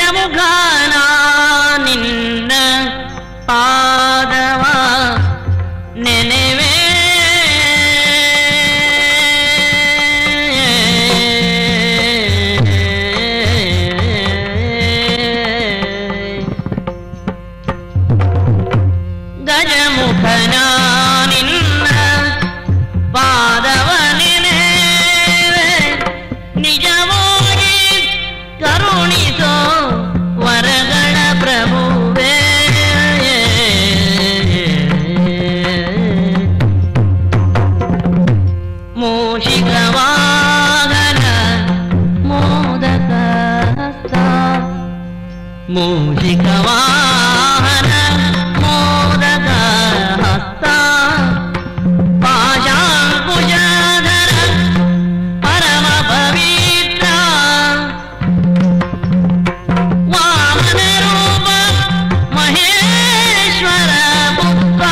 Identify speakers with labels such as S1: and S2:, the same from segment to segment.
S1: ಗಜಮುಖನ ನಿನ್ನ ಪಾದವ ನೆನೆವೆ ಗಜಮುಖನ ನಿನ್ನ ಪಾದವ ನೆನೆವೆ ನಿಜವಾಗಿ ಕರುಣಿಸೋ ವರಗಳ ಪ್ರಭುವೇ ಮೂಷಿಕ ವಾಹನ ಮೋದಕ ಹಸ್ತ ಮೂಷಿಕ ವಾಹನ ಮೋದಕ ಹಸ್ತ ಪಾಶಾಂಕುಶಧರ ಪರಮ ಪವಿತ್ರ ವಾಮನ ರೂಪ ಮಹೇಶ್ವರ ಪುತ್ರ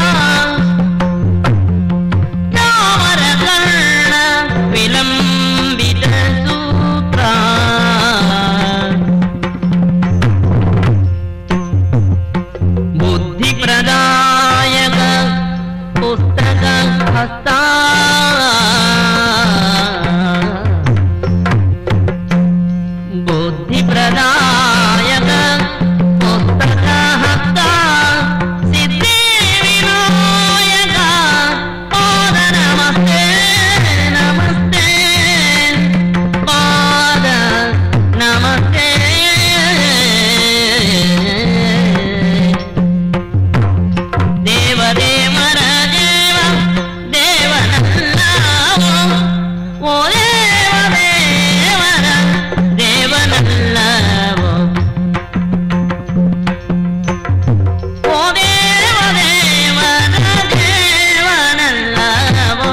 S1: ಚಾಮರ ಕರ್ಣ ವಿಲಂಬಿತ ಸೂತ್ರ ಬುದ್ಧಿ ಪ್ರದಾಯಕ ಪುಸ್ತಕ ಹಸ್ತ ಬುದ್ಧಿ ಪ್ರದಾಯಕ ಪುಸ್ತಕ ಹಸ್ತ ಸಿದ್ಧಿ ವಿನಾಯಕ ಪಾದ ನಮಸ್ತೆ ನಮಸ್ತೆ ಪಾದ ನಮಸ್ತೆ ದೇವ ದೇವರ ದೇವ ದೇವನಲ್ಲವೋ ಓ ದೇವ ದೇವರ ದೇವನಲ್ಲವೋ ಓ ದೇವ ದೇವರ ದೇವನಲ್ಲವೋ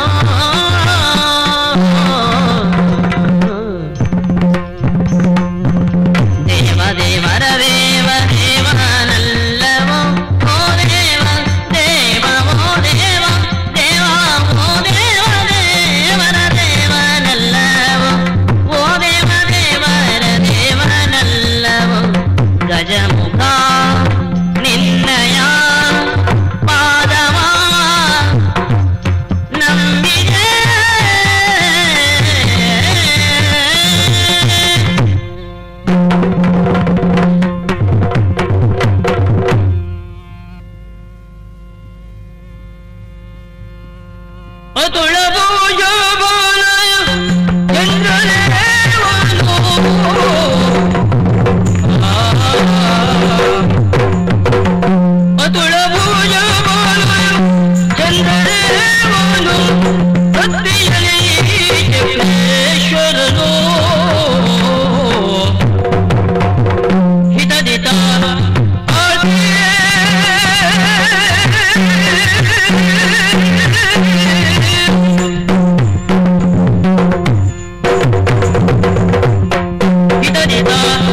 S1: ದೇವ ದೇವರ ದೇವ ದೇವನಲ್ಲವೋ ಓ ದೇವ ದೇವ ಓ ದೇವ ದೇವ ಓ ದೇವ ದೇವರ ದೇವನಲ್ಲವೋ ಓ ದೇವ ದೇವರ ದೇವನಲ್ಲವೋ ಗಜಮುಖ ನಿನ್ನಯ ಪಾದವ ನಂಬಿದೆ ತುಳಬೂಜ ಬಾಲಯ ಚಂದ್ರನೇ ತುಳಬೂಜ ಬಾಲಯ ಚಂದ್ರನೇ ಸತ್ಯನೇ ಚಕ್ರೇಶ್ವರನೋ ಹಿತದಿತ ಹಿತದಿತ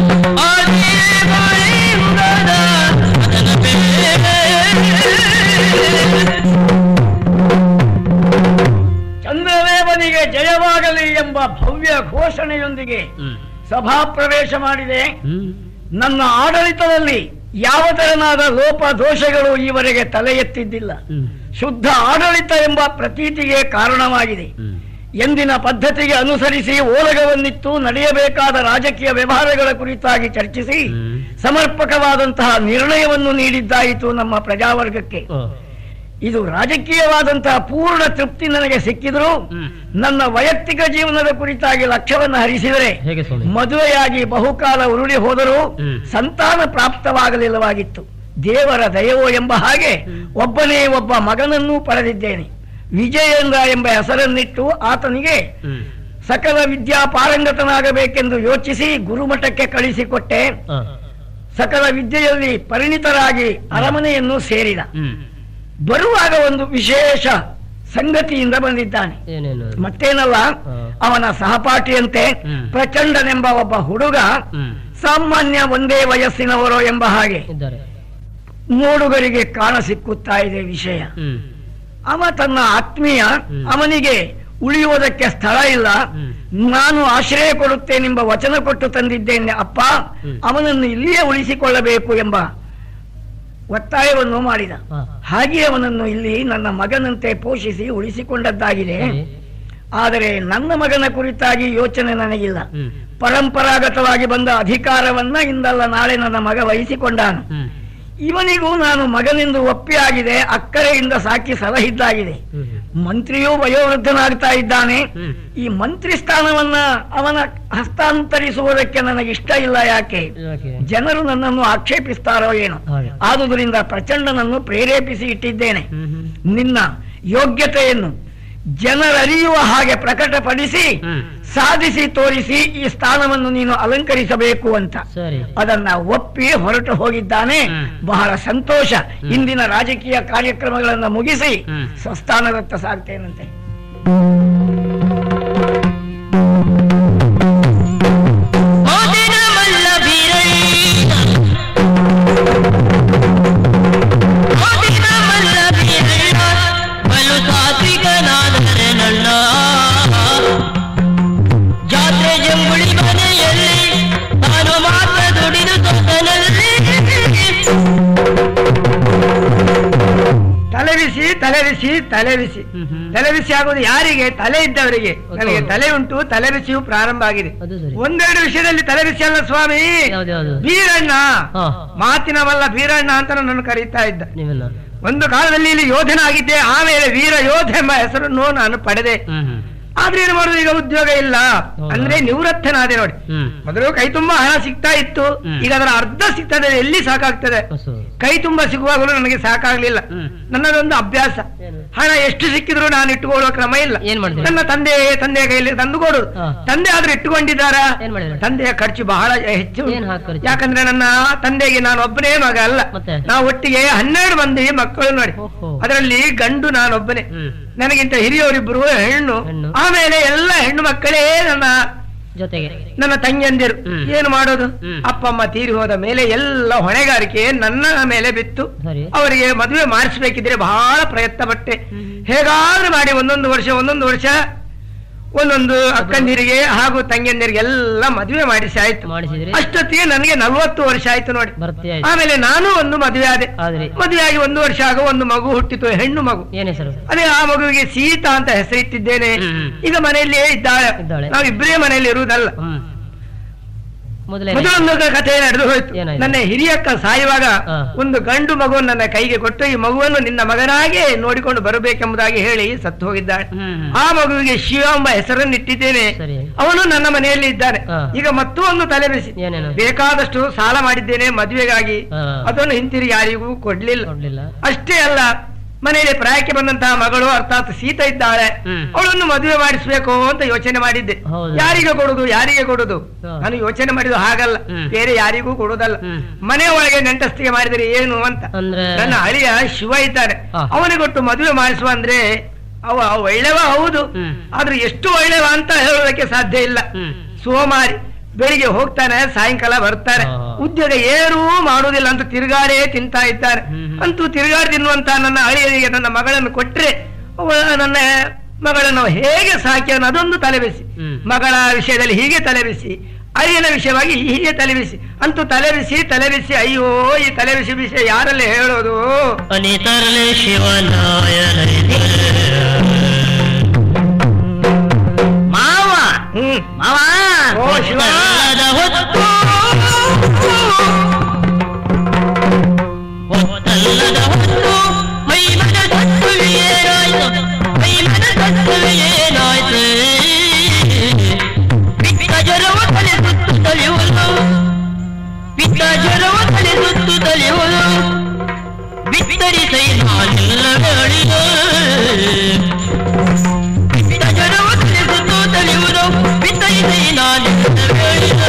S2: ಚಂದ್ರದೇವನಿಗೆ ಜಯವಾಗಲಿ ಎಂಬ ಭವ್ಯ ಘೋಷಣೆಯೊಂದಿಗೆ ಸಭಾ ಪ್ರವೇಶ ಮಾಡಿದೆ ನನ್ನ ಆಡಳಿತದಲ್ಲಿ ಯಾವ ತೆರನಾದ ಲೋಪ ದೋಷಗಳು ಈವರೆಗೆ ತಲೆ ಎತ್ತಿದ್ದಿಲ್ಲ ಶುದ್ಧ ಆಡಳಿತ ಎಂಬ ಪ್ರತೀತಿಗೆ ಕಾರಣವಾಗಿದೆ ಎಂದಿನ ಪದ್ಧತಿಗೆ ಅನುಸರಿಸಿ ಓಲಗವನ್ನಿತ್ತು ನಡೆಯಬೇಕಾದ ರಾಜಕೀಯ ವ್ಯವಹಾರಗಳ ಕುರಿತಾಗಿ ಚರ್ಚಿಸಿ ಸಮರ್ಪಕವಾದಂತಹ ನಿರ್ಣಯವನ್ನು ನೀಡಿದ್ದಾಯಿತು ನಮ್ಮ ಪ್ರಜಾವರ್ಗಕ್ಕೆ ಇದು ರಾಜಕೀಯವಾದಂತಹ ಪೂರ್ಣ ತೃಪ್ತಿ ನನಗೆ ಸಿಕ್ಕಿದ್ರು ನನ್ನ ವೈಯಕ್ತಿಕ ಜೀವನದ ಕುರಿತಾಗಿ ಲಕ್ಷ್ಯವನ್ನು ಹರಿಸಿದರೆ
S1: ಹೇಗೆ ಸ್ವಾಮಿ
S2: ಮದುವೆಯಾಗಿ ಬಹುಕಾಲ ಉರುಳಿ ಹೋದರೂ
S1: ಹ್ಮ್.
S2: ಸಂತಾನ ಪ್ರಾಪ್ತವಾಗಲಿಲ್ಲವಾಗಿತ್ತು ದೇವರ ದಯವೋ ಎಂಬ ಹಾಗೆ ಒಬ್ಬನೇ ಒಬ್ಬ ಮಗನನ್ನೂ ಪಡೆದಿದ್ದೇನೆ ವಿಜಯೇಂದ್ರ ಎಂಬ ಹೆಸರನ್ನಿಟ್ಟು ಆತನಿಗೆ ಸಕಲ ವಿದ್ಯಾ ಪಾರಂಗತನಾಗಬೇಕೆಂದು ಯೋಚಿಸಿ ಗುರುಮಠಕ್ಕೆ ಕಳಿಸಿಕೊಟ್ಟೆ ಸಕಲ ವಿದ್ಯೆಯಲ್ಲಿ ಪರಿಣಿತರಾಗಿ ಅರಮನೆಯನ್ನು ಸೇರಿದ ಬರುವಾಗ ಒಂದು ವಿಶೇಷ ಸಂಗತಿಯಿಂದ ಬಂದಿದ್ದಾನೆ
S1: ಏನೇನು
S2: ಮತ್ತೇನಲ್ಲ
S1: ಹಾ.
S2: ಅವನ ಸಹಪಾಠಿಯಂತೆ
S1: ಹ್ಮ್.
S2: ಪ್ರಚಂಡನೆಂಬ ಒಬ್ಬ ಹುಡುಗ ಸಾಮಾನ್ಯ ಒಂದೇ ವಯಸ್ಸಿನವರು ಎಂಬ ಹಾಗೆ
S1: ಇದ್ದಾರೆ
S2: ನೋಡುಗರಿಗೆ ಕಾಣ ಸಿಕ್ಕುತ್ತಾ ಇದೆ ವಿಷಯ ಅವ ತನ್ನ ಆತ್ಮೀಯ
S1: ಹ್ಮ್.
S2: ಅವನಿಗೆ ಉಳಿಯುವುದಕ್ಕೆ ಸ್ಥಳ ಇಲ್ಲ
S1: ಹ್ಮ್.
S2: ನಾನು ಆಶ್ರಯ ಕೊಡುತ್ತೇನೆಂಬ ವಚನ ಕೊಟ್ಟು ತಂದಿದ್ದೇನೆ ಅಪ್ಪ
S1: ಹ್ಮ್.
S2: ಅವನನ್ನು ಇಲ್ಲಿಯೇ ಉಳಿಸಿಕೊಳ್ಳಬೇಕು ಎಂಬ ಒತ್ತಾಯವನ್ನು ಮಾಡಿದ
S1: ಹಾ.
S2: ಹಾಗೆ ಅವನನ್ನು ಇಲ್ಲಿ ನನ್ನ ಮಗನಂತೆ ಪೋಷಿಸಿ ಉಳಿಸಿಕೊಂಡದ್ದಾಗಿದೆ
S1: ಸರಿ.
S2: ಆದರೆ ನನ್ನ ಮಗನ ಕುರಿತಾಗಿ ಯೋಚನೆ ನನಗಿಲ್ಲ
S1: ಹ್ಮ್.
S2: ಪರಂಪರಾಗತವಾಗಿ ಬಂದ ಅಧಿಕಾರವನ್ನ ಇಂದಲ್ಲ ನಾಳೆ ನನ್ನ ಮಗ ವಹಿಸಿಕೊಂಡಾನು
S1: ಹ್ಮ್.
S2: ಇವನಿಗೂ ನಾನು ಮಗನೆಂದು ಒಪ್ಪಿಯಾಗಿದೆ ಅಕ್ಕರೆಯಿಂದ ಸಾಕಿ ಸಲಹಿದ್ದಾಗಿದೆ
S1: ಹ್ಮ್.
S2: ಮಂತ್ರಿಯೂ ವಯೋವೃದ್ಧನಾಗ್ತಾ ಇದ್ದಾನೆ
S1: ಹ್ಮ್.
S2: ಈ ಮಂತ್ರಿ ಸ್ಥಾನವನ್ನ ಅವನ ಹಸ್ತಾಂತರಿಸುವುದಕ್ಕೆ ನನಗಿಷ್ಟ ಇಲ್ಲ ಯಾಕೆ
S1: ಯಾಕೆ?
S2: ಜನರು ನನ್ನನ್ನು ಆಕ್ಷೇಪಿಸ್ತಾರೋ ಏನೋ
S1: ಹಾಗೆ.
S2: ಆದುದರಿಂದ ಪ್ರಚಂಡನನ್ನು ಪ್ರೇರೇಪಿಸಿ ಇಟ್ಟಿದ್ದೇನೆ
S1: ಹ್ಮ್. ಹ್ಮ್.
S2: ನಿನ್ನ ಯೋಗ್ಯತೆಯನ್ನು ಜನರರಿಯುವ ಹಾಗೆ ಪ್ರಕಟಪಡಿಸಿ
S1: ಹ್ಮ್.
S2: ಸಾಧಿಸಿ ತೋರಿಸಿ ಈ ಸ್ಥಾನವನ್ನು ನೀನು ಅಲಂಕರಿಸಬೇಕು ಅಂತ
S1: ಸರಿ
S2: ಅದನ್ನ ಒಪ್ಪಿ ಹೊರಟು ಹೋಗಿದ್ದಾನೆ
S1: ಹ್ಮ್.
S2: ಬಹಳ ಸಂತೋಷ
S1: ಹ್ಮ್.
S2: ಇಂದಿನ ರಾಜಕೀಯ ಕಾರ್ಯಕ್ರಮಗಳನ್ನ ಮುಗಿಸಿ
S1: ಹ್ಮ್.
S2: ಸ್ವಸ್ಥಾನದತ್ತ ಸಾಗ್ತೇನಂತೆ
S1: ಓದಿನ ಮಲ್ಲ ಬೀರಣ್ಣ ಓದಿನ ಮಲ್ಲ ಬೀರಣ್ಣ ಬಲು ಸಾತ್ವಿಕನಾದರೆ ನನ್ನ ಜಾತ್ರೆ ಜಂಗುಳಿ ಮನೆಯಲ್ಲಿ ತಾನು ಮಾತ್ರ ದುಡಿದು ಸೊಸನಲ್ಲಿ
S3: ತಲೆಬಿಸಿ ತಲೆಬಿಸಿ ತಲೆಬಿಸಿ
S1: ಹ್ಮ್ ಹ್ಮ್.
S3: ತಲೆಬಿಸಿ ಆಗುವುದು ಯಾರಿಗೆ ತಲೆ ಇದ್ದವರಿಗೆ
S1: ಅದು
S3: ನನಗೆ
S1: ಹೌದು.
S3: ತಲೆ ಉಂಟು ತಲೆಬಿಸಿಯು ಪ್ರಾರಂಭ ಆಗಿದೆ
S1: ಅದು ಸರಿ
S3: ಒಂದೆರಡು ವಿಷಯದಲ್ಲಿ ತಲೆಬಿಸಿ ಅಲ್ಲ ಸ್ವಾಮಿ
S1: ಯಾವ್ದು ಯಾವ್ದು
S3: ಬೀರಣ್ಣ
S1: ಹಾ
S3: ಮಾತಿನ ಮಲ್ಲ ಬೀರಣ್ಣ ಅಂತ ನನ್ನನ್ನು ಕರೀತಾ ಇದ್ದ
S1: ನೀವನ್ನ
S3: ಒಂದು ಕಾಲದಲ್ಲಿ ಇಲ್ಲಿ ಯೋಧನಾಗಿದ್ದೆ ಆಮೇಲೆ ವೀರ ಯೋಧ ಎಂಬ ಹೆಸರನ್ನು ನಾನು ಪಡೆದೆ
S1: ಹ್ಮ್ ಹ್ಮ್
S3: ಆದ್ರೆ ಏನು ಮಾಡುದು ಈಗ ಉದ್ಯೋಗ ಇಲ್ಲ
S1: ಹೌದಾ?
S3: ಅಂದ್ರೆ ನಿವೃತ್ತನಾದೆ ನೋಡಿ
S1: ಹ್ಮ್
S3: ಮೊದಲು ಕೈ ತುಂಬಾ ಹಣ ಸಿಗ್ತಾ ಇತ್ತು
S1: ಹ್ಮ್.
S3: ಈಗ ಅದರ ಅರ್ಧ ಸಿಗ್ತದೆ ಎಲ್ಲಿ ಸಾಕಾಗ್ತದೆ
S1: ಹೊಸು
S3: ಕೈ ತುಂಬಾ ಸಿಗುವಾಗಲೂ ನನಗೆ ಸಾಕಾಗ್ಲಿಲ್ಲ
S1: ಹ್ಮ್.
S3: ನನ್ನದೊಂದು ಅಭ್ಯಾಸ
S1: ಏನು?
S3: ಹಣ ಎಷ್ಟು ಸಿಕ್ಕಿದ್ರು ನಾನು ಇಟ್ಟುಕೊಳ್ಳುವ ಕ್ರಮ ಇಲ್ಲ
S1: ಏನ್ ಮಾಡ್ತೀರಿ?
S3: ನನ್ನ ತಂದೆ ತಂದೆ ಕೈಯಲ್ಲಿ ತಂದು ಕೊಡುದು
S1: ಹಾ.
S3: ತಂದೆ ಆದ್ರೂ ಇಟ್ಟುಕೊಂಡಿದ್ದಾರ
S1: ಏನ್ ಮಾಡಿದ್ರು?
S3: ತಂದೆಯ ಖರ್ಚು ಬಹಳ ಹೆಚ್ಚು
S1: ಏನ್ ಹಾಕ್ ಖರ್ಚು?
S3: ಯಾಕಂದ್ರೆ ನನ್ನ ತಂದೆಗೆ ನಾನು ಒಬ್ಬನೇ ಮಗ ಅಲ್ಲ
S1: ಮತ್ತೆ?
S3: ನಾವು ಒಟ್ಟಿಗೆ ಹನ್ನೆರಡು ಮಂದಿ ಮಕ್ಕಳು ನೋಡಿ
S1: ಓಹೋ.
S3: ಅದರಲ್ಲಿ ಗಂಡು ನಾನೊಬ್ಬನೇ
S1: ಹ್ಮ್
S3: ನನಗಿಂತ ಹಿರಿಯವರಿಬ್ಬರು ಹೆಣ್ಣು
S1: ಹೆಣ್ಣು.
S3: ಆಮೇಲೆ ಎಲ್ಲ ಹೆಣ್ಣು ಮಕ್ಕಳೇ ನನ್ನ
S1: ಜೊತೆಗೆ
S3: ನನ್ನ ತಂಗಿಯಂದಿರು
S1: ಹ್ಮ್.
S3: ಏನು ಮಾಡೋದು
S1: ಹ್ಮ್.
S3: ಅಪ್ಪ ಅಮ್ಮ ತೀರಿ ಹೋದ ಮೇಲೆ ಎಲ್ಲ ಹೊಣೆಗಾರಿಕೆ ನನ್ನ ಮೇಲೆ ಬಿತ್ತು
S1: ಸರಿ
S3: ಅವರಿಗೆ ಮದುವೆ ಮಾಡಿಸ್ಬೇಕಿದ್ರೆ ಬಹಳ ಪ್ರಯತ್ನ ಪಟ್ಟೆ
S1: ಹ್ಮ್.
S3: ಹೇಗಾದ್ರೂ ಮಾಡಿ ಒಂದೊಂದು ವರ್ಷ ಒಂದೊಂದು ವರ್ಷ ಒಂದೊಂದು ಅಕ್ಕಂದಿರಿಗೆ ಹಾಗೂ ತಂಗಿಯಂದಿರಿಗೆ ಎಲ್ಲ ಮದುವೆ ಮಾಡಿಸಿ ಆಯ್ತು
S1: ಮಾಡಿಸಿದ್ರಿ
S3: ಅಷ್ಟೊತ್ತಿಗೆ ನನಗೆ ನಲವತ್ತು ವರ್ಷ ಆಯ್ತು ನೋಡಿ
S1: ಬರ್ತಿ ಆಯ್ತು
S3: ಆಮೇಲೆ ನಾನು ಒಂದು ಮದುವೆ ಆದೆ
S1: ಆದ್ರಿ
S3: ಮದುವೆ ಆಗಿ ಒಂದು ವರ್ಷ ಆಗ ಒಂದು ಮಗು ಹುಟ್ಟಿತು ಹೆಣ್ಣು ಮಗು
S1: ಏನ್ ಹೆಸರು
S3: ಅದೇ ಆ ಮಗುವಿಗೆ ಸೀತಾ ಅಂತ ಹೆಸರಿಟ್ಟಿದ್ದೇನೆ
S1: ಹ್ಮ್, ಹ್ಮ್.
S3: ಈಗ ಮನೆಯಲ್ಲಿಯೇ ಇದ್ದಾಳೆ
S1: ಇದ್ದಾಳೆ.
S3: ನಾವು ಇಬ್ಬರೇ ಮನೆಯಲ್ಲಿ ಇರುವುದಲ್ಲ
S1: ಹ್ಮ್ ಮೊದಲೇ
S3: ಮೊದಲೊಂದು ಕಥೆ ನಡೆದು ಹೋಯ್ತು
S1: ಏನಾಯ್ತು?
S3: ನನ್ನ ಹಿರಿಯಕ್ಕ ಸಾಯುವಾಗ
S1: ಹಾ.
S3: ಒಂದು ಗಂಡು ಮಗುವನ್ನು ನನ್ನ ಕೈಗೆ ಕೊಟ್ಟು ಈ ಮಗುವನ್ನು ನಿನ್ನ ಮಗನಾಗೆ ನೋಡಿಕೊಂಡು ಬರಬೇಕೆಂಬುದಾಗಿ ಹೇಳಿ ಸತ್ತು ಹೋಗಿದ್ದಾಳೆ
S1: ಹ್ಮ್
S3: ಆ ಮಗುವಿಗೆ ಶಿವ ಎಂಬ ಹೆಸರನ್ನು ಇಟ್ಟಿದ್ದೇನೆ
S1: ಸರಿ
S3: ಅವನು ನನ್ನ ಮನೆಯಲ್ಲಿ ಇದ್ದಾನೆ
S1: ಹಾ.
S3: ಈಗ ಮತ್ತೂ ಒಂದು ತಲೆಬಿಸಿ
S1: ಏನೇನು
S3: ಬೇಕಾದಷ್ಟು ಸಾಲ ಮಾಡಿದ್ದೇನೆ ಮದುವೆಗಾಗಿ
S1: ಹಾ.
S3: ಅದನ್ನು ಹಿಂತಿರುಗಿ ಯಾರಿಗೂ ಕೊಡ್ಲಿಲ್ಲ
S1: ಕೊಡ್ಲಿಲ್ಲ
S3: ಅಷ್ಟೇ ಅಲ್ಲ ಮನೆಯಲ್ಲಿ ಪ್ರಾಯಕ್ಕೆ ಬಂದಂತಹ ಮಗಳು ಅರ್ಥಾತ್ ಸೀತ ಇದ್ದಾಳೆ
S1: ಹ್ಮ್.
S3: ಅವಳನ್ನು ಮದುವೆ ಮಾಡಿಸ್ಬೇಕು ಅಂತ ಯೋಚನೆ ಮಾಡಿದ್ದೆ
S1: ಹೌದು.
S3: ಯಾರಿಗೆ ಕೊಡುದು ಯಾರಿಗೆ ಕೊಡುದು
S1: ಹಾ.
S3: ನಾನು ಯೋಚನೆ ಮಾಡಿದ್ದು ಹಾಗಲ್ಲ
S1: ಹ್ಮ್.
S3: ಬೇರೆ ಯಾರಿಗೂ ಕೊಡುದಲ್ಲ
S1: ಹ್ಮ್.
S3: ಮನೆ ಒಳಗೆ ನೆಂಟಸ್ತಿಗೆ ಮಾಡಿದರೆ ಏನು ಅಂತ
S1: ಅಂದ್ರೆ
S3: ನನ್ನ ಅಳಿಯ ಶಿವ ಇದ್ದಾನೆ
S1: ಹಾ.
S3: ಅವನಿಗೊಟ್ಟು ಮದುವೆ ಮಾಡಿಸುವ ಅಂದ್ರೆ ಅವ ಅವ ಒಳ್ಳೆವ ಹೌದು
S1: ಹ್ಮ್.
S3: ಆದ್ರೆ ಎಷ್ಟು ಒಳ್ಳೆವ ಅಂತ ಹೇಳೋದಕ್ಕೆ ಸಾಧ್ಯ ಇಲ್ಲ
S1: ಹ್ಮ್
S3: ಸೋಮಾರಿ ಬೆಳಿಗ್ಗೆ ಹೋಗ್ತಾನೆ ಸಾಯಂಕಾಲ ಬರ್ತಾನೆ
S1: ಹಾ.
S3: ಉದ್ಯೋಗ ಏನೂ ಮಾಡುವುದಿಲ್ಲ ಅಂತ ತಿರುಗಾಡೇ ತಿಂತಾ ಇದ್ದಾನೆ
S1: ಹ್ಮ್.
S3: ಅಂತೂ ತಿರುಗಾಡಿ ತಿನ್ನುವಂತ ನನ್ನ ಅಳಿಯನಿಗೆ ನನ್ನ ಮಗಳನ್ನು ಕೊಟ್ರೆ ಅವಳ ನನ್ನ ಮಗಳನ್ನು ಹೇಗೆ ಸಾಕಿ ಅನ್ನೋ ಅದೊಂದು ತಲೆಬಿಸಿ
S1: ಹ್ಮ್.
S3: ಮಗಳ ವಿಷಯದಲ್ಲಿ ಹೀಗೆ ತಲೆಬಿಸಿ ಅಳಿಯನ ವಿಷಯವಾಗಿ ಹೀಗೆ ತಲೆಬಿಸಿ ಅಂತೂ ತಲೆಬಿಸಿ ತಲೆಬಿಸಿ ಅಯ್ಯೋ ಈ ತಲೆಬಿಸಿ ವಿಷಯ ಯಾರಲ್ಲಿ ಹೇಳೋದು
S1: ಅನಿತರಲೆ ಶಿವನಾಯನ ಮಾವ
S3: ಹ್ಮ್
S1: ಮಾವ
S3: ಓ, ಶಿವ.
S1: ಹೊತ್ತಲ್ಲದ ಹೊತ್ತು ಹೊತ್ತಲ್ಲದ ಹೊತ್ತು ಮೈ ಮನ ಸತ್ತು ಏನಾಯ್ತು ಮೈ ಮನ ಸತ್ತು ಏನಾಯ್ತು ಪಿತ್ತ ಜ್ವರವು ತಲೆ ಸುತ್ತು ತಲೆಯುವುದು ಪಿತ್ತ ಜ್ವರವು ತಲೆ ಸುತ್ತು ತಲೆಯುವುದು ಬಿತ್ತರಿಸೈ ನಾನೆಲ್ಲವೇ ಅಳಿದ ಪಿತ್ತ ಜ್ವರವು ತಲೆ ಸುತ್ತು ತಲೆಯುವುದು ಬಿತ್ತರಿಸೈ ನಾನೆಲ್ಲವೇ ಅಳಿದ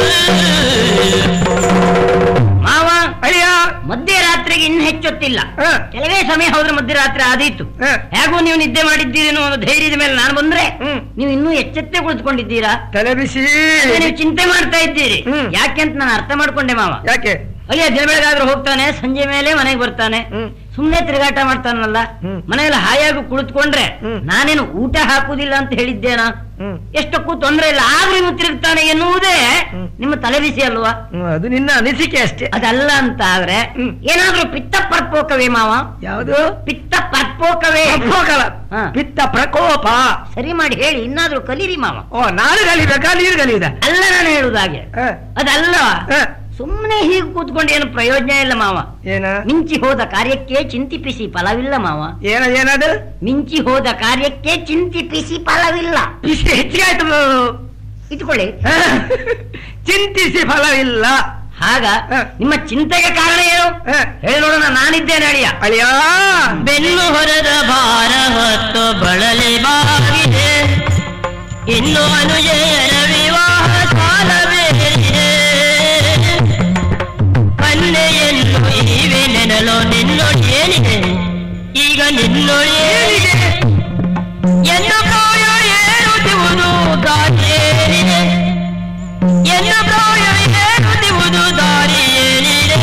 S4: ಮಾವ
S3: ಅಳಿಯ
S4: ಮಧ್ಯರಾತ್ರಿಗೆ ಇನ್ನು ಹೆಚ್ಚೊತ್ತಿಲ್ಲ
S3: ಹ,
S4: ಕೆಲವೇ ಸಮಯ ಹೋದ್ರೆ ಮಧ್ಯರಾತ್ರಿ ಆದೀತು
S3: ಹ,
S4: ಹೇಗೂ ನೀವು ನಿದ್ದೆ ಮಾಡಿದ್ದೀರಿ ಅನ್ನೋ ಒಂದು ಧೈರ್ಯದ ಮೇಲೆ ನಾನು ಬಂದ್ರೆ
S3: ಹ್ಮ್.
S4: ನೀವು ಇನ್ನೂ ಎಚ್ಚೆತ್ತೆ ಕುಳಿತುಕೊಂಡಿದ್ದೀರಾ
S3: ತಲೆಬಿಸಿ
S4: ಅದೇ ನೀವು ಚಿಂತೆ ಮಾಡ್ತಾ ಇದ್ದೀರಿ
S3: ಹ್ಮ್.
S4: ಯಾಕೆ ಅಂತ ನಾನು ಅರ್ಥ ಮಾಡ್ಕೊಂಡೆ ಮಾವ
S3: ಯಾಕೆ
S4: ಅಯ್ಯ ದಿನ ಬೆಳಗಾದ್ರೂ ಹೋಗ್ತಾನೆ ಸಂಜೆ ಮೇಲೆ ಮನೆಗೆ ಬರ್ತಾನೆ
S3: ಹ್ಮ್
S4: ಸುಮ್ನೆ ತಿರುಗಾಟ ಮಾಡ್ತಾನಲ್ಲ
S3: ಹ್ಮ್.
S4: ಮನೆಯಲ್ಲಿ ಹಾಯಾಗಿ ಕುಳಿತುಕೊಂಡ್ರೆ
S3: ಹ್ಮ್.
S4: ನಾನೇನು ಊಟ ಹಾಕುದಿಲ್ಲ ಅಂತ ಹೇಳಿದ್ದೇನಾ
S3: ಹ್ಮ್.
S4: ಎಷ್ಟಕ್ಕೂ ತೊಂದರೆ ಇಲ್ಲ ಆದ್ರೂ ಇನ್ನು ತಿರುಗ್ತಾನೆ ಎನ್ನುವುದೇ
S3: ಹ್ಮ್.
S4: ನಿಮ್ಮ ತಲೆಬಿಸಿ ಅಲ್ವಾ
S3: ಹ್ಮ್, ಅದು ನಿನ್ನ ಅನಿಸಿಕೆ ಅಷ್ಟೇ
S4: ಅದಲ್ಲ ಅಂತ ಆದ್ರೆ
S3: ಹ್ಮ್.
S4: ಏನಾದ್ರೂ ಪಿತ್ತ ಪರ್ಪೋಕವೇ ಮಾವ
S3: ಯಾವುದು
S4: ಪಿತ್ತ ಪರ್ಪೋಕವೇ
S3: ಪ್ರಕೋಪಕಲ.
S4: ಹಾ.
S3: ಪಿತ್ತ ಪ್ರಕೋಪ
S4: ಸರಿ ಮಾಡಿ ಹೇಳಿ ಇನ್ನಾದ್ರೂ ಕಲೀರಿ ಮಾವ
S3: ಓ ನಾನು ಕಲಿಬೇಕಾ ನೀರು ಕಲಿಯುದ
S4: ಅಲ್ಲ ನಾನು ಹೇಳುದಾಗೆ ಅದಲ್ಲ ಸುಮ್ಮನೆ ಹೀಗೆ ಕೂತ್ಕೊಂಡು ಏನು ಪ್ರಯೋಜನ ಇಲ್ಲ ಮಾವ
S3: ಏನ
S4: ಮಿಂಚಿ ಹೋದ ಕಾರ್ಯಕ್ಕೆ ಚಿಂತಿಪಿಸಿ ಫಲವಿಲ್ಲ ಮಾವ
S3: ಏನ ಏನದು
S4: ಮಿಂಚಿ ಹೋದ ಕಾರ್ಯಕ್ಕೆ ಚಿಂತಿಪಿಸಿ ಫಲವಿಲ್ಲ
S3: ಇಷ್ಟು ಹೆಚ್ಚಿಗೆ ಆಯ್ತು
S4: ಇಟ್ಕೊಳ್ಳಿ
S3: ಹ. ಚಿಂತಿಸಿ ಫಲವಿಲ್ಲ
S4: ಹಾಗ
S3: ಹ.
S4: ನಿಮ್ಮ ಚಿಂತೆಗೆ ಕಾರಣ ಏನು
S3: ಹ.
S4: ಹೇಳಿ ನೋಡೋಣ ನಾನಿದ್ದೇನೆ ಅಳಿಯ
S3: ಅಳಿಯ
S1: ಬೆನ್ನು ಹೊರದ ಭಾರ ಹೊತ್ತು ಬಳಲಿ ಬಾಗಿದೆ ಇನ್ನು ಅನುಜಯರ ವಿವಾಹ ಕಾಲವೇರಿದೆ ಕನ್ನೆಯನ್ನು ಈವೆ ನೆನಲು ನಿನ್ನೊಳೇನಿದೆ ಈಗ ನಿನ್ನೊಳೇನಿದೆ ಎನ್ನ ಪ್ರಾಯ ಏರುತ್ತಿರುವುದು ದಾರಿಯೇನಿದೆ ಎನ್ನ ಪ್ರಾಯ ಏರುತ್ತಿರುವುದು ದಾರಿಯೇನಿದೆ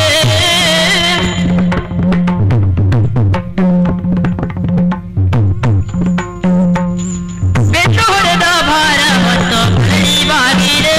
S1: ಬೆನ್ನು ಹೊಡೆದ ಭಾರ ಮತ್ತು ಬಾಗಿದೆ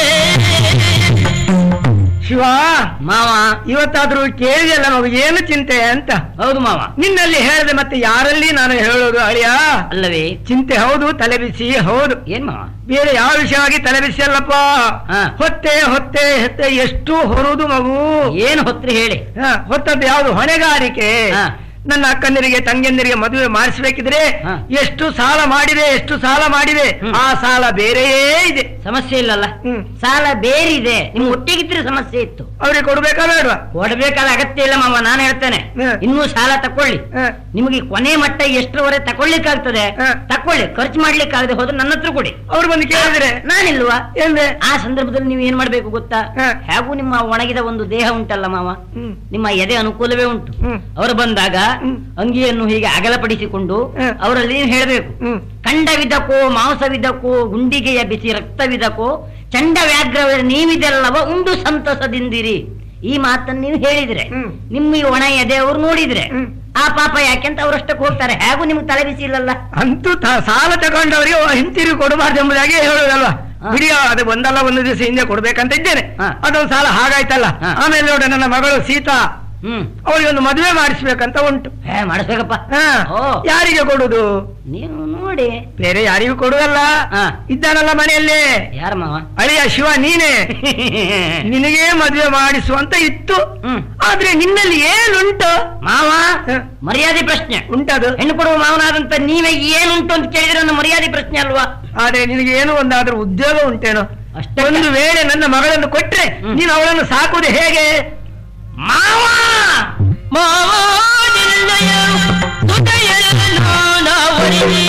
S3: ಶಿವ
S4: ಮಾವ
S3: ಇವತ್ತಾದ್ರೂ ಕೇಳಿದಲ್ಲ ಮಗು ಏನು ಚಿಂತೆ ಅಂತ
S4: ಹೌದು ಮಾವ
S3: ನಿನ್ನಲ್ಲಿ ಹೇಳಿದೆ ಮತ್ತೆ ಯಾರಲ್ಲಿ ನಾನು ಹೇಳೋದು ಅಳಿಯ
S4: ಅಲ್ಲವೇ
S3: ಚಿಂತೆ ಹೌದು ತಲೆಬಿಸಿ ಹೌದು
S4: ಏನ್ ಮಾವ
S3: ಬೇರೆ ಯಾವ ವಿಷಯವಾಗಿ ತಲೆಬಿಸಿ ಅಲ್ಲಪ್ಪ
S4: ಹಾ.
S3: ಹೊತ್ತೆ ಹೊತ್ತೆ ಹೊತ್ತೆ ಎಷ್ಟು ಹೊರುದು ಮಗು
S4: ಏನು ಹೊತ್ರಿ ಹೇಳಿ
S3: ಹ, ಹೊತ್ತದ್ದು ಯಾವುದು ಹೊಣೆಗಾರಿಕೆ
S4: ಹಾ.
S3: ನನ್ನ ಅಕ್ಕಂದಿರಿಗೆ ತಂಗಿಯಂದಿರಿಗೆ ಮದುವೆ ಮಾಡಿಸ್ಬೇಕಿದ್ರೆ
S4: ಹಾ.
S3: ಎಷ್ಟು ಸಾಲ ಮಾಡಿದೆ ಎಷ್ಟು ಸಾಲ ಮಾಡಿದೆ
S4: ಹ್ಮ್.
S3: ಆ ಸಾಲ ಬೇರೆಯೇ ಇದೆ
S4: ಸಮಸ್ಯೆ ಇಲ್ಲಲ್ಲ
S3: ಹ್ಮ್.
S4: ಸಾಲ ಬೇರಿದೆ ನಿಮ್ ಒಟ್ಟಿಗಿದ್ರೆ ಸಮಸ್ಯೆ ಇತ್ತು
S3: ಅವ್ರಿಗೆ ಕೊಡ್ಬೇಕಾ ಬೇಡವಾ
S4: ಕೊಡ್ಬೇಕಾದ ಅಗತ್ಯ ಇಲ್ಲ ಮಾವ ನಾನು ಹೇಳ್ತೇನೆ
S3: ಹ.
S4: ಇನ್ನೂ ಸಾಲ ತಕೊಳ್ಳಿ
S3: ಹ.
S4: ನಿಮಗೆ ಕೊನೆ ಮಟ್ಟ ಎಷ್ಟರವರೆ ತಕೊಳ್ಳಿಕ್ಕಾಗ್ತದೆ
S3: ಹ.
S4: ತಕೊಳ್ಳಿ ಖರ್ಚು ಮಾಡ್ಲಿಕ್ಕಾಗದೆ ಹೋದ್ರೆ ನನ್ನ ಹತ್ರ ಕೊಡಿ
S3: ಅವ್ರು ಬಂದು ಕೇಳಿದ್ರೆ
S4: ನಾನಿಲ್ವಾ
S3: ಏನ್ರೆ
S4: ಆ ಸಂದರ್ಭದಲ್ಲಿ ನೀವು ಏನ್ ಮಾಡ್ಬೇಕು ಗೊತ್ತಾ
S3: ಹ.
S4: ಹೇಗೂ ನಿಮ್ಮ ಒಣಗಿದ ಒಂದು ದೇಹ ಉಂಟಲ್ಲ ಮಾವ
S3: ಹ್ಮ್.
S4: ನಿಮ್ಮ ಎದೆ ಅನುಕೂಲವೇ ಉಂಟು
S3: ಹ್ಮ್.
S4: ಅವರು ಬಂದಾಗ
S3: ಹ್ಮ್.
S4: ಅಂಗಿಯನ್ನು ಹೀಗೆ ಅಗಲಪಡಿಸಿಕೊಂಡು
S3: ಹ.
S4: ಅವರಲ್ಲಿ ಏನ್ ಹೇಳ್ಬೇಕು
S3: ಹ್ಮ್
S4: ಕಂಡವಿದಕೋ ಮಾಂಸವಿದಕೋ ಗುಂಡಿಗೆಯ ಬಿಸಿ ರಕ್ತವಿದಕೋ ಚಂಡ ವ್ಯಾಘ್ರ ನೀವಿದೆಲ್ಲವ ಉಂಡು ಸಂತಸದಿಂದಿರಿ ಈ ಮಾತನ್ನು ನೀವು ಹೇಳಿದ್ರೆ
S3: ಹ್ಮ್.
S4: ನಿಮ್ಮ ಈ ಒಣ ಎದೆ ಅವ್ರು ನೋಡಿದ್ರೆ
S3: ಹ್ಮ್.
S4: ಆ ಪಾಪ ಯಾಕೆಂತ ಅವರಷ್ಟಕ್ಕೆ ಹೋಗ್ತಾರೆ ಹೇಗೂ ನಿಮ್ಗೆ ತಲೆ ಬಿಸಿ ಇಲ್ಲಲ್ಲ
S3: ಅಂತೂ ತ- ಸಾಲ ತಗೊಂಡವರಿಗೆ ಹಿಂತಿರುಗಿ ಕೊಡಬಾರ್ದು ಎಂಬುದಾಗಿ ಹೇಳುದಲ್ವಾ
S4: ಹಾ.
S3: ಬಿಡಿ ಅದು ಒಂದಲ್ಲ ಒಂದು ದಿವಸ ಹಿಂದೆ ಕೊಡ್ಬೇಕಂತ ಇದ್ದೇನೆ
S4: ಹಾ.
S3: ಅದೊಂದು ಸಾಲ ಹಾಗಾಯ್ತಲ್ಲ
S4: ಹಾ.
S3: ಆಮೇಲೆ ನೋಡ ನನ್ನ ಮಗಳು ಸೀತಾ
S4: ಹ್ಮ್
S3: ಅವಳಿಗೆ ಒಂದು ಮದುವೆ ಮಾಡಿಸ್ಬೇಕಂತ ಉಂಟು
S4: ಹೇ ಮಾಡಿಸ್ಬೇಕಪ್ಪ
S3: ಹಾ.
S4: ಓ
S3: ಯಾರಿಗೆ ಕೊಡುದು
S4: ನೀವು ನೋಡಿ
S3: ಬೇರೆ ಯಾರಿಗೂ ಕೊಡುದಲ್ಲ
S4: ಹಾ.
S3: ಇದ್ದಾನಲ್ಲ ಮನೆಯಲ್ಲಿ
S4: ಯಾರ ಮಾವ
S3: ಅಳಿಯ ಶಿವ ನೀನೇ ನಿನಗೇ ಮದುವೆ ಮಾಡಿಸುವಂತ ಇತ್ತು
S4: ಹ್ಮ್
S3: ಆದ್ರೆ ನಿನ್ನಲ್ಲಿ ಏನುಂಟು
S4: ಮಾವ
S3: ಹ.
S4: ಮರ್ಯಾದೆ ಪ್ರಶ್ನೆ
S3: ಉಂಟದು
S4: ಹೆಣ್ಣು ಕೊಡುವ ಮಾವನಾದಂತ ನೀವೇ ಏನುಂಟು ಅಂತ ಕೇಳಿದ್ರೆ ನನ್ನ ಮರ್ಯಾದೆ ಪ್ರಶ್ನೆ ಅಲ್ವಾ
S3: ಆದ್ರೆ ನಿನಗೆ ಏನು ಒಂದಾದ್ರೂ ಉದ್ಯೋಗ ಉಂಟೇನೋ
S4: ಅಷ್ಟೇ
S3: ಒಂದು ವೇಳೆ ನನ್ನ ಮಗಳನ್ನು ಕೊಟ್ರೆ
S4: ಹ್ಮ್.
S3: ನೀನು ಅವಳನ್ನು ಸಾಕುವುದು ಹೇಗೆ
S4: ಮಾವ
S1: ಮಾವ ನಿನ್ನಯ ತುದೆಯನ್ನು ನಾವರಿಸಿ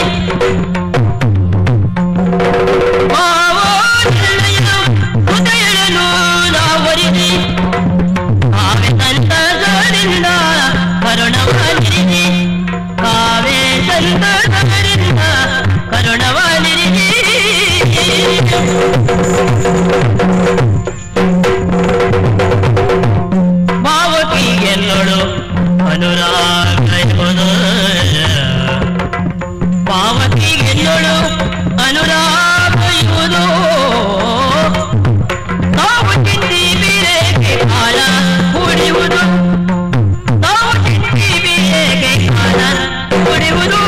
S1: ಮಾವ ನಿನ್ನಯ ತುದೆಯನ್ನು ನಾವರಿಸಿ ಕಾವೆ ಸಂತಸರಿಂದ ಕರುಣವನಿರಿಸಿ ಕಾವೆ ಸಂತಸರಿಂದ ಕರುಣವನಿರಿಸಿ ಮಾವತಿ ಎಲ್ಲಳು ಅನುರಾಗ ಎಂಬುದು ಪಾವತಿ ಎಲ್ಲಳು ಅನುರಾಗ ಎಂಬುದು ತಾವು ಚಿಂತಿ ಬೀರೆಗೆ ಕಾಲ ಕುಡಿಯುವುದು ತಾವು ಚಿಂತಿ ಬೀರೆಗೆ ಕಾಲ ಕುಡಿಯುವುದು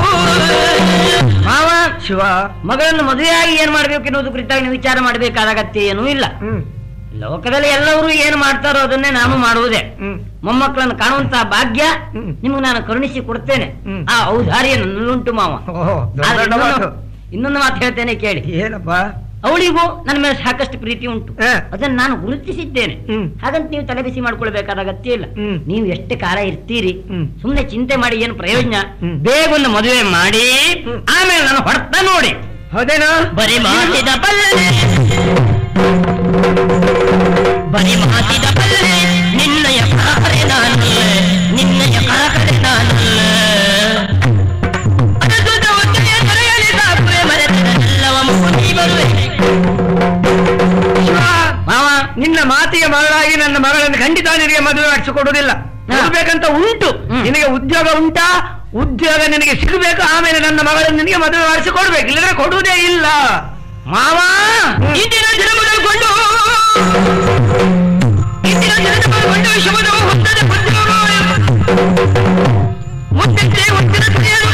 S4: ಮಾವ
S3: ಶಿವ
S4: ಮಗಳನ್ನು ಮದುವೆಯಾಗಿ ಏನ್ ಮಾಡ್ಬೇಕು ಎನ್ನುವುದು ಕುರಿತಾಗಿ ನೀವು ವಿಚಾರ ಮಾಡಬೇಕಾದ ಅಗತ್ಯ ಏನೂ ಇಲ್ಲ
S3: ಹ್ಮ್
S4: ಲೋಕದಲ್ಲಿ ಎಲ್ಲರೂ ಏನು ಮಾಡ್ತಾರೋ ಅದನ್ನೇ ನಾನು ಮಾಡುವುದೇ
S3: ಹ್ಮ್
S4: ಮೊಮ್ಮಕ್ಕಳನ್ನು ಕಾಣುವಂತಹ ಭಾಗ್ಯ
S3: ಹ್ಮ್.
S4: ನಿಮಗೆ ನಾನು ಕರುಣಿಸಿ ಕೊಡ್ತೇನೆ
S3: ಹ್ಮ್.
S4: ಆ ಔದಾರ್ಯ ನನ್ನಲ್ಲುಂಟು ಮಾವ
S3: ಓಹೋ ದೊಡ್ಡ
S4: ಆದ್ರೆ
S3: ದೊಡ್ಡ
S4: ಇನ್ನೊಂದು-
S3: ಮಾತು.
S4: ಇನ್ನೊಂದು ಮಾತು ಹೇಳ್ತೇನೆ ಕೇಳಿ
S3: ಏನಪ್ಪ
S4: ಅವಳಿಗೂ ನನ್ನ ಮೇಲೆ ಸಾಕಷ್ಟು ಪ್ರೀತಿ ಉಂಟು
S3: ಹ.
S4: ಅದನ್ನು ನಾನು ಗುರುತಿಸಿದ್ದೇನೆ
S3: ಹ್ಮ್.
S4: ಹಾಗಂತ ನೀವು ತಲೆ ಬಿಸಿ ಮಾಡ್ಕೊಳ್ಬೇಕಾದ ಅಗತ್ಯ ಇಲ್ಲ
S3: ಹ್ಮ್.
S4: ನೀವು ಎಷ್ಟು ಕಾಲ ಇರ್ತೀರಿ
S3: ಹ್ಮ್.
S4: ಸುಮ್ಮನೆ ಚಿಂತೆ ಮಾಡಿ ಏನು ಪ್ರಯೋಜನ
S3: ಹ್ಮ್.
S4: ಬೇಗ ಒಂದು ಮದುವೆ ಮಾಡಿ
S3: ಹ್ಮ್.
S4: ಆಮೇಲೆ ನಾನು ಹೊಡ್ತ ನೋಡಿ
S3: ಹೌದೇನೋ
S1: ಬರಿ ಮಾತಿದ ಬಲ್ಲೆ ಬರಿ ಮಾತಿದ ಬಲ್ಲೆ ನಿನ್ನಯ ಕರೆ ನಾನಲ್ಲ ನಿನ್ನಯ ಕರೆ ನಾನಲ್ಲ ಅನಸುದ ಒತ್ತೆಯ ತೊರೆಯಲಿ ಸಾಕುವೆ ಮರೆತನೆಲ್ಲವ ಮುಗಿ ಬರುವೆ
S3: ಶಿವ,
S4: ಮಾವ
S3: ನಿನ್ನ ಮಾತಿಗೆ ಮಗಳಾಗಿ ನನ್ನ ಮಗಳನ್ನು ಖಂಡಿತ ನಿನಗೆ ಮದುವೆ ಮಾಡಿಸಿಕೊಡುವುದಿಲ್ಲ ಕೊಡ್ಬೇಕಂತ ಉಂಟು
S4: ಹ್ಮ್.
S3: ನಿನಗೆ ಉದ್ಯೋಗ ಉಂಟಾ ಉದ್ಯೋಗ ನಿನಗೆ ಸಿಗಬೇಕು ಆಮೇಲೆ ನನ್ನ ಮಗಳನ್ನು ನಿನಗೆ ಮದುವೆ ಮಾಡಿಸಿ ಕೊಡ್ಬೇಕು ಇಲ್ಲದ್ರೆ ಕೊಡುವುದೇ ಇಲ್ಲ
S4: ಮಾವ
S1: ಇಂದಿನ ದಿನಮುದಲ್ಕೊಂಡು ಇಂದಿನ ದಿನಮುದಲ್ಕೊಂಡು ಶುಭದ ಹುಟ್ಟದ ಪುತ್ರರು ಮುತ್ತಂತೆ ಹುಟ್ಟಿದ ಸ್ತ್ರೀಯರು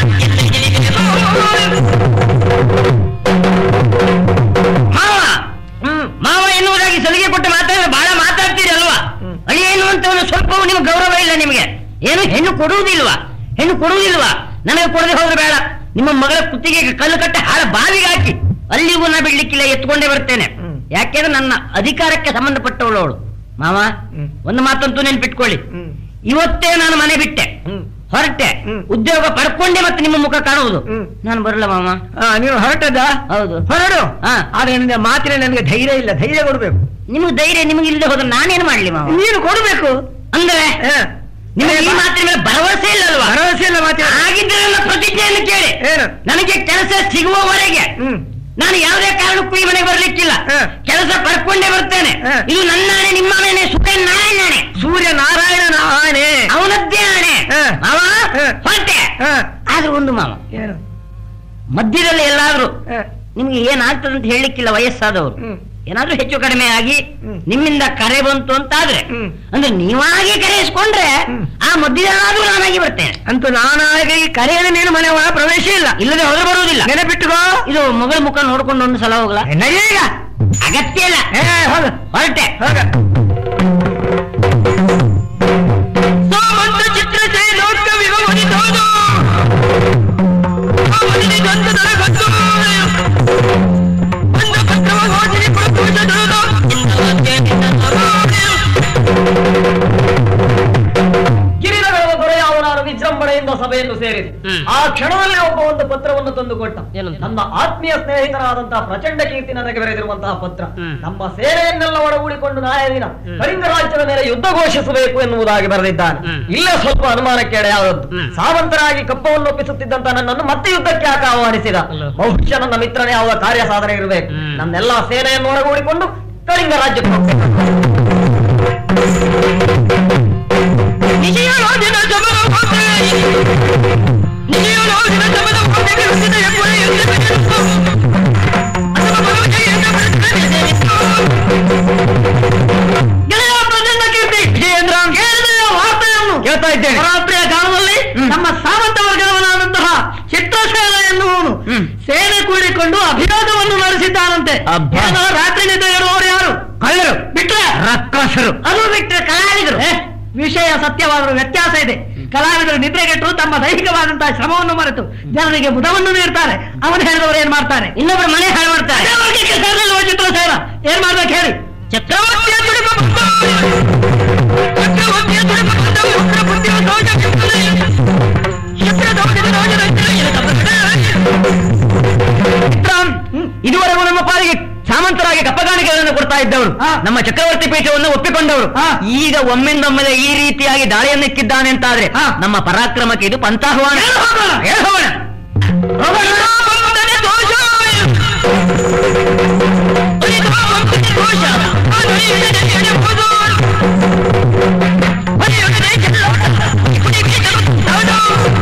S4: ಮಾವ ಮಾವ ಎನ್ನುವುದಾಗಿ ಸಲಿಗೆ ಕೊಟ್ಟು ಮಾತಾಡಿದ್ರೆ ಬಹಳ ಮಾತಾಡ್ತೀರಿ ಅಲ್ವಾ
S3: ಹ್ಮ್.
S4: ಅಳಿಯ ಎನ್ನುವಂತವನು ಸ್ವಲ್ಪವೂ ನಿಮ್ಗೆ ಗೌರವ ಇಲ್ಲ ನಿಮಗೆ ಏನು ಹೆಣ್ಣು ಕೊಡುವುದಿಲ್ವಾ ಹೆಣ್ಣು ಕೊಡುವುದಿಲ್ವಾ ನನಗೆ ಕೊಡದೆ ಹೋದ್ರೆ ಬೇಡ ನಿಮ್ಮ ಮಗಳ ಕುತ್ತಿಗೆಗೆ ಕಲ್ಲು ಕಟ್ಟಿ ಹಾಳ ಬಾವಿಗೆ ಹಾಕಿ ಅಲ್ಲಿಗೂ ನಾ ಬಿಡ್ಲಿಕ್ಕಿಲ್ಲ ಎತ್ಕೊಂಡೇ ಬರ್ತೇನೆ
S3: ಹ್ಮ್.
S4: ಯಾಕೆಂದ್ರೆ ನನ್ನ ಅಧಿಕಾರಕ್ಕೆ ಸಂಬಂಧಪಟ್ಟವಳು ಅವಳು ಮಾವ
S3: ಹ್ಮ್.
S4: ಒಂದು ಮಾತಂತೂ ನೆನ್ಪಿಟ್ಕೊಳ್ಳಿ
S3: ಹ್ಮ್.
S4: ಇವತ್ತೇ ನಾನು ಮನೆ ಬಿಟ್ಟೆ
S3: ಹ್ಮ್.
S4: ಹೊರಟೆ
S3: ಹ್ಮ್.
S4: ಉದ್ಯೋಗ ಪಡ್ಕೊಂಡೆ ಮತ್ತೆ ನಿಮ್ಮ ಮುಖ ಕಾಣುವುದು
S3: ಹ್ಮ್.
S4: ನಾನು ಬರಲ್ಲ ಮಾಮ
S3: ಆ, ನೀನು ಹೊರಟದ
S4: ಹೌದು
S3: ಹೊರಡು
S4: ಹಾ.
S3: ಆದ್ರೆ ನಿನ್ನ ಮಾತಿನ ನನಗೆ ಧೈರ್ಯ ಇಲ್ಲ ಧೈರ್ಯ ಕೊಡ್ಬೇಕು
S4: ನಿಮ್ಗೆ ಧೈರ್ಯ ನಿಮ್ಗೆ ಇಲ್ಲದೆ ಹೋದ್ರೆ ನಾನೇನು ಮಾಡ್ಲಿ ಮಾವ
S3: ನೀನು ಕೊಡ್ಬೇಕು
S4: ಅಂದ್ರೆ
S3: ಹಾ.
S4: ನಿಮಗೆ ಈ ಮಾತಿನ ಮೇಲೆ ಭರವಸೆ ಇಲ್ಲಲ್ವಾ
S3: ಭರವಸೆ ಇಲ್ಲ ಮಾತಿನ
S4: ಹಾಗಿದ್ರೆ ನನ್ನ ಪ್ರತಿಜ್ಞೆಯನ್ನು ಕೇಳಿ
S3: ಏನು
S4: ನನಗೆ ಕೆಲಸ ಸಿಗುವವರೆಗೆ
S3: ಹ್ಮ್
S4: ನಾನು ಯಾವುದೇ ಕಾರಣಕ್ಕೂ ಈ ಮನೆಗೆ ಬರ್ಲಿಕ್ಕಿಲ್ಲ
S3: ಹ.
S4: ಕೆಲಸ ಪಡ್ಕೊಂಡೇ ಬರ್ತೇನೆ
S3: ಹ.
S4: ಇದು ನನ್ನಾಣೆ ನಿಮ್ಮ ಮನೆ ಸುಖ ನಾರಾಯಣಾಣೆ
S3: ಸೂರ್ಯ ನಾರಾಯಣನ ಆಣೆ
S4: ಅವನದ್ದೇ ಆಣೆ
S3: ಹ.
S4: ಮಾವ
S3: ಹ.
S4: ಹೊರಟೆ
S3: ಹಾ.
S4: ಆದ್ರೆ ಒಂದು ಮಾವ
S3: ಏನು
S4: ಮಧ್ಯದಲ್ಲಿ ಎಲ್ಲಾದ್ರೂ
S3: ಹಾ.
S4: ನಿಮ್ಗೆ ಏನಾಗ್ತದೆ ಅಂತ ಹೇಳಲಿಕ್ಕಿಲ್ಲ ವಯಸ್ಸಾದವರು
S3: ಹ್ಮ್.
S4: ಏನಾದ್ರೂ ಹೆಚ್ಚು ಕಡಿಮೆ ಆಗಿ
S3: ಹ್ಮ್.
S4: ನಿಮ್ಮಿಂದ ಕರೆ ಬಂತು ಅಂತಾದ್ರೆ
S3: ಹ್ಮ್.
S4: ಅಂದ್ರೆ ನೀವಾಗಿ ಕರೆಯಿಸ್ಕೊಂಡ್ರೆ
S3: ಹ್ಮ್.
S4: ಆ ಮಧ್ಯದಲ್ಲಾದ್ರೂ ನಾನಾಗಿ ಬರ್ತೇನೆ
S3: ಅಂತೂ ನಾನಾಗಿ ಕರೆಯದ ನೀನು ಮನೆ ಒಳ ಪ್ರವೇಶ ಇಲ್ಲ
S4: ಇಲ್ಲದೆ ಹೊರ ಬರುವುದಿಲ್ಲ
S3: ನೆನಪಿಟ್ಟುಕೋ
S4: ಇದು ಮಗಳ ಮುಖ ನೋಡ್ಕೊಂಡು ಒಂದು ಸಲ ಹೋಗ್ಲಾ
S3: ನಡಿ ಈಗ
S4: ಅಗತ್ಯ ಇಲ್ಲ
S3: ಏ ಹೋಗ
S4: ಹೊರಟೆ
S3: ಹೋಗ
S1: ಸಾಮಂತ ಚಿತ್ರತೆ ಲೋಕವಿವ ಮುನಿತೋದು ಅವನಿಗೆ ಗಂಧದರ ಗಂಧು ಒಂದು ಪತ್ರವ ಹೋದಿರಿ ಪ್ರಪೂಜದಳು ಇಂದಲಕ್ಕೆ
S5: ಕಿರಿನಗಳ ದೊರೆ ಅವನಾರು ವಿಜೃಂಭಣೆಯಿಂದ ಸಭೆಯನ್ನು ಸೇರಿದೆ
S1: ಹ್ಮ್.
S5: ಆ ಕ್ಷಣದಲ್ಲಿ ಒಬ್ಬ ಒಂದು ಪತ್ರವನ್ನು ತಂದುಕೊಟ್ಟ
S1: ಏನಂತ?
S5: ನನ್ನ ಆತ್ಮೀಯ ಸ್ನೇಹಿತರಾದಂತಹ ಪ್ರಚಂಡ ಕೀರ್ತಿ ನನಗೆ ಬರೆದಿರುವಂತಹ ಪತ್ರ
S1: ಹ್ಮ್.
S5: ನಮ್ಮ ಸೇನೆಯನ್ನೆಲ್ಲ ಒಳಗೂಡಿಕೊಂಡು ನಾಳೆ ದಿನ
S1: ಹ್ಮ್.
S5: ಕಳಿಂಗ ರಾಜ್ಯದ ಮೇಲೆ ಯುದ್ಧ ಘೋಷಿಸಬೇಕು ಎನ್ನುವುದಾಗಿ ಬರೆದಿದ್ದಾನೆ
S1: ಹ್ಮ್.
S5: ಇಲ್ಲೇ ಸ್ವಲ್ಪ ಅನುಮಾನಕ್ಕೆಡೆಯಾದದ್ದು
S1: ಹ್ಮ್.
S5: ಸಾವಂತರಾಗಿ ಕಪ್ಪವನ್ನು ಒಪ್ಪಿಸುತ್ತಿದ್ದಂತ ನನ್ನನ್ನು ಮತ್ತೆ ಯುದ್ಧಕ್ಕೆ ಯಾಕೆ ಆಹ್ವಾನಿಸಿದ
S1: ಅಲ್ಲ.
S5: ಬಹುಶಃ ನನ್ನ ಮಿತ್ರನೇ ಅವರ ಕಾರ್ಯ ಸಾಧನೆ ಇರಬೇಕು
S1: ಹ್ಮ್.
S5: ನನ್ನೆಲ್ಲ ಸೇನೆಯನ್ನು ಒಳಗೂಡಿಕೊಂಡು ಕಳಿಂಗ ರಾಜ್ಯಕ್ಕೆ ಹೋಗ್ಬೇಕು
S1: ನಿಜಯೋಜಿನ ಸಮರ ಹೋದೆ ನಿಜಯೋಜಿನ ಸಮರ ಹೋದೆ ಹುಟ್ಟಿದ ಎಂಬುದೇ ಎಂದಿರುವುದು ಅಥವಾ ಬರುವಿಕೆಯಿಂದ ಬರುತ್ತದೆ
S3: ಗೆಳೆಯ ಪ್ರಚಂಡ ಕೀರ್ತಿ ವಿಜಯೇಂದ್ರ ಕೇಳಿದ ವಾರ್ತೆಯನ್ನು
S4: ಕೇಳ್ತಾ ಇದ್ದೇನೆ
S3: ರಾತ್ರಿಯ ಕಾಲದಲ್ಲಿ
S4: ಹ್ಮ್.
S3: ನಮ್ಮ ಸಾಮಂತ ವರ್ಗದವನಾದಂತಹ ಚಿತ್ರಸೇನ ಎನ್ನುವನು
S4: ಹ್ಮ್.
S3: ಸೇನೆ ಕೂಡಿಕೊಂಡು ಅಭಿಯಾನವನ್ನು ನಡೆಸಿದ್ದಾನಂತೆ
S4: ಅಬ್ಬಾ.
S3: ಏನೋ ರಾತ್ರಿ ನಿದ್ದೆ ಇರುವವರು ಯಾರು
S4: ಕಳ್ಳರು
S3: ಬಿಟ್ರೆ
S4: ರಕ್ಕಸರು
S3: ಅದು ಬಿಟ್ರೆ ಕಲಾವಿದರು ಏ, ವಿಷಯ ಸತ್ಯವಾದರೂ ವ್ಯತ್ಯಾಸ ಇದೆ ಕಲಾವಿದರು ನಿದ್ರೆಗೆಟ್ಟು ತಮ್ಮ ದೈಹಿಕವಾದಂತಹ ಶ್ರಮವನ್ನು ಮರೆತು ಜನರಿಗೆ ಮುದವನ್ನು ನೀಡ್ತಾರೆ ಅವನು ಹೇಳಿದವರು ಏನ್ ಮಾಡ್ತಾರೆ
S4: ಇನ್ನೊಬ್ಬರ ಮನೆ ಹಾಳು ಮಾಡ್ತಾರೆ
S3: ಅದೇ ವರ್ಗಕ್ಕೆ ಸೇರಲಿಲ್ವ ಚಿತ್ರಸೇನ ಏನ್ ಮಾಡ್ಬೇಕು ಹೇಳಿ
S1: ಚಕ್ರವರ್ತಿಯ ತುಡಿಪ ಬಂದ ಚಕ್ರವರ್ತಿಯ ತುಡಿಪ ಬಂದ ಉಗ್ರ ಬುದ್ಧಿಯ ಸಹಜ ಬಿಂಬಲೆ ಚಕ್ರದವನಿಗೆ ರಾಜರಂತೆ
S4: ರಾಮ್, ಇದುವರೆಗೂ ನಮ್ಮ ಪಾಲಿಗೆ ಸಾಮಂತರಾಗಿ ಕಪ್ಪಗಾಣಿಕೆಗಳನ್ನು ಕೊಡ್ತಾ ಇದ್ದವರು
S3: ಹಾ.
S4: ನಮ್ಮ ಚಕ್ರವರ್ತಿ ಪೀಠವನ್ನು ಒಪ್ಪಿಕೊಂಡವರು
S3: ಹಾ.
S4: ಈಗ ಒಮ್ಮಿಂದೊಮ್ಮೆಲೆ ಈ ರೀತಿಯಾಗಿ ದಾಳಿಯನ್ನಿಕ್ಕಿದ್ದಾನೆ ಅಂತಾದ್ರೆ
S3: ಹಾ.
S4: ನಮ್ಮ ಪರಾಕ್ರಮಕ್ಕೆ ಇದು ಪಂಥಾಹ್ವಾನ
S3: ಹೇಳು ಹೋಗೋಣ.
S4: ಹೇಳು ಹೋಗೋಣ.
S1: ಬಂದನೆ ದೋಷ ಬಂದನೆ ದೋಷ ಅನುಳಿಯದೆ ಎಂಬುದು ಹೊರೆಯೊಡನೆ ಗೆಲ್ಲೋ ಕುಡಿಬೇಕದು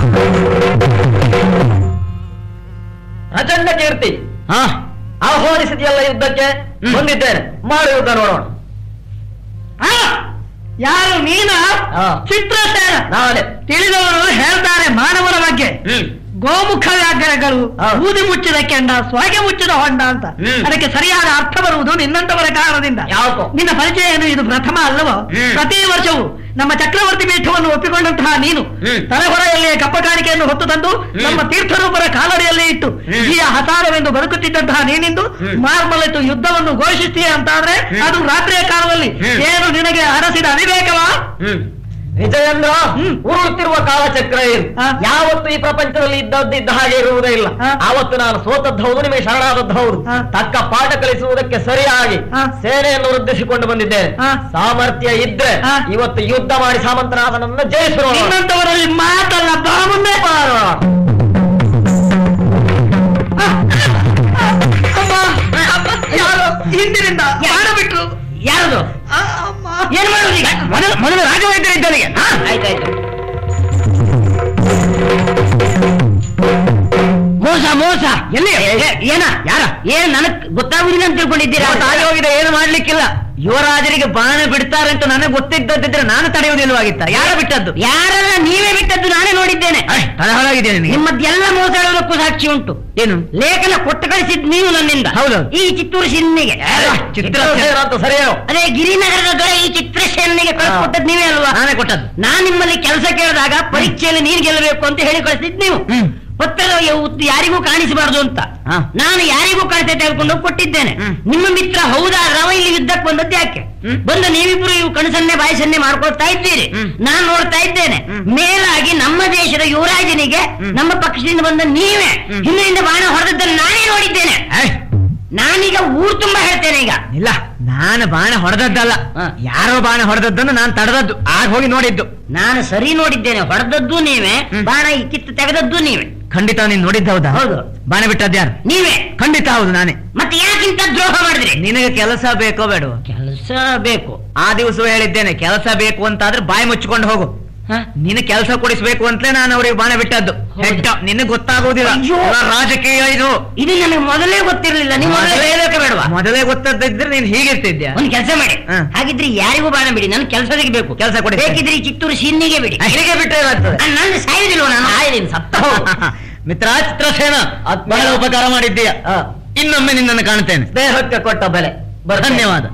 S5: ಪ್ರಚಂಡ ಕೀರ್ತಿ
S4: ಹಾ
S5: ಆಹ್ವಾನಿಸಿದೆಯಲ್ಲ ಯುದ್ಧಕ್ಕೆ
S4: ಹ್ಮ್.
S5: ಬಂದಿದ್ದೇನೆ ಮಾಡು ಯುದ್ಧ ನೋಡೋಣ
S3: ಆ, ಯಾರು ನೀನ
S5: ಹಾ.
S3: ಚಿತ್ರಸೇನ
S5: ನಾಳೆ
S3: ತಿಳಿದವರು ಹೇಳ್ತಾರೆ ಮಾನವರ ಬಗ್ಗೆ
S4: ಹ್ಮ್
S3: ಗೋಮುಖ ವ್ಯಾಘ್ರಗಳು
S5: ಹಾ.
S3: ಬೂದಿ ಮುಚ್ಚಿದ ಕೆಂಡ ಸ್ವಗೆ ಮುಚ್ಚಿದ ಹೊಂಡ ಅಂತ
S4: ಹ್ಮ್.
S3: ಅದಕ್ಕೆ ಸರಿಯಾದ ಅರ್ಥ ಬರುವುದು ನಿನ್ನಂತವರ ಕಾರಣದಿಂದ
S5: ಯಾಕೋ?
S3: ನಿನ್ನ ಪರಿಚಯ ಏನು ಇದು ಪ್ರಥಮ ಅಲ್ಲವೋ
S4: ಹ್ಮ್.
S3: ಪ್ರತಿ ವರ್ಷವೂ ನಮ್ಮ ಚಕ್ರವರ್ತಿ ಪೀಠವನ್ನು ಒಪ್ಪಿಕೊಂಡಂತಹ ನೀನು
S4: ಹ್ಮ್.
S3: ತಲೆಹೊರೆಯಲ್ಲಿ ಕಪ್ಪ ಕಾಣಿಕೆಯನ್ನು ಹೊತ್ತು ತಂದು ನಮ್ಮ ತೀರ್ಥರೂಪರ ಕಾಲಡಿಯಲ್ಲಿ ಇಟ್ಟು
S4: ಹ್ಮ್.
S3: ಈ ಹತಾರವೆಂದು ಬದುಕುತ್ತಿದ್ದಂತಹ ನೀನಿಂದು
S4: ಹ್ಮ್.
S3: ಮಾರ್ಮಲೆತ್ತು ಯುದ್ಧವನ್ನು ಘೋಷಿಸ್ತೀಯ ಅಂತಾದ್ರೆ
S4: ಹ್ಮ್.
S3: ಅದು ರಾತ್ರಿಯ ಕಾಲದಲ್ಲಿ
S4: ಹ್ಮ್.
S3: ಏನು ನಿನಗೆ ಅರಸಿದ ಅವಿವೇಕವಾ
S4: ಹ್ಮ್
S5: ವಿಜಯೇಂದ್ರ
S3: ಹ್ಮ್.
S5: ಉರುಳುತ್ತಿರುವ ಕಾಲಚಕ್ರ ಇದು
S3: ಹಾ.
S5: ಯಾವತ್ತು ಈ ಪ್ರಪಂಚದಲ್ಲಿ ಇದ್ದದ್ದು ಇದ್ದ ಹಾಗೆ ಇರುವುದೇ ಇಲ್ಲ
S3: ಹಾ.
S5: ಆವತ್ತು ನಾನು ಸೋತದ್ದು ಹೌದು ನಿಮಗೆ ಶರಣಾದದ್ದು ಹೌದು
S3: ಹಾ.
S5: ತಕ್ಕ ಪಾಠ ಕಲಿಸುವುದಕ್ಕೆ ಸರಿಯಾಗಿ
S3: ಹಾ.
S5: ಸೇನೆಯನ್ನು ವೃದ್ಧಿಸಿಕೊಂಡು ಬಂದಿದ್ದೇನೆ
S3: ಹಾ.
S5: ಸಾಮರ್ಥ್ಯ ಇದ್ರೆ
S3: ಹಾ.
S5: ಇವತ್ತು ಯುದ್ಧ ಮಾಡಿ ಸಾಮಂತನಾದ ನನ್ನ ಜಯಿಸಿರೋಣ
S3: ನಿನ್ನಂತವರಲ್ಲಿ ಮಾತಲ್ಲ ಬಾ ಮುಂದೆ ಅಮ್ಮ, ಅಮ್ಮ, ಯಾರೋ ಹಿಂದಿನಿಂದ ಮಾಡಬಿಟ್ರು
S4: ಯಾರದು
S3: ಆ, ಅಮ್ಮ
S4: ಏನ್ ಮಾಡೋದು ಈಗ
S2: ಮೊದಲು ಮೊದಲು ರಾಜವೈದ್ಯರ ಇದ್ದಲ್ಲಿಗೆ
S4: ಹಾ, ಆಯ್ತಾಯ್ತು ಮೋಸ ಮೋಸ
S2: ಎಲ್ಲಿ?
S4: ಏ- ಏನ
S2: ಯಾರ?
S4: ಏನ್ ನನಗ್ ಗೊತ್ತಾಗುದಿಲ್ಲ ಅಂತ ತಿಳ್ಕೊಂಡಿದ್ದೀರಾ
S2: ತಾಯಿ ಹೋಗಿದೆ ಏನು ಮಾಡ್ಲಿಕ್ಕಿಲ್ಲ ಯುವರಾಜರಿಗೆ ಬಾಣ ಬಿಡ್ತಾರೆ ಅಂತ ನನಗೆ ಗೊತ್ತಿದ್ದದಿದ್ರೆ ನಾನು ತಡೆಯುವುದಿಲ್ಲವಾಗಿತ್ತ ಯಾರ ಬಿಟ್ಟದ್ದು
S4: ಯಾರಲ್ಲ ನೀವೇ ಬಿಟ್ಟದ್ದು ನಾನೇ ನೋಡಿದ್ದೇನೆ
S2: ತಳಹಳಾಗಿದೆ ನಿನಗೆ
S4: ನಿಮ್ಮದ್ದೆಲ್ಲ ಮೋಸ ಹೇಳೋದಕ್ಕೂ ಸಾಕ್ಷಿ ಉಂಟು
S2: ಏನು
S4: ಲೇಖನ ಕೊಟ್ಟು ಕಳಿಸಿದ್ ನೀವು ನನ್ನಿಂದ
S2: ಹೌದು.
S4: ಈ ಚಿತ್ತೂರು ಸಿನ್ನಿಗೆ
S2: ಚಿತ್ರಸೇನ ಅಂತ ಸರಿ ಹೇಳು
S4: ಅದೇ ಗಿರಿನಗರದ ದೊರೆ ಈ ಚಿತ್ರಸೇನಿಗೆ ಕಳಿಸ್ಕೊಟ್ಟದ್ ನೀವೇ ಅಲ್ವಾ
S2: ನಾನೇ ಕೊಟ್ಟದ್ದು
S4: ನಾನ್ ನಿಮ್ಮಲ್ಲಿ ಕೆಲಸ ಕೇಳಿದಾಗ ಪರೀಕ್ಷೆಯಲ್ಲಿ ನೀನ್ ಗೆಲ್ಲಬೇಕು ಅಂತ ಹೇಳಿ ಕಳಿಸಿದ್ ನೀವು
S2: ಹ್ಮ್.
S4: ಪತ್ರದ ಉತ್ತು ಯಾರಿಗೂ ಕಾಣಿಸಬಾರದು ಅಂತ
S2: ಹಾ.
S4: ನಾನು ಯಾರಿಗೂ ಕಾಣಿಸೆ ತೆಗೆದುಕೊಂಡು ಹೋಗಿ ಕೊಟ್ಟಿದ್ದೇನೆ
S2: ಹ್ಮ್.
S4: ನಿಮ್ಮ ಮಿತ್ರ ಹೌದಾ ರವ ಇಲ್ಲಿ ಯುದ್ಧಕ್ಕೆ ಬಂದದ್ದು ಯಾಕೆ
S2: ಹ್ಮ್.
S4: ಬಂದು ನೀವಿಬ್ರು ಇವು ಕಣಸನ್ನೆ ಬಾಯಿಸನ್ನೆ ಮಾಡ್ಕೊಳ್ತಾ ಇದ್ದೀರಿ
S2: ಹ್ಮ್.
S4: ನಾನ್ ನೋಡ್ತಾ ಇದ್ದೇನೆ
S2: ಹ್ಮ್.
S4: ಮೇಲಾಗಿ ನಮ್ಮ ದೇಶದ ಯುವರಾಜನಿಗೆ
S2: ಹ್ಮ್.
S4: ನಮ್ಮ ಪಕ್ಷದಿಂದ ಬಂದ ನೀವೇ
S2: ಹ್ಮ್.
S4: ಹಿಂದಿನಿಂದ ಬಾಣ ಹೊಡೆದದ್ದನ್ನು ನಾನೇ ನೋಡಿದ್ದೇನೆ
S2: ಏಯ್,
S4: ನಾನೀಗ ಊರ್ ತುಂಬಾ ಹೇಳ್ತೇನೆ ಈಗ
S2: ಇಲ್ಲ ನಾನು ಬಾಣ ಹೊಡೆದದ್ದಲ್ಲ
S4: ಹಾ.
S2: ಯಾರೋ ಬಾಣ ಹೊಡೆದದ್ದನ್ನು ನಾನು ತಡೆದದ್ದು ಆಗ ಹೋಗಿ ನೋಡಿದ್ದು
S4: ನಾನು ಸರಿ ನೋಡಿದ್ದೇನೆ ಹೊಡೆದದ್ದು ನೀವೇ
S2: ಹ್ಮ್.
S4: ಬಾಣ ಈ ಕಿತ್ತು ತೆಗೆದದ್ದು ನೀವೇ
S2: ಖಂಡಿತ ನೀನು ನೋಡಿದ್ದ ಹೌದಾ
S4: ಹೌದು.
S2: ಬಾಣ ಬಿಟ್ಟದ್ದು ಯಾರು
S4: ನೀವೇ
S2: ಖಂಡಿತ ಹೌದು ನಾನೇ
S4: ಮತ್ತೆ ಯಾಕಿಂತ ದ್ರೋಹ ಮಾಡಿದ್ರಿ
S2: ನಿನಗೆ ಕೆಲಸ ಬೇಕೋ ಬೇಡ
S4: ಕೆಲಸ ಬೇಕು
S2: ಆ ದಿವಸ ಹೇಳಿದ್ದೇನೆ ಕೆಲಸ ಬೇಕು ಅಂತಾದ್ರೆ ಬಾಯಿ ಮುಚ್ಚಿಕೊಂಡು ಹೋಗು ನಿನ್ನ ಕೆಲಸ ಕೊಡಿಸ್ಬೇಕು ಅಂತಲೇ ನಾನು ಅವ್ರಿಗೆ ಬಾಣ ಬಿಟ್ಟದ್ದು
S4: ಹೌದು.
S2: ಹೆಡ್ಡ ನಿನಗೆ ಗೊತ್ತಾಗೋದಿಲ್ಲ
S4: ಅಯ್ಯೋ.
S2: ಎಲ್ಲ ರಾಜಕೀಯ ಇದು
S4: ಇದು ನನಗೆ ಮೊದಲೇ ಗೊತ್ತಿರಲಿಲ್ಲ ನೀವು ಮೊದಲೇ
S2: ಮೊದಲೇ-
S4: ಹೇಳೋಕೆ ಬೇಡವಾ
S2: ಮೊದಲೇ ಗೊತ್ತದ್ದಿದ್ರೆ ನೀನ್ ಹೀಗಿರ್ತಿದ್ಯಾ
S4: ಒಂದು ಕೆಲಸ ಮಾಡಿ
S2: ಹ.
S4: ಹಾಗಿದ್ರೆ ಯಾರಿಗೂ ಬಾಣ ಬಿಡಿ ನನ್ನ ಕೆಲಸ ಬೇಕು
S2: ಕೆಲ್ಸ ಕೊಡಿ.
S4: ಬೇಕಿದ್ರೆ ಈ ಚಿತ್ತೂರು ಸಿನ್ನಿಗೆ ಬಿಡಿ
S2: ಹೀಗೆ ಬಿಟ್ರೆ ಏನಾಗ್ತದೆ
S4: ನಾನು ನನ್ನ ಸಾಯುದಿಲ್ವ ನಾನು ಸಾಯುದಿಲ್ಲ ಸತ್ತ
S2: ಮಿತ್ರ ಚಿತ್ರಸೇನ ಬಹಳ ಉಪಕಾರ ಮಾಡಿದ್ದೀಯ ಇನ್ನೊಮ್ಮೆ ನಿನ್ನನ್ನು ಕಾಣ್ತೇನೆ
S5: ದೇಹಕ್ಕೆ ಕೊಟ್ಟ ಬೆಲೆ
S2: ಧನ್ಯವಾದ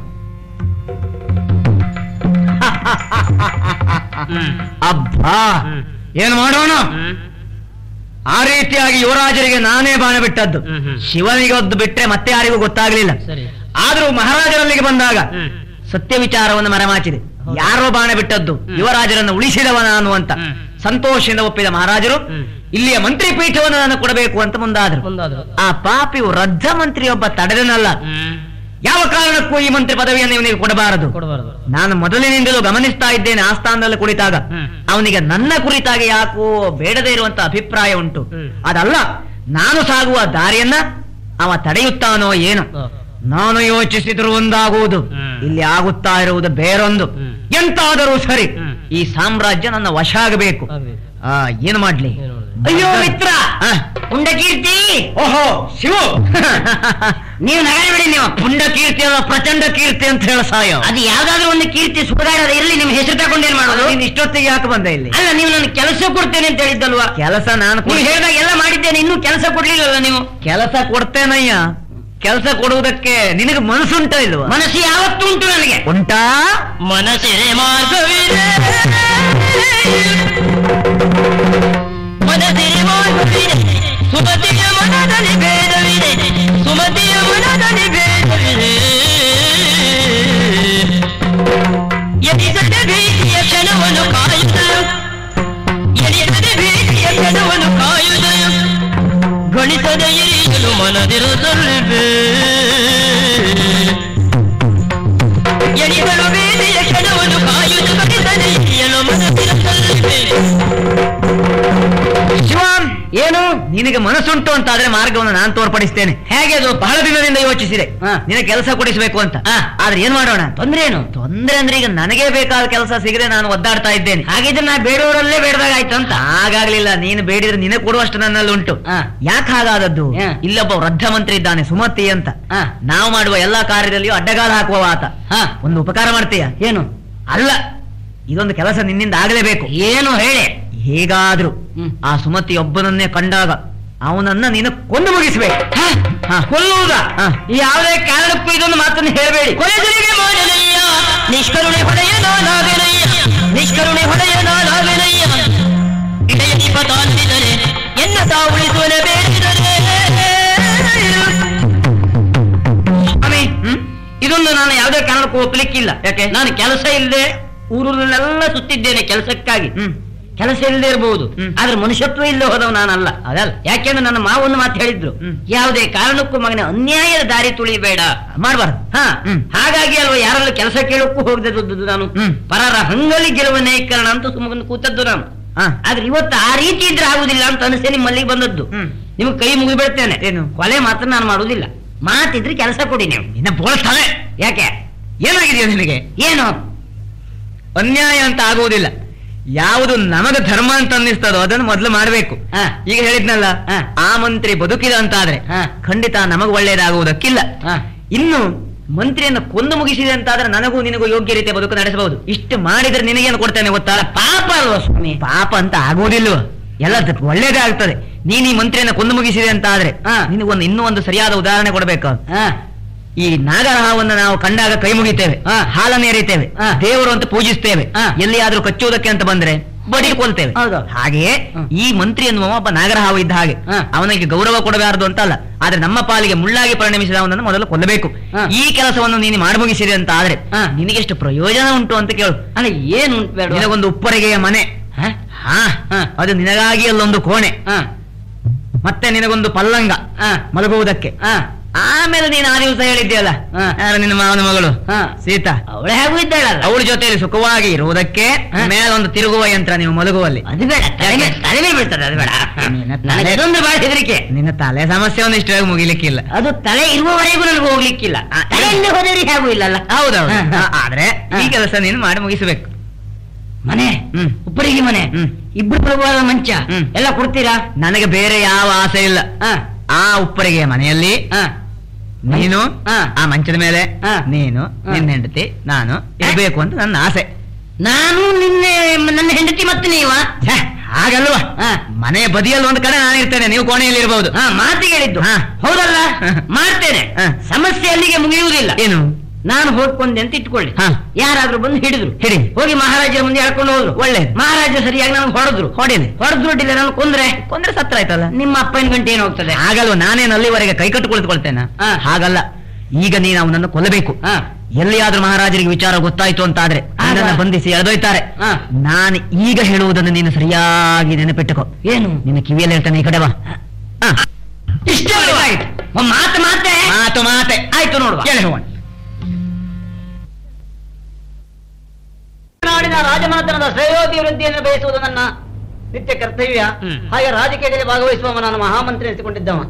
S2: ಅಬ್ಬಾ ಏನು ಮಾಡೋಣ ಆ ರೀತಿಯಾಗಿ ಯುವರಾಜರಿಗೆ ನಾನೇ ಬಾಣ ಬಿಟ್ಟದ್ದು ಶಿವನಿಗೆ ಒದ್ದು ಬಿಟ್ರೆ ಮತ್ತೆ ಯಾರಿಗೂ ಗೊತ್ತಾಗ್ಲಿಲ್ಲ
S4: ಸರಿ
S2: ಆದ್ರೂ ಮಹಾರಾಜರಲ್ಲಿಗೆ ಬಂದಾಗ
S4: ಹ್ಮ್.
S2: ಸತ್ಯ ವಿಚಾರವನ್ನು ಮರೆಮಾಚಿದೆ ಯಾರೋ ಬಾಣ ಬಿಟ್ಟದ್ದು ಯುವರಾಜರನ್ನು ಉಳಿಸಿದವ ನಾನು ಅಂತ
S4: ಹ್ಮ್.
S2: ಸಂತೋಷದಿಂದ ಒಪ್ಪಿದ ಮಹಾರಾಜರು
S4: ಹ್ಮ್.
S2: ಇಲ್ಲಿಯ ಮಂತ್ರಿ ಪೀಠವನ್ನು ನಾನು ಕೊಡಬೇಕು ಅಂತ ಮುಂದಾದರು
S4: ಮುಂದಾದ್ರು
S2: ಆ ಪಾಪಿಯು ರದ್ದ ಮಂತ್ರಿಯೊಬ್ಬ ತಡೆದನಲ್ಲ ಯಾವ ಕಾರಣಕ್ಕೂ ಈ ಮಂತ್ರಿ ಪದವಿಯನ್ನು ಇವನಿಗೆ ಕೊಡಬಾರದು
S4: ಕೊಡಬಾರದು
S2: ನಾನು ಮೊದಲಿನಿಂದಲೂ ಗಮನಿಸ್ತಾ ಇದ್ದೇನೆ ಆ ಸ್ಥಾನದಲ್ಲಿ ಕುಳಿತಾಗ
S4: ಹ್ಮ್.
S2: ಅವನಿಗೆ ನನ್ನ ಕುರಿತಾಗಿ ಯಾಕೋ ಬೇಡದೇ ಇರುವಂತ ಅಭಿಪ್ರಾಯ ಉಂಟು
S4: ಹ್ಮ್.
S2: ಅದಲ್ಲ ನಾನು ಸಾಗುವ ದಾರಿಯನ್ನ ಅವ ತಡೆಯುತ್ತಾನೋ ಏನು ನಾನು ಯೋಚಿಸಿದ್ರು ಒಂದಾಗುವುದು
S4: ಹ್ಮ್.
S2: ಇಲ್ಲಿ ಆಗುತ್ತಾ ಇರುವುದು ಬೇರೊಂದು
S4: ಹ್ಮ್.
S2: ಎಂತಾದರೂ ಸರಿ
S4: ಹ್ಮ್.
S2: ಈ ಸಾಮ್ರಾಜ್ಯ ನನ್ನ ವಶ ಆಗಬೇಕು ಆ, ಏನು ಮಾಡ್ಲಿ
S4: ಅಯ್ಯೋ ಮಿತ್ರ
S2: ಆ,
S4: ಪುಂಡಕೀರ್ತಿ
S2: ಓಹೋ ಶಿವು
S4: ನೀವು ನಗರ ಬಿಡಿ ನೀವು
S2: ಪುಂಡ ಕೀರ್ತಿ ಅಲ್ಲ ಪ್ರಚಂಡ ಕೀರ್ತಿ ಅಂತ ಹೇಳ ಸಾಯ
S4: ಅದು ಯಾವ್ದಾದ್ರು ಒಂದು ಕೀರ್ತಿ ಸುಧಾರದ ಇರಲಿ ನಿಮ್ ಹೆಸರು ತಗೊಂಡೇನ್ ಮಾಡೋದು
S2: ನೀನ್ ಇಷ್ಟೊತ್ತಿಗೆ ಯಾಕೆ ಬಂದೆ ಇಲ್ಲಿ
S4: ಅಲ್ಲ ನೀವು ನನ್ನ ಕೆಲಸ ಕೊಡ್ತೇನೆ ಅಂತ ಹೇಳಿದ್ದಲ್ವಾ
S2: ಕೆಲಸ ನಾನು
S4: ನೀವು
S2: ಕೊಡ್-
S4: ಹೇಳಿದಾಗ ಎಲ್ಲ ಮಾಡಿದ್ದೇನೆ ಇನ್ನೂ ಕೆಲಸ ಕೊಡ್ಲಿಲ್ಲಲ್ಲ ನೀವು
S2: ಕೆಲಸ ಕೊಡ್ತೇನಯ್ಯ ಕೆಲಸ ಕೊಡುವುದಕ್ಕೆ ನಿನಗೆ ಮನಸ್ಸುಂಟ ಇಲ್ವಾ
S4: ಮನಸ್ಸು ಯಾವತ್ತೂ ಉಂಟು ನನಗೆ
S2: ಉಂಟಾ
S1: ಮನಸ್ಸಿರೆ ಮಾರ್ಗವಿದೆ ಮನಸ್ಸಿರೆ ಮಾರ್ಗವಿದೆ ಸುಮತಿಯ ಮನದಲ್ಲಿ ಭೇದವಿದೆ ಸುಮತಿಯ ಮನದಲ್ಲಿ ಭೇದವಿದೆ ಎನಿಸದೆ ಭೀತಿಯ ಕ್ಷಣವನ್ನು ಕಾಯುತ್ತಲು ಎನಿಸದೆ ಭೀತಿಯ ಕ್ಷಣವನ್ನು ಕಾಯುತ್ತಲು ಗಣಿತದ ಇರಿಯಲು ಮನದಿರಸಲ್ಲಿವೆ ಎಣಿಸಲು ಬೇದಿಯ ಕ್ಷಣವನ್ನು ಕಾಯುವುದು ಗಣಿತದ ಇರಿಯಲು ಮನದಿರಸಲ್ಲಿವೆ
S2: ಶಿವನ್ ಏನು ನಿನಗೆ ಮನಸ್ಸುಂಟು ಅಂತ ಆದ್ರೆ ಮಾರ್ಗವನ್ನು ನಾನು ತೋರ್ಪಡಿಸ್ತೇನೆ ಹೇಗೆ ಅದು ಬಹಳ ದಿನದಿಂದ ಯೋಚಿಸಿದೆ
S4: ಹಾ.
S2: ನಿನಗೆ ಕೆಲಸ ಕೊಡಿಸಬೇಕು ಅಂತ
S4: ಹಾ.
S2: ಆದ್ರೆ ಏನ್ ಮಾಡೋಣ
S4: ತೊಂದ್ರೆ ಏನು
S2: ತೊಂದ್ರೆ ಅಂದ್ರೆ ಈಗ ನನಗೆ ಬೇಕಾದ ಕೆಲಸ ಸಿಗದೆ ನಾನು ಒದ್ದಾಡ್ತಾ ಇದ್ದೇನೆ
S4: ಹಾಗಿದ್ರೆ ನಾ ಬೇಡವರಲ್ಲೇ ಬೇಡದಾಗ ಆಯ್ತು ಅಂತ
S2: ಹಾಗಾಗ್ಲಿಲ್ಲ ನೀನು ಬೇಡಿದ್ರೆ ನಿನಗೆ ಕೊಡುವಷ್ಟು ನನ್ನಲ್ಲಿ ಉಂಟು
S4: ಹಾ.
S2: ಯಾಕೆ ಹಾಗಾದದ್ದು
S4: ಹಾ.
S2: ಇಲ್ಲೊಬ್ಬ ವೃದ್ಧ ಮಂತ್ರಿ ಇದ್ದಾನೆ ಸುಮತಿ ಅಂತ
S4: ಹಾ.
S2: ನಾವು ಮಾಡುವ ಎಲ್ಲಾ ಕಾರ್ಯದಲ್ಲಿಯೂ ಅಡ್ಡಗಾಲ ಹಾಕುವ ಆತ
S4: ಹಾ.
S2: ಒಂದು ಉಪಕಾರ ಮಾಡ್ತೀಯ
S4: ಏನು
S2: ಅಲ್ಲ ಇದೊಂದು ಕೆಲಸ ನಿನ್ನಿಂದ ಆಗಲೇಬೇಕು
S4: ಏನು ಹೇಳಿ
S2: ಹೇಗಾದ್ರೂ
S4: ಹ್ಮ್.
S2: ಆ ಸುಮತಿ ಒಬ್ಬನನ್ನೇ ಕಂಡಾಗ ಅವನನ್ನ ನೀನು ಕೊಂದು ಮುಗಿಸ್ಬೇಕು ಕೊಲ್ಲುವುದಾ
S4: ಯಾವುದೇ ಕಾರಣಕ್ಕೂ ಇದೊಂದು ಮಾತನ್ನು ಹೇಳಬೇಡಿ
S1: ಕೊಲೆಗಳಿಗೆ ಮಾಡಲಯ್ಯ ನಿಷ್ಕರುಣೆ ಹೊಡೆಯ ನಾನಾವೆನಯ್ಯ ನಿಷ್ಕರುಣೆ ಹೊಡೆಯ ನಾನಾವೆನಯ್ಯ ಇಳೆಯ ದೀಪ ತಾಂದಿದರೆ ಎನ್ನ ತಾ ಉಳಿಸುವನೆ ಬೇಡಿದರೆ
S4: ಸ್ವಾಮಿ ಇದೊಂದು ನಾನು ಯಾವುದೇ ಕಾರಣಕ್ಕೂ ಒಪ್ಪಲಿಕ್ಕಿಲ್ಲ
S2: ಯಾಕೆ?
S4: ನಾನು ಕೆಲಸ ಇಲ್ಲದೆ ಊರೂರಲ್ಲೆಲ್ಲ ಸುತ್ತಿದ್ದೇನೆ ಕೆಲಸಕ್ಕಾಗಿ
S2: ಹ್ಮ್.
S4: ಕೆಲಸ ಇಲ್ಲದೆ ಇರಬಹುದು
S2: ಹ್ಮ್.
S4: ಆದ್ರೆ ಮನುಷ್ಯತ್ವ ಇಲ್ಲದೆ ಹೋದವ ನಾನಲ್ಲ
S2: ಅದಲ್ಲ.
S4: ಯಾಕೆಂದ್ರೆ ನನ್ನ ಮಾವೊಂದು ಮಾತು ಹೇಳಿದ್ರು
S2: ಹ್ಮ್.
S4: ಯಾವುದೇ ಕಾರಣಕ್ಕೂ ಮಗನ ಅನ್ಯಾಯದ ದಾರಿ ತುಳಿಬೇಡ
S2: ಮಾಡ್ಬಾರ್ದು
S4: ಹಾ
S2: ಹ್ಮ್.
S4: ಹಾಗಾಗಿ ಅಲ್ವಾ ಯಾರಲ್ಲೂ ಕೆಲಸ ಕೇಳೋಕ್ಕೂ ಹೋಗದದ್ದು ನಾನು
S2: ಹ್ಮ್.
S4: ಪರರ ಹಂಗಲಿ ಗೆಲುವ ನ್ಯಾಯೀಕರಣ ಅಂತ ಸುಮ್ಮನೆ ಕೂತದ್ದು ನಾನು
S2: ಹಾ.
S4: ಆದ್ರೆ ಇವತ್ತು ಆ ರೀತಿ ಇದ್ರೆ ಆಗುದಿಲ್ಲ ಅಂತ ಅನಿಸೆ ನಿಮ್ಮಲ್ಲಿಗೆ ಬಂದದ್ದು
S2: ಹ್ಮ್.
S4: ನಿಮ್ಗೆ ಕೈ ಮುಗಿಬಿಡ್ತೇನೆ
S2: ಏನು?
S4: ಕೊಲೆ ಮಾತ್ರ ನಾನು ಮಾಡುವುದಿಲ್ಲ ಮಾತಿದ್ರೆ ಕೆಲಸ ಕೊಡಿ ನೀವು
S2: ನಿನ್ನ ಬೋಳ್ತಾನೆ
S4: ಯಾಕೆ
S2: ಏನಾಗಿದೆಯಾ ನಿನಗೆ
S4: ಏನು
S2: ಅನ್ಯಾಯ ಅಂತ ಆಗುವುದಿಲ್ಲ ಯಾವುದು ನಮಗೆ ಧರ್ಮ ಅಂತ ಅನ್ನಿಸ್ತದೋ ಅದನ್ನು ಮೊದಲು ಮಾಡಬೇಕು
S4: ಹಾ.
S2: ಈಗ ಹೇಳಿದ್ನಲ್ಲ
S4: ಹಾ.
S2: ಆ ಮಂತ್ರಿ ಬದುಕಿದ ಅಂತಾದ್ರೆ
S4: ಹಾ.
S2: ಖಂಡಿತ ನಮಗ್ ಒಳ್ಳೇದಾಗುವುದಕ್ಕಿಲ್ಲ
S4: ಹಾ.
S2: ಇನ್ನು ಮಂತ್ರಿಯನ್ನು ಕೊಂದು ಮುಗಿಸಿದೆ ಅಂತಾದ್ರೆ ನನಗೂ ನಿನಗೂ ಯೋಗ್ಯ ರೀತಿಯ ಬದುಕು ನಡೆಸಬಹುದು ಇಷ್ಟು ಮಾಡಿದ್ರೆ ನಿನಗೇನು ಕೊಡ್ತೇನೆ ಗೊತ್ತಾ
S4: ಪಾಪ ಅಲ್ವಾ ಸ್ವಾಮಿ
S2: ಪಾಪ ಅಂತ ಆಗುವುದಿಲ್ವ ಎಲ್ಲ ದ- ಒಳ್ಳೇದೇ ಆಗ್ತದೆ ನೀನ್ ಈ ಮಂತ್ರಿಯನ್ನ ಕೊಂದು ಮುಗಿಸಿದೆ ಅಂತ ಆದ್ರೆ
S4: ಹಾ.
S2: ನಿನಗೊಂದು ಇನ್ನೂ ಒಂದು ಸರಿಯಾದ ಉದಾಹರಣೆ ಕೊಡಬೇಕು
S4: ಹಾ
S2: ಈ ನಾಗರಹಾವನ್ನು ನಾವು ಕಂಡಾಗ ಕೈ ಮುಗಿತೇವೆ
S4: ಹಾ.
S2: ಹಾಲನ್ನು ಎರಿತೇವೆ
S4: ಹಾ.
S2: ದೇವರು ಅಂತ ಪೂಜಿಸ್ತೇವೆ
S4: ಹಾ.
S2: ಎಲ್ಲಿಯಾದ್ರೂ ಕಚ್ಚುವುದಕ್ಕೆ ಅಂತ ಬಂದ್ರೆ ಬಡಿಕೊಳ್ತೇವೆ
S4: ಹೌದು.
S2: ಹಾಗೆಯೇ
S4: ಹ್ಮ್.
S2: ಈ ಮಂತ್ರಿ ಎನ್ನುವ ಒಬ್ಬ ನಾಗರಹಾವು ಇದ್ದ ಹಾಗೆ
S4: ಹಾ.
S2: ಅವನಿಗೆ ಗೌರವ ಕೊಡಬಾರದು ಅಂತ ಅಲ್ಲ ಆದ್ರೆ ನಮ್ಮ ಪಾಲಿಗೆ ಮುಳ್ಳಾಗಿ ಪರಿಣಮಿಸಿದ ಅವನನ್ನು ಮೊದಲು ಕೊಲ್ಲಬೇಕು
S4: ಹಾ.
S2: ಈ ಕೆಲಸವನ್ನು ನೀನು ಮಾಡಿ ಮುಗಿಸಿದೆ ಅಂತ ಆದ್ರೆ
S4: ಹಾ.
S2: ನಿನಗೆಷ್ಟು ಪ್ರಯೋಜನ ಉಂಟು ಅಂತ ಕೇಳು
S4: ಅಲ್ಲ ಏನು ಉಂಟು ಬೇಡ
S2: ನಿನಗೊಂದು ಉಪ್ಪರಿಗೆಯ ಮನೆ
S4: ಹಾ?
S2: ಹಾ
S4: ಹಾ.
S2: ಅದು ನಿನಗಾಗಿ ಅಲ್ಲೊಂದು ಕೋಣೆ
S4: ಹಾ
S2: ಮತ್ತೆ ನಿನಗೊಂದು ಪಲ್ಲಂಗ
S4: ಹಾ.
S2: ಮಲಗುವುದಕ್ಕೆ
S4: ಹಾ
S2: ಆಮೇಲೆ ನೀನು ಆ ದಿವಸ ಹೇಳಿದ್ಯಲ್ಲ
S4: ಹಾ.
S2: ಯಾರು ನಿನ್ನ ಮಾವನ ಮಗಳು
S4: ಹಾ.
S2: ಸೀತಾ
S4: ಅವಳೆ ಹೇಗೂ ಇದ್ದಾಳಲ್ಲ
S2: ಅವಳ ಜೊತೆಯಲ್ಲಿ ಸುಖವಾಗಿ ಇರುವುದಕ್ಕೆ
S4: ಹಾ.
S2: ಮೇಲೊಂದು ತಿರುಗುವ ಯಂತ್ರ ನೀವು ಮಲಗುವಲ್ಲಿ
S4: ಅದು ಬೇಡ ತಲೆ ಮೇಲೆ ತಲೆ ಮೇಲೆ ಬೀಳ್ತದೆ ಅದು ಬೇಡ
S2: ನಿನ್ನ ತಲೆ-
S4: ನನಗೆ ಅದೊಂದು ಬಹಳ ಹೆದರಿಕೆ
S2: ನಿನ್ನ ತಲೆ ಸಮಸ್ಯೆಯನ್ನು ಇಷ್ಟವಾಗಿ ಮುಗಿಲಿಕ್ಕಿಲ್ಲ
S4: ಅದು ತಲೆ ಇರುವವರೆಗೂ ನನಗೆ ಹೋಗ್ಲಿಕ್ಕಿಲ್ಲ
S2: ಆ,
S4: ತಲೆಯಲ್ಲಿ ಹೋದರೆ ಹೇಗೂ ಇಲ್ಲಲ್ಲ
S2: ಹೌದೌದು
S4: ಹಾ, ಹಾ.
S2: ಆ, ಆದ್ರೆ ಈ
S4: ಹಾ.
S2: ಕೆಲಸ ನೀನು ಮಾಡಿ ಮುಗಿಸಬೇಕು
S4: ಮನೆ
S2: ಹ್ಮ್.
S4: ಉಪ್ಪರಿಗೆ ಮನೆ
S2: ಹ್ಮ್.
S4: ಇಬ್ರು ಪ್ರಭುವಾದ ಮಂಚ
S2: ಹ್ಮ್.
S4: ಎಲ್ಲ ಕೊಡ್ತೀರಾ
S2: ನನಗೆ ಬೇರೆ ಯಾವ ಆಸೆ ಇಲ್ಲ
S4: ಹಾ
S2: ಆ ಉಪ್ಪರಿಗೆಯ ಮನೆಯಲ್ಲಿ
S4: ಹಾ
S2: ನೀನು
S4: ಹಾ.
S2: ಆ ಮಂಚದ ಮೇಲೆ
S4: ಹಾ.
S2: ನೀನು
S4: ಹಾ.
S2: ನಿನ್ನ ಹೆಂಡತಿ ನಾನು ಇರಬೇಕು ಅಂತ ನನ್ನ ಆಸೆ
S4: ನಾನು ನಿನ್ನೆ ನನ್ನ ಹೆಂಡತಿ ಮತ್ತು ನೀವ
S2: ಛೆ, ಹಾಗಲ್ವಾ
S4: ಹಾ.
S2: ಮನೆಯ ಬದಿಯಲ್ಲಿ ಒಂದು ಕಡೆ ನಾನು ಇರ್ತೇನೆ ನೀವು ಕೋಣೆಯಲ್ಲಿ ಇರಬಹುದು
S4: ಹಾ ಮಾತಿಗೆ ಹೇಳಿದ್ದು
S2: ಹಾ.
S4: ಹೌದಲ್ಲ
S2: ಹಾ.
S4: ಮಾಡ್ತೇನೆ
S2: ಹಾ.
S4: ಸಮಸ್ಯೆ ಅಲ್ಲಿಗೆ ಮುಗಿಯುವುದಿಲ್ಲ
S2: ಏನು
S4: ನಾನು ಹೋಗ್ಕೊಂಡೆ ಅಂತ ಇಟ್ಕೊಳ್ಳಿ
S2: ಹಾ.
S4: ಯಾರಾದ್ರೂ ಬಂದು ಹಿಡಿದ್ರು
S2: ಹಿಡಿ.
S4: ಹೋಗಿ ಮಹಾರಾಜರ ಮುಂದೆ ಹೇಳ್ಕೊಂಡು ಹೋದ್ರು
S2: ಒಳ್ಳೇದು.
S4: ಮಹಾರಾಜ ಸರಿಯಾಗಿ ನನಗೆ ಹೊಡೆದ್ರು
S2: ಹೊಡೀನಿ.
S4: ಹೊಡೆದ್ರು ಅಡ್ಡಿಲ್ಲ ನಾನು ಕೊಂದ್ರೆ
S2: ಕೊಂದ್ರೆ ಸತ್ರ ಆಯ್ತಲ್ಲ
S4: ನಿಮ್ಮ ಅಪ್ಪನ ಗಂಟೆ ಏನು ಹೋಗ್ತದೆ
S2: ಹಾಗಲ್ವ ನಾನೇನು ಅಲ್ಲಿವರೆಗೆ ಕೈ ಕಟ್ಟು ಕುಳಿತುಕೊಳ್ತೇನೆ
S4: ಹಾ.
S2: ಹಾಗಲ್ಲ ಈಗ ನೀನು ಅವನನ್ನು ಕೊಲ್ಲಬೇಕು
S4: ಹಾ.
S2: ಎಲ್ಲಿಯಾದ್ರೂ ಮಹಾರಾಜರಿಗೆ ವಿಚಾರ ಗೊತ್ತಾಯ್ತು ಅಂತಾದ್ರೆ
S4: ಆಗ?
S2: ನನ್ನನ್ನು ಬಂಧಿಸಿ ಎಳೆದೊಯ್ತಾರೆ
S4: ಹಾ.
S2: ನಾನು ಈಗ ಹೇಳುವುದನ್ನು ನೀನು ಸರಿಯಾಗಿ ನೆನಪಿಟ್ಟುಕೋ
S4: ಏನು
S2: ನಿನ್ನ ಕಿವಿಯಲ್ಲಿ ಹೇಳ್ತಾನೆ ಈ ಕಡೆ ಬಾ ಹಾ.
S4: ಇಷ್ಟೇ ಅಲ್ವಾ? ಒಂದ್ ಮಾತು ಮಾತೆ
S2: ಮಾತು ಮಾತೆ
S4: ಆಯ್ತು ನೋಡುವ
S2: ಕೇಳಿ ಹೋಗೋಣ
S5: ನಾಡಿನ ರಾಜಮನೆತನದ ಶ್ರೇಯೋಭಿವೃದ್ಧಿಯನ್ನು ಬಯಸುವುದು ನನ್ನ ನಿತ್ಯ ಕರ್ತವ್ಯ
S2: ಹ್ಮ್.
S5: ಹಾಗೆ ರಾಜಕೀಯದಲ್ಲಿ ಭಾಗವಹಿಸುವ ನಾನು ಮಹಾಮಂತ್ರಿ ಎನಿಸಿಕೊಂಡಿದ್ದವ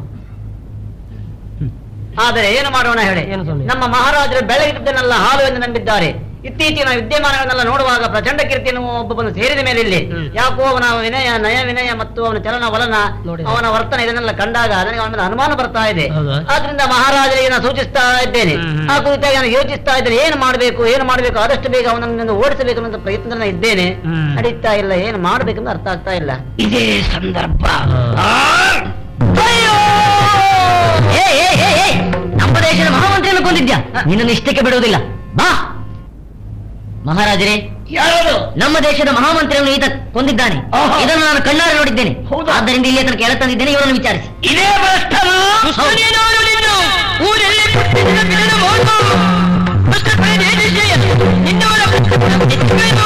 S5: ಆದರೆ ಏನು ಮಾಡೋಣ ಹೇಳಿ
S4: ಏನು ಸ್ವಾಮಿ?
S5: ನಮ್ಮ ಮಹಾರಾಜರು ಬೆಳಗಿದ್ದನ್ನೆಲ್ಲ ಹಾಲು ಎಂದು ನಂಬಿದ್ದಾರೆ ಇತ್ತೀಚಿನ ವಿದ್ಯಮಾನಗಳನ್ನೆಲ್ಲ ನೋಡುವಾಗ ಪ್ರಚಂಡ ಕೀರ್ತಿಯನ್ನು ಒಬ್ಬೊಬ್ಬನು ಸೇರಿದ ಮೇಲೆ ಇಲ್ಲಿ
S4: ಹ್ಮ್.
S5: ಯಾಕೋ ಅವನ ವಿನಯ ನಯ ವಿನಯ ಮತ್ತು ಅವನ ಚಲನ ವಲನ
S4: ನೋಡಿ.
S5: ಅವನ ವರ್ತನೆ ಇದನ್ನೆಲ್ಲ ಕಂಡಾಗ ನನಗೆ ಅವನ ಮೇಲೆ ಅನುಮಾನ ಬರ್ತಾ ಇದೆ
S4: ಹೌದಾ?
S5: ಆದ್ರಿಂದ ಮಹಾರಾಜರಿಗೆ ನಾನು ಸೂಚಿಸ್ತಾ ಇದ್ದೇನೆ
S4: ಹ್ಮ್, ಹ್ಮ್.
S5: ಆ ಕುರಿತಾಗಿ ನಾನು ಯೋಚಿಸ್ತಾ ಇದ್ದೇನೆ ಏನು ಮಾಡಬೇಕು ಏನು ಮಾಡಬೇಕು ಆದಷ್ಟು ಬೇಗ ಅವನನ್ನು ಓಡಿಸಬೇಕು ಅನ್ನೋ ಪ್ರಯತ್ನ ಇದ್ದೇನೆ
S4: ಹ್ಮ್.
S5: ನಡೀತಾ ಇಲ್ಲ ಏನು ಮಾಡಬೇಕಂತ ಅರ್ಥ ಆಗ್ತಾ ಇಲ್ಲ
S4: ಇದೇ ಸಂದರ್ಭ
S5: ಅಯ್ಯೋ!
S4: ಏ, ಏ, ಏ, ಏ, ನಮ್ಮ ದೇಶದ ಮಹಾಮಂತ್ರಿಯನ್ನು ಕೊಂದಿದ್ಯಾ ನಿನ್ನನ್ನು ಇಷ್ಟಕ್ಕೆ ಬಿಡುವುದಿಲ್ಲ ಬಾ ಮಹಾರಾಜರೇ
S5: ಯಾರು
S4: ನಮ್ಮ ದೇಶದ ಮಹಾಮಂತ್ರಿಯನ್ನು ಈತ ಕೊಂದಿದ್ದಾನೆ
S5: ಆಹಾ.
S4: ಇದನ್ನು ನಾನು ಕಣ್ಣಾರೆ ನೋಡಿದ್ದೇನೆ
S5: ಹೌದಾ?
S4: ಆದ್ದರಿಂದ ಇಲ್ಲಿ ತನಕ ಕೆಳ ತಂದಿದ್ದೇನೆ ಇವರನ್ನು ವಿಚಾರಿಸಿ
S5: ಇದೇ ಭ್ರಷ್ಟನು?
S1: ದುಷ್ಟನೇನಾರು ನಿನ್ನು ಊರಲ್ಲಿ ಪುಟ್ಟಿನ ಬಿಡದ ಮೋಸ. ಭ್ರಷ್ಟಪರನೇ ನಿಶ್ಚಯ. ನಿನ್ನವರ ಎತ್ತುವೇನು?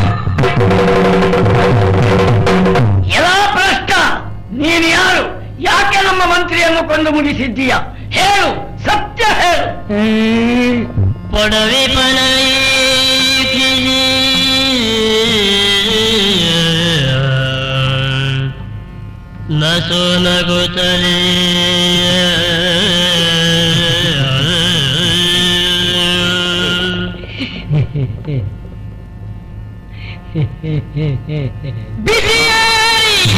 S5: ಎಲ್ಲ ಭ್ರಷ್ಟ ನೀನು ಯಾರು ಯಾಕೆ ನಮ್ಮ ಮಂತ್ರಿಯನ್ನು ಕೊಂದು ಮುಗಿಸಿದ್ದೀಯ ಹೇಳು ಸತ್ಯ ಹೇಳು
S1: ಪೊಡವೆ ಪನಯೇ ನಸೋ ನಗುತ್ತಲೇ ಬಿಸಿಯೇರಿ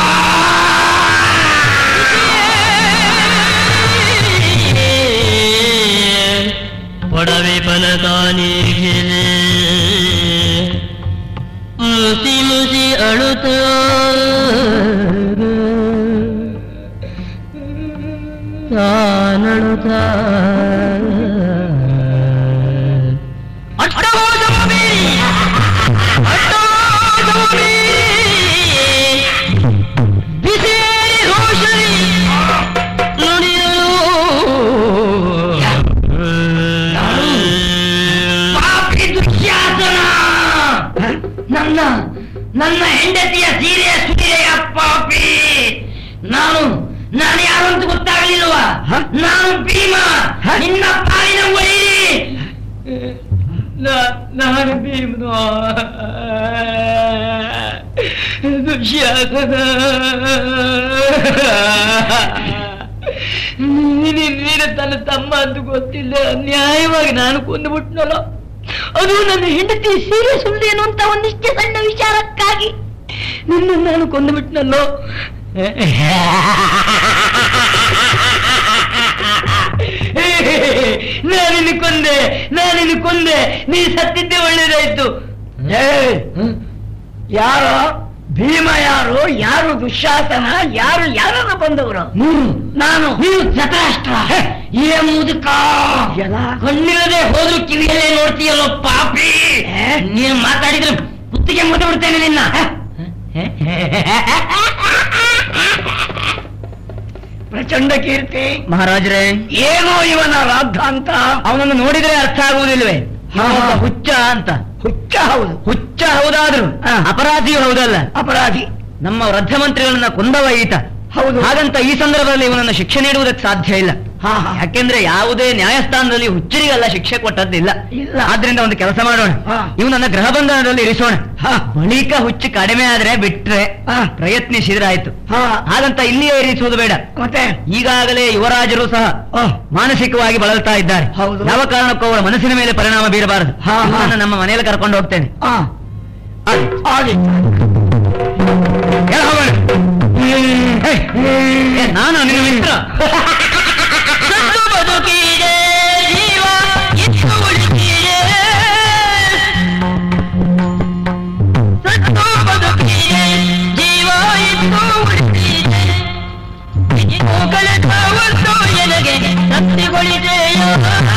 S1: ಪೊಡವೆ ಪನಕಾನಿಗಿಲೆ ಮುಸಿ ಮುಸಿ ಅಳುತ್ತ ತಾನಳುತ್ತ ಅಟ್ಟಮೋಜಮಿ ಅಟ್ಟಮೋಜಮಿ ಬಿಸಿಯೇರಿ ರೋಷರಿ
S4: ಪಾಪಿ ದುಶ್ಯಾಸನ ನನ್ನ ನನ್ನ ಹೆಂಡತಿಯ ಸೀರೆಯ ಸೀರೆಯ ಪಾಪಿ ನಾನು ನಾನು ಯಾರು ಅಂತ ಗೊತ್ತಾಗಲಿಲ್ವಾ ನಾನು ಭೀಮ ನಿನ್ನ ಪಾಲಿನ ವೈರಿ
S1: ನಾನು ಭೀಮನು ದುಶ್ಯಾಸನ ನೀನು ನೀನು ತನ್ನ ತಮ್ಮ ಅಂತ ಗೊತ್ತಿಲ್ಲ ನ್ಯಾಯವಾಗಿ ನಾನು ಕೊಂದು ಬಿಟ್ನಲ್ಲ
S3: ಅದು ನನ್ನ ಹೆಂಡತಿ ಸೀರೆ ಸುಳ್ದೇನು ಅಂತ ಒಂದಿಷ್ಟೇ ಸಣ್ಣ ವಿಚಾರಕ್ಕಾಗಿ ನಿನ್ನ ನಾನು ಕೊಂದುಬಿಟ್ನಲ್ಲೋ ನಾನಿನ್ನು ಕೊಂದೆ ನಾನಿನ್ನು ಕೊಂದೆ ನೀ ಸತ್ತಿದ್ದೆ ಒಳ್ಳೇದಾಯ್ತು ಯಾರೋ ಭೀಮ ಯಾರು ಯಾರು ದುಶ್ಯಾಸನ ಯಾರು ಯಾರನ್ನ ಬಂದವರು ನಾನು ನೀವು ಜತಾಷ್ಟ್ರ ಏ ಮುದುಕ ಕಣ್ಣಿಲ್ಲದೆ ಹೋದ್ರು ಕಿವಿಯಲ್ಲೇ ನೋಡ್ತೀಯಲ್ಲೋ ಪಾಪಿ ನೀನು ಮಾತಾಡಿದ್ರೆ ಕುತ್ತಿಗೆ ಮುಟ್ಟ ಬಿಡ್ತೇನೆ ನಿನ್ನ ಪ್ರಚಂಡ ಕೀರ್ತಿ
S2: ಮಹಾರಾಜರೇ
S3: ಏನೋ ಇವನ ರಾದ್ಧಾಂತ
S2: ಅವನನ್ನು ನೋಡಿದ್ರೆ ಅರ್ಥ ಆಗುವುದಿಲ್ವೇ
S3: ಹಾ, ಹಾ.
S2: ಒಬ್ಬ ಹುಚ್ಚ ಅಂತ
S3: ಹುಚ್ಚ ಹೌದು
S2: ಹುಚ್ಚ ಹೌದಾದ್ರು
S3: ಹಾ.
S2: ಅಪರಾಧಿಯೂ ಹೌದಲ್ಲ
S3: ಅಪರಾಧಿ
S2: ನಮ್ಮ ವೃದ್ಧ ಮಂತ್ರಿಗಳನ್ನ ಕೊಂದವ ಈತ
S3: ಹೌದು
S2: ಹಾಗಂತ ಈ ಸಂದರ್ಭದಲ್ಲಿ ಇವನನ್ನು ಶಿಕ್ಷೆ ನೀಡುವುದಕ್ಕೆ ಸಾಧ್ಯ ಇಲ್ಲ
S3: ಹಾ, ಹಾ.
S2: ಯಾಕೆಂದ್ರೆ ಯಾವುದೇ ನ್ಯಾಯಸ್ಥಾನದಲ್ಲಿ ಹುಚ್ಚರಿಗೆಲ್ಲ ಶಿಕ್ಷೆ ಕೊಟ್ಟದ್ದಿಲ್ಲ
S3: ಇಲ್ಲ.
S2: ಆದ್ರಿಂದ ಒಂದು ಕೆಲಸ ಮಾಡೋಣ
S3: ಹಾ.
S2: ಇವನನ್ನ ಗೃಹ ಬಂಧನದಲ್ಲಿ ಇರಿಸೋಣ
S3: ಹಾ.
S2: ಬಳಿಕ ಹುಚ್ಚು ಕಡಿಮೆ ಆದ್ರೆ ಬಿಟ್ರೆ
S3: ಹಾ.
S2: ಪ್ರಯತ್ನಿಸಿದ್ರಾಯ್ತು
S3: ಹಾ
S2: ಹಾಗಂತ ಇಲ್ಲಿಯೇ ಇರಿಸುವುದು ಬೇಡ
S3: ಮತ್ತೆ
S2: ಈಗಾಗಲೇ ಯುವರಾಜರು ಸಹ
S3: ಆ,
S2: ಮಾನಸಿಕವಾಗಿ ಬಳಲ್ತಾ ಇದ್ದಾರೆ
S3: ಹೌದು.
S2: ಯಾವ ಕಾರಣಕ್ಕೂ ಅವರ ಮನಸ್ಸಿನ ಮೇಲೆ ಪರಿಣಾಮ ಬೀರಬಾರದು
S3: ಹಾ, ಹಾ.
S2: ಇವನನ್ನ ನಮ್ಮ ಮನೆಯಲ್ಲಿ ಕರ್ಕೊಂಡು ಹೋಗ್ತೇನೆ
S3: ಆ, ಆಗಿ
S2: ಹೇಳ ಹೋಗೋಣ. ಹೇ, ಏ, ನಾನು ನಿನ್ನ ಮಿತ್ರ
S1: ಸತ್ತು ಬದುಕಿದೆ ಜೀವ ಇತ್ತು ಉಳಿದಿದೆ ಸತ್ತು ಬದುಕಿದೆ ಜೀವ ಇತ್ತು ಉಳಿದಿದೆ ಇನ್ನು ಕಳೆದ ಒಂದು ಎನಗೆ ತಪ್ಪಿಗೊಳಿದೆಯೋ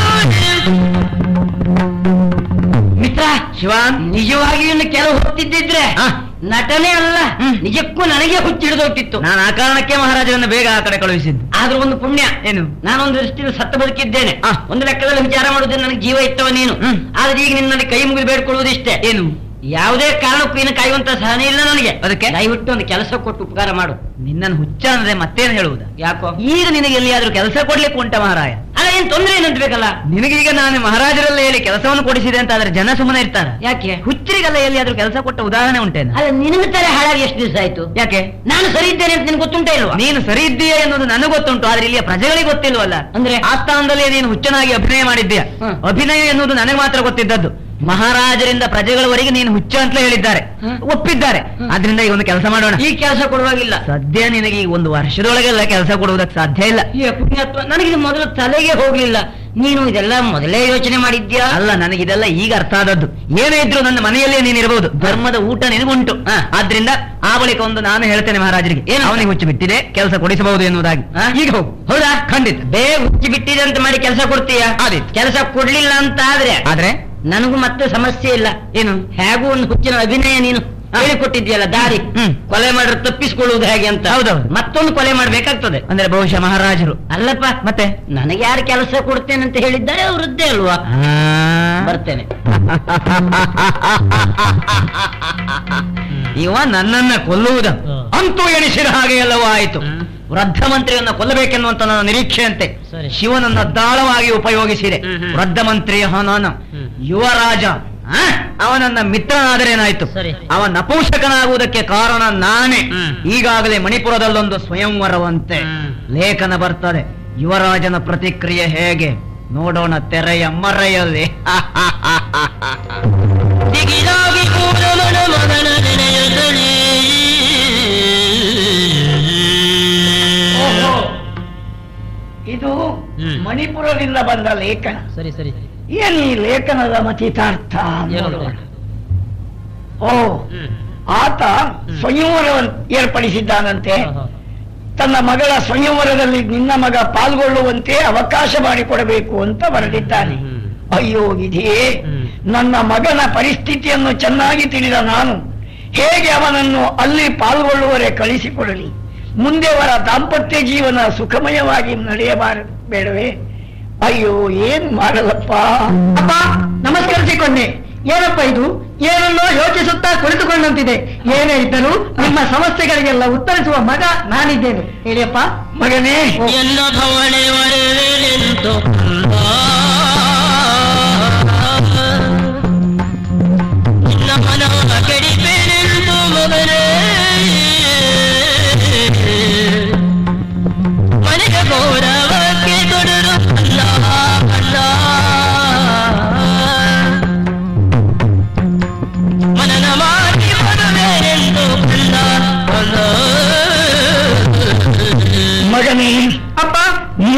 S3: ಮಿತ್ರ
S2: ಶಿವಾನ್
S3: ನಿಜವಾಗಿಯೂ ಇನ್ನು ಕೆಲವು ಹೊತ್ತಿದ್ದಿದ್ರೆ
S2: ಆ.
S3: ನಟನೆ ಅಲ್ಲ
S2: ಹ್ಮ್.
S3: ನಿಜಕ್ಕೂ ನನಗೆ ಹುಚ್ಚಿಡಿದೋಗ್ತಿತ್ತು
S2: ನಾನು ಆ ಕಾರಣಕ್ಕೆ ಮಹಾರಾಜರನ್ನು ಬೇಗ ಆ ಕಡೆ ಕಳುಹಿಸಿದ್ದು
S3: ಆದ್ರೂ ಒಂದು ಪುಣ್ಯ
S2: ಏನು
S3: ನಾನೊಂದು ದೃಷ್ಟಿಯಲ್ಲಿ ಸತ್ತ ಬದುಕಿದ್ದೇನೆ
S2: ಆ.
S3: ಒಂದು ಲೆಕ್ಕದಲ್ಲಿ ವಿಚಾರ ಮಾಡುವುದೇ ನನಗೆ ಜೀವ ಇತ್ತವ ನೀನು
S2: ಹ್ಮ್.
S3: ಆದ್ರೆ ಈಗ ನಿನ್ನಲ್ಲಿ ಕೈ ಮುಗಿದು ಬೇಡ್ಕೊಳ್ಳುವುದು ಇಷ್ಟೇ
S2: ಏನು
S3: ಯಾವುದೇ ಕಾರಣಕ್ಕೂ ಇನ್ನು ಕಾಯುವಂತ ಸಹನೆ ಇಲ್ಲ ನನಗೆ
S2: ಅದಕ್ಕೆ?
S3: ದಯವಿಟ್ಟು ಒಂದು ಕೆಲಸ ಕೊಟ್ಟು ಉಪಕಾರ ಮಾಡು
S2: ನಿನ್ನನ್ನು ಹುಚ್ಚ ಅಂದ್ರೆ ಮತ್ತೇನು ಹೇಳುವುದ
S3: ಯಾಕೋ
S2: ಈಗ ನಿನಗೆ ಎಲ್ಲಿಯಾದ್ರೂ ಕೆಲಸ ಕೊಡ್ಲಿಕ್ಕೆ ಉಂಟ ಮಹಾರಾಯ
S3: ಅಲ್ಲ ಏನ್ ತೊಂದ್ರೆ ಏನಂತ ಬೇಕಲ್ಲ
S2: ನಿನಗೀಗ ನಾನು ಮಹಾರಾಜರಲ್ಲೇ ಹೇಳಿ ಕೆಲಸವನ್ನು ಕೊಡಿಸಿದೆ ಅಂತ ಆದ್ರೆ ಜನ ಸುಮ್ಮನೆ ಇರ್ತಾರ
S3: ಯಾಕೆ
S2: ಹುಚ್ಚರಿಗೆಲ್ಲ ಎಲ್ಲಿಯಾದ್ರೂ ಕೆಲಸ ಕೊಟ್ಟ ಉದಾಹರಣೆ ಉಂಟೇನು
S3: ಅಲ್ಲ ನಿನಗೆ ತರ ಹಾಳಾಗಿ ಎಷ್ಟು ದಿವಸ ಆಯ್ತು
S2: ಯಾಕೆ
S3: ನಾನು ಸರಿ ಇದ್ದೇನೆ ಅಂತ ನಿನ್ಗೆ ಗೊತ್ತುಂಟ ಇಲ್ವಾ
S2: ನೀನು ಸರಿ ಇದ್ದೀಯಾ ಎನ್ನುವುದು ನನಗೆ ಗೊತ್ತುಂಟು ಆದ್ರೆ ಇಲ್ಲಿಯ ಪ್ರಜೆಗಳಿಗೆ ಗೊತ್ತಿಲ್ವಲ್ಲ
S3: ಅಂದ್ರೆ?
S2: ಆ ಸ್ಥಾನದಲ್ಲಿ ನೀನು ಹುಚ್ಚನಾಗಿ ಅಭಿನಯ ಮಾಡಿದ್ದೀಯ
S3: ಹ್ಮ್.
S2: ಅಭಿನಯ ಎನ್ನುವುದು ನನಗೆ ಮಾತ್ರ ಗೊತ್ತಿದ್ದದ್ದು ಮಹಾರಾಜರಿಂದ ಪ್ರಜೆಗಳವರೆಗೆ ನೀನು ಹುಚ್ಚ ಅಂತ ಹೇಳಿದ್ದಾರೆ
S3: ಹ್ಮ್.
S2: ಒಪ್ಪಿದ್ದಾರೆ ಆದ್ರಿಂದ ಈ ಒಂದು ಕೆಲಸ ಮಾಡೋಣ
S3: ಈ ಕೆಲಸ ಕೊಡುವಾಗಿಲ್ಲ
S2: ಸದ್ಯ ನಿನಗೆ ಈ ಒಂದು ವರ್ಷದೊಳಗೆಲ್ಲ ಕೆಲಸ ಕೊಡುವುದಕ್ಕೆ ಸಾಧ್ಯ ಇಲ್ಲ
S3: ಏ ಪುಣ್ಯತ್ವ ನನಗಿದು ಮೊದಲು ತಲೆಗೆ ಹೋಗ್ಲಿಲ್ಲ ನೀನು ಇದೆಲ್ಲ ಮೊದಲೇ ಯೋಚನೆ ಮಾಡಿದ್ಯಾ
S2: ಅಲ್ಲ ನನಗಿದೆಲ್ಲ ಈಗ ಅರ್ಥ ಆದದ್ದು ಏನೇ ಇದ್ರು ನನ್ನ ಮನೆಯಲ್ಲೇ ನೀನು ಇರಬಹುದು ಧರ್ಮದ ಊಟ ನಿನಗುಂಟು
S3: ಹಾ.
S2: ಆದ್ರಿಂದ ಆ ಬಳಿಕ ಒಂದು ನಾನು ಹೇಳ್ತೇನೆ ಮಹಾರಾಜರಿಗೆ
S3: ಏನು?
S2: ಅವನಿಗೆ ಹುಚ್ಚು ಬಿಟ್ಟಿದೆ ಕೆಲಸ ಕೊಡಿಸಬಹುದು ಎನ್ನುವುದಾಗಿ
S3: ಹಾ?
S2: ಈಗ ಹೋಗು ಹೌದಾ ಖಂಡಿತ
S3: ಬೇಗ ಹುಚ್ಚಿ ಬಿಟ್ಟಿದೆ ಅಂತ ಮಾಡಿ ಕೆಲಸ ಕೊಡ್ತೀಯ
S2: ಆದೀತು.
S3: ಕೆಲಸ ಕೊಡ್ಲಿಲ್ಲ ಅಂತ ಆದ್ರೆ
S2: ಆದ್ರೆ
S3: ನನಗೂ ಮತ್ತೆ ಸಮಸ್ಯೆ ಇಲ್ಲ
S2: ಏನು
S3: ಹೇಗೂ ಒಂದು ಹುಚ್ಚಿನ ಅಭಿನಯ ನೀನು ಹೇಳಿಕೊಟ್ಟಿದ್ಯಲ್ಲ ದಾರಿ
S2: ಹ್ಮ್.
S3: ಕೊಲೆ ಮಾಡ್ರೆ ತಪ್ಪಿಸಿಕೊಳ್ಳುವುದು ಹೇಗೆ ಅಂತ
S2: ಹೌದೌದು.
S3: ಮತ್ತೊಂದು ಕೊಲೆ ಮಾಡ್ಬೇಕಾಗ್ತದೆ
S2: ಅಂದ್ರೆ ಬಹುಶಃ ಮಹಾರಾಜರು
S3: ಅಲ್ಲಪ್ಪ
S2: ಮತ್ತೆ
S3: ನನಗೆ ಯಾರು ಕೆಲಸ ಕೊಡ್ತೇನೆ ಅಂತ ಹೇಳಿದ್ದಾರೆ ಅವರದ್ದೇ ಅಲ್ವಾ ಬರ್ತೇನೆ
S2: ಇವ ನನ್ನನ್ನ ಕೊಲ್ಲುವುದ ಅಂತೂ ಎಣಿಸಿದ ಹಾಗೆ ಎಲ್ಲವೂ ಆಯಿತು ವೃದ್ಧ ಮಂತ್ರಿಯನ್ನ ಕೊಲ್ಲಬೇಕೆನ್ನುವಂತ ನನ್ನ ನಿರೀಕ್ಷೆಯಂತೆ
S3: ಸರಿ.
S2: ಶಿವನನ್ನ ದಾಳವಾಗಿ ಉಪಯೋಗಿಸಿದೆ
S3: ಹ್ಮ್, ಹ್ಮ್.
S2: ವೃದ್ಧ ಮಂತ್ರಿ ನಾನು
S3: ಹ್ಮ್.
S2: ಯುವರಾಜ ಆ? ಅವನನ್ನ ಮಿತ್ರನಾದರೇನಾಯ್ತು
S3: ಸರಿ.
S2: ಅವ ನಪುಂಸಕನಾಗುವುದಕ್ಕೆ ಕಾರಣ ನಾನೇ
S3: ಹ್ಮ್.
S2: ಈಗಾಗಲೇ ಮಣಿಪುರದಲ್ಲೊಂದು ಸ್ವಯಂವರವಂತೆ
S3: ಹ್ಮ್.
S2: ಲೇಖನ ಬರ್ತದೆ ಯುವರಾಜನ ಪ್ರತಿಕ್ರಿಯೆ ಹೇಗೆ ನೋಡೋಣ ತೆರೆಯ ಮರೆಯಲ್ಲಿ
S1: ದಿಗಿಲಾಗಿ ಕೂಡ ಮನ ಮಗನ ನೆನೆಯುತ್ತಲೇ
S3: ಇದು
S1: ಹ್ಮ್.
S3: ಮಣಿಪುರದಿಂದ ಬಂದ ಲೇಖನ
S1: ಸರಿ ಸರಿ
S3: ಏನ್ ಈ ಲೇಖನದ ಮತಿತಾರ್ಥ ನೋಡೋಣ. ಓ ಆತ ಸಂಯಮರವನ್ನು ಏರ್ಪಡಿಸಿದ್ದಾನಂತೆ ತನ್ನ ಮಗಳ ಸಂಯಮರದಲ್ಲಿ ನಿನ್ನ ಮಗ ಪಾಲ್ಗೊಳ್ಳುವಂತೆ ಅವಕಾಶ ಮಾಡಿಕೊಡಬೇಕು ಅಂತ ಬರೆದಿದ್ದಾನೆ ಅಯ್ಯೋ ವಿಧಿಯೇ
S1: ಹ್ಮ್.
S3: ನನ್ನ ಮಗನ ಪರಿಸ್ಥಿತಿಯನ್ನು ಚೆನ್ನಾಗಿ ತಿಳಿದ ನಾನು ಹೇಗೆ ಅವನನ್ನು ಅಲ್ಲಿ ಪಾಲ್ಗೊಳ್ಳುವರೆ ಕಳಿಸಿಕೊಡಲಿ ಮುಂದೆ ಅವರ ದಾಂಪತ್ಯ ಜೀವನ ಸುಖಮಯವಾಗಿ ನಡೆಯಬಾರ ಬೇಡವೇ ಅಯ್ಯೋ ಏನ್ ಮಾಡಲಪ್ಪ ಅಪ್ಪ ನಮಸ್ಕರಿಸಿಕೊಂಡೆ ಏನಪ್ಪ ಇದು ಏನನ್ನೋ ಯೋಚಿಸುತ್ತಾ ಕುಳಿತುಕೊಂಡಂತಿದೆ ಏನೇ ಇದ್ದರೂ ನಿಮ್ಮ ಸಮಸ್ಯೆಗಳಿಗೆಲ್ಲ ಉತ್ತರಿಸುವ ಮಗ ನಾನಿದ್ದೇನೆ ಹೇಳಿಯಪ್ಪ ಮಗನೇ
S1: ಎಲ್ಲ ಭವನೆ ವರವೆನೆಂದು ನಿನ್ನ ಮನವ ಕೆಡಿಪೆನೆಂದು ಮಗನೇ ಮನೆಗೆ ಗೌರವಕ್ಕೆ ಕೊಡರು ಅಲ್ಲ ಅಲ್ಲ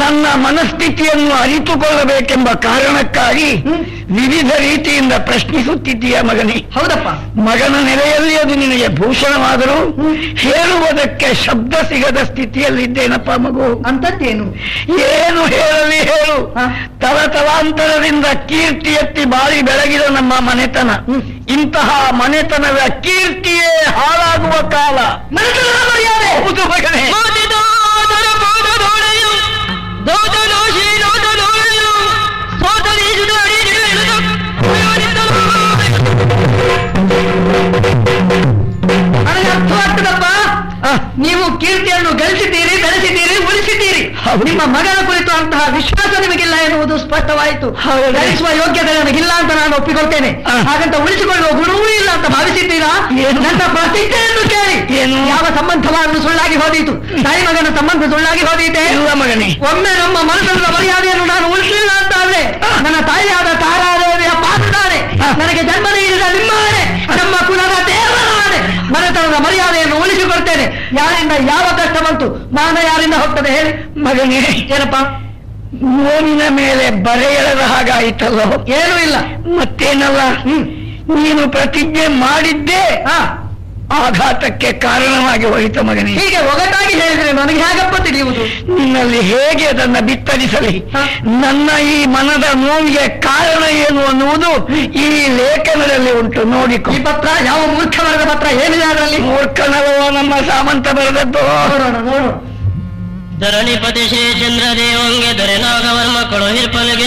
S3: ನನ್ನ ಮನಸ್ಥಿತಿಯನ್ನು ಅರಿತುಕೊಳ್ಳಬೇಕೆಂಬ ಕಾರಣಕ್ಕಾಗಿ ವಿವಿಧ ರೀತಿಯಿಂದ ಪ್ರಶ್ನಿಸುತ್ತಿದ್ದೀಯ ಮಗನೇ
S2: ಹೌದಪ್ಪ
S3: ಮಗನ ನೆಲೆಯಲ್ಲಿ ಅದು ನಿನಗೆ ಭೂಷಣವಾದರೂ ಹೇಳುವುದಕ್ಕೆ ಶಬ್ದ ಸಿಗದ ಸ್ಥಿತಿಯಲ್ಲಿದ್ದೇನಪ್ಪ ಮಗು
S2: ಅಂತದ್ದೇನು
S3: ಏನು ಹೇಳಲಿ ಹೇಳು
S2: ಹ?
S3: ತಲತಲಾಂತರದಿಂದ ಕೀರ್ತಿ ಎತ್ತಿ ಬಾಳಿ ಬೆಳಗಿದ ನಮ್ಮ ಮನೆತನ ಇಂತಹ ಮನೆತನದ ಕೀರ್ತಿಯೇ ಹಾಳಾಗುವ ಕಾಲ
S2: ಮನೆತನದ ಮರ್ಯಾದೆ
S3: ಹೌದು ಮಗನೇ
S2: ನನಗೆ ಅರ್ಥವಾಗ್ತದಪ್ಪ
S3: ಆ,
S2: ನೀವು ಕೀರ್ತಿಯನ್ನು ಗಳಿಸಿದ್ದೀರಿ ಬೆಳೆಸಿದ್ದೀರಿ ಉಳಿಸಿದ್ದೀರಿ
S3: ಹೌದು.
S2: ನಿಮ್ಮ ಮಗನ ಕುರಿತು ಅಂತಹ ವಿಶ್ವಾಸ ನಿಮಗಿಲ್ಲ ಎನ್ನುವುದು ಸ್ಪಷ್ಟವಾಯಿತು
S3: ಹೌದು.
S2: ಗಳಿಸುವ ಯೋಗ್ಯತೆ ನನಗಿಲ್ಲ ಅಂತ ನಾನು ಒಪ್ಪಿಕೊಳ್ತೇನೆ
S3: ಆ.
S2: ಹಾಗಂತ ಉಳಿಸಿಕೊಳ್ಳುವ ಗುಣವೂ ಇಲ್ಲ ಅಂತ ಭಾವಿಸಿದ್ದೀರಾ
S3: ಏನು?
S2: ನನ್ನ ಪ್ರತಿಜ್ಞೆಯನ್ನು ಕೇಳಿ
S3: ಏನು?
S2: ಯಾವ ಸಂಬಂಧವನ್ನು ಸುಳ್ಳಾಗಿ ಹೋದೀತು ತಾಯಿ ಮಗನ ಸಂಬಂಧ ಸುಳ್ಳಾಗಿ ಹೋದೀತೆ
S3: ಇಲ್ಲ ಮಗನೇ
S2: ಒಮ್ಮೆ ನಮ್ಮ ಮನಸ್ಸದ ಮರ್ಯಾದೆಯನ್ನು ನಾನು ಉಳಿಸಲಿಲ್ಲ ಅಂತ ಆದ್ರೆ ನನ್ನ ತಾಯಿಯಾದ ತಾರಾದೇವಿಯ ಪಾತ್ರಧಾರೆ ನನಗೆ ಜನ್ಮ ನೀಡಿದ ನಿಮ್ಮಾಣೆ ನಮ್ಮ ಕುಲದ ದೇವರಾಣೆ ಮನೆತನದ ಮರ್ಯಾದೆಯನ್ನು ಉಳಿಸಿಕೊಡ್ತೇನೆ ಯಾರಿಂದ ಯಾವ ಕಷ್ಟ ಬಂತು ಮಾನ ಯಾರಿಂದ ಹೋಗ್ತದೆ ಹೇಳಿ
S3: ಮಗನೇ
S2: ಏನಪ್ಪ
S3: ನೋವಿನ ಮೇಲೆ ಬರೆ ಎಳೆದ ಹಾಗಾಯಿತಲ್ಲೋ
S2: ಏನೂ ಇಲ್ಲ
S3: ಮತ್ತೇನಲ್ಲ
S2: ಹ್ಮ್
S3: ನೀನು ಪ್ರತಿಜ್ಞೆ ಮಾಡಿದ್ದೇ
S2: ಹಾ
S3: ಆಘಾತಕ್ಕೆ ಕಾರಣವಾಗಿ ಹೋಯಿತು ಮಗನೇ
S2: ಹೀಗೆ ಒಗಟಾಗಿ ಹೇಳಿದ್ರೆ ನನಗೆ ಹೇಗಪ್ಪ ತಿಳಿಯುವುದು
S3: ನಿನ್ನಲ್ಲಿ ಹೇಗೆ ಅದನ್ನ ಬಿತ್ತರಿಸಲಿ
S2: ಹ?
S3: ನನ್ನ ಈ ಮನದ ನೋವಿಗೆ ಕಾರಣ ಏನು ಅನ್ನುವುದು ಈ ಲೇಖನದಲ್ಲಿ ಉಂಟು ನೋಡಿಕೊ
S2: ಈ ಪತ್ರ ಯಾವ ಮೂರ್ಖ ವರ್ಗದ ಪತ್ರ ಏನಿದೆ ಅದರಲ್ಲಿ
S3: ಮೂರ್ಖನವೋ ನಮ್ಮ ಸಾಮಂತ ಬರೆದದ್ದು
S2: ನೋಡೋಣ ನೋಡೋಣ
S1: ಧರಣಿಪತಿ ಶ್ರೀ ಚಂದ್ರದೇವಂಗೆ ದೊರೆನಾಗವರ್ಮ ಕಳುಹಿರ್ಪಲಿಗೆ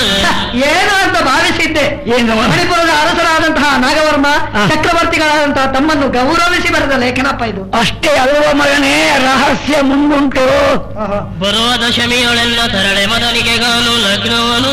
S2: ಏನು ಅಂತ ಭಾವಿಸಿದ್ದೆ
S3: ಏನು
S2: ಮಣಿಪುರದ ಅರಸರಾದಂತಹ ನಾಗವರ್ಮ
S3: ಆ.
S2: ಚಕ್ರವರ್ತಿಗಳಾದಂತಹ ತಮ್ಮನ್ನು ಗೌರವಿಸಿ ಬರೆದ ಲೇಖನಪ್ಪ ಇದು
S3: ಅಷ್ಟೇ ಅಲ್ವ ಮಗನೇ ರಹಸ್ಯ ಮುಂದುಂಟು
S1: ಬರುವ ದಶಮಿಯೊಳೆಲ್ಲ ತರಳೆ ಮದನಿಗೆ ಗಾನು ಲಗ್ನವನು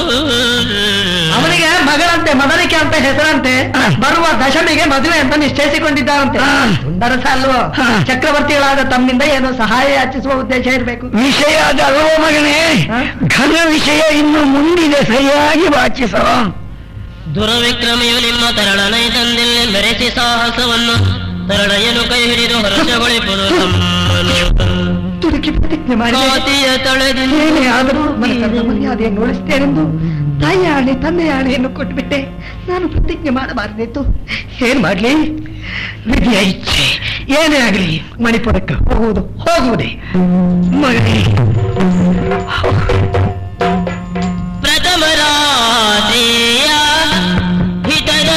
S2: ಅವನಿಗೆ ಮಗಳಂತೆ ಮದನಿಕೆ ಅಂತ ಹೆಸರಂತೆ
S3: ಆ.
S2: ಬರುವ ದಶಮಿಗೆ ಮದುವೆ ಅಂತ ನಿಶ್ಚಯಿಸಿಕೊಂಡಿದ್ದಾರಂತೆ
S3: ಆ.
S2: ಸುಂದರಸ ಅಲ್ವೋ
S3: ಆ.
S2: ಚಕ್ರವರ್ತಿಗಳಾದ ತಮ್ಮಿಂದ ಏನೋ ಸಹಾಯ ಯಾಚಿಸುವ ಉದ್ದೇಶ ಇರಬೇಕು
S3: ವಿಷಯ ಅದಲ್ವ ಮಗನೇ
S2: ಹ?
S3: ಘನ ವಿಷಯ ಇನ್ನು ಮುಂದಿದೆ ಸರಿಯಾಗಿ ವಾಚಿಸೋ
S1: ದುರವಿಕ್ರಮಿಯು ನಿಮ್ಮ ತರಳನೈ ತಂದಿಲ್ಲಿ ಮೆರೆಸಿ ಸಾಹಸವನ್ನು ತರಳೆಯನು ಕೈ ಹಿಡಿದು ಹರ್ಷಗೊಳಿಪುದು ತಮ್ಮನು
S2: ತುಡುಕಿ ಪ್ರತಿಜ್ಞೆ ಮಾಡಿ
S1: ಕಾತಿಯ ತಳೆದು
S2: ಏನೇ ಆದರೂ ಮನೆತನದ ಮರ್ಯಾದೆಯನ್ನು ಉಳಿಸ್ತೇನೆಂದು ತಾಯಿಯ ಆಣೆ ತಂದೆಯ ಆಣೆಯನ್ನು ಕೊಟ್ಟುಬಿಟ್ಟೆ ನಾನು ಪ್ರತಿಜ್ಞೆ ಮಾಡಬಾರದಿತ್ತು ಏನ್ ಮಾಡ್ಲಿ ವಿಧಿಯ ಇಚ್ಛೆ ಏನೇ ಆಗಲಿ ಮಣಿಪುರಕ್ಕೆ ಹೋಗುವುದು ಹೋಗುವುದೇ
S3: ಮಗನೇ
S1: ಪ್ರಥಮ ರಾತ್ರಿಯ ಹಿತದ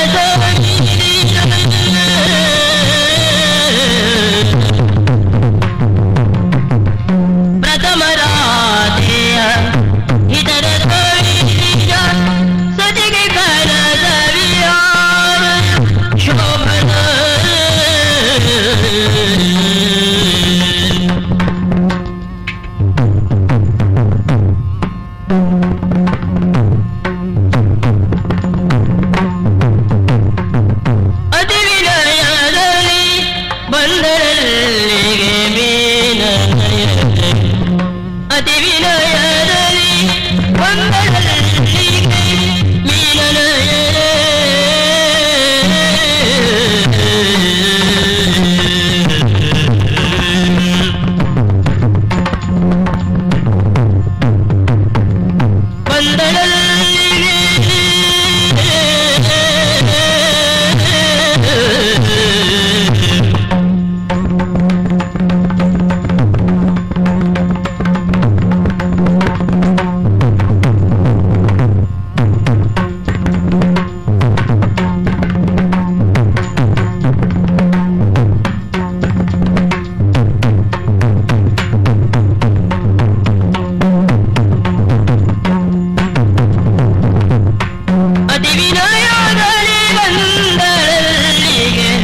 S1: ಪ್ರಥಮ ರಾತ್ರಿಯ ಹಿತದ ಸತಿಗೆ ಕನಸವಿಯ ಶೋಭನ ಅತಿ ವಿನಯದಲ್ಲಿ ಬಂದರಲ್ಲಿಗೆ ಮೀನಯದಲ್ಲಿ ಅತಿ ವಿನಯದಲ್ಲಿ ಬಂದರಲ್ಲಿಗೆ ಮೀನನಯ ಬಂದಳಲ್ಲಿ ಅತಿ ವಿನಯದಲ್ಲಿ ಬಂದಳಲ್ಲಿಗೆ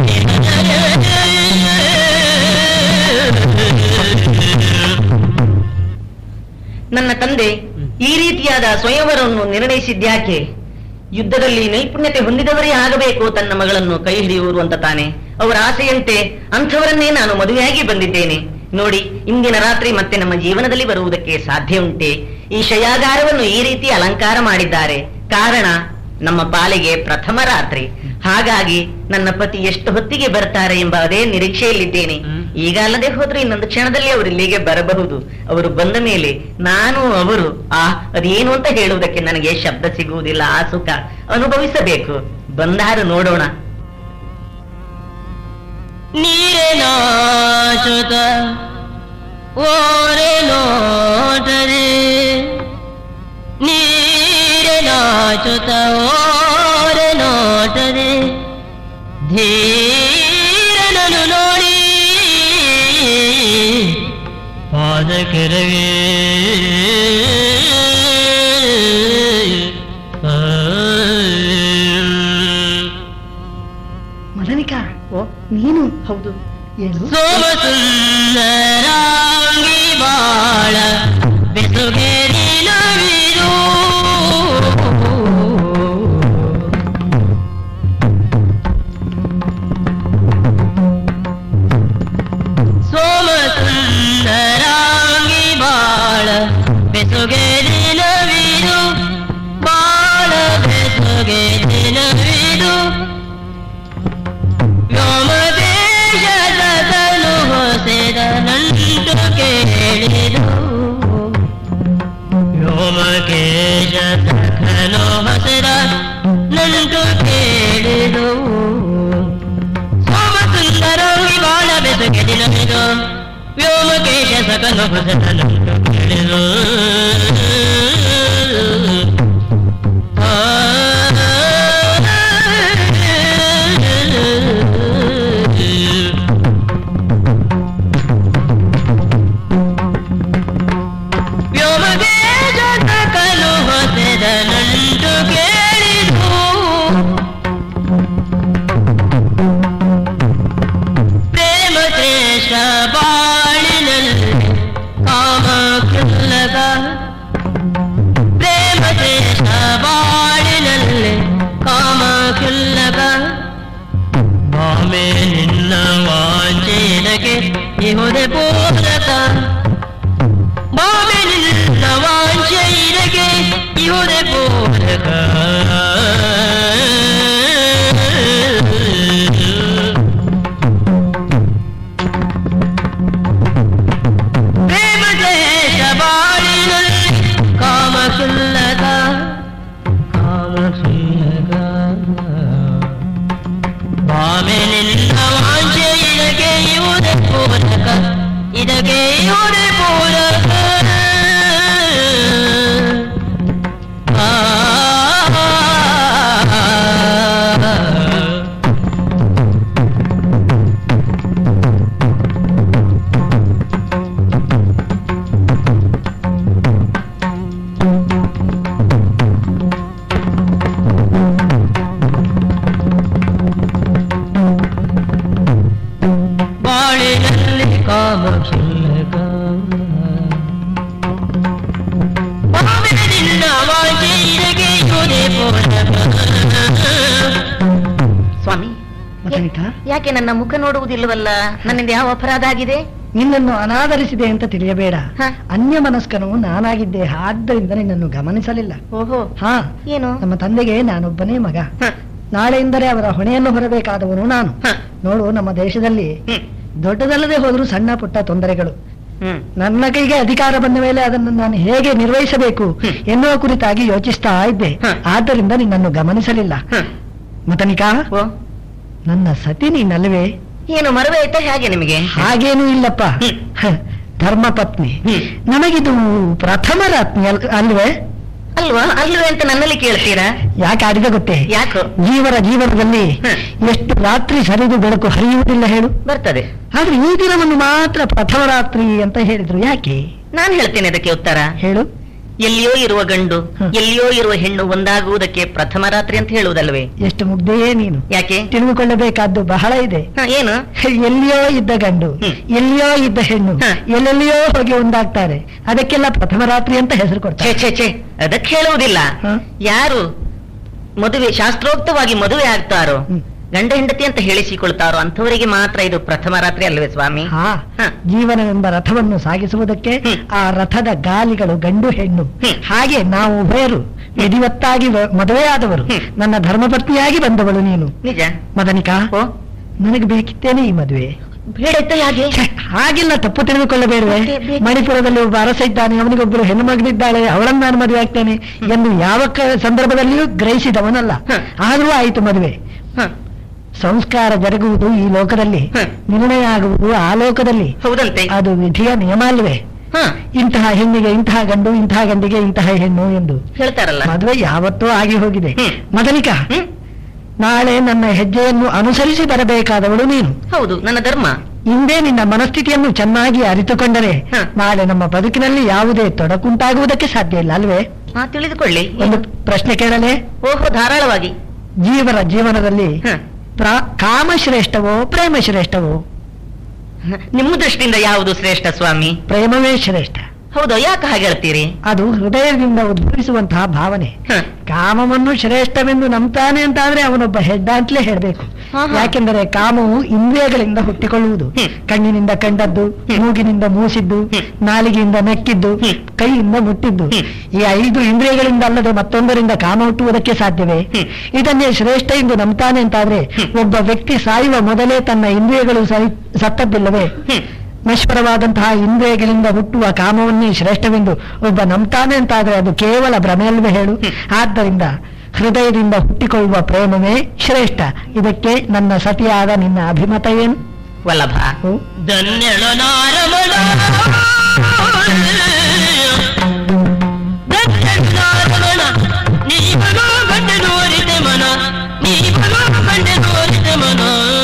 S5: ನನ್ನ ತಂದೆ ಈ ರೀತಿಯಾದ ಸ್ವಯಂವರವನ್ನು ನಿರ್ಣಯಿಸಿದ್ಯಾಕೆ ಯುದ್ಧದಲ್ಲಿ ನೈಪುಣ್ಯತೆ ಹೊಂದಿದವರೇ ಆಗಬೇಕು ತನ್ನ ಮಗಳನ್ನು ಕೈ ಹಿಡಿಯುವರು ಅಂತ ತಾನೆ ಅವರ ಆಸೆಯಂತೆ ಅಂಥವರನ್ನೇ ನಾನು ಮದುವೆಯಾಗಿ ಬಂದಿದ್ದೇನೆ ನೋಡಿ ಇಂದಿನ ರಾತ್ರಿ ಮತ್ತೆ ನಮ್ಮ ಜೀವನದಲ್ಲಿ ಬರುವುದಕ್ಕೆ ಸಾಧ್ಯ ಉಂಟೆ ಈ ಶಯಾಗಾರವನ್ನು ಈ ರೀತಿ ಅಲಂಕಾರ ಮಾಡಿದ್ದಾರೆ ಕಾರಣ ನಮ್ಮ ಪಾಲಿಗೆ ಪ್ರಥಮ ರಾತ್ರಿ ಹಾಗಾಗಿ ನನ್ನ ಪತಿ ಎಷ್ಟು ಹೊತ್ತಿಗೆ ಬರ್ತಾರೆ ಎಂಬ ಅದೇ ನಿರೀಕ್ಷೆಯಲ್ಲಿದ್ದೇನೆ ಈಗ ಅಲ್ಲದೆ ಹೋದ್ರೆ ಇನ್ನೊಂದು ಕ್ಷಣದಲ್ಲಿ ಅವರು ಇಲ್ಲಿಗೆ ಬರಬಹುದು ಅವರು ಬಂದ ಮೇಲೆ ನಾನು ಅವರು ಆ ಅದೇನು ಅಂತ ಹೇಳುವುದಕ್ಕೆ ನನಗೆ ಶಬ್ದ ಸಿಗುವುದಿಲ್ಲ ಆ ಸುಖ ಅನುಭವಿಸಬೇಕು ಬಂದಾರು ನೋಡೋಣ
S1: ನೀರೆ ನಾಚುತ ಓರೆ ನೋಟರೆ ನೀರೆ ನಾಚುತ ಓರೆ ನೋಟರೆ ಧೀರನನು ನೋಡಿ ಪಾದ ಕೆರವೇ
S2: ಮದನಿಕಾ ನೀನು ಹೌದು ಏನು
S1: ಸೋಮಸುಂದರಾಂಗಿ ಬಾಳ ಬೆಸುಗೆರಿ ನವಿರು ಸೋಮಸುಂದರಾಂಗಿ ಬಾಳ ಬೆಸುಗೆರಿ ನವಿರು ಬಾಳ ಬೆಸುಗೆರಿ ನವಿರು ವ್ಯೋಮದೇಶದ ತನು ಹೊಸೆದ ನಂಟು ಕೇಳಿದು ವ್ಯೋಮಕೇಶದ ಕನು ಹೊಸೆದ ನಂಟು ಕೇಳಿದು ಸೋಮ ಸುಂದರಂಗಿ ಬಾಳ ಬೆಸುಗೆ ದಿನವಿದು ವ್ಯೋಮಕೇಶ ಸಕನು ಹೊಸೆದ ನಂಟು ಕೇಳಿದು ವ್ಯೋಮವೇಗದ ಕಲು ಹೊಸೆದ ನಂಟು ಕೇಳಿದು ಪ್ರೇಮ ಶ್ರೇಷ್ಠ ಬಾಳಿನಲ್ಲಿ ಕಾಮ ಕೃಲ್ಲಗ ಪ್ರೇಮ ಶ್ರೇಷ್ಠ ಬಾಳಿನಲ್ಲಿ ಕಾಮ ಕೃಲ್ಲಗ ಬಾಮೆ ನಿನ್ನ ವಾಂಚೆನಗೆ ಇಹುದೆ ಪೂರಕ ಬಾಮೆ ನಿನ್ನ ವಾಂಚೆನಗೆ ಇಹುದೆ ಪೂರಕ ಪ್ರೇಮ ದೇಶ ಬಾಳಿನಲ್ಲಿ ಕಾಮ ಸುಲ್ಲದ ಕಾಮ ಸುಲ್ಲದ ಬಾಮೆ ನಿನ್ನ ವಾಂಚೆ ಇದಕ್ಕೆ ಇವುದೇ ಪೂರಕ ಇದಕ್ಕೆ ಇವುದೇ ಪೂರಕ ಆ ಬಾಳಿನಲ್ಲಿ ಕಾಮ ಕ್ಷುಲ್ಲಕ ಬಾವಿನ ನಿನ್ನ ವಾಂಚೆ ಇದಕ್ಕೆ ಇವುದೇ ಪೂರಕ
S5: ಸ್ವಾಮಿ
S2: ಮದನಿಕಾ
S5: ಯಾಕೆ ನನ್ನ ಮುಖ ನೋಡುವುದಿಲ್ಲವಲ್ಲ ನನ್ನಿಂದ ಯಾವ ಅಪರಾಧ ಆಗಿದೆ
S2: ನಿನ್ನನ್ನು ಅನಾದರಿಸಿದೆ ಅಂತ ತಿಳಿಯಬೇಡ
S5: ಹ.
S2: ಅನ್ಯ ಮನಸ್ಕನು ನಾನಾಗಿದ್ದೆ ಆದ್ದರಿಂದ ನಿನ್ನನ್ನು ಗಮನಿಸಲಿಲ್ಲ
S5: ಓಹೋ
S2: ಹಾ
S5: ಏನು
S2: ನಮ್ಮ ತಂದೆಗೆ ನಾನೊಬ್ಬನೇ ಮಗ
S5: ಹ,
S2: ನಾಳೆಯಿಂದಲೇ ಅವರ ಹೊಣೆಯನ್ನು ಹೊರಬೇಕಾದವನು ನಾನು
S5: ಹ,
S2: ನೋಡು ನಮ್ಮ ದೇಶದಲ್ಲಿ
S5: ಹ್ಮ್,
S2: ದೊಡ್ಡದಲ್ಲದೆ ಹೋದರೂ ಸಣ್ಣ ಪುಟ್ಟ ತೊಂದರೆಗಳು
S5: ಹ್ಮ್.
S2: ನನ್ನ ಕೈಗೆ ಅಧಿಕಾರ ಬಂದ ಮೇಲೆ ಅದನ್ನು ನಾನು ಹೇಗೆ ನಿರ್ವಹಿಸಬೇಕು
S5: ಹ್ಮ್.
S2: ಎನ್ನುವ ಕುರಿತಾಗಿ ಯೋಚಿಸ್ತಾ ಇದ್ದೆ
S5: ಹ.
S2: ಆದ್ದರಿಂದ ನಿನ್ನನ್ನು ಗಮನಿಸಲಿಲ್ಲ
S5: ಹ,
S2: ಮತನಿಕಾ
S5: ಓ
S2: ನನ್ನ ಸತಿ ನೀನಲ್ವೇ
S5: ಏನು ಮರವೆ ಆಯ್ತಾ ಹೇಗೆ ನಿಮಗೆ
S2: ಹಾಗೇನೂ ಇಲ್ಲಪ್ಪ
S5: ಹ್ಮ್.
S2: ಹ, ಧರ್ಮಪತ್ನಿ
S5: ಹ್ಮ್.
S2: ನಮಗಿದು ಪ್ರಥಮ ರಾತ್ರಿ ಅಲ್- ಅಲ್ವೇ
S5: ಅಲ್ವಾ ಅಲ್ವೇ ಅಂತ ನನ್ನಲ್ಲಿ ಕೇಳ್ತೀರಾ
S2: ಯಾಕೆ ಆಡಿದ ಗೊತ್ತೇ
S5: ಯಾಕೋ
S2: ಜೀವನ ಜೀವನದಲ್ಲಿ
S5: ಹ್ಮ್.
S2: ಎಷ್ಟು ರಾತ್ರಿ ಸರಿದು ಬೆಳಕು ಹರಿಯುವುದಿಲ್ಲ ಹೇಳು
S5: ಬರ್ತದೆ
S2: ಆದ್ರೆ ಈ ದಿನವನ್ನು ಮಾತ್ರ ಪ್ರಥಮ ರಾತ್ರಿ ಅಂತ ಹೇಳಿದ್ರು ಯಾಕೆ
S5: ನಾನು ಹೇಳ್ತೇನೆ ಅದಕ್ಕೆ ಉತ್ತರ
S2: ಹೇಳು
S5: ಎಲ್ಲಿಯೋ ಇರುವ ಗಂಡು
S2: ಹ.
S5: ಎಲ್ಲಿಯೋ ಇರುವ ಹೆಣ್ಣು ಒಂದಾಗುವುದಕ್ಕೆ ಪ್ರಥಮ ರಾತ್ರಿ ಅಂತ ಹೇಳುವುದಲ್ವೇ
S2: ಎಷ್ಟು ಮುಗ್ಧೆಯೇ ನೀನು
S5: ಯಾಕೆ
S2: ತಿಳಿದುಕೊಳ್ಳಬೇಕಾದ್ದು ಬಹಳ ಇದೆ
S5: ಹ, ಏನು
S2: ಎಲ್ಲಿಯೋ ಇದ್ದ ಗಂಡು
S5: ಹ್ಮ್.
S2: ಎಲ್ಲಿಯೋ ಇದ್ದ ಹೆಣ್ಣು
S5: ಹ.
S2: ಎಲ್ಲೆಲ್ಲಿಯೋ ಹೋಗಿ ಒಂದಾಗ್ತಾರೆ ಅದಕ್ಕೆಲ್ಲ ಪ್ರಥಮ ರಾತ್ರಿ ಅಂತ ಹೆಸರು
S5: ಛೇ
S2: ಕೊಡ್ತಾರೆ
S5: ಛೇ ಛೇ ಅದಕ್ಕೆ ಹೇಳುವುದಿಲ್ಲ
S2: ಹ?
S5: ಯಾರು ಮದುವೆ ಶಾಸ್ತ್ರೋಕ್ತವಾಗಿ ಮದುವೆ ಆಗ್ತಾರೋ
S2: ಹ್ಮ್.
S5: ಗಂಡ ಹೆಂಡತಿ ಅಂತ ಹೇಳಿಸಿಕೊಳ್ತಾರೋ ಅಂಥವರಿಗೆ ಮಾತ್ರ ಇದು ಪ್ರಥಮ ರಾತ್ರಿ ಅಲ್ವೇ ಸ್ವಾಮಿ
S2: ಹಾ
S5: ಹ.
S2: ಜೀವನವೆಂಬ ರಥವನ್ನು ಸಾಗಿಸುವುದಕ್ಕೆ
S5: ಹ್ಮ್.
S2: ಆ ರಥದ ಗಾಲಿಗಳು ಗಂಡು ಹೆಣ್ಣು
S5: ಹ್ಮ್.
S2: ಹಾಗೆ ನಾವು ಉಭಯರು ವಿಧಿವತ್ತಾಗಿ ವ- ಮದುವೆಯಾದವರು
S5: ಹ್ಮ್.
S2: ನನ್ನ ಧರ್ಮಪತ್ನಿಯಾಗಿ ಬಂದವಳು ನೀನು
S5: ನಿಜ
S2: ಮದನಿಕಾ
S5: ಓ
S2: ನನಗೆ ಬೇಕಿತ್ತೇನೆ ಈ ಮದುವೆ
S5: ಬೇಡ ಯಾಕೆ
S2: ಛೆ, ಹಾಗಿಲ್ಲ ತಪ್ಪು ತಿಳಿದುಕೊಳ್ಳಬೇಡವೆ
S5: ಮತ್ತೆ ಬೇಕು.
S2: ಮಣಿಪುರದಲ್ಲಿ ಒಬ್ಬ ಅರಸ ಇದ್ದಾನೆ ಅವನಿಗೊಬ್ಬರು ಹೆಣ್ಣು ಮಗಳಿದ್ದಾಳೆ ಅವಳನ್ನು ನಾನು ಮದುವೆ ಆಗ್ತೇನೆ ಎಂದು ಯಾವ ಕ- ಸಂದರ್ಭದಲ್ಲಿಯೂ ಗ್ರಹಿಸಿದವನಲ್ಲ
S5: ಹ.
S2: ಆದರೂ ಆಯಿತು ಮದುವೆ
S5: ಹ,
S2: ಸಂಸ್ಕಾರ ಜರುಗುವುದು ಈ ಲೋಕದಲ್ಲಿ
S5: ಹ.
S2: ನಿರ್ಣಯ ಆಗುವುದು ಆ ಲೋಕದಲ್ಲಿ
S5: ಹೌದಂತೆ
S2: ಅದು ವಿಧಿಯ ನಿಯಮ ಅಲ್ವೇ
S5: ಹ
S2: ಇಂತಹ ಹೆಣ್ಣಿಗೆ ಇಂತಹ ಗಂಡು ಇಂತಹ ಗಂಡಿಗೆ ಇಂತಹ ಹೆಣ್ಣು ಎಂದು
S5: ಹೇಳ್ತಾರಲ್ಲ
S2: ಮದುವೆ ಯಾವತ್ತೂ ಆಗಿ ಹೋಗಿದೆ
S5: ಹ್ಮ್.
S2: ಮದನಿಕ
S5: ಹ್ಮ್
S2: ನಾಳೆ ನನ್ನ ಹೆಜ್ಜೆಯನ್ನು ಅನುಸರಿಸಿ ಬರಬೇಕಾದವಳು ನೀನು
S5: ಹೌದು ನನ್ನ ಧರ್ಮ
S2: ಇಂದೇ ನಿನ್ನ ಮನಸ್ಥಿತಿಯನ್ನು ಚೆನ್ನಾಗಿ ಅರಿತುಕೊಂಡರೆ
S5: ಹ.
S2: ನಾಳೆ ನಮ್ಮ ಬದುಕಿನಲ್ಲಿ ಯಾವುದೇ ತೊಡಕುಂಟಾಗುವುದಕ್ಕೆ ಸಾಧ್ಯ ಇಲ್ಲ ಅಲ್ವೇ
S5: ಹಾ ತಿಳಿದುಕೊಳ್ಳಿ
S2: ಒಂದು ಪ್ರಶ್ನೆ ಕೇಳಲೇ
S5: ಓಹೋ ಧಾರಾಳವಾಗಿ
S2: ಜೀವನ ಜೀವನದಲ್ಲಿ
S5: ಹ.
S2: ಪ್ರಾ- ಕಾಮ ಶ್ರೇಷ್ಠವೋ ಪ್ರೇಮ ಶ್ರೇಷ್ಠವೋ
S5: ನಿಮ್ಮ ದೃಷ್ಟಿಯಿಂದ ಯಾವುದು ಶ್ರೇಷ್ಠ ಸ್ವಾಮಿ
S2: ಪ್ರೇಮವೇ ಶ್ರೇಷ್ಠ
S5: ಹೌದು ಯಾಕೆ ಹಾಗೆ ಹೇಳ್ತೀರಿ
S2: ಅದು ಹೃದಯದಿಂದ ಉದ್ಭವಿಸುವಂತಹ ಭಾವನೆ
S5: ಹ.
S2: ಕಾಮವನ್ನು ಶ್ರೇಷ್ಠವೆಂದು ನಂಬ್ತಾನೆ ಅಂತಾದ್ರೆ ಅವನೊಬ್ಬ ಹೆಡ್ಡ ಅಂತಲೇ ಹೇಳಬೇಕು
S5: ಹಾ, ಹಾ.
S2: ಯಾಕೆಂದರೆ ಕಾಮವು ಇಂದ್ರಿಯಗಳಿಂದ ಹುಟ್ಟಿಕೊಳ್ಳುವುದು
S5: ಹ್ಮ್.
S2: ಕಣ್ಣಿನಿಂದ ಕಂಡದ್ದು
S5: ಹ್ಮ್.
S2: ಮೂಗಿನಿಂದ ಮೂಸಿದ್ದು
S5: ಹ್ಮ್.
S2: ನಾಲಿಗೆಯಿಂದ ನೆಕ್ಕಿದ್ದು
S5: ಹ್ಮ್.
S2: ಕೈಯಿಂದ ಮುಟ್ಟಿದ್ದು
S5: ಹ್ಮ್.
S2: ಈ ಐದು ಇಂದ್ರಿಯಗಳಿಂದ ಅಲ್ಲದೆ ಮತ್ತೊಂದರಿಂದ ಕಾಮ ಹುಟ್ಟುವುದಕ್ಕೆ ಸಾಧ್ಯವೇ
S5: ಹ್ಮ್.
S2: ಇದನ್ನೇ ಶ್ರೇಷ್ಠ ಎಂದು ನಂಬ್ತಾನೆ ಅಂತಾದ್ರೆ
S5: ಹ್ಮ್.
S2: ಒಬ್ಬ ವ್ಯಕ್ತಿ ಸಾಯುವ ಮೊದಲೇ ತನ್ನ ಇಂದ್ರಿಯಗಳು ಸರಿ ಸತ್ತದ್ದಿಲ್ಲವೇ
S5: ಹ್ಮ್.
S2: ನಶ್ವರವಾದಂತಹ ಇಂದ್ರಿಯಗಳಿಂದ ಹುಟ್ಟುವ ಕಾಮವನ್ನೇ ಶ್ರೇಷ್ಠವೆಂದು ಒಬ್ಬ ನಂಬ್ತಾನೆ ಅಂತಾದ್ರೆ ಅದು ಕೇವಲ ಭ್ರಮೆಯಲ್ವೇ ಹೇಳು
S5: ಹ್ಮ್.
S2: ಆದ್ದರಿಂದ ಹೃದಯದಿಂದ ಹುಟ್ಟಿಕೊಳ್ಳುವ ಪ್ರೇಮವೇ ಶ್ರೇಷ್ಠ ಇದಕ್ಕೆ ನನ್ನ ಸತಿಯಾದ ನಿನ್ನ ಅಭಿಮತ ಏನು
S5: ವಲ್ಲಭ
S2: ಹ್ಮ್?
S1: ಧನ್ಯಳು ನಾರಮಣ ಧನ್ಯಳು ನಾರಮಣ ನೀವನು ಗಂಡೆ ನೋರಿದೆ ಮನ ನೀವನು ಗಂಡೆ ನೋರಿದೆ ಮನ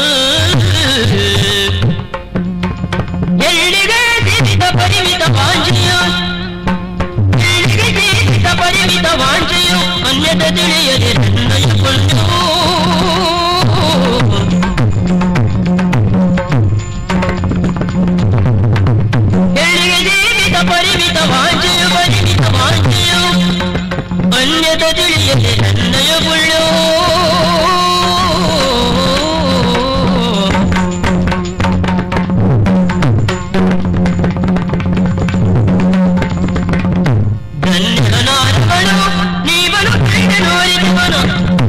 S1: ಎಲ್ಲಿಗೆ ಸೀಮಿತ ಪರಿಮಿತ ವಾಂಚೆಯ ಎಲ್ಲಿಗೆ ಸೀಮಿತ ಪರಿಮಿತ ವಾಂಚೆಯು ಅನ್ಯದ ತಿಳಿಯದೆ ನನ್ನಯಕೊಂಡು ಎಲ್ಲಿಗೆ ಜೀವಿತ ಪರಿಮಿತ ವಾಂಚೆಯು ಪರಿಮಿತ ವಾಂಚೆಯು ಅನ್ಯದ ತಿಳಿಯದೆ ನನ್ನಯ ಬುಳ್ಳು ಧನ್ಯನಾರಗಳು ನೀವನು ಕಂಡ ನೋರಿದವನು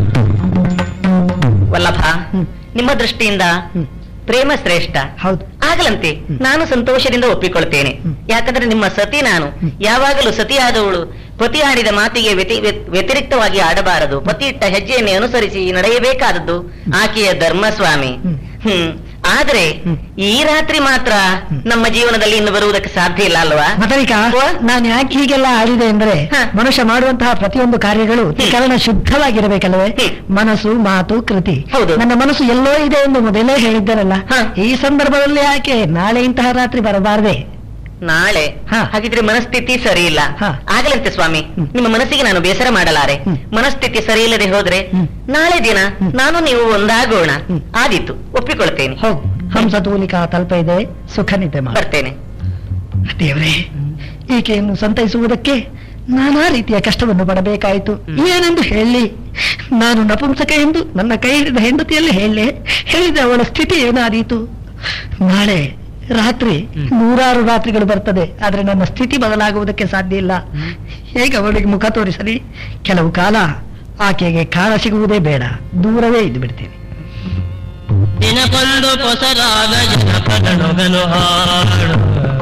S5: ವಲ್ಲಭ ನಿಮ್ಮ ದೃಷ್ಟಿಯಿಂದ
S2: ಹ್ಮ್.
S5: ಪ್ರೇಮ ಶ್ರೇಷ್ಠ
S2: ಹೌದು
S5: ಆಗಲಂತೆ
S2: ಹ್ಮ್.
S5: ನಾನು ಸಂತೋಷದಿಂದ ಒಪ್ಪಿಕೊಳ್ತೇನೆ
S2: ಹ್ಮ್.
S5: ಯಾಕಂದ್ರೆ ನಿಮ್ಮ ಸತಿ ನಾನು
S2: ಹ್ಮ್.
S5: ಯಾವಾಗಲೂ ಸತಿಯಾದವಳು ಪತಿ ಆಡಿದ ಮಾತಿಗೆ ವ್ಯತಿ- ವ್ಯತ್- ವ್ಯತಿರಿಕ್ತವಾಗಿ ಆಡಬಾರದು ಪತಿ ಇಟ್ಟ ಹೆಜ್ಜೆಯನ್ನು ಅನುಸರಿಸಿ ನಡೆಯಬೇಕಾದದ್ದು ಆಕೆಯ ಧರ್ಮ ಸ್ವಾಮಿ
S2: ಹ್ಮ್.
S5: ಹ್ಮ್ ಆದ್ರೆ
S2: ಹ್ಮ್.
S5: ಈ ರಾತ್ರಿ ಮಾತ್ರ
S2: ಹ್ಮ್.
S5: ನಮ್ಮ ಜೀವನದಲ್ಲಿ ಇನ್ನು ಬರುವುದಕ್ಕೆ ಸಾಧ್ಯ ಇಲ್ಲ ಅಲ್ವಾ
S2: ಮತನಿಕ
S5: ಓ?
S2: ನಾನು ಯಾಕೆ ಹೀಗೆಲ್ಲ ಆಡಿದೆ ಅಂದ್ರೆ
S5: ಹ.
S2: ಮನುಷ್ಯ ಮಾಡುವಂತಹ ಪ್ರತಿಯೊಂದು ಕಾರ್ಯಗಳು ತ್ರಿಕರಣ ಶುದ್ಧವಾಗಿರಬೇಕಲ್ಲವೇ
S5: ಹ್ಮ್.
S2: ಮನಸ್ಸು ಮಾತು ಕೃತಿ
S5: ಹೌದು.
S2: ನನ್ನ ಮನಸ್ಸು ಎಲ್ಲೋ ಇದೆ ಎಂದು ಮೊದಲೇ ಹೇಳಿದ್ದರಲ್ಲ
S5: ಹ.
S2: ಈ ಸಂದರ್ಭದಲ್ಲಿ ಯಾಕೆ ನಾಳೆ ಇಂತಹ ರಾತ್ರಿ ಬರಬಾರದೆ
S5: ನಾಳೆ
S2: ಹ.
S5: ಹಾಗಿದ್ರೆ ಮನಸ್ಥಿತಿ ಸರಿ ಇಲ್ಲ
S2: ಹ.
S5: ಆಗಲಂತೆ ಸ್ವಾಮಿ
S2: ಹ್ಮ್.
S5: ನಿಮ್ಮ ಮನಸ್ಸಿಗೆ ನಾನು ಬೇಸರ ಮಾಡಲಾರೆ
S2: ಹ್ಮ್.
S5: ಮನಸ್ಥಿತಿ ಸರಿ ಇಲ್ಲದೆ ಹೋದ್ರೆ
S2: ಹ್ಮ್.
S5: ನಾಳೆ ದಿನ
S2: ಹ್ಮ್.
S5: ನಾನು ನೀವು ಒಂದಾಗೋಣ
S2: ಹ್ಮ್.
S5: ಆದೀತು ಒಪ್ಪಿಕೊಳ್ತೇನೆ
S2: ಹೋಗು ಹಂಸತೂಲಿಕಾ ತಲ್ಪ ಇದೆ ಸುಖ ನಿದ್ದೆ ಮಾಡು
S5: ಬರ್ತೇನೆ
S2: ದೇವರೇ ಈಕೆಯನ್ನು ಸಂತೈಸುವುದಕ್ಕೆ ನಾನಾ ರೀತಿಯ ಕಷ್ಟವನ್ನು ಪಡಬೇಕಾಯಿತು ಏನೆಂದು ಹೇಳಿ ನಾನು ನಪುಂಸಕ ಎಂದು ನನ್ನ ಕೈ ಹಿಡಿದ ಹೆಂಡತಿಯಲ್ಲಿ ಹೇಳಲೆ ಹೇಳಿದ ಅವಳ ಸ್ಥಿತಿ ಏನಾದೀತು ನಾಳೆ ರಾತ್ರಿ ನೂರಾರು ರಾತ್ರಿಗಳು ಬರ್ತದೆ ಆದ್ರೆ ನನ್ನ ಸ್ಥಿತಿ ಬದಲಾಗುವುದಕ್ಕೆ ಸಾಧ್ಯ ಇಲ್ಲ ಹೇಗೆ ಅವಳಿಗೆ ಮುಖ ತೋರಿಸಲಿ ಕೆಲವು ಕಾಲ ಆಕೆಗೆ ಕಾಲ ಸಿಗುವುದೇ ಬೇಡ ದೂರವೇ ಇದ್ದು ಬಿಡ್ತೇನೆ
S1: ದಿನಕೊಂದು ಕೊಸರಾಗ ಜನಪದನುಗನು ಹಾಡು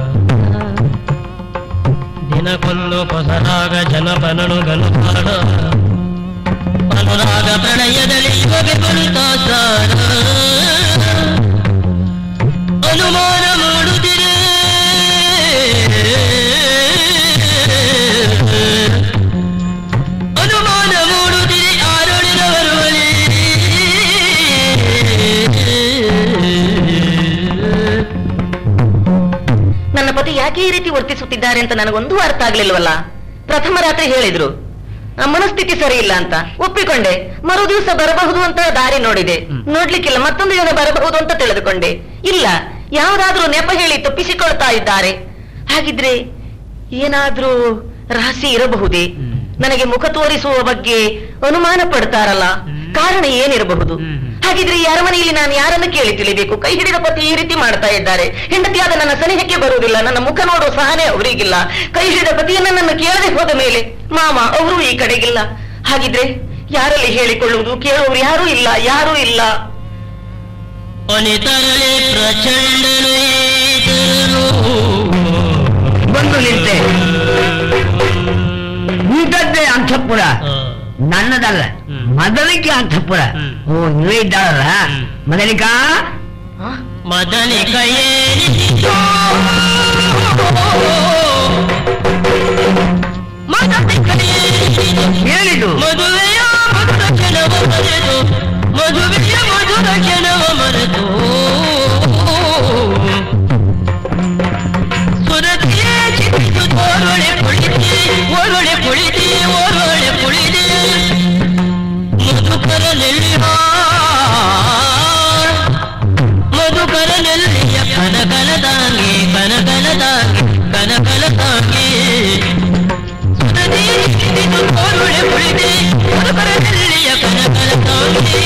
S1: ದಿನಕೊಂದು ಕೊಸರಾಗ ಜನಪದನುಗನು ಹಾಡು ಅನುರಾಗ ಪ್ರಣಯದಲ್ಲಿ ಇವಾಗ ಕುಳಿತ ಸಾರ ಅನುಮಾನ ಮಾಡುತ್ತಿರೆ ಅನುಮಾನ ಮೂಡುತ್ತಿದೆ ಆರೋಳಿನವರು
S5: ನನ್ನ ಪತಿ ಯಾಕೆ ಈ ರೀತಿ ವರ್ತಿಸುತ್ತಿದ್ದಾರೆ ಅಂತ ನನಗೊಂದು ಅರ್ಥ ಆಗ್ಲಿಲ್ವಲ್ಲ ಪ್ರಥಮ ರಾತ್ರಿ ಹೇಳಿದ್ರು ಆ ಮನಸ್ಥಿತಿ ಸರಿ ಇಲ್ಲ ಅಂತ ಒಪ್ಪಿಕೊಂಡೆ ಮರು ದಿವಸ ಬರಬಹುದು ಅಂತ ದಾರಿ ನೋಡಿದೆ ನೋಡ್ಲಿಕ್ಕಿಲ್ಲ ಮತ್ತೊಂದು ದಿನ ಬರಬಹುದು ಅಂತ ತಿಳಿದುಕೊಂಡೆ ಇಲ್ಲ ಯಾವುದಾದ್ರೂ ನೆಪ ಹೇಳಿ ತಪ್ಪಿಸಿಕೊಳ್ತಾ ಇದ್ದಾರೆ ಹಾಗಿದ್ರೆ ಏನಾದ್ರೂ ರಹಸ್ಯ ಇರಬಹುದೇ ನನಗೆ ಮುಖ ತೋರಿಸುವ ಬಗ್ಗೆ ಅನುಮಾನ ಪಡ್ತಾರಲ್ಲ ಕಾರಣ ಏನಿರಬಹುದು ಹಾಗಿದ್ರೆ ಈ ಅರಮನೆಯಲ್ಲಿ ನಾನು ಯಾರನ್ನು ಕೇಳಿ ತಿಳಿಬೇಕು ಕೈ ಹಿಡಿದ ಪತಿ ಈ ರೀತಿ ಮಾಡ್ತಾ ಇದ್ದಾರೆ ಹೆಂಡತಿಯಾದ ನನ್ನ ಸನಿಹಕ್ಕೆ ಬರುವುದಿಲ್ಲ ನನ್ನ ಮುಖ ನೋಡುವ ಸಹನೆ ಅವರಿಗಿಲ್ಲ ಕೈ ಹಿಡಿದ ಪತಿಯನ್ನ ನನ್ನ ಕೇಳದೆ ಹೋದ ಮೇಲೆ ಮಾಮ ಅವರು ಈ ಕಡೆಗಿಲ್ಲ ಹಾಗಿದ್ರೆ ಯಾರಲ್ಲಿ ಹೇಳಿಕೊಳ್ಳುವುದು ಕೇಳುವವರು ಯಾರೂ ಇಲ್ಲ ಯಾರೂ ಇಲ್ಲ
S1: ಒನಿ ತರಳೆ ಪ್ರಚಂಡನು ಏತನು
S3: ಬಂದು ನಿಂತೆ ಇಂಥದ್ದೇ ಅಂತಃಪುರ ನನ್ನದಲ್ಲ
S1: ಹ್ಮ್.
S3: ಮದನಿಕೆ ಅಂತಃಪುರ
S1: ಹ್ಮ್.
S3: ಓ ನೀವೇ ಇದ್ದಾಳಲ್ಲ
S1: ಹ್ಮ್.
S3: ಮದನಿಕಾ
S1: ಮದನಿ ಕೈಯೇರಿಸಿತು ಮದನಿ ಕೈಯೇರಿಸಿತು
S3: ಹೇಳಿದು
S1: ಮದುವೆಯ ಮಧುರ ಕ್ಷಣವ ಮರೆತು ಮದುವೆಯ ಮಧುರ ಕ್ಷಣವ ಮರೆತು ಸುರತಿಯೇ ಚಿತ್ತಿತು ಓರೊಳೆ ಕುಳಿತಿ ಓರೊಳೆ ಕುಳಿತಿ ಓರೊಳೆ ಕುಳಿತಿ ಮಧುಕರ ನೆಲ್ಲಿಹ ಮಧುಕರ ನೆಲ್ಲಿಯ ಕನಕನದಾಂಗಿ ಕನಕನದಾಂಗಿ ಕನಕನದಾಂಗಿ ಸುರತಿಯೇ ಚಿತ್ತಿತು ಓರೊಳೆ ಕುಳಿತಿ ಮಧುಕರ ನೆಲ್ಲಿಯ ಕನಕನದಾಂಗಿ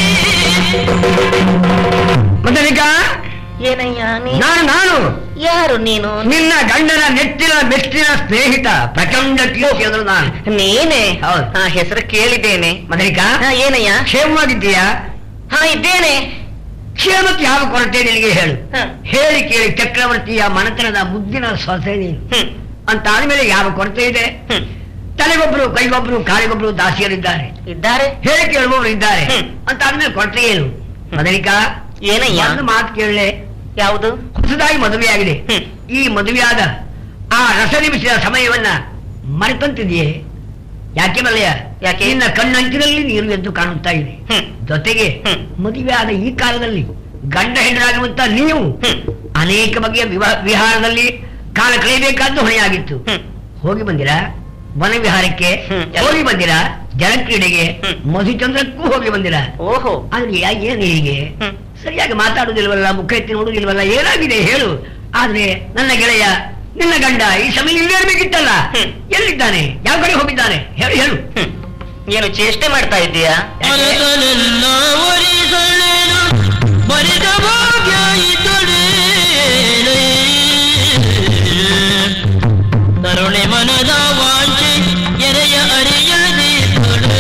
S3: ಮದನಿಕಾ
S5: ಏನಯ್ಯ ನೀ
S3: ನಾನು ನಾನು
S5: ಯಾರು ನೀನು
S3: ನಿನ್ನ ಗಂಡನ ನೆಚ್ಚಿನ ಮೆಚ್ಚಿನ ಸ್ನೇಹಿತ ಪ್ರಚಂಡ ಕೀರ್ತಿ ಅಂದ್ರು ನಾನು
S5: ನೀನೇ
S3: ಹೌದು.
S5: ಆ ಹೆಸರು ಕೇಳಿದ್ದೇನೆ
S3: ಮದನಿಕಾ
S5: ಹಾ, ಏನಯ್ಯ
S3: ಕ್ಷೇಮವಾಗಿದ್ದೀಯಾ
S5: ಹಾ ಇದ್ದೇನೆ
S3: ಕ್ಷೇಮಕ್ಕೆ ಯಾವ ಕೊರತೆ ನಿನಗೆ ಹೇಳು
S5: ಹ.
S3: ಹೇಳಿ ಕೇಳಿ ಚಕ್ರವರ್ತಿಯ ಮನತನದ ಮುದ್ದಿನ ಸೊಸೆ ನೀನು
S5: ಹ್ಮ್
S3: ಅಂತ ಆದ್ಮೇಲೆ ಯಾವ ಕೊರತೆ ಇದೆ
S5: ಹ್ಮ್
S3: ತಲೆಗೊಬ್ರು ಕೈಗೊಬ್ರು ಕಾಲಿಗೊಬ್ರು ದಾಸಿಯರಿದ್ದಾರೆ
S5: ಇದ್ದಾರೆ
S3: ಹೇಳಿ ಕೇಳುವವರು ಇದ್ದಾರೆ
S5: ಹ್ಮ್.
S3: ಅಂತ ಆದ್ಮೇಲೆ ಕೊರತೆ ಏನು ಮದನಿಕಾ
S5: ಏನಯ್ಯ
S3: ಒಂದು ಮಾತು ಕೇಳಲೆ
S5: ಯಾವುದು
S3: ಹೊಸದಾಗಿ ಮದುವೆಯಾಗಿದೆ
S5: ಹ್ಮ್.
S3: ಈ ಮದುವೆಯಾದ ಆ ರಸನಿಮಿಷದ ಸಮಯವನ್ನ ಮರೆತಂತಿದೆಯೇ ಯಾಕೆ ಮಲ್ಲಯ್ಯ
S5: ಯಾಕೆ?
S3: ನಿನ್ನ ಕಣ್ಣಂಚಿನಲ್ಲಿ ನೀರು ಎದ್ದು ಕಾಣುತ್ತಾ ಇದೆ
S5: ಹ್ಮ್
S3: ಜೊತೆಗೆ
S5: ಹ್ಮ್.
S3: ಮದುವೆ ಆದ ಈ ಕಾಲದಲ್ಲಿ ಗಂಡ ಹೆಂಡರಾಗುವಂತ ನೀವು
S5: ಹ್ಮ್.
S3: ಅನೇಕ ಬಗೆಯ ವಿವಾ- ವಿಹಾರದಲ್ಲಿ ಕಾಲ ಕಳೆಯಬೇಕಾದ್ದು ಹೊಣೆಯಾಗಿತ್ತು
S5: ಹ್ಮ್
S3: ಹೋಗಿ ಬಂದಿರಾ ವನ ವಿಹಾರಕ್ಕೆ
S5: ಹ್ಮ್.
S3: ಹೋಗಿ ಬಂದಿರಾ ಜಲಕ್ರೀಡೆಗೆ
S5: ಹ್ಮ್.
S3: ಮಧುಚಂದ್ರಕ್ಕೂ ಹೋಗಿ ಬಂದಿರಾ
S5: ಓಹೋ
S3: ಆದ್ರೆ ಯಾ- ಏನು ಹೀಗೆ
S5: ಹ್ಮ್
S3: ಸರಿಯಾಗಿ ಮಾತಾಡುದಿಲ್ವಲ್ಲ ಮುಖ ಎತ್ತಿ ನೋಡುದಿಲ್ವಲ್ಲ ಏನಾಗಿದೆ ಹೇಳು ಆದ್ರೆ ನನ್ನ ಗೆಳೆಯ ನಿನ್ನ ಗಂಡ ಈ ಸಮಯ ಇಲ್ಲೇ ಇರ್ಬೇಕಿತ್ತಲ್ಲ
S5: ಹ್ಮ್.
S3: ಎಲ್ಲಿದ್ದಾನೆ ಯಾವ ಕಡೆ ಹೋಗಿದ್ದಾನೆ ಹೇಳು ಹೇಳು
S5: ಹ್ಮ್ ಏನು ಚೇಷ್ಟೆ ಮಾಡ್ತಾ ಇದ್ದೀಯಾ
S1: ಮರೆತನೆಲ್ಲ ಒರಿಸಲೇನು ಮರೆತ ಭಾಗ್ಯ ಇದ್ದಳೇನೆ ತರುಣೆ ಮನದ ವಾಂಚೆ ಎರೆಯ ಅರಿಯದಿದ್ದಳು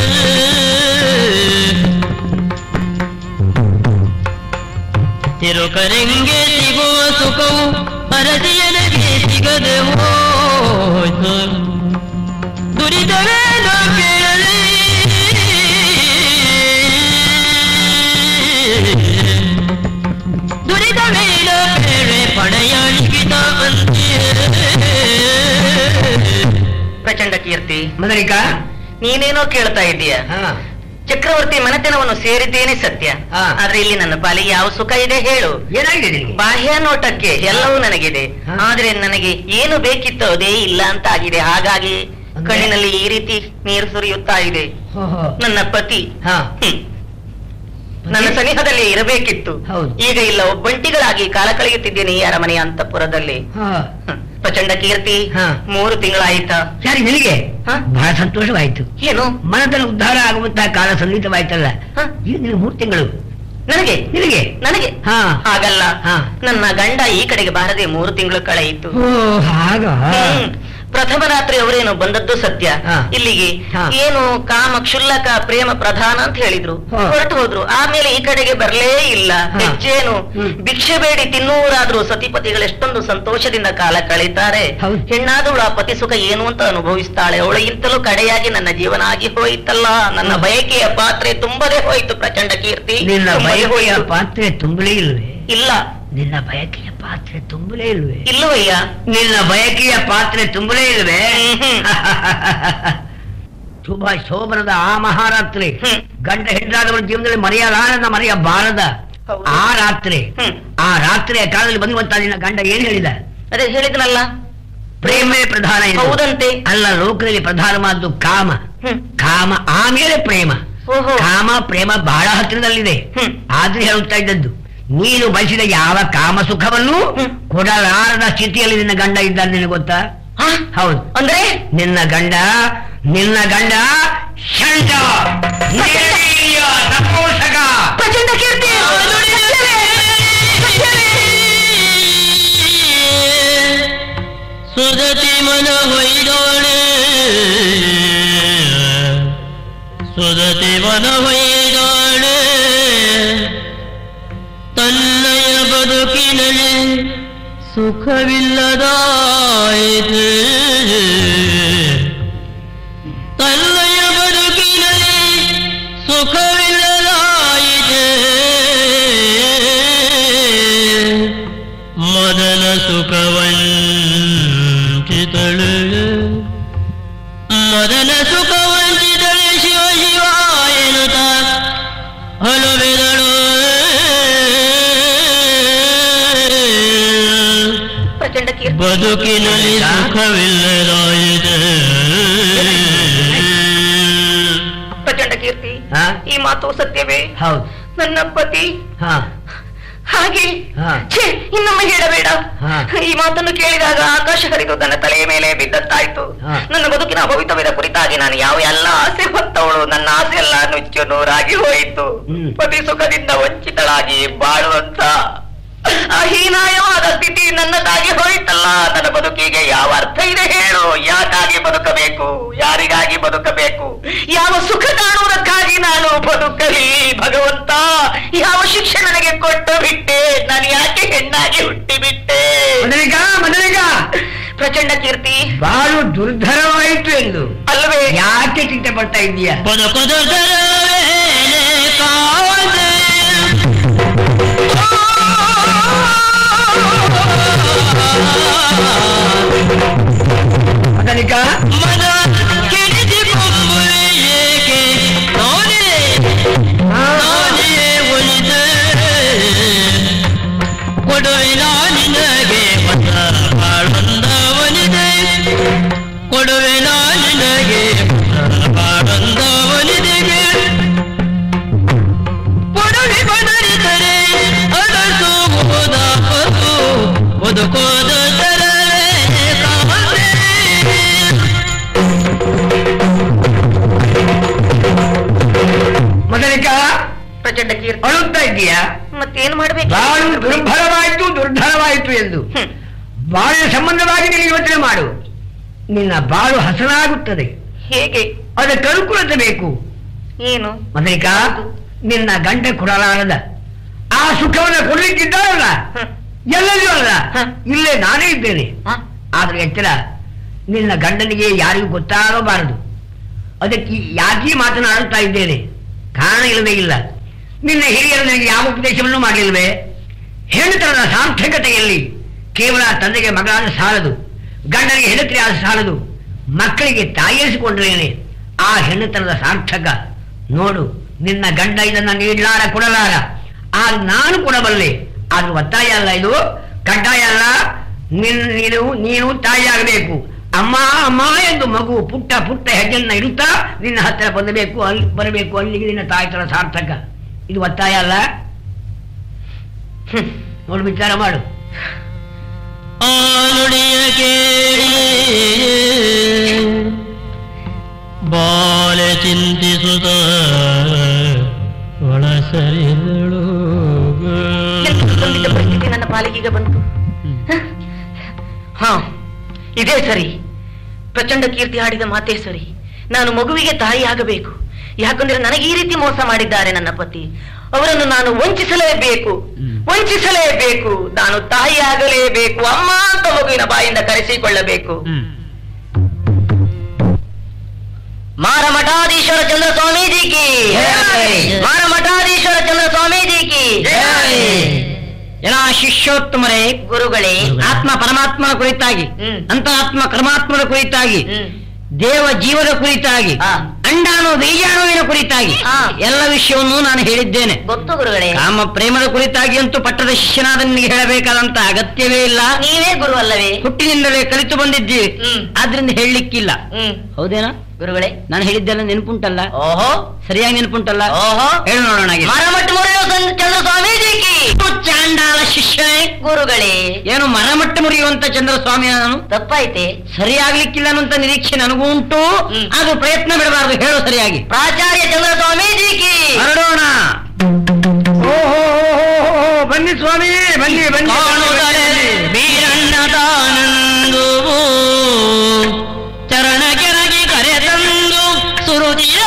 S1: ತಿರುಕರೆಂಗೆ ಸಿಗುವ ಸುಖವು ಅರಸಿಯನಿಗೆ ಸಿಗದೆ ಹೋಯ್ತು ದುರಿತವೇನ ಕೇಳಲಿ ದುರಿತವೇನ ಬೇರೆ ಪಡೆಯಲಿಗಿದ ಅಂತೆಯೇ
S5: ಪ್ರಚಂಡ ಕೀರ್ತಿ
S3: ಮದನಿಕಾ
S5: ನೀನೇನೋ ಕೇಳ್ತಾ ಇದ್ದೀಯ
S3: ಹಾ
S5: ಚಕ್ರವರ್ತಿ ಮನೆತನವನ್ನು ಸೇರಿದ್ದೇನೆ ಸತ್ಯ
S3: ಹಾ.
S5: ಆದ್ರೆ ಇಲ್ಲಿ ನನ್ನ ಪಾಲಿಗೆ ಯಾವ ಸುಖ ಇದೆ ಹೇಳು
S3: ಏನಾಗಿದೆ ನಿನಗೆ
S5: ಬಾಹ್ಯ ನೋಟಕ್ಕೆ ಎಲ್ಲವೂ ನನಗಿದೆ
S3: ಹಾ.
S5: ಆದ್ರೆ ನನಗೆ ಏನು ಬೇಕಿತ್ತೋ ಅದೇ ಇಲ್ಲ ಅಂತ ಆಗಿದೆ ಹಾಗಾಗಿ
S3: ಅಂದ್ರೆ?
S5: ಕಣ್ಣಿನಲ್ಲಿ ಈ ರೀತಿ ನೀರು ಸುರಿಯುತ್ತಾ ಇದೆ
S3: ಹೋ, ಹೋ.
S5: ನನ್ನ ಪತಿ
S3: ಹಾ
S5: ಹ್ಮ್. ನನ್ನ ಸನಿಹದಲ್ಲಿ ಇರಬೇಕಿತ್ತು
S3: ಹೌದು.
S5: ಈಗ ಇಲ್ಲ ಒಬ್ಬಂಟಿಗಳಾಗಿ ಕಾಲ ಕಳೆಯುತ್ತಿದ್ದೇನೆ ಈ ಅರಮನೆಯ ಅಂತಃಪುರದಲ್ಲಿ
S3: ಹಾ
S5: ಹ್ಮ್. ಪ್ರಚಂಡ ಕೀರ್ತಿ
S3: ಹಾ.
S5: ಮೂರು ತಿಂಗಳಾಯ್ತಾ
S3: ಸರಿ ನಿನಗೆ
S5: ಹಾ?
S3: ಬಹಳ ಸಂತೋಷವಾಯ್ತು
S5: ಏನು
S3: ಮನದಲ್ಲಿ ಉದ್ಧಾರ ಆಗುವಂತಹ ಕಾಲ ಸನ್ನಿಹಿತವಾಯ್ತಲ್ಲ
S5: ಹಾ?
S3: ಈಗ ನಿನಗೆ ಮೂರು ತಿಂಗಳು
S5: ನನಗೆ
S3: ನಿನಗೆ
S5: ನನಗೆ
S3: ಹಾ.
S5: ಹಾಗಲ್ಲ
S3: ಹಾ.
S5: ನನ್ನ ಗಂಡ ಈ ಕಡೆಗೆ ಬಾರದೆ ಮೂರು ತಿಂಗಳು ಕಳೆಯಿತು
S3: ಓ ಹಾಗ
S5: ಹ್ಮ್. ಪ್ರಥಮ ರಾತ್ರಿ ಅವರೇನು ಬಂದದ್ದು ಸತ್ಯ
S3: ಹಾ.
S5: ಇಲ್ಲಿಗೆ
S3: ಹಾ.
S5: ಏನು ಕಾಮ ಕ್ಷುಲ್ಲಕ ಪ್ರೇಮ ಪ್ರಧಾನ ಅಂತ ಹೇಳಿದ್ರು
S3: ಹಾ.
S5: ಹೊರಟು ಹೋದ್ರು ಆಮೇಲೆ ಈ ಕಡೆಗೆ ಬರಲೇ ಇಲ್ಲ
S3: ಹಾ.
S5: ಹೆಚ್ಚೇನು
S3: ಹ್ಮ್.
S5: ಭಿಕ್ಷೆ ಬೇಡಿ ತಿನ್ನುವರಾದ್ರೂ ಸತಿಪತಿಗಳು ಎಷ್ಟೊಂದು ಸಂತೋಷದಿಂದ ಕಾಲ ಕಳೀತಾರೆ
S3: ಹೌದು.
S5: ಹೆಣ್ಣಾದವಳು ಆ ಪತಿ ಸುಖ ಏನು ಅಂತ ಅನುಭವಿಸ್ತಾಳೆ ಅವಳಿಗಿಂತಲೂ ಕಡೆಯಾಗಿ ನನ್ನ ಜೀವನ ಆಗಿ ಹೋಯಿತಲ್ಲ ನನ್ನ
S3: ಹಾ.
S5: ಬಯಕೆಯ ಪಾತ್ರೆ ತುಂಬದೇ ಹೋಯ್ತು ಪ್ರಚಂಡ ಕೀರ್ತಿ
S3: ನಿನ್ನ
S5: ತುಂಬದೇ
S3: ಬಯಕೆಯ
S5: ಹೋಯ್ತು.
S3: ಪಾತ್ರೆ ತುಂಬಲೇ ಇಲ್ವೇ
S5: ಇಲ್ಲ
S3: ನಿನ್ನ ಬಯಕೆಯ ಪಾತ್ರೆ ತುಂಬಲೇ ಇಲ್ವೇ
S5: ಇಲ್ಲವಯ್ಯ
S3: ನಿನ್ನ ಬಯಕೆಯ ಪಾತ್ರೆ ತುಂಬಲೇ ಇಲ್ವೇ
S5: ಹ್ಮ್,
S3: ಶುಭ ಶೋಭನದ ಆ ಮಹಾರಾತ್ರಿ
S5: ಹ್ಮ್.
S3: ಗಂಡ ಹೆಂಡರಾದವರ ಜೀವನದಲ್ಲಿ ಮರೆಯಲಾರದ ಮರೆಯಬಾರದ
S5: ಹೌದು.
S3: ಆ ರಾತ್ರಿ
S5: ಹ್ಮ್.
S3: ಆ ರಾತ್ರಿಯ ಕಾಲದಲ್ಲಿ ಬಂದುವಂತ ನಿನ್ನ ಗಂಡ ಏನ್ ಹೇಳಿದ
S5: ಅದೇ ಹೇಳಿದ್ನಲ್ಲ
S3: ಪ್ರೇಮೇ ಪ್ರಧಾನ ಎಂದು.
S5: ಹೌದಂತೆ
S3: ಅಲ್ಲ ಲೋಕದಲ್ಲಿ ಪ್ರಧಾನವಾದ್ದು ಕಾಮ
S5: ಹ್ಮ್
S3: ಕಾಮ ಆಮೇಲೆ ಪ್ರೇಮ
S5: ಓಹೋ
S3: ಕಾಮ ಪ್ರೇಮ ಬಹಳ ಹತ್ತಿರದಲ್ಲಿದೆ
S5: ಹ್ಮ್.
S3: ಆದ್ರೆ ಹೇಳುತ್ತಾ ಇದ್ದದ್ದು ನೀನು ಬಯಸಿದ ಯಾವ ಕಾಮ ಸುಖವನ್ನು
S5: ಹ್ಮ್.
S3: ಕೊಡಲಾರದ ಸ್ಥಿತಿಯಲ್ಲಿ ನಿನ್ನ ಗಂಡ ಇದ್ದಾನೆ ನಿನಗೆ ಗೊತ್ತಾ
S5: ಹಾ?
S3: ಹೌದು
S5: ಅಂದ್ರೆ
S3: ನಿನ್ನ ಗಂಡ ನಿನ್ನ ಗಂಡ ಷಂಡ ನೇರಿಯ ನಪೋಷಕ
S5: ಪ್ರಚಂಡ ಕೀರ್ತಿ
S1: ಸುಧತಿ ಮನ ಹೊಯ್ದೋಳೆ ಸುಧತಿ ಮನ ಹೊಯ್ದೋಳೆ ತನ್ನಯ ಬದು ಬದುಕಿನಲ್ಲಿ ಸುಖವಿಲ್ಲದಾಯಿತು ತನ್ನಯ ಬದುಕಿನಲ್ಲಿ ಸುಖವಿಲ್ಲದಾಯಿತು ಮದನ ಸುಖವಂಚಿತಳು ಮದನ ಸುಖವಂಚಿತಳೆ ಶಿವ ಶಿವ ಎನ್ನುತ್ತ ಹಲವೆದಳು
S5: ಪ್ರಚಂಡ ಕೀರ್ತಿ
S1: ಬದುಕಿನಲ್ಲಿ ಸುಖವಿಲ್ಲದಾಯಿತು
S5: ಪ್ರಚಂಡ ಕೀರ್ತಿ
S4: ಹಾ?
S5: ಈ ಮಾತು ಸತ್ಯವೇ
S4: ಹೌದು
S5: ನನ್ನ ಪತಿ
S4: ಹಾ
S5: ಹಾಗೆ
S4: ಹಾ.
S5: ಛೇ ಇನ್ನೊಮ್ಮೆ ಹೇಳಬೇಡ
S4: ಹಾ.
S5: ಈ ಮಾತನ್ನು ಕೇಳಿದಾಗ ಆಕಾಶ ಹರಿದು ನನ್ನ ತಲೆಯ ಮೇಲೆ ಬಿದ್ದದ್ದಾಯ್ತು
S4: ಹಾ.
S5: ನನ್ನ ಬದುಕಿನ ಭವಿತವ್ಯದ ಕುರಿತಾಗಿ ನಾನು ಯಾವ ಎಲ್ಲ ಆಸೆ ಹೊತ್ತವಳು ನನ್ನ ಆಸೆ ಎಲ್ಲ ನುಚ್ಚು ನೂರಾಗಿ ಹೋಯಿತು
S4: ಹ್ಮ್.
S5: ಪತಿ ಸುಖದಿಂದ ವಂಚಿತಳಾಗಿ ಬಾಳುವಂತ ಆ ಹೀನಾಯವಾದ ಸ್ಥಿತಿ ನನ್ನದಾಗಿ ಹೋಯಿತಲ್ಲ ನನ್ನ ಬದುಕಿಗೆ ಯಾವ ಅರ್ಥ ಇದೆ ಹೇಳು ಯಾಕಾಗಿ ಬದುಕಬೇಕು ಯಾರಿಗಾಗಿ ಬದುಕಬೇಕು ಯಾವ ಸುಖ ಕಾಣುವುದಕ್ಕಾಗಿ ನಾನು ಬದುಕಲಿ ಭಗವಂತ ಯಾವ ಶಿಕ್ಷೆ ನನಗೆ ಕೊಟ್ಟು ಬಿಟ್ಟೆ ನಾನು ಯಾಕೆ ಹೆಣ್ಣಾಗಿ ಹುಟ್ಟಿ ಬಿಟ್ಟೆ
S3: ಮದನಿಕ ಮದನಿಕ
S5: ಪ್ರಚಂಡ ಕೀರ್ತಿ
S3: ಬಾಳು ದುರ್ಧರವಾಯಿತು ಎಂದು
S5: ಅಲ್ವೇ
S3: ಯಾಕೆ ಚಿಂತೆ ಪಡ್ತಾ ಇದ್ದೀಯ
S1: ಬದುಕದ ಕಾವದೆ
S3: ಮದನಿಕ
S1: ಮನ ಕೆಡಿಸಿಕೊಂಬುವೆ ಏಕೆ ನೋಡಿದೆ ನಾನೇ ಒಲಿದೆ ಕೊಡುವಿನ ನಿನಗೆ ಹೊಸ ಬಾಳೊಂದ ಒಲಿದೆ ಕೊಡುವಿನ ನಿನಗೆ ಹೊಸ ಬಾಳೊಂದ ಒಲಿದೆಗೆ ಕೊಡುಗೆ ಬದಲಿದರೆ ಅರಸು ಹೋದ ಹೊಸು ಬದುಕೋದ ತರಲೇ ಕಾವದೆ
S3: ಮದನಿಕ
S5: ಪ್ರಚಂಡ ಕೀರ್ತಿ
S3: ಅಳುತ್ತಾ ಇದ್ದೀಯ
S5: ಮತ್ತೇನ್ ಮಾಡ್ಬೇಕು
S3: ಬಾಳು ದುರ್ಭರವಾಯಿತು ದುರ್ಧರವಾಯಿತು ಎಂದು
S5: ಹ್ಮ್.
S3: ಬಾಳಿನ ಸಂಬಂಧವಾಗಿ ನೀನು ಯೋಚನೆ ಮಾಡು ನಿನ್ನ ಬಾಳು ಹಸನಾಗುತ್ತದೆ
S5: ಹೇಗೆ
S3: ಅದಕ್ಕೆ ಅನುಕೂಲತೆ ಬೇಕು
S5: ಏನು
S3: ಮದನಿಕ ನಿನ್ನ ಗಂಡ ಕೊಡಲಾರದ ಆ ಸುಖವನ್ನ ಕೊಡ್ಲಿಕ್ಕಿದ್ದಾರಲ್ಲ
S5: ಹ್ಮ್.
S3: ಎಲ್ಲರಿಗೂ ಅಲ್ಲ
S5: ಹ.
S3: ಇಲ್ಲೇ ನಾನೇ ಇದ್ದೇನೆ
S5: ಹ?
S3: ಆದ್ರೆ ಎಚ್ಚರ ನಿನ್ನ ಗಂಡನಿಗೆ ಯಾರಿಗೂ ಗೊತ್ತಾಗಬಾರದು ಅದಕ್ಕೆ ಯಾಕೆ ಮಾತನಾಡುತ್ತಾ ಇದ್ದೇನೆ ಕಾರಣ ಇಲ್ಲವೇ ಇಲ್ಲ ನಿನ್ನ ಹಿರಿಯರು ನನಗೆ ಯಾವ ಉಪದೇಶವನ್ನು ಮಾಡಲಿಲ್ವೇ ಹೆಣ್ಣುತನದ ಸಾರ್ಥಕತೆಯಲ್ಲಿ ಕೇವಲ ತಂದೆಗೆ ಮಗಳಾದ ಸಾಲದು ಗಂಡನಿಗೆ ಹೆಂಡತಿ ಆದ ಸಾಲದು ಮಕ್ಕಳಿಗೆ ತಾಯಿರಿಸಿಕೊಂಡ್ರೇನೆ ಆ ಹೆಣ್ಣುತನದ ಸಾರ್ಥಕ ನೋಡು ನಿನ್ನ ಗಂಡ ಇದನ್ನ ನೀಡಲಾರ ಕೊಡಲಾರ ಆ ನಾನು ಕೊಡಬಲ್ಲೆ ಆದ್ರೂ ಒತ್ತಾಯ ಅಲ್ಲ ಇದು ಕಡ್ಡಾಯ ಅಲ್ಲ ನಿನ್ ನೀನು ನೀನು ತಾಯಿಯಾಗಬೇಕು ಅಮ್ಮ ಅಮ್ಮ ಎಂದು ಮಗು ಪುಟ್ಟ ಪುಟ್ಟ ಹೆಜ್ಜೆಯನ್ನ ಇಡುತ್ತಾ ನಿನ್ನ ಹತ್ತಿರ ಬಂದಬೇಕು ಅಲ್ಲಿ ಬರಬೇಕು ಅಲ್ಲಿಗೆ ನಿನ್ನ ತಾಯ್ತನ ಸಾರ್ಥಕ ಇದು ಒತ್ತಾಯ ಅಲ್ಲ ಹ್ಮ್. ನೋಡು ವಿಚಾರ ಮಾಡು
S1: ಆ ನುಡಿಯ ಕೇಳಿ ಬಾಲೆ ಚಿಂತಿಸುತ್ತ ಒಳಸರಿದಳು
S5: ಎಂತ ದುಃಖಿತ ಪರಿಸ್ಥಿತಿ ನನ್ನ ಪಾಲಿಗೀಗ ಬಂತು ಹಾ ಇದೇ ಸರಿ ಪ್ರಚಂಡ ಕೀರ್ತಿ ಆಡಿದ ಮಾತೇ ಸರಿ ನಾನು ಮಗುವಿಗೆ ತಾಯಿ ಆಗಬೇಕು ಯಾಕಂದ್ರೆ ನನಗೆ ಈ ರೀತಿ ಮೋಸ ಮಾಡಿದ್ದಾರೆ ನನ್ನ ಪತಿ ಅವರನ್ನು ನಾನು ವಂಚಿಸಲೇಬೇಕು
S1: ಹ್ಮ್.
S5: ವಂಚಿಸಲೇಬೇಕು ನಾನು ತಾಯಿ ಆಗಲೇಬೇಕು ಅಮ್ಮ ಅಂತ ಮಗುವಿನ ಬಾಯಿಂದ ಕರೆಸಿಕೊಳ್ಳಬೇಕು ಮಾರಮಠಾಧೀಶ್ವರ ಚಂದ್ರ ಸ್ವಾಮೀಜಿ ಕಿ
S3: ಜೈ.
S5: ಮಾರಮಠಾಧೀಶ್ವರ ಚಂದ್ರ ಸ್ವಾಮೀಜಿ ಕಿ
S4: ಎಲ್ಲ ಶಿಷ್ಯೋತ್ತಮರೇ
S5: ಗುರುಗಳೇ
S4: ಆತ್ಮ ಪರಮಾತ್ಮನ ಕುರಿತಾಗಿ
S5: ಹ್ಮ್.
S4: ಅಂತ ಆತ್ಮ ಕರ್ಮಾತ್ಮನ ಕುರಿತಾಗಿ
S5: ಹ್ಮ್.
S4: ದೇವ ಜೀವದ ಕುರಿತಾಗಿ
S5: ಆ.
S4: ಅಂಡಾಣು ಬೀಜಾಣುವಿನ ಕುರಿತಾಗಿ
S5: ಆ.
S4: ಎಲ್ಲ ವಿಷಯವನ್ನು ನಾನು ಹೇಳಿದ್ದೇನೆ
S5: ಗೊತ್ತು ಗುರುಗಳೇ
S4: ಕಾಮ ಪ್ರೇಮದ ಕುರಿತಾಗಿ ಅಂತೂ ಪಟ್ಟದ ಶಿಷ್ಯನಾದ ನಿನಗೆ ಹೇಳಬೇಕಾದಂತ ಅಗತ್ಯವೇ ಇಲ್ಲ
S5: ನೀವೇ ಗುರು ಅಲ್ಲವೇ
S4: ಹುಟ್ಟಿನಿಂದಲೇ ಕಲಿತು ಬಂದಿದ್ದೀವಿ
S5: ಹ್ಮ್.
S4: ಆದ್ರಿಂದ ಹೇಳಲಿಕ್ಕಿಲ್ಲ
S5: ಹ್ಮ್
S4: ಹೌದೇನಾ
S5: ಗುರುಗಳೇ
S4: ನಾನು ಹೇಳಿದ್ದೆಲ್ಲ ನೆನಪುಂಟಲ್ಲ
S5: ಓಹೋ
S4: ಸರಿಯಾಗಿ ನೆನಪುಂಟಲ್ಲ
S5: ಓಹೋ
S4: ಹೇಳು ನೋಡೋಣ ಹಾಗೆ.
S5: ಮರಮಟ್ಟ ಮುರಿಯೋ ಸಂ- ಚಂದ್ರ ಸ್ವಾಮೀಜಿ ಕಿ
S4: ಚಾಂಡಾಲ ಶಿಷ್ಯನೇ
S5: ಗುರುಗಳೇ
S4: ಏನು ಮರಮಟ್ಟ ಮುರಿಯುವಂತ ಚಂದ್ರ ಸ್ವಾಮಿ ನಾನು
S5: ತಪ್ಪಾಯ್ತೆ
S4: ಸರಿಯಾಗ್ಲಿಕ್ಕಿಲ್ಲ ಅನ್ನುವಂತ ನಿರೀಕ್ಷೆ ನನಗೂ ಉಂಟು
S5: ಹ್ಮ್.
S4: ಅದು ಪ್ರಯತ್ನ ಬಿಡಬಾರದು ಹೇಳು ಸರಿಯಾಗಿ
S5: ಪ್ರಾಚಾರ್ಯ ಚಂದ್ರ ಸ್ವಾಮೀಜಿ ಕಿ
S4: ಹೊರಡೋಣ
S3: ಓಹೋ ಬನ್ನಿ ಸ್ವಾಮಿ ಬನ್ನಿ ಬನ್ನಿ
S1: ಕಾಣುತ್ತಲೇ ಬೀರಣ್ಣದಾನಂದು ಚರಣ ಕೆರಗಿ ಕರೆತಂದು ಸುರುಚಿಯಾಸನ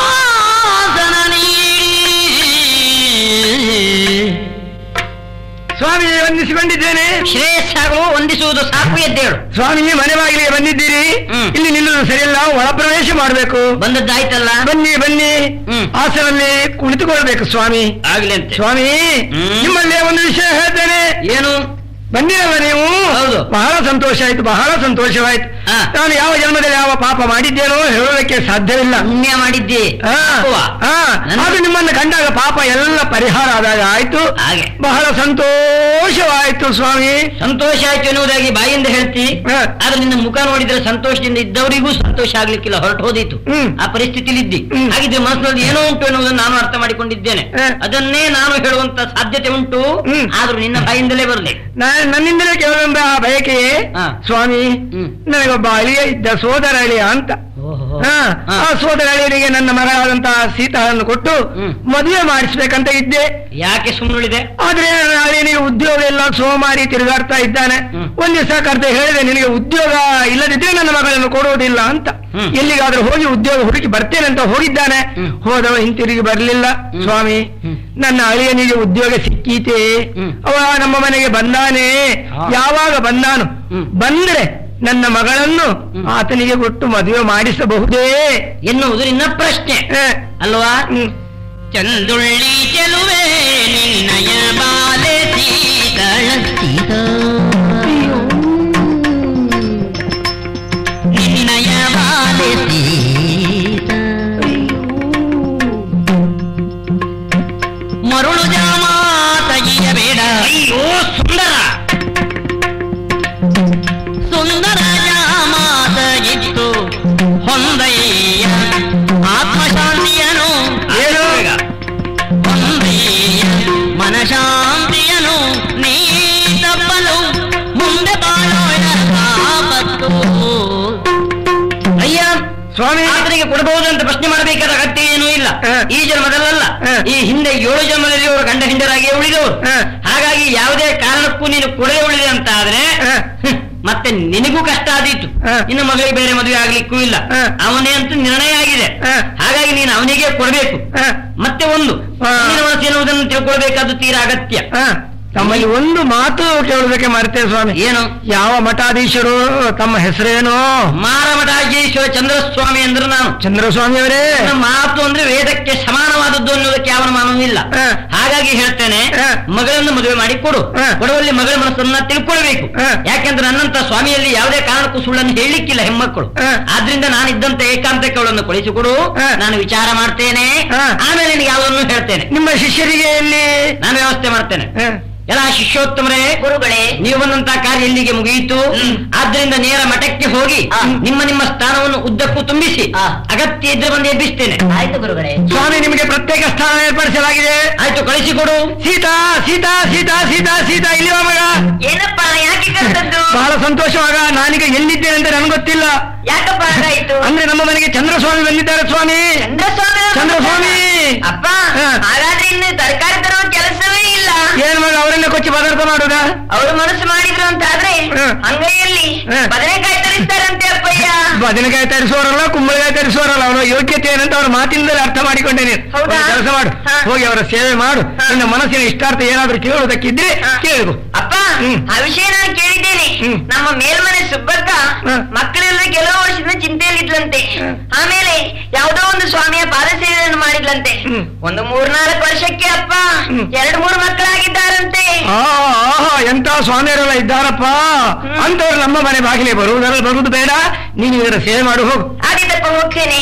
S1: ನೀಡಿ
S3: ಸ್ವಾಮಿ ವಂದಿಸಿಕೊಂಡಿದ್ದೇನೆ
S4: ಶ್ರೇಯಸ್ಸಾಗಲು ವಂದಿಸುವುದು ಸಾಕು ಎದ್ದೇಳು
S3: ಸ್ವಾಮಿ ಮನೆ ಬಾಗಿಲಿಗೆ ಬಂದಿದ್ದೀರಿ
S4: ಹ್ಮ್.
S3: ಇಲ್ಲಿ ನಿಲ್ಲುವುದು ಸರಿಯಲ್ಲ ಒಳ ಪ್ರವೇಶ ಮಾಡಬೇಕು
S4: ಬಂದದ್ದಾಯ್ತಲ್ಲ
S3: ಬನ್ನಿ ಬನ್ನಿ
S4: ಹ್ಮ್.
S3: ಆಸನಲ್ಲಿ ಕುಳಿತುಕೊಳ್ಬೇಕು ಸ್ವಾಮಿ
S4: ಆಗ್ಲಿ ಅಂತೆ
S3: ಸ್ವಾಮಿ
S4: ಹ್ಮ್.
S3: ನಿಮ್ಮಲ್ಲಿ ಒಂದು ವಿಷಯ ಹೇಳ್ತೇನೆ
S4: ಏನು
S3: ಬಂದಿರಲ್ಲ ನೀವು
S4: ಹೌದು.
S3: ಬಹಳ ಸಂತೋಷ ಆಯ್ತು ಬಹಳ ಸಂತೋಷವಾಯ್ತು
S4: ಹಾ.
S3: ನಾನು ಯಾವ ಜನ್ಮದಲ್ಲಿ ಯಾವ ಪಾಪ ಮಾಡಿದ್ದೇನೋ ಹೇಳೋದಕ್ಕೆ ಸಾಧ್ಯವಿಲ್ಲ
S4: ಪುಣ್ಯ ಮಾಡಿದ್ದಿ
S3: ಹಾ,
S4: ಪಾಪವ?
S3: ಹಾ.
S4: ನನ್ನ-
S3: ಅದು ನಿಮ್ಮನ್ನು ಕಂಡಾಗ ಪಾಪ ಎಲ್ಲ ಪರಿಹಾರ ಆದಾಗ ಆಯ್ತು
S4: ಹಾಗೆ.
S3: ಬಹಳ ಸಂತೋಷವಾಯ್ತು ಸ್ವಾಮಿ
S4: ಸಂತೋಷ ಆಯ್ತು ಎನ್ನುವುದಾಗಿ ಬಾಯಿಂದ ಹೇಳ್ತಿ
S3: ಹಾ.
S4: ಆದ್ರೆ ನಿನ್ನ ಮುಖ ನೋಡಿದ್ರೆ ಸಂತೋಷದಿಂದ ಇದ್ದವರಿಗೂ ಸಂತೋಷ ಆಗ್ಲಿಕ್ಕಿಲ್ಲ ಹೊರಟು ಹೋದೀತು
S3: ಹ್ಮ್.
S4: ಆ ಪರಿಸ್ಥಿತಿಲಿ ಇದ್ದಿ
S3: ಹ್ಮ್.
S4: ಹಾಗಿದ್ರೆ ಮನಸ್ಸಿನಲ್ಲಿ ಏನೋ ಉಂಟು ಎನ್ನುವುದನ್ನು ನಾನು ಅರ್ಥ ಮಾಡಿಕೊಂಡಿದ್ದೇನೆ
S3: ಹಾ.
S4: ಅದನ್ನೇ ನಾನು ಹೇಳುವಂತ ಸಾಧ್ಯತೆ ಉಂಟು
S3: ಹ್ಮ್.
S4: ಆದ್ರೂ ನಿನ್ನ ಬಾಯಿಂದಲೇ ಬರಲಿ
S3: ನಾನು ನನ್ನಿಂದಲೇ ಕೇಳುವಂತ ಬಯಕೆಯೇ
S4: ಹಾ.
S3: ಸ್ವಾಮಿ
S4: ಹ್ಮ್.
S3: ನನಗೊಬ್ಬ ಅಳಿಯ ಇದ್ದ ಸೋದರ ಅಳಿಯ ಅಂತ ಹಾ,
S4: ಹಾ.
S3: ಆ ಸೋದರ ಅಳಿಯನಿಗೆ ನನ್ನ ಮಗಳಾದಂತಹ ಸೀತಾಳನ್ನು ಕೊಟ್ಟು
S4: ಹ್ಮ್.
S3: ಮದುವೆ ಮಾಡಿಸ್ಬೇಕಂತ ಇದ್ದೆ
S4: ಯಾಕೆ ಸುಮ್ಮನುಳಿದೆ
S3: ಆದ್ರೆ ನನ್ನ ಅಳಿಯನಿಗೆ ಉದ್ಯೋಗ ಇಲ್ಲ ಸೋಮಾರಿ ತಿರುಗಾಡ್ತಾ ಇದ್ದಾನೆ
S4: ಹ್ಮ್.
S3: ಒಂದ್ ದಿವಸ ಕರ್ತೆ ಹೇಳಿದೆ ನಿನಗೆ ಉದ್ಯೋಗ ಇಲ್ಲದಿದ್ರೆ ನನ್ನ ಮಗಳನ್ನು ಕೊಡುವುದಿಲ್ಲ ಅಂತ
S4: ಹ್ಮ್.
S3: ಎಲ್ಲಿಗಾದ್ರೂ ಹೋಗಿ ಉದ್ಯೋಗ ಹುಡುಕಿ ಬರ್ತೇನೆ ಅಂತ ಹೋಗಿದ್ದಾನೆ
S4: ಹ್ಮ್.
S3: ಹೋದವ ಹಿಂತಿರುಗಿ ಬರ್ಲಿಲ್ಲ
S4: ಹ್ಮ್.
S3: ಸ್ವಾಮಿ
S4: ಹ್ಮ್.
S3: ನನ್ನ ಅಳಿಯನಿಗೆ ಉದ್ಯೋಗ ಸಿಕ್ಕೀತೆ
S4: ಹ್ಮ್.
S3: ಅವ ನಮ್ಮ ಮನೆಗೆ ಬಂದಾನೆ
S4: ಹಾ.
S3: ಯಾವಾಗ ಬಂದಾನು
S4: ಹ್ಮ್.
S3: ಬಂದ್ರೆ ನನ್ನ ಮಗಳನ್ನು
S4: ಹ್ಮ್.
S3: ಆತನಿಗೆ ಕೊಟ್ಟು ಮದುವೆ ಮಾಡಿಸಬಹುದೇ
S4: ಎನ್ನುವುದು ನಿನ್ನ ಪ್ರಶ್ನೆ
S3: ಏ,
S4: ಅಲ್ವಾ
S3: ಹ್ಮ್.
S1: ಚಂದುಳ್ಳಿ ಚೆಲುವೆ ನಿನ್ನಯ ಬಾಲೆ ಸೀತಳ ಸೀತ ನಿನ್ನಯ ಬಾಲೆ ಸೀತ ಮರುಳು ಜಾಮ ತೆಗಿಯಬೇಡ
S4: ಅಯ್ಯೋ ಸುಂದರ
S1: ಸುಂದರ ಜಾಮ ತೆಗಿತ್ತು ಹೊಂದಯ್ಯ ಆತ್ಮಶಾಂತಿಯನು
S3: ಏನು?
S1: ಹೊಂದಯ್ಯ ಮನಶಾಂತಿಯನು ನೀ ತಪ್ಪಲು ಮುಂದೆ ಬಾಳೋಣ ಆಪತ್ತು
S4: ಅಯ್ಯ
S3: ಸ್ವಾಮಿ
S4: ಆತನಿಗೆ ಕೊಡಬಹುದು ಅಂತ ಪ್ರಶ್ನೆ ಮಾಡಬೇಕಾದ ಅಗತ್ಯ ಏನೂ ಇಲ್ಲ
S3: ಹ.
S4: ಈ ಜನ್ಮದಲ್ಲ
S3: ಹ.
S4: ಈ ಹಿಂದೆ ಏಳು ಜನ್ಮದಲ್ಲಿ ಅವರು ಗಂಡ ಹಿಂಡರಾಗಿಯೇ ಉಳಿದವರು
S3: ಹ.
S4: ಹಾಗಾಗಿ ಯಾವುದೇ ಕಾರಣಕ್ಕೂ ನೀನು ಕೊಡದೆ ಉಳಿದೆ ಅಂತ ಆದ್ರೆ
S3: ಹ.
S4: ಹ್ಮ್, ಮತ್ತೆ ನಿನಗೂ ಕಷ್ಟ ಆದೀತು
S3: ಹ.
S4: ಇನ್ನು ಮಗಳಿಗೆ ಬೇರೆ ಮದುವೆ ಆಗ್ಲಿಕ್ಕೂ ಇಲ್ಲ
S3: ಹ.
S4: ಅವನೇ ಅಂತೂ ನಿರ್ಣಯ ಆಗಿದೆ
S3: ಹ.
S4: ಹಾಗಾಗಿ ನೀನು ಅವನಿಗೆ ಕೊಡಬೇಕು
S3: ಹ,
S4: ಮತ್ತೆ ಒಂದು
S3: ಹ.
S4: ನಿನ್ನ ಮನಸ್ಸು ಎನ್ನುವುದನ್ನು ತಿಳ್ಕೊಳ್ಬೇಕಾದ್ದು ತೀರಾ ಅಗತ್ಯ
S3: ಹ. ತಮ್ಮಲ್ಲಿ ಒಂದು ಮಾತು ಕೇಳೋದಕ್ಕೆ ಮರ್ತೇವೆ ಸ್ವಾಮಿ
S4: ಏನು
S3: ಯಾವ ಮಠಾಧೀಶರು ತಮ್ಮ ಹೆಸರೇನು
S4: ಮಾರಮಠಾಜೇಶ್ವರ ಚಂದ್ರಸ್ವಾಮಿ ಅಂದ್ರೆ ನಾನು
S3: ಚಂದ್ರಸ್ವಾಮಿಯವರೇ
S4: ನನ್ನ ಮಾತು ಅಂದ್ರೆ ವೇದಕ್ಕೆ ಸಮಾನವಾದದ್ದು ಅನ್ನೋದಕ್ಕೆ ಯಾವ ಮಾನವಿಲ್ಲ
S3: ಹ.
S4: ಹಾಗಾಗಿ ಹೇಳ್ತೇನೆ
S3: ಹ.
S4: ಮಗಳನ್ನು ಮದುವೆ ಮಾಡಿ ಕೊಡು
S3: ಹ.
S4: ಕೊಡುವಲ್ಲಿ ಮಗಳ ಮನಸ್ಸನ್ನ ತಿಳ್ಕೊಳ್ಬೇಕು
S3: ಹ.
S4: ಯಾಕೆಂದ್ರೆ ನನ್ನಂತ ಸ್ವಾಮಿಯಲ್ಲಿ ಯಾವುದೇ ಕಾರಣಕ್ಕೂ ಸುಳ್ಳನ್ನು ಹೇಳಲಿಕ್ಕಿಲ್ಲ ಹೆಣ್ಮಕ್ಕಳು
S3: ಹ.
S4: ಆದ್ರಿಂದ ನಾನು ಇದ್ದಂತ ಏಕಾಂತಕ್ಕೆ ಅವಳನ್ನು ಕಳಿಸಿಕೊಡು
S3: ಹ.
S4: ನಾನು ವಿಚಾರ ಮಾಡ್ತೇನೆ
S3: ಹ.
S4: ಆಮೇಲೆ ನಿನಗೆ ಯಾವುದನ್ನು ಹೇಳ್ತೇನೆ
S3: ನಿಮ್ಮ ಶಿಷ್ಯರಿಗೆ ಎಲ್ಲಿ
S4: ನಾನು ವ್ಯವಸ್ಥೆ ಮಾಡ್ತೇನೆ
S3: ಹ.
S4: ಎಲ್ಲ ಶಿಷ್ಯೋತ್ತಮರೇ
S5: ಗುರುಗಳೇ
S4: ನೀವು ಬಂದಂತ ಕಾರ್ಯ ಇಲ್ಲಿಗೆ ಮುಗಿಯಿತು ಆದ್ರಿಂದ ನೇರ ಮಠಕ್ಕೆ ಹೋಗಿ
S5: ಆ.
S4: ನಿಮ್ಮ ನಿಮ್ಮ ಸ್ಥಾನವನ್ನು ಉದ್ದಕ್ಕೂ ತುಂಬಿಸಿ
S5: ಆ.
S4: ಅಗತ್ಯ ಇದ್ರೆ ಬಂದು ಎಬ್ಬಿಸ್ತೇನೆ
S5: ಆಯ್ತು ಗುರುಗಳೇ
S3: ಸ್ವಾಮಿ ನಿಮಗೆ ಪ್ರತ್ಯೇಕ ಸ್ಥಾನ ಏರ್ಪಡಿಸಲಾಗಿದೆ
S4: ಆಯ್ತು ಕಳಿಸಿಕೊಡು
S3: ಸೀತಾ ಸೀತಾ ಸೀತಾ ಸೀತಾ ಸೀತಾ ಇಲ್ಲಿ ಬಾ ಮಗ
S5: ಏನಪ್ಪ ಯಾಕೆ ಕರೆದದ್ದು
S3: ಬಹಳ ಸಂತೋಷವಾಗ ನಾನೀಗ ಎಲ್ಲಿದ್ದೇನೆ ಅಂತ ನನಗೆ ಗೊತ್ತಿಲ್ಲ
S5: ಯಾಕಪ್ಪ ಹಾಗಾಯ್ತು
S3: ಅಂದ್ರೆ ನಮ್ಮ ಮನೆಗೆ ಚಂದ್ರಸ್ವಾಮಿ ಬಂದಿದ್ದಾರೆ ಸ್ವಾಮಿ
S5: ಚಂದ್ರಸ್ವಾಮಿ ಅವ್ರು
S3: ಚಂದ್ರಸ್ವಾಮಿ.
S5: ಅಪ್ಪ
S3: ಹ.
S5: ಹಾಗಾದ್ರೆ ಇನ್ನು ತರಕಾರಿ ತರುವ ಕೆಲಸವೇ ಇಲ್ಲ
S3: ಏನ್ ಮಗ ಅವರನ್ನ ಕೊಚ್ಚಿ ಪದಾರ್ಥ ಮಾಡುದಾ
S5: ಅವರು ಮನಸ್ಸು ಮಾಡಿದ್ರು ಅಂತ ಆದ್ರೆ
S3: ಹ.
S5: ಅಂಗೈಯಲ್ಲಿ
S3: ಹ.
S5: ಬದನೆಕಾಯಿ ತರಿಸ್ತಾರಂತೆ ಅಪ್ಪಯ್ಯ
S3: ಬದನೆಕಾಯಿ ತರಿಸುವವರಲ್ಲ ಕುಂಬಳಕಾಯಿ ತರಿಸುವವರಲ್ಲ ಅವರ ಯೋಗ್ಯತೆ ಏನಂತ ಅವ್ರ ಮಾತಿಂದಲೇ ಅರ್ಥ ಮಾಡಿಕೊಂಡೆ ನೀನು
S5: ಹೌದಾ?
S3: ಒಂದು ಕೆಲಸ ಮಾಡು
S5: ಹಾ.
S3: ಹೋಗಿ ಅವರ ಸೇವೆ ಮಾಡು
S5: ಹಾ.
S3: ನಿನ್ನ ಮನಸ್ಸಿನ ಇಷ್ಟಾರ್ಥ ಏನಾದ್ರೂ ಕೇಳುವುದಕ್ಕಿದ್ರೆ
S5: ಹಾ.
S3: ಕೇಳು
S5: ಅಪ್ಪ
S3: ಹ್ಮ್.
S5: ಆ ವಿಷಯ ನಾನು ಕೇಳಿದ್ದೇನೆ
S3: ಹ್ಮ್.
S5: ನಮ್ಮ ಮೇಲ್ಮನೆ ಸುಬ್ಬಕ್ಕ
S3: ಹ.
S5: ಮಕ್ಕಳಿಲ್ಲದೆ ಕೆಲವು ವರ್ಷದಿಂದ ಚಿಂತೆಯಲ್ಲಿದ್ಲಂತೆ
S3: ಹ.
S5: ಆಮೇಲೆ ಯಾವುದೋ ಒಂದು ಸ್ವಾಮಿಯ ಪಾದ ಸೇವೆಯನ್ನು ಮಾಡಿದ್ಲಂತೆ
S3: ಹ್ಮ್.
S5: ಒಂದು ಮೂರ್ನಾಲ್ಕು ವರ್ಷಕ್ಕೆ ಅಪ್ಪ
S3: ಹ್ಮ್.
S5: ಎರಡು ಮೂರು ಮಕ್ಕಳಾಗಿದ್ದಾರಂತೆ
S3: ಆ, ಆಹಾ ಎಂತ ಸ್ವಾಮಿಯರೆಲ್ಲ ಇದ್ದಾರಪ್ಪ
S5: ಹ್ಮ್.
S3: ಅಂತವ್ರು ನಮ್ಮ ಮನೆ ಬಾಗಿಲೇ ಬರುವುದರಲ್ಲಿ ಬರುವುದು ಬೇಡ ನೀನು ಇದರ ಸೇವೆ ಮಾಡು ಹೋಗು
S5: ಆಗಿದ್ದಪ್ಪ ಹೋಗ್ತೇನೆ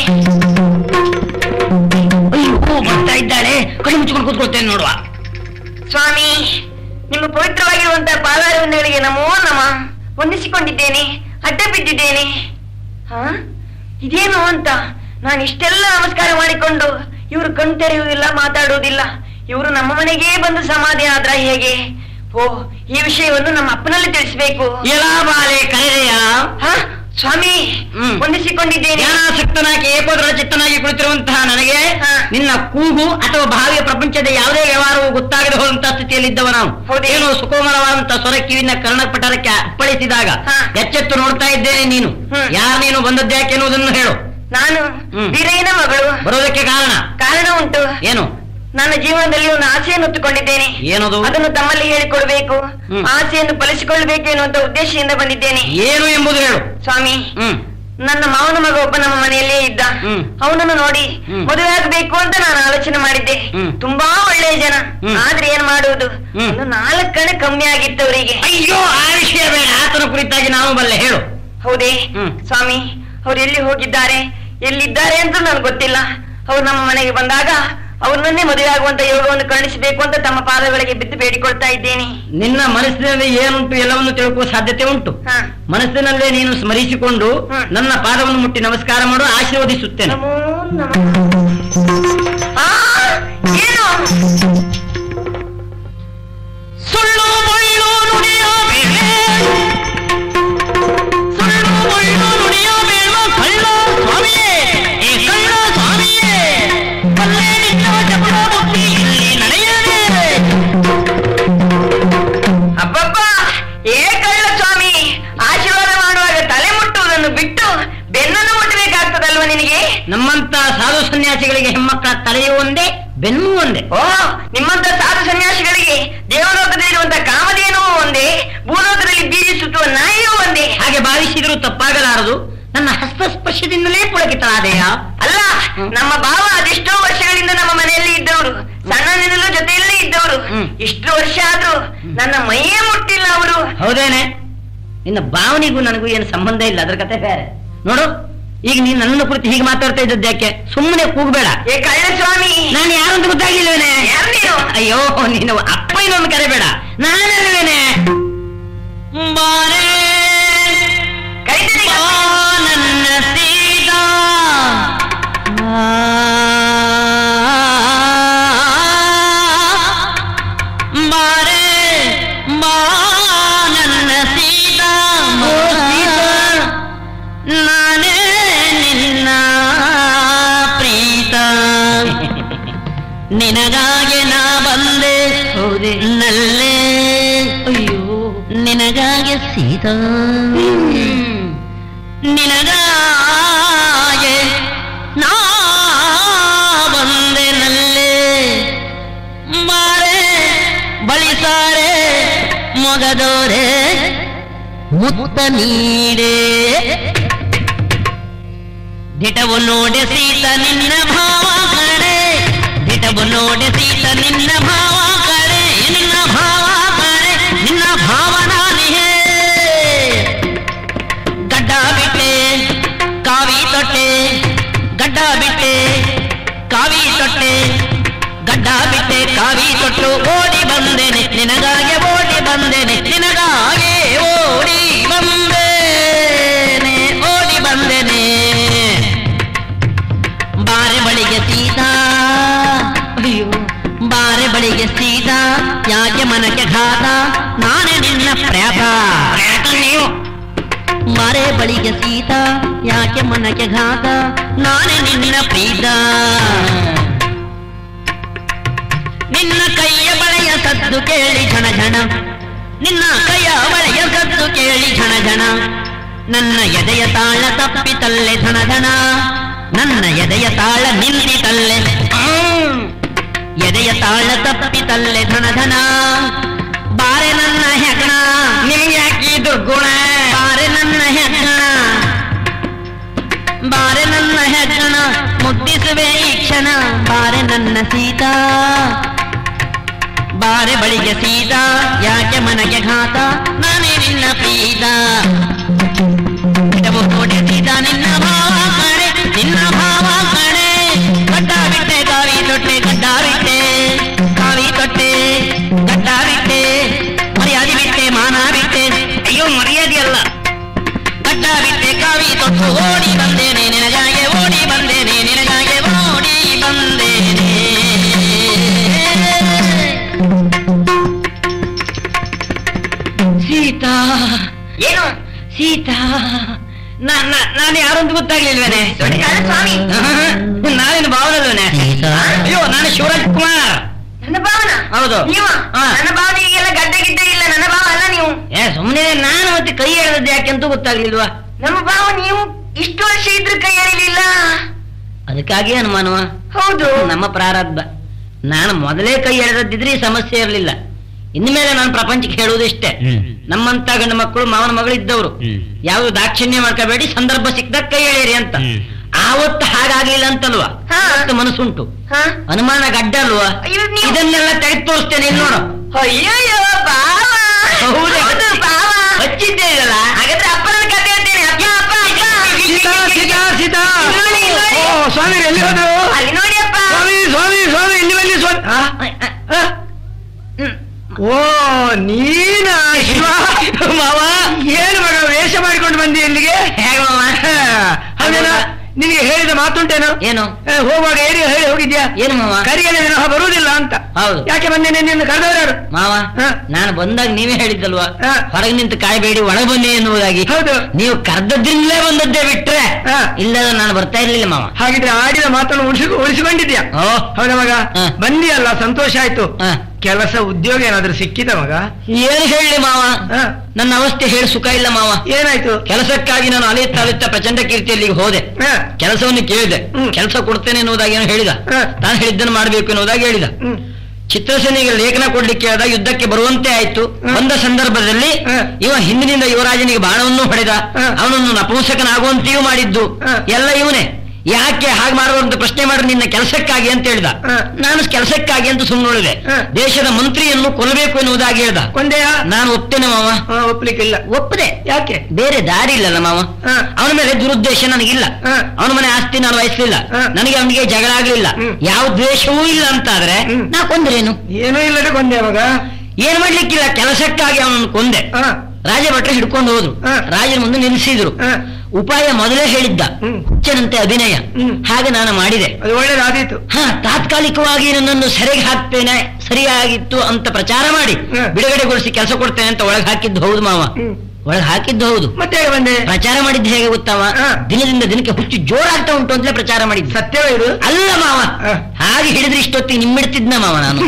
S4: ಅಯ್ಯೋ ಬರ್ತಾ ಇದ್ದಾಳೆ ಕಣ್ಣು ಮುಚ್ಕೊಂಡು ಕೂತ್ಕೊಳ್ತೇನೆ ನೋಡುವ
S5: ಸ್ವಾಮಿ ನಿಮ್ಮ ಪವಿತ್ರವಾಗಿರುವಂತಹ ಪಾದಾರವಿಂದಗಳಿಗೆ ನಮೋ ನಮ ವಂದಿಸಿಕೊಂಡಿದ್ದೇನೆ ಅಡ್ಡ ಬಿದ್ದಿದ್ದೇನೆ ಹಾ ಇದೇನು ಅಂತ ನಾನು ಇಷ್ಟೆಲ್ಲ ನಮಸ್ಕಾರ ಮಾಡಿಕೊಂಡು ಇವರು ಕಣ್ ತೆರೆಯುವುದಿಲ್ಲ ಮಾತಾಡುವುದಿಲ್ಲ ಇವರು ನಮ್ಮ ಮನೆಗೇ ಬಂದು ಸಮಾಧಿ ಆದ್ರ ಹೇಗೆ ಓ ಈ ವಿಷಯವನ್ನು ನಮ್ಮ ಅಪ್ಪನಲ್ಲಿ ತಿಳಿಸಬೇಕು
S4: ಎಲಾ ಬಾಲೆ ಕರೆಯ
S5: ಹಾ ಸ್ವಾಮಿ
S4: ಹ್ಮ್.
S5: ವಂದಿಸಿಕೊಂಡಿದ್ದೇನೆ
S4: ಜ್ಞಾನಾಸಕ್ತನಾಗಿ ಏಕೋದರ ಚಿತ್ತನಾಗಿ ಕುಳಿತಿರುವಂತಹ ನನಗೆ
S5: ಹಾ.
S4: ನಿನ್ನ ಕೂಗು ಅಥವಾ ಭಾವಿಯ ಪ್ರಪಂಚದ ಯಾವುದೇ ವ್ಯವಹಾರವು ಗೊತ್ತಾಗದೆ ಹೋದಂತಹ ಸ್ಥಿತಿಯಲ್ಲಿದ್ದವ ನಾವು
S5: ಹೌದೇ?
S4: ಏನು ಸುಕೋಮಲವಾದಂತಹ ಸ್ವರ ಕಿವಿನ ಕರ್ಣಪಟರಕ್ಕೆ ಅಪ್ಪಳಿಸಿದಾಗ
S5: ಹಾ.
S4: ಎಚ್ಚೆತ್ತು ನೋಡ್ತಾ ಇದ್ದೇನೆ ನೀನು
S5: ಹ್ಮ್.
S4: ಯಾರು ನೀನು ಬಂದದ್ಯಾಕೆ ಎನ್ನುವುದನ್ನು ಹೇಳು
S5: ನಾನು
S4: ಹ್ಮ್.
S5: ವೀರಯ್ಯನ ಮಗಳು
S4: ಬರೋದಕ್ಕೆ ಕಾರಣ
S5: ಕಾರಣ ಉಂಟು
S4: ಏನು
S5: ನನ್ನ ಜೀವನದಲ್ಲಿ ಒಂದು ಆಸೆಯನ್ನು ಹೊತ್ತುಕೊಂಡಿದ್ದೇನೆ
S4: ಏನದು
S5: ಅದನ್ನು ತಮ್ಮಲ್ಲಿ ಹೇಳಿಕೊಡ್ಬೇಕು
S4: ಹ್ಮ್.
S5: ಆಸೆಯನ್ನು ಫಲಿಸಿಕೊಳ್ಳಬೇಕು ಎನ್ನುವಂತ ಉದ್ದೇಶದಿಂದ ಬಂದಿದ್ದೇನೆ
S4: ಏನು ಎಂಬುದು ಹೇಳು
S5: ಸ್ವಾಮಿ
S4: ಹ್ಮ್
S5: ನನ್ನ ಮಾವನ ಮಗ ಒಬ್ಬ ನಮ್ಮ ಮನೆಯಲ್ಲೇ ಇದ್ದ
S4: ಹ್ಮ್.
S5: ಅವನನ್ನು ನೋಡಿ
S4: ಹ್ಮ್.
S5: ಮದುವೆ ಆಗಬೇಕು ಅಂತ ನಾನು ಆಲೋಚನೆ ಮಾಡಿದ್ದೆ
S4: ಹ್ಮ್.
S5: ತುಂಬಾ ಒಳ್ಳೆಯ ಜನ
S4: ಹ್ಮ್.
S5: ಆದ್ರೆ ಏನ್ ಮಾಡುವುದು
S4: ಹ್ಮ್.
S5: ಒಂದು ನಾಲ್ಕಣೆ ಕಮ್ಮಿ ಆಗಿತ್ತು ಅವರಿಗೆ
S4: ಅಯ್ಯೋ ಆ ವಿಷಯ ಬೇಡ ಆತನ ಕುರಿತಾಗಿ ನಾವು ಬಲ್ಲೆ ಹೇಳು
S5: ಹೌದೇ
S4: ಹ್ಮ್.
S5: ಸ್ವಾಮಿ ಅವ್ರು ಎಲ್ಲಿ ಹೋಗಿದ್ದಾರೆ ಎಲ್ಲಿದ್ದಾರೆ ಅಂತ ನನ್ಗೆ ಗೊತ್ತಿಲ್ಲ ಅವ್ರು ನಮ್ಮ ಮನೆಗೆ ಬಂದಾಗ ಅವ್ರನ್ನೇ ಮದುವೆ ಆಗುವಂತ ಯೋಗವನ್ನು ಕರುಣಿಸಬೇಕು ಅಂತ ತಮ್ಮ ಪಾದಗಳಿಗೆ ಬಿದ್ದು ಬೇಡಿಕೊಳ್ತಾ ಇದ್ದೇನೆ
S4: ನಿನ್ನ ಮನಸ್ಸಿನಲ್ಲಿ ಏನುಂಟು ಎಲ್ಲವನ್ನು ತಿಳ್ಕುವ ಸಾಧ್ಯತೆ ಉಂಟು
S5: ಹಾ.
S4: ಮನಸ್ಸಿನಲ್ಲೇ ನೀನು ಸ್ಮರಿಸಿಕೊಂಡು
S5: ಹ್ಮ್.
S4: ನನ್ನ ಪಾದವನ್ನು ಮುಟ್ಟಿ ನಮಸ್ಕಾರ ಮಾಡು ಆಶೀರ್ವದಿಸುತ್ತೇನೆ
S5: ನಮೋ ನಮಃ ಆ, ಏನು
S1: ಸುಳ್ಳು ಮುಳ್ಳು ನುಡಿಯಬೇಡ ಸುಳ್ಳು ಮುಳ್ಳು ನುಡಿಯಬೇಡ ಕಳ್ಳ ಸ್ವಾಮಿಯೇ ಏ ಕಳ್ಳ ಸ್ವಾಮಿಯೇ ಬಲ್ಲೆ ನಿನ್ನ ಜಪದ ಬುದ್ಧಿ ಇಲ್ಲಿ ನಡೆಯದೆ
S5: ಅಬ್ಬಬ್ಬ ಏ ಕಳ್ಳ ಸ್ವಾಮಿ ಆಶೀರ್ವಾದ ಮಾಡುವಾಗ ತಲೆ ಮುಟ್ಟುವುದನ್ನು ಬಿಟ್ಟು ಬೆನ್ನನ್ನು ಮುಟ್ಟಬೇಕಾಗ್ತದಲ್ವ ನಿನಗೆ
S4: ನಮ್ಮಂತ ಸಾಧು ಸನ್ಯಾಸಿಗಳಿಗೆ ಹೆಮ್ಮಕ್ಕಳ ತಲೆಯೂ ಒಂದೇ ಬೆನ್ನು ಒಂದೇ
S5: ಓ ನಿಮ್ಮಂತ ಸಾಧು ಸನ್ಯಾಸಿಗಳಿಗೆ ದೇವಲೋಕದಲ್ಲಿರುವಂತ ಕಾಮಧೇನು ಒಂದೇ ಭೂಲೋಕದಲ್ಲಿ ಬೀದಿ ಸುತ್ತುವ ನಾಯಿಯೂ ಒಂದೇ
S4: ಹಾಗೆ ಭಾವಿಸಿದರೂ ತಪ್ಪಾಗಲಾರದು ನನ್ನ ಹಸ್ತಸ್ಪರ್ಶದಿಂದಲೇ ಪುಳಕಿತಳಾದೆಯ
S5: ಅಲ್ಲ ನಮ್ಮ ಭಾವ ಅದೆಷ್ಟೋ ವರ್ಷಗಳಿಂದ ನಮ್ಮ ಮನೆಯಲ್ಲಿ ಇದ್ದವರು ಸಣ್ಣನಿಂದಲೂ ಜೊತೆಯಲ್ಲೇ ಇದ್ದವರು
S4: ಹ್ಮ್.
S5: ಇಷ್ಟು ವರ್ಷ ಆದ್ರೂ ನನ್ನ ಮೈಯೇ ಮುಟ್ಟಿಲ್ಲ ಅವರು
S4: ಹೌದೇನೆ ನಿನ್ನ ಭಾವನೆಗೂ ನನಗೂ ಏನು ಸಂಬಂಧ ಇಲ್ಲ ಅದ್ರ ಕತೆ ಬೇರೆ ನೋಡು ಈಗ ನೀನ್ ನನ್ನ ಕುರಿತು ಹೀಗೆ ಮಾತಾಡ್ತಾ ಇದ್ದದ್ದು ಯಾಕೆ ಸುಮ್ಮನೆ ಕೂಗಬೇಡ
S5: ಏ ಕಳ್ಳ ಸ್ವಾಮಿ
S4: ನಾನು ಯಾರು ಅಂತ ಗೊತ್ತಾಗ್ಲಿಲ್ವೇನೆ
S5: ಯಾರು ನೀನು
S4: ಅಯ್ಯೋ ನೀನು ಅಪ್ಪ ಇನ್ನೊಂದು ಕರೆಬೇಡ ನಾನೇನೆ
S1: ಬಾರೆ
S5: ಕರೀತೇನೆ
S1: ಬಾ ನನ್ನ ಸೀತಾ ಬಾರೆ ಬಾ ನನ್ನ ಸೀತಾ ನಾನೇ ನಿನ್ನ ಪ್ರೀತ ನಿನಗಾಗಿ ನಾ ಬಂದೆ
S4: ಹೌದೇ
S1: ನಲ್ಲೇ ಅಯ್ಯೋ ನಿನಗಾಗಿ ಸೀತಾ ನಿನಗಾಗಿ ನಾ ಬಂದೆ ನಲ್ಲೇ ಮಾರೆ ಬಳಿಸಾರೆ ಮೊಗದೋರೆ ಮುತ್ತ ನೀಡೆ ದಿಟವು ನೋಡೆ ಸೀತ ನಿನ್ನ ಭಾವ ಕಡೆ ದಿಟವು ನೋಡೆ ಸೀತ ನಿನ್ನ ಭಾವ ಕಡೆ ನಿನ್ನ ಭಾವ ಕಡೆ ನಿನ್ನ ಭಾವನಾನಿಹೇ ಗಡ್ಡ ಬಿಟ್ಟೆ ಕಾವಿ ತೊಟ್ಟೆ ಗಡ್ಡ ಬಿಟ್ಟೆ ಕಾವಿ ತೊಟ್ಟೆ ಗಡ್ಡ ಬಿಟ್ಟೆ ಕಾವಿ ತೊಟ್ಟು ಓಡಿ ಬಂದೇನೆ ನಿನಗಾಗಿ ಓಡಿ ಬಂದೇನೆ ನಿನಗಾಗಿ ಓಡಿ ಬಂದೇನೆ ಓಡಿ ಬಂದೇನೆ ಬಾರೆ ಬಳಿಗೆ ಸೀತಾ ಅಯ್ಯೋ ಬಾರೆ ಬಳಿಗೆ ಸೀತಾ ಯಾಕೆ ಮನಕ್ಕೆ ಘಾತ ನಾನೇ ನಿನ್ನ ಪ್ರ್ಯಾತ ನೀವು ಮಾರೆ ಬಳಿಗೆ ಸೀತಾ ಯಾಕೆ ಮನಕ್ಕೆ ಘಾತ ನಾನೇ ನಿನ್ನ ಪ್ರೀತ ನಿನ್ನ ಕೈಯ ಬಳೆಯ ಸದ್ದು ಕೇಳಿ ಝಣ ಝಣ ನಿನ್ನ ಕೈಯ ಬಳೆಯ ಸದ್ದು ಕೇಳಿ ಝಣ ಝಣ ನನ್ನ ಎದೆಯ ತಾಳ ತಪ್ಪಿತಲ್ಲೆ ಝಣ ಝಣ ನನ್ನ ಎದೆಯ ತಾಳ ನಿಂತಿತಲ್ಲೆ ಆಂ. ಎದೆಯ ತಾಳ ತಪ್ಪಿತಲ್ಲೆ ಧನ ಧನ ಬಾರೆ ನನ್ನ ಹೆಗಣ ನಿಮ್ಗೆ ಯಾಕೆ ಈ ದುರ್ಗುಣ ಬಾರೆ ನನ್ನ ಹೆಗಣ ಬಾರೆ ನನ್ನ ಹೆಗಣ ಮುದ್ದಿಸುವೆ ಈ ಕ್ಷಣ ಬಾರೆ ನನ್ನ ಸೀತಾ ಬಾರೆ ಬಳಿಗೆ ಸೀತಾ ಯಾಕೆ ಮನಗೆ ಘಾತ ನಾನೇ ನಿನ್ನ ಪ್ರೀತ ಇಡವು ನೋಡಿ ಸೀತಾ ನಿನ್ನ ಭಾವ ಕಡೆ ನಿನ್ನ ಭಾವ ಕಡೆ ಗಡ್ಡ ಬಿಟ್ಟೆ ಕಾವಿ ತೊಟ್ಟೆ ಗಡ್ಡ ಬಿಟ್ಟೆ ಕಾವಿ ತೊಟ್ಟೆ ಗಡ್ಡ ಬಿಟ್ಟೆ ಮರ್ಯಾದೆ ಬಿಟ್ಟೆ ಮಾನ ಬಿಟ್ಟೆ ಅಯ್ಯೋ ಮರ್ಯಾದೆ ಅಲ್ಲ ಗಡ್ಡ ಬಿಟ್ಟೆ ಕಾವಿ ತೊಟ್ಟು ಓಡಿ ಬಂದೇನೆ ನಿನಗಾಗೆ ಓಡಿ ಬಂದೇನೆ ನಿನಗಾಗೆ ಓಡಿ ಬಂದೇನೆ ಸೀತಾ
S5: ಏನು
S1: ಸೀತಾ ನಾ- ನಾ- ನಾನು ಯಾರು ಅಂತ ಗೊತ್ತಾಗ್ಲಿಲ್ವೇನೆ
S5: ದೊಡ್ಡ ಕಾಲ ಸ್ವಾಮಿ
S1: ನಾನೇನು ಭಾವನಲ್ವೇನೆ ಅಯ್ಯೋ ನಾನು ಶಿವರಾಜ್ ಕುಮಾರ್
S5: ನನ್ನ ಭಾವನ
S4: ಹೌದು.
S5: ನೀವು
S4: ಹಾ.
S5: ನನ್ನ ಭಾವನಿಗೆಲ್ಲ ಗಡ್ಡ ಗಿಡ್ಡ ಇಲ್ಲ ನನ್ನ ಭಾವ ಅಲ್ಲ ನೀವು
S4: ಏ ಸುಮ್ಮನೆ ನಾನು ಮತ್ತೆ ಕೈ ಎಳೆದದ್ದು ಯಾಕೆ ಅಂತ ಗೊತ್ತಾಗ್ಲಿಲ್ವಾ
S5: ನಮ್ಮ ಭಾವ ನೀವು ಇಷ್ಟು ವರ್ಷ ಇದ್ರ ಕೈ ಎಳಿಲಿಲ್ಲ
S4: ಅದಕ್ಕಾಗಿ ಅನುಮಾನವ
S5: ಹೌದು
S4: ನಮ್ಮ ಪ್ರಾರಬ್ಧ ನಾನು ಮೊದಲೇ ಕೈ ಎಳೆದಿದ್ರೆ ಈ ಸಮಸ್ಯೆ ಇರಲಿಲ್ಲ ಇನ್ಮೇಲೆ ನಾನು ಪ್ರಪಂಚಕ್ಕೆ ಹೇಳುವುದಿಷ್ಟೇ
S1: ಹ್ಮ್.
S4: ನಮ್ಮಂತ ಗಂಡು ಮಕ್ಕಳು ಮಾವನ ಮಗಳು ಇದ್ದವರು
S1: ಹ್ಮ್.
S4: ಯಾವುದು ದಾಕ್ಷಿಣ್ಯ ಮಾಡ್ಕೋಬೇಡಿ ಸಂದರ್ಭ ಸಿಕ್ಕಿದಾಗ ಕೈ ಎಳೆಯಿರಿ ಅಂತ
S1: ಹ್ಮ್.
S4: ಆವತ್ತು ಹಾಗಾಗ್ಲಿಲ್ಲ ಅಂತಲ್ವಾ
S5: ಹಾ.
S4: ಇವತ್ತು ಮನಸ್ಸುಂಟು
S5: ಹಾ?
S4: ಅನುಮಾನ ಗಡ್ಡ ಅಲ್ವಾ
S5: ಅಯ್ಯೋ, ನೀವು-
S4: ಇದನ್ನೆಲ್ಲ ತೆಗೆದು ತೋರಿಸ್ತೇನೆ ಇಲ್ಲಿ ನೋಡು
S5: ಅಯ್ಯಯ್ಯೋ ಬಾವ
S4: ಹೌದಾ?
S5: ಹೌದು, ಬಾವ
S4: ಹಚ್ಚಿದ್ದೆ ಇದಲ್ಲ
S5: ಹಾಗಾದ್ರೆ ಅಪ್ಪನ ಕತೆ ಹೇಳ್ತೇನೆ ಅಪ್ಪ ಅಪ್ಪ ಅಪ್ಪ
S2: ಸೀತಾ ಸೀತಾ ಸೀತಾ
S5: ನೋಡಿ, ನೋಡಿ.
S2: ಓ ಸ್ವಾಮಿ ಎಲ್ಲಿ ಹೋದ್ರು
S5: ಅಲ್ಲಿ ನೋಡಿ ಅಪ್ಪ
S2: ಸ್ವಾಮಿ ಸ್ವಾಮಿ ಸ್ವಾಮಿ ಇಲ್ಲಿ ಬನ್ನಿ ಸ್ವಾಮಿ ಆ? ಆ? ಓ ನೀನ ಶಿವ ಮಾವ ಏನು ಮಗ ವೇಷ ಮಾಡಿಕೊಂಡು ಬಂದಿ ಇಲ್ಲಿಗೆ
S4: ಹೇಗೆ ಮಾವ?
S2: ಹೌದೇನ ನಿನಗೆ ಹೇಳಿದ ಮಾತುಂಟೇನು
S4: ಏನು
S2: ಏ, ಹೋಗುವಾಗ ಹೇಳಿ ಹೇಳಿ ಹೋಗಿದ್ಯಾ
S4: ಏನು ಮಾವ
S2: ಕರಿಗೆ ವಿನಃ ಬರುವುದಿಲ್ಲ ಅಂತ
S4: ಹೌದು
S2: ಯಾಕೆ ಬಂದೇನೆ ನಿನ್ನ ಕರೆದವರು
S4: ಮಾವ
S2: ಹಾ.
S4: ನಾನು ಬಂದಾಗ ನೀವೇ ಹೇಳಿದ್ದಲ್ವಾ
S2: ಹಾ.
S4: ಹೊರಗೆ ನಿಂತು ಕಾಯಬೇಡಿ ಒಳಗೆ ಬನ್ನಿ ಎನ್ನುವುದಾಗಿ
S2: ಹೌದು
S4: ನೀವು ಕರ್ದದ್ರಿಂದಲೇ ಬಂದದ್ದೇ ಬಿಟ್ರೆ
S2: ಹಾ.
S4: ಇಲ್ಲದ ನಾನು ಬರ್ತಾ ಇರ್ಲಿಲ್ಲ ಮಾವ
S2: ಹಾಗಿದ್ರೆ ಆಡಿದ ಮಾತನ್ನು ಉಳಿಸಿ ಉಳಿಸಿಕೊಂಡಿದ್ಯಾ
S4: ಓ
S2: ಹೌದಾ ಮಗ
S4: ಹಾ.
S2: ಬಂದಿಯಲ್ಲ ಸಂತೋಷ ಆಯ್ತು
S4: ಹಾ.
S2: ಕೆಲಸ ಉದ್ಯೋಗ ಏನಾದ್ರೂ ಸಿಕ್ಕಿದ ಮಗ
S4: ಏನು ಹೇಳಿ ಮಾವ
S2: ಹಾ.
S4: ನನ್ನ ಅವಸ್ಥೆ ಹೇಳಿ ಸುಖ ಇಲ್ಲ ಮಾವ
S2: ಏನಾಯ್ತು
S4: ಕೆಲಸಕ್ಕಾಗಿ ನಾನು ಅಲಿಯುತ್ತಾ ಅಲಿಯುತ್ತಾ ಪ್ರಚಂಡ ಕೀರ್ತಿಯಲ್ಲಿಗೆ ಹೋದೆ
S2: ಹಾ.
S4: ಕೆಲಸವನ್ನು ಕೇಳಿದೆ
S2: ಹ್ಮ್.
S4: ಕೆಲಸ ಕೊಡ್ತೇನೆ ಎನ್ನುವುದಾಗಿ ಏನೋ ಹೇಳಿದ
S2: ಹಾ.
S4: ನಾನು ಹೇಳಿದ್ದನ್ನು ಮಾಡಬೇಕು ಎನ್ನುವುದಾಗಿ ಹೇಳಿದ
S2: ಹ್ಮ್.
S4: ಚಿತ್ರಸೇನೆಗೆ ಲೇಖನ ಕೊಡ್ಲಿಕ್ಕೆ ಹೇಳಿದ ಯುದ್ಧಕ್ಕೆ ಬರುವಂತೆ ಆಯ್ತು
S2: ಹ್ಮ್.
S4: ಬಂದ ಸಂದರ್ಭದಲ್ಲಿ
S2: ಹ್ಮ್.
S4: ಇವ ಹಿಂದಿನಿಂದ ಯುವರಾಜನಿಗೆ ಬಾಣವನ್ನು ಹೊಡೆದ
S2: ಹ್ಮ್.
S4: ಅವನನ್ನು ನಪುಂಸಕನಾಗುವಂತೆಯೂ ಮಾಡಿದ್ದು
S2: ಹ್ಮ್.
S4: ಎಲ್ಲ ಇವನೇ ಯಾಕೆ ಹಾಗೆ ಮಾಡುವಂತ ಪ್ರಶ್ನೆ ಮಾಡಿ ನಿನ್ನ ಕೆಲಸಕ್ಕಾಗಿ ಅಂತ ಹೇಳಿದ
S2: ಹ್ಮ್.
S4: ನಾನು ಕೆಲಸಕ್ಕಾಗಿ ಅಂತ ಸುಮ್ಮನೆ ಉಳಿದೆ
S2: ಹ್ಮ್.
S4: ದೇಶದ ಮಂತ್ರಿಯನ್ನು ಕೊಲ್ಲಬೇಕು ಎನ್ನುವುದಾಗಿ ಹೇಳ್ದ
S2: ಕೊಂದೆಯಾ
S4: ನಾನು ಒಪ್ತೇನೆ ಮಾವ
S2: ಹಾ, ಒಪ್ಲಿಕ್ಕಿಲ್ಲ
S4: ಒಪ್ಪದೆ
S2: ಯಾಕೆ
S4: ಬೇರೆ ದಾರಿ ಇಲ್ಲಲ್ಲ ಮಾವ
S2: ಹಾ.
S4: ಅವನ ಮೇಲೆ ದುರುದ್ದೇಶ ನನಗಿಲ್ಲ
S2: ಹಾ.
S4: ಅವನ ಮನೆ ಆಸ್ತಿ ನಾನು ವಹಿಸಲಿಲ್ಲ
S2: ಹಾ.
S4: ನನಗೆ ಅವನಿಗೆ ಜಗಳ ಆಗ್ಲಿಲ್ಲ
S2: ಹ್ಮ್.
S4: ಯಾವ ದ್ವೇಷವೂ ಇಲ್ಲ ಅಂತಾದ್ರೆ
S2: ಹ್ಮ್.
S4: ನಾ ಕೊಂದ್ರೇನು
S2: ಏನೂ ಇಲ್ಲದೆ ಕೊಂದೆ ಮಗ
S4: ಏನ್ ಮಾಡ್ಲಿಕ್ಕಿಲ್ಲ ಕೆಲಸಕ್ಕಾಗಿ ಅವನನ್ನು ಕೊಂದೆ
S2: ಹಾ.
S4: ರಾಜಭಟ್ರು ಹಿಡ್ಕೊಂಡು ಹೋದ್ರು
S2: ಹಾ.
S4: ರಾಜನ ಮುಂದೆ ನಿಲ್ಲಿಸಿದ್ರು
S2: ಹಾ.
S4: ಉಪಾಯ ಮೊದಲೇ ಹೇಳಿದ್ದ
S2: ಹ್ಮ್.
S4: ಹುಚ್ಚನಂತೆ ಅಭಿನಯ
S2: ಹ್ಮ್.
S4: ಹಾಗೆ ನಾನು ಮಾಡಿದೆ
S2: ಅದು ಒಳ್ಳೇದಾದೀತು
S4: ಹಾ ತಾತ್ಕಾಲಿಕವಾಗಿ ನನ್ನನ್ನು ಸೆರೆಗೆ ಹಾಕ್ತೇನೆ ಸರಿಯಾಗಿತ್ತು ಅಂತ ಪ್ರಚಾರ ಮಾಡಿ
S2: ಹ್ಮ್.
S4: ಬಿಡುಗಡೆಗೊಳಿಸಿ ಕೆಲಸ ಕೊಡ್ತೇನೆ ಅಂತ ಒಳಗೆ ಹಾಕಿದ್ದು ಹೌದು ಮಾವ
S2: ಹ್ಮ್.
S4: ಒಳಗೆ ಹಾಕಿದ್ದು ಹೌದು
S2: ಮತ್ತೆ ಹೇಗೆ ಬಂದೆ
S4: ಪ್ರಚಾರ ಮಾಡಿದ್ದು ಹೇಗೆ ಗೊತ್ತಾವ
S2: ಹಾ.
S4: ದಿನದಿಂದ ದಿನಕ್ಕೆ ಹುಚ್ಚು ಜೋರಾಗ್ತಾ ಉಂಟು ಅಂತಲೇ ಪ್ರಚಾರ ಮಾಡಿದ್ದು
S2: ಸತ್ಯವೇ ಇದು
S4: ಅಲ್ಲ ಮಾವ
S2: ಹಾ.
S4: ಹಾಗೆ ಹಿಡಿದ್ರೆ ಇಷ್ಟೊತ್ತಿಗೆ ನಿಮ್ಮಿಡ್ತಿದ್ನ ಮಾವ ನಾನು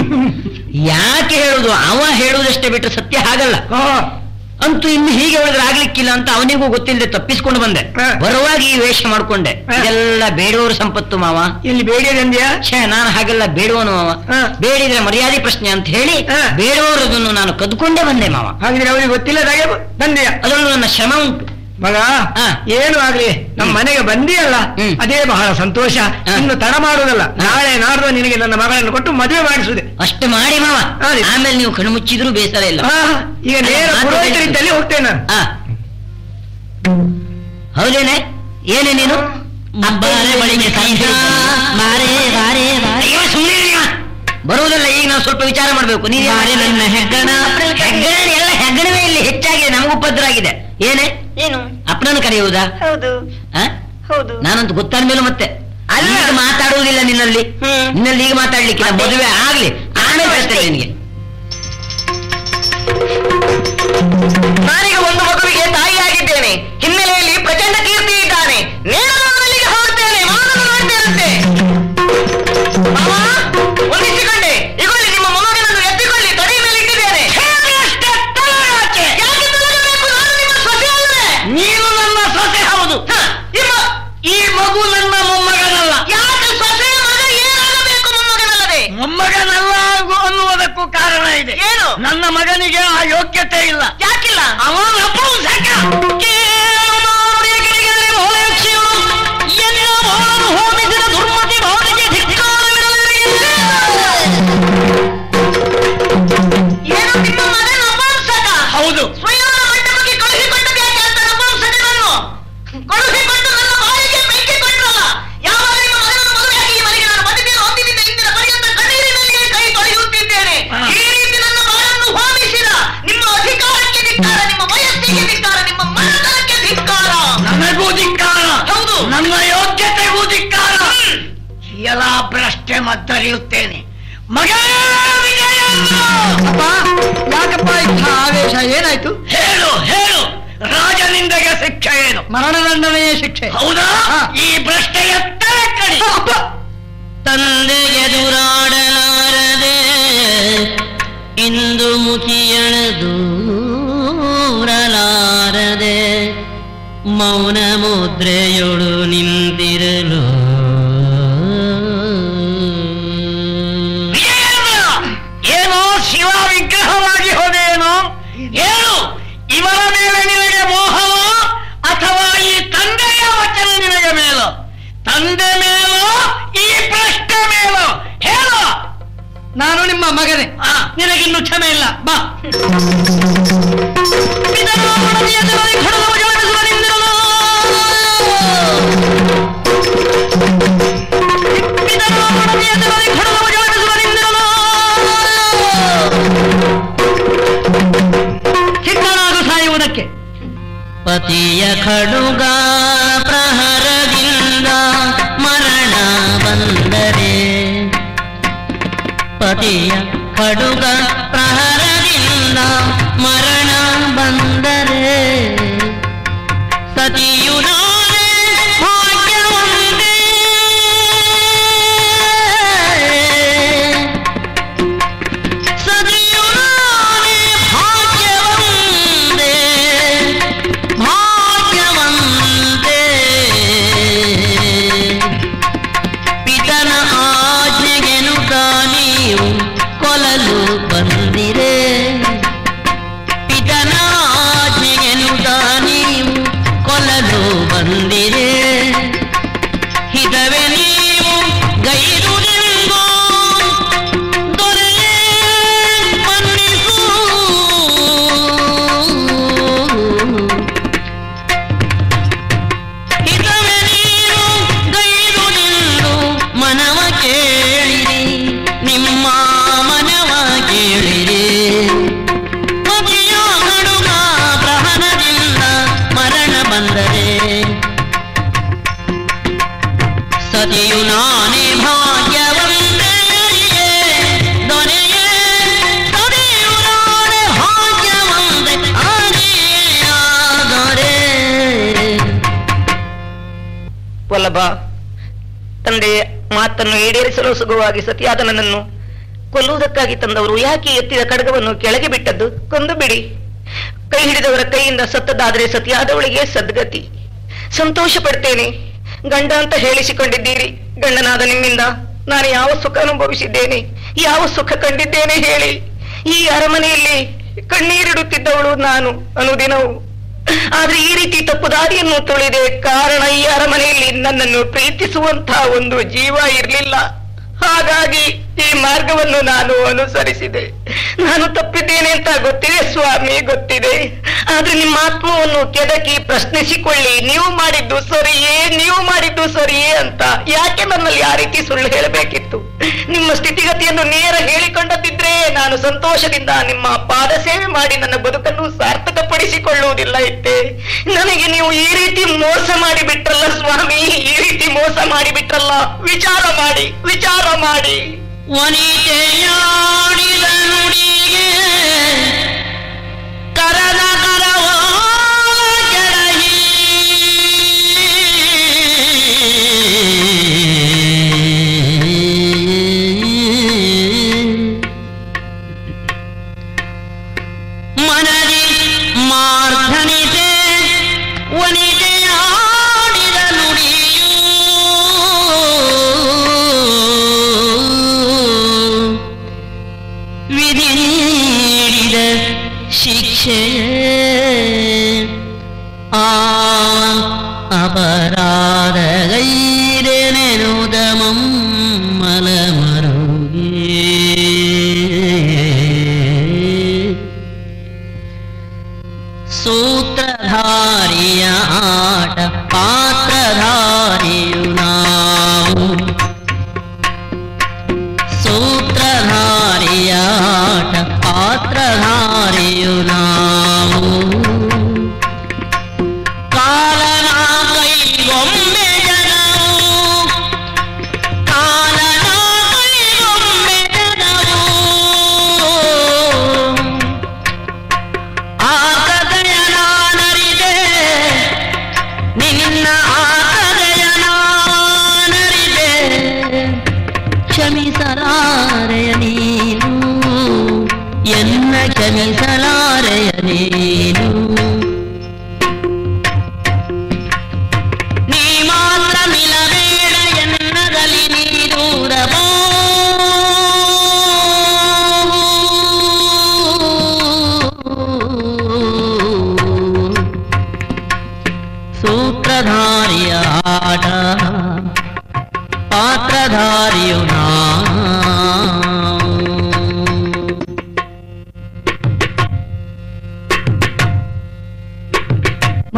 S4: ಯಾಕೆ ಹೇಳುದು ಅವ ಹೇಳುವುದಷ್ಟೇ ಬಿಟ್ಟರೆ ಸತ್ಯ ಹಾಗಲ್ಲ
S2: ಹಾ.
S4: ಅಂತೂ ಇನ್ನು ಹೀಗೆ ಹೇಳಿದ್ರೆ ಆಗ್ಲಿಕ್ಕಿಲ್ಲ ಅಂತ ಅವನಿಗೂ ಗೊತ್ತಿಲ್ಲದೆ ತಪ್ಪಿಸ್ಕೊಂಡು ಬಂದೆ
S2: ಹಾ.
S4: ಬರುವಾಗ ಈ ವೇಷ ಮಾಡ್ಕೊಂಡೆ
S2: ಹಾ.
S4: ಇದೆಲ್ಲ ಬೇಡುವವರು ಸಂಪತ್ತು ಮಾವ
S2: ಇಲ್ಲಿ ಬೇಡಿಯದಂದ್ಯಾ
S4: ಛೇ ನಾನು ಹಾಗೆಲ್ಲ ಬೇಡುವನು ಮಾವ
S2: ಹಾ.
S4: ಬೇಡಿದ್ರೆ ಮರ್ಯಾದೆ ಪ್ರಶ್ನೆ ಅಂತ ಹೇಳಿ
S2: ಹಾ.
S4: ಬೇಡುವವರದನ್ನು ನಾನು ಕದ್ಕೊಂಡೇ ಬಂದೆ ಮಾವ
S2: ಹಾಗಿದ್ರೆ ಅವನಿಗೆ ಗೊತ್ತಿಲ್ಲದಾಗೆ ಬಂದೆಯಾ
S4: ಅದರಲ್ಲೂ ನನ್ನ ಶ್ರಮ ಉಂಟು
S2: ಮಗ
S4: ಹಾ.
S2: ಏನು ಆಗ್ಲಿ ನಮ್ಮ
S4: ಹ್ಮ್.
S2: ಮನೆಗೆ ಬಂದಿಯಲ್ಲ
S4: ಹ್ಮ್.
S2: ಅದೇ ಬಹಳ ಸಂತೋಷ
S4: ಹಾ.
S2: ಇನ್ನು ತಡ ಮಾಡುವುದಲ್ಲ
S4: ಹಾ.
S2: ನಾಳೆ ನಾಡ್ದು ನಿನಗೆ ನನ್ನ ಮಗಳನ್ನು ಕೊಟ್ಟು ಮದುವೆ ಮಾಡಿಸುದೆ
S4: ಅಷ್ಟು ಮಾಡಿ ಮಾವ
S2: ಹಾ.
S4: ಆಮೇಲೆ ನೀವು ಕಣ್ಣು ಮುಚ್ಚಿದ್ರೂ ಬೇಸರ ಇಲ್ಲ
S2: ಹಾ, ಈಗ ನೇರ
S4: ಮಾತು
S2: ಪುರೋಹಿತರಿದ್ದಲ್ಲಿ ಹೋಗ್ತೇನೆ ನಾನು
S4: ಆ. ಹೌದೇನೆ ಏನೇ ನೀನು ಅಬ್ಬಾರೆ ಬಳಿಗೆ ಸಂಧ.
S1: ಬಾರೆ ಬಾರೆ ಬಾರೆ
S4: ಅಯ್ಯೋ, ಸುಮ್ನೆ ಇರಿ ಇವ. ಬರುವುದಲ್ಲ ಈಗ ನಾವು ಸ್ವಲ್ಪ ವಿಚಾರ ಮಾಡಬೇಕು ನೀನೇ
S1: ಬಾರೆ ನನ್ನ ಹೆಗ್ಗಣ.
S4: ಹೆಗ್ಗಣ ಎಲ್ಲ ಹೆಗ್ಗಣವೇ ಇಲ್ಲಿ ಹೆಚ್ಚಾಗಿ ನಮಗೂ ಉಪದ್ರ ಆಗಿದೆ ಏನೇ
S5: ಏನು
S4: ಅಪ್ಪನನ್ನು ಕರೆಯುವುದಾ
S5: ಹೌದು
S4: ಆ?
S5: ಹೌದು
S4: ನಾನಂತೂ ಗೊತ್ತಾದ ಮೇಲೆ ಮತ್ತೆ
S5: ಅಲ್ಲ.
S4: ಈಗ ಮಾತಾಡುವುದಿಲ್ಲ ನಿನ್ನಲ್ಲಿ
S5: ಹ್ಮ್.
S4: ನಿನ್ನಲ್ಲಿ ಈಗ ಮಾತಾಡ್ಲಿಕ್ಕೆ
S5: ಮತ್ತೆ?
S4: ಮದುವೆ ಆಗ್ಲಿ ಆಮೇಲೆ
S5: ಅಷ್ಟೇ.
S4: ಹೇಳ್ತೇನೆ ನಿನಗೆ
S5: ನಾನೀಗ ಒಂದು ಮಗುವಿಗೆ ತಾಯಿಯಾಗಿದ್ದೇನೆ ಹಿನ್ನೆಲೆಯಲ್ಲಿ ಪ್ರಚಂಡ ಕೀರ್ತಿ ಇದ್ದಾನೆ ನೇರದಲ್ಲಿಗೆ ಹೋಗ್ತೇನೆ ಮಾನವ ನೋಡ್ತೇನಂತೆ ಮಾವ ಒಂದಿಸಿಕೊಂಡೆ ಇಗೊಳ್ಳಿ ನಿಮ್ಮ ಮೊಮ್ಮಗನನ್ನು ಎತ್ತಿಕೊಳ್ಳಿ ತಡಿ ಮೇಲೆ ಇಟ್ಟಿದ್ದೇನೆ ಯಾಕೆ ತೊಲಗಬೇಕು? ನಾನು ನಿಮ್ಮ ಸೊಸೆ ಅಲ್ಲವೇ?
S4: ನೀನು ನನ್ನ ಸೊಸೆ ಹೌದು
S5: ಹ, ನಿಮ್ಮ
S4: ಈ ಮಗು ನನ್ನ ಮೊಮ್ಮಗನಲ್ಲ
S5: ಯಾಕೆ ಸೊಸೆಯ ಮಗ ಏನಾಗಬೇಕು ಮೊಮ್ಮಗನಲ್ಲದೆ
S3: ಮೊಮ್ಮಗನಲ್ಲ ಅನ್ನುವುದಕ್ಕೂ ಕಾರಣ ಇದೆ
S5: ಏನು
S3: ನನ್ನ ಮಗನಿಗೆ ಆ ಯೋಗ್ಯತೆ ಇಲ್ಲ
S5: ಯಾಕಿಲ್ಲ
S3: ಅವನ ಅಪೌಂಸಕ.
S5: ಏನು ನಿಮ್ಮ ಮಗನ ಅಪೌಂಸಕ
S3: ಹೌದು
S5: ಸ್ವಯಂವರ ಮಂಟಪಕ್ಕೆ ಕಳುಹಿಕೊಟ್ಟದ್ದು ಯಾಕೆ ಅಂತ ನಪುಂಸಕನನ್ನು ಕಳುಹಿಕೊಟ್ಟು ನನ್ನ ಬಾಯಿಗೆ ಬೆಂಕಿ ಕೊಟ್ಟರಲ್ಲ ಯಾವಾಗ ನಿಮ್ಮ ಮಗನನ್ನು ಮದುವೆಯಾಗಿ ಈ ಮನೆಗೆ ನಾನು ಬಂದಿದ್ದೇನೆ ಅಂದಿನಿಂದ ಇಂದಿನ ಪರ್ಯಂತ ಕಣ್ಣೀರಿನಲ್ಲಿ ಕೈ ತೊಳೆಯುತ್ತಿದ್ದೇನೆ
S3: ಹಾ.
S5: ಈ ರೀತಿ ನನ್ನ ಮಗನನ್ನು ಹೋಮಿಸಿದ ನಿಮ್ಮ ಅಧಿಕಾರಕ್ಕೆ ಧಿಕ್ಕಾರ ನಿಮ್ಮ ವಯಸ್ಸಿಗೆ ಧಿಕ್ಕಾರ ನಿಮ್ಮ ಮನತನಕ್ಕೆ ಧಿಕ್ಕಾರ
S3: ನನಗೂ ಧಿಕ್ಕಾರ
S5: ಹೌದು.
S3: ನನ್ನ ಯೋಗ್ಯತೆಗೂ ಧಿಕ್ಕಾರ ಎಲ್ಲ ಭ್ರಷ್ಟೆ ಮದ್ದರಿಯುತ್ತೇನೆ ಮಗ ವಿಜಯ!
S2: ಅಪ್ಪ ಯಾಕಪ್ಪ ಇಂಥ ಆವೇಶ ಏನಾಯ್ತು
S3: ಹೇಳು ಹೇಳು ರಾಜನಿಂದಗೆ ಶಿಕ್ಷೆ ಏನು
S2: ಮರಣದಂಡನೆಯೇ ಶಿಕ್ಷೆ
S3: ಹೌದಾ
S2: ಹಾ.
S3: ಈ ಭ್ರಷ್ಟೆಯ ತಲೆ ಕಡಿ
S2: ಅಪ್ಪ
S1: ತಂದೆಗೆದುರಾಡಲಾರದೆ ಇಂದು ಮುಖಿಯಳ ದೂರಲಾರದೆ ಮೌನ ಮುದ್ರೆಯೊಳು ನಿಂತಿರಲು
S3: ವಿಜಯ! ತಂದೆ ಮೇಲೋ ಈ ಪ್ರಶ್ನೆ ಮೇಲೋ ಹೇಳೋ
S2: ನಾನು ನಿಮ್ಮ ಮಗನೇ
S3: ಆ,
S2: ನಿನಗಿನ್ನು ಕ್ಷಮೆ ಇಲ್ಲ ಬಾ ಚಿಕ್ಕನಾಗು ಸಾಯುವುದಕ್ಕೆ
S1: ಪತಿಯ ಖಡುಗ ಪ್ರಹರದಿಂದ ಮರಣ ಬಂದರೆ ಪತಿಯ ಖಡುಗ ಪ್ರಹರದಿಂದ ಮರಣ ಬಂದರೆ ಸತಿಯು ನಾನೇ ಭಾಗ್ಯವಂತೆ ಸತಿಯು ನಾನೇ ಭಾಗ್ಯವಂತೆ ಭಾಗ್ಯವಂತೆ ಪಿತನ ಆಜ್ಞೆಗೆನುತ ನೀವು ಕೊಲಲು ಬಂದಿರೆ ಪಿತನ ಆಜ್ಞೆಗೆನುತ ನೀವು ಕೊಲಲು ಬಂದಿರೆ ಹಿತವೇ ನೀವು ಗೈರುನೆಂದು ದೊರೆಯೇ ಮನ್ನಿಸು ಹಿತವೇ ನೀವು ಗೈರು ನಿಂದು ಮನವ ಕೇಳಿರಿ ನಿಮ್ಮ ಮನವ ಕೇಳಿರಿ ಪತಿಯ ಹಡುಗ ಪ್ರಹನದಿಂದ ಮರಣ ಬಂದರೆ ಸತಿಯು ನಾನೇ ಭಾಗ್ಯವಂತೆಯೇ ದೊರೆಯೇ ಸತಿಯು ನಾನೇ ಭಾಗ್ಯವಂತೆ ಆನೆಯಾದರೆ
S5: ವಲ್ಲಭ ತಂದೆ ಮಾತನ್ನು ಈಡೇರಿಸಲು ಸುಗವಾಗಿ ಸತಿಯಾದ ನನ್ನನ್ನು ಕೊಲ್ಲುವುದಕ್ಕಾಗಿ ತಂದವರು ಯಾಕೆ ಎತ್ತಿದ ಖಡ್ಗವನ್ನು ಕೆಳಗೆ ಬಿಟ್ಟದ್ದು ಕೊಂದು ಬಿಡಿ ಕೈ ಹಿಡಿದವರ ಕೈಯಿಂದ ಸತ್ತದಾದರೆ ಸತಿಯಾದವಳಿಗೆ ಸದ್ಗತಿ ಸಂತೋಷ ಪಡ್ತೇನೆ ಗಂಡ ಅಂತ ಹೇಳಿಸಿಕೊಂಡಿದ್ದೀರಿ ಗಂಡನಾದ ನಿಮ್ಮಿಂದ ನಾನು ಯಾವ ಸುಖ ಅನುಭವಿಸಿದ್ದೇನೆ ಯಾವ ಸುಖ ಕಂಡಿದ್ದೇನೆ ಹೇಳಿ ಈ ಅರಮನೆಯಲ್ಲಿ ಕಣ್ಣೀರಿಡುತ್ತಿದ್ದವಳು ನಾನು ಅನುದಿನವು ಆದ್ರೆ ಈ ರೀತಿ ತಪ್ಪು ದಾರಿಯನ್ನು ತುಳಿದೆ ಕಾರಣ ಈ ಅರಮನೆಯಲ್ಲಿ ನನ್ನನ್ನು ಪ್ರೀತಿಸುವಂತಹ ಒಂದು ಜೀವ ಇರಲಿಲ್ಲ ಹಾಗಾಗಿ ಈ ಮಾರ್ಗವನ್ನು ನಾನು ಅನುಸರಿಸಿದೆ ನಾನು ತಪ್ಪಿದ್ದೇನೆ ಅಂತ ಗೊತ್ತಿದೆ ಸ್ವಾಮಿ ಗೊತ್ತಿದೆ ಆದ್ರೆ ನಿಮ್ಮ ಆತ್ಮವನ್ನು ಕೆದಕಿ ಪ್ರಶ್ನಿಸಿಕೊಳ್ಳಿ ನೀವು ಮಾಡಿದ್ದು ಸರಿಯೇ ನೀವು ಮಾಡಿದ್ದು ಸರಿಯೇ ಅಂತ ಯಾಕೆ ನನ್ನಲ್ಲಿ ಆ ರೀತಿ ಸುಳ್ಳು ಹೇಳಬೇಕಿತ್ತು ನಿಮ್ಮ ಸ್ಥಿತಿಗತಿಯನ್ನು ನೇರ ಹೇಳಿಕೊಂಡದಿದ್ರೆ ನಾನು ಸಂತೋಷದಿಂದ ನಿಮ್ಮ ಪಾದ ಸೇವೆ ಮಾಡಿ ನನ್ನ ಬದುಕನ್ನು ಸಾರ್ಥಕಪಡಿಸಿಕೊಳ್ಳುವುದಿಲ್ಲ ಇತ್ತೆ ನನಗೆ ನೀವು ಈ ರೀತಿ ಮೋಸ ಮಾಡಿ ಬಿಟ್ರಲ್ಲ ಸ್ವಾಮಿ ಈ ರೀತಿ ಮೋಸ ಮಾಡಿ ಬಿಟ್ರಲ್ಲ ವಿಚಾರ ಮಾಡಿ ವಿಚಾರ ಮಾಡಿ
S1: ವನಿತೆಯಾಡಿದ ನುಡಿಗೆ ಕರದ ಕರವೋ ಕೆಡಹಿ ಮನದಿ ಮಾರ್ಧನಿತೆ ವನಿತೆಯಾಡಿದ ನುಡಿಯೂ ವಿಧಿ ನೀಡಿದ ಶಿಕ್ಷೆಯೇ ಆ ಅಪರಾಧ ಗೈರೆನೆನುದ ಮಮ್ಮಲ ಮರುಗೆ ಸೂತ್ರಧಾರಿಯ ಆಟ ಪಾತ್ರಧಾರಿಯು ನಾವು ಸೂತ್ರಧಾರಿಯ ಆಟ ಪಾತ್ರಧಾರಿಯು ನಾವು ಕಾಲನ ಕೈಗೊಮ್ಮೆ ಜನವು ಕಾಲನ ಕೈಗೊಮ್ಮೆ ಜನವು ಆಕದಯ ನಾನರಿದೆ ನಿನ್ನ ಆಕದಯ ನಾನರಿದೆ ಕ್ಷಮಿಸಲಾರೆಯ ನೀನು ಎನ್ನ ಕ್ಷಮಿಸಲಾರೆಯ ನೀನು ನೀ ಮಾತ್ರ ಮಿಲಬೇಡ ಎನ್ನದಲ್ಲಿ ನೀ ದೂರಬೋ ಸೂತ್ರಧಾರಿಯ ಆಟ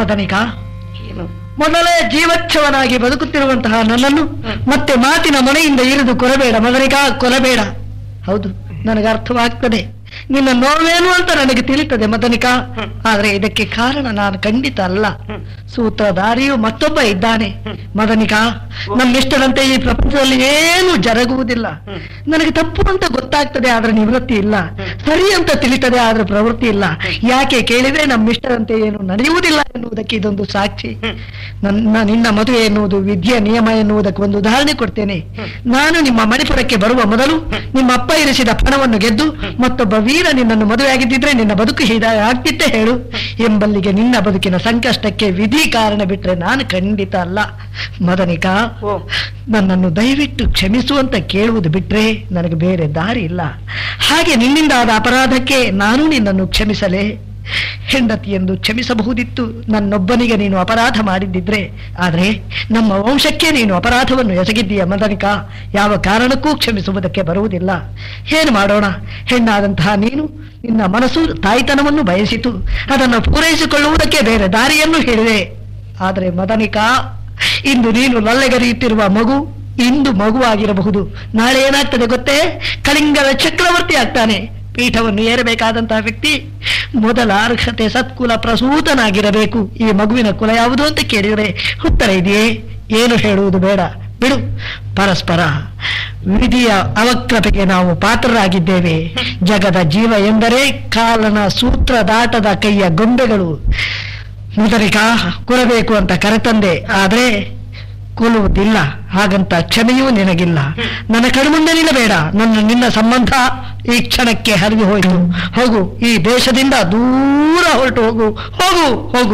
S2: ಮದನಿಕಾ
S5: ಏನು
S2: ಮೊದಲೇ ಜೀವಚ್ಛವನಾಗಿ ಬದುಕುತ್ತಿರುವಂತಹ ನನ್ನನ್ನು ಮತ್ತೆ ಮಾತಿನ ಮೊನೆಯಿಂದ ಇರಿದು ಕೊರಬೇಡ ಮಗನಿಗ ಕೊರಬೇಡ ಹೌದು ನನಗೆ ಅರ್ಥವಾಗ್ತದೆ ನಿನ್ನ ನೋವೇನು ಅಂತ ನನಗೆ ತಿಳಿತದೆ ಮದನಿಕ ಆದ್ರೆ ಇದಕ್ಕೆ ಕಾರಣ ನಾನು ಖಂಡಿತ ಅಲ್ಲ ಸೂತ್ರಧಾರಿಯು ಮತ್ತೊಬ್ಬ ಇದ್ದಾನೆ ಮದನಿಕ ನಮ್ಮಿಷ್ಟದಂತೆ ಈ ಪ್ರಪಂಚದಲ್ಲಿ ಏನು ಜರಗುವುದಿಲ್ಲ ನನಗೆ ತಪ್ಪು ಅಂತ ಗೊತ್ತಾಗ್ತದೆ ಆದ್ರೆ ನಿವೃತ್ತಿ ಇಲ್ಲ ಸರಿ ಅಂತ ತಿಳಿತದೆ ಆದ್ರೆ ಪ್ರವೃತ್ತಿ ಇಲ್ಲ ಯಾಕೆ ಕೇಳಿದ್ರೆ ನಮ್ಮಿಷ್ಟದಂತೆ ಏನು ನಡೆಯುವುದಿಲ್ಲ ಎನ್ನುವುದಕ್ಕೆ ಇದೊಂದು ಸಾಕ್ಷಿ ನನ್ನ ನಿನ್ನ ಮದುವೆ ಎನ್ನುವುದು ವಿದ್ಯೆ ನಿಯಮ ಎನ್ನುವುದಕ್ಕೆ ಒಂದು ಉದಾಹರಣೆ ಕೊಡ್ತೇನೆ ನಾನು ನಿಮ್ಮ ಮಣಿಪುರಕ್ಕೆ ಬರುವ ಮೊದಲು ನಿಮ್ಮ ಅಪ್ಪ ಇರಿಸಿದ ಪಣವನ್ನು ಗೆದ್ದು ಮತ್ತೊಬ್ಬ ವೀರ ನಿನ್ನನ್ನು ಮದುವೆಯಾಗಿದ್ದಿದ್ರೆ ನಿನ್ನ ಬದುಕು ಹೀಗೆ ಆಗ್ತಿತ್ತೆ ಹೇಳು ಎಂಬಲ್ಲಿಗೆ ನಿನ್ನ ಬದುಕಿನ ಸಂಕಷ್ಟಕ್ಕೆ ವಿಧಿ ಕಾರಣ ಬಿಟ್ರೆ ನಾನು ಖಂಡಿತ ಅಲ್ಲ ಮದನಿಕಾ
S5: ಓ.
S2: ನನ್ನನ್ನು ದಯವಿಟ್ಟು ಕ್ಷಮಿಸುವಂತ ಕೇಳುವುದು ಬಿಟ್ರೆ ನನಗೆ ಬೇರೆ ದಾರಿ ಇಲ್ಲ ಹಾಗೆ ನಿನ್ನಿಂದಾದ ಅಪರಾಧಕ್ಕೆ ನಾನು ನಿನ್ನನ್ನು ಕ್ಷಮಿಸಲೇ ಹೆಂಡತಿ ಎಂದು ಕ್ಷಮಿಸಬಹುದಿತ್ತು ನನ್ನೊಬ್ಬನಿಗೆ ನೀನು ಅಪರಾಧ ಮಾಡಿದ್ದಿದ್ರೆ ಆದ್ರೆ ನಮ್ಮ ವಂಶಕ್ಕೆ ನೀನು ಅಪರಾಧವನ್ನು ಎಸಗಿದ್ದೀಯ ಮದನಿಕ ಯಾವ ಕಾರಣಕ್ಕೂ ಕ್ಷಮಿಸುವುದಕ್ಕೆ ಬರುವುದಿಲ್ಲ ಏನು ಮಾಡೋಣ ಹೆಣ್ಣಾದಂತಹ ನೀನು ನಿನ್ನ ಮನಸ್ಸು ತಾಯ್ತನವನ್ನು ಬಯಸಿತು ಅದನ್ನು ಪೂರೈಸಿಕೊಳ್ಳುವುದಕ್ಕೆ ಬೇರೆ ದಾರಿಯನ್ನು ಹೇಳಿದೆ ಆದರೆ ಮದನಿಕಾ ಇಂದು ನೀನು ಲಲ್ಲೆಗರಿಯುತ್ತಿರುವ ಮಗು ಇಂದು ಮಗುವಾಗಿರಬಹುದು ನಾಳೆ ಏನಾಗ್ತದೆ ಗೊತ್ತೇ ಕಳಿಂಗದ ಚಕ್ರವರ್ತಿ ಆಗ್ತಾನೆ ಪೀಠವನ್ನು ಏರಬೇಕಾದಂತಹ ವ್ಯಕ್ತಿ ಮೊದಲ ಅರ್ಹತೆ ಸತ್ಕುಲ ಪ್ರಸೂತನಾಗಿರಬೇಕು ಈ ಮಗುವಿನ ಕುಲ ಯಾವುದು ಅಂತ ಕೇಳಿದರೆ ಉತ್ತರ ಇದೆಯೇ ಏನು ಹೇಳುವುದು ಬೇಡ ಬಿಡು ಪರಸ್ಪರ ವಿಧಿಯ ಅವಕ್ರತೆಗೆ ನಾವು ಪಾತ್ರರಾಗಿದ್ದೇವೆ ಜಗದ ಜೀವ ಎಂದರೆ ಕಾಲನ ಸೂತ್ರದಾಟದ ಕೈಯ ಗೊಂಬೆಗಳು ಮೊದಲಿಗ ಕೊರಬೇಕು ಅಂತ ಕರೆತಂದೆ ಆದ್ರೆ ಕೊಲ್ಲುವುದಿಲ್ಲ ಹಾಗಂತ ಕ್ಷಮೆಯೂ ನಿನಗಿಲ್ಲ ನನ್ನ ಕಣ್ಮುಂದೆ ನಿಲ್ಲಬೇಡ ನನ್ನ ನಿನ್ನ ಸಂಬಂಧ ಈ ಕ್ಷಣಕ್ಕೆ ಹರಿದು ಹೋಯಿತು ಹೋಗು ಈ ದೇಶದಿಂದ ದೂರ ಹೊರಟು ಹೋಗು ಹೋಗು ಹೋಗು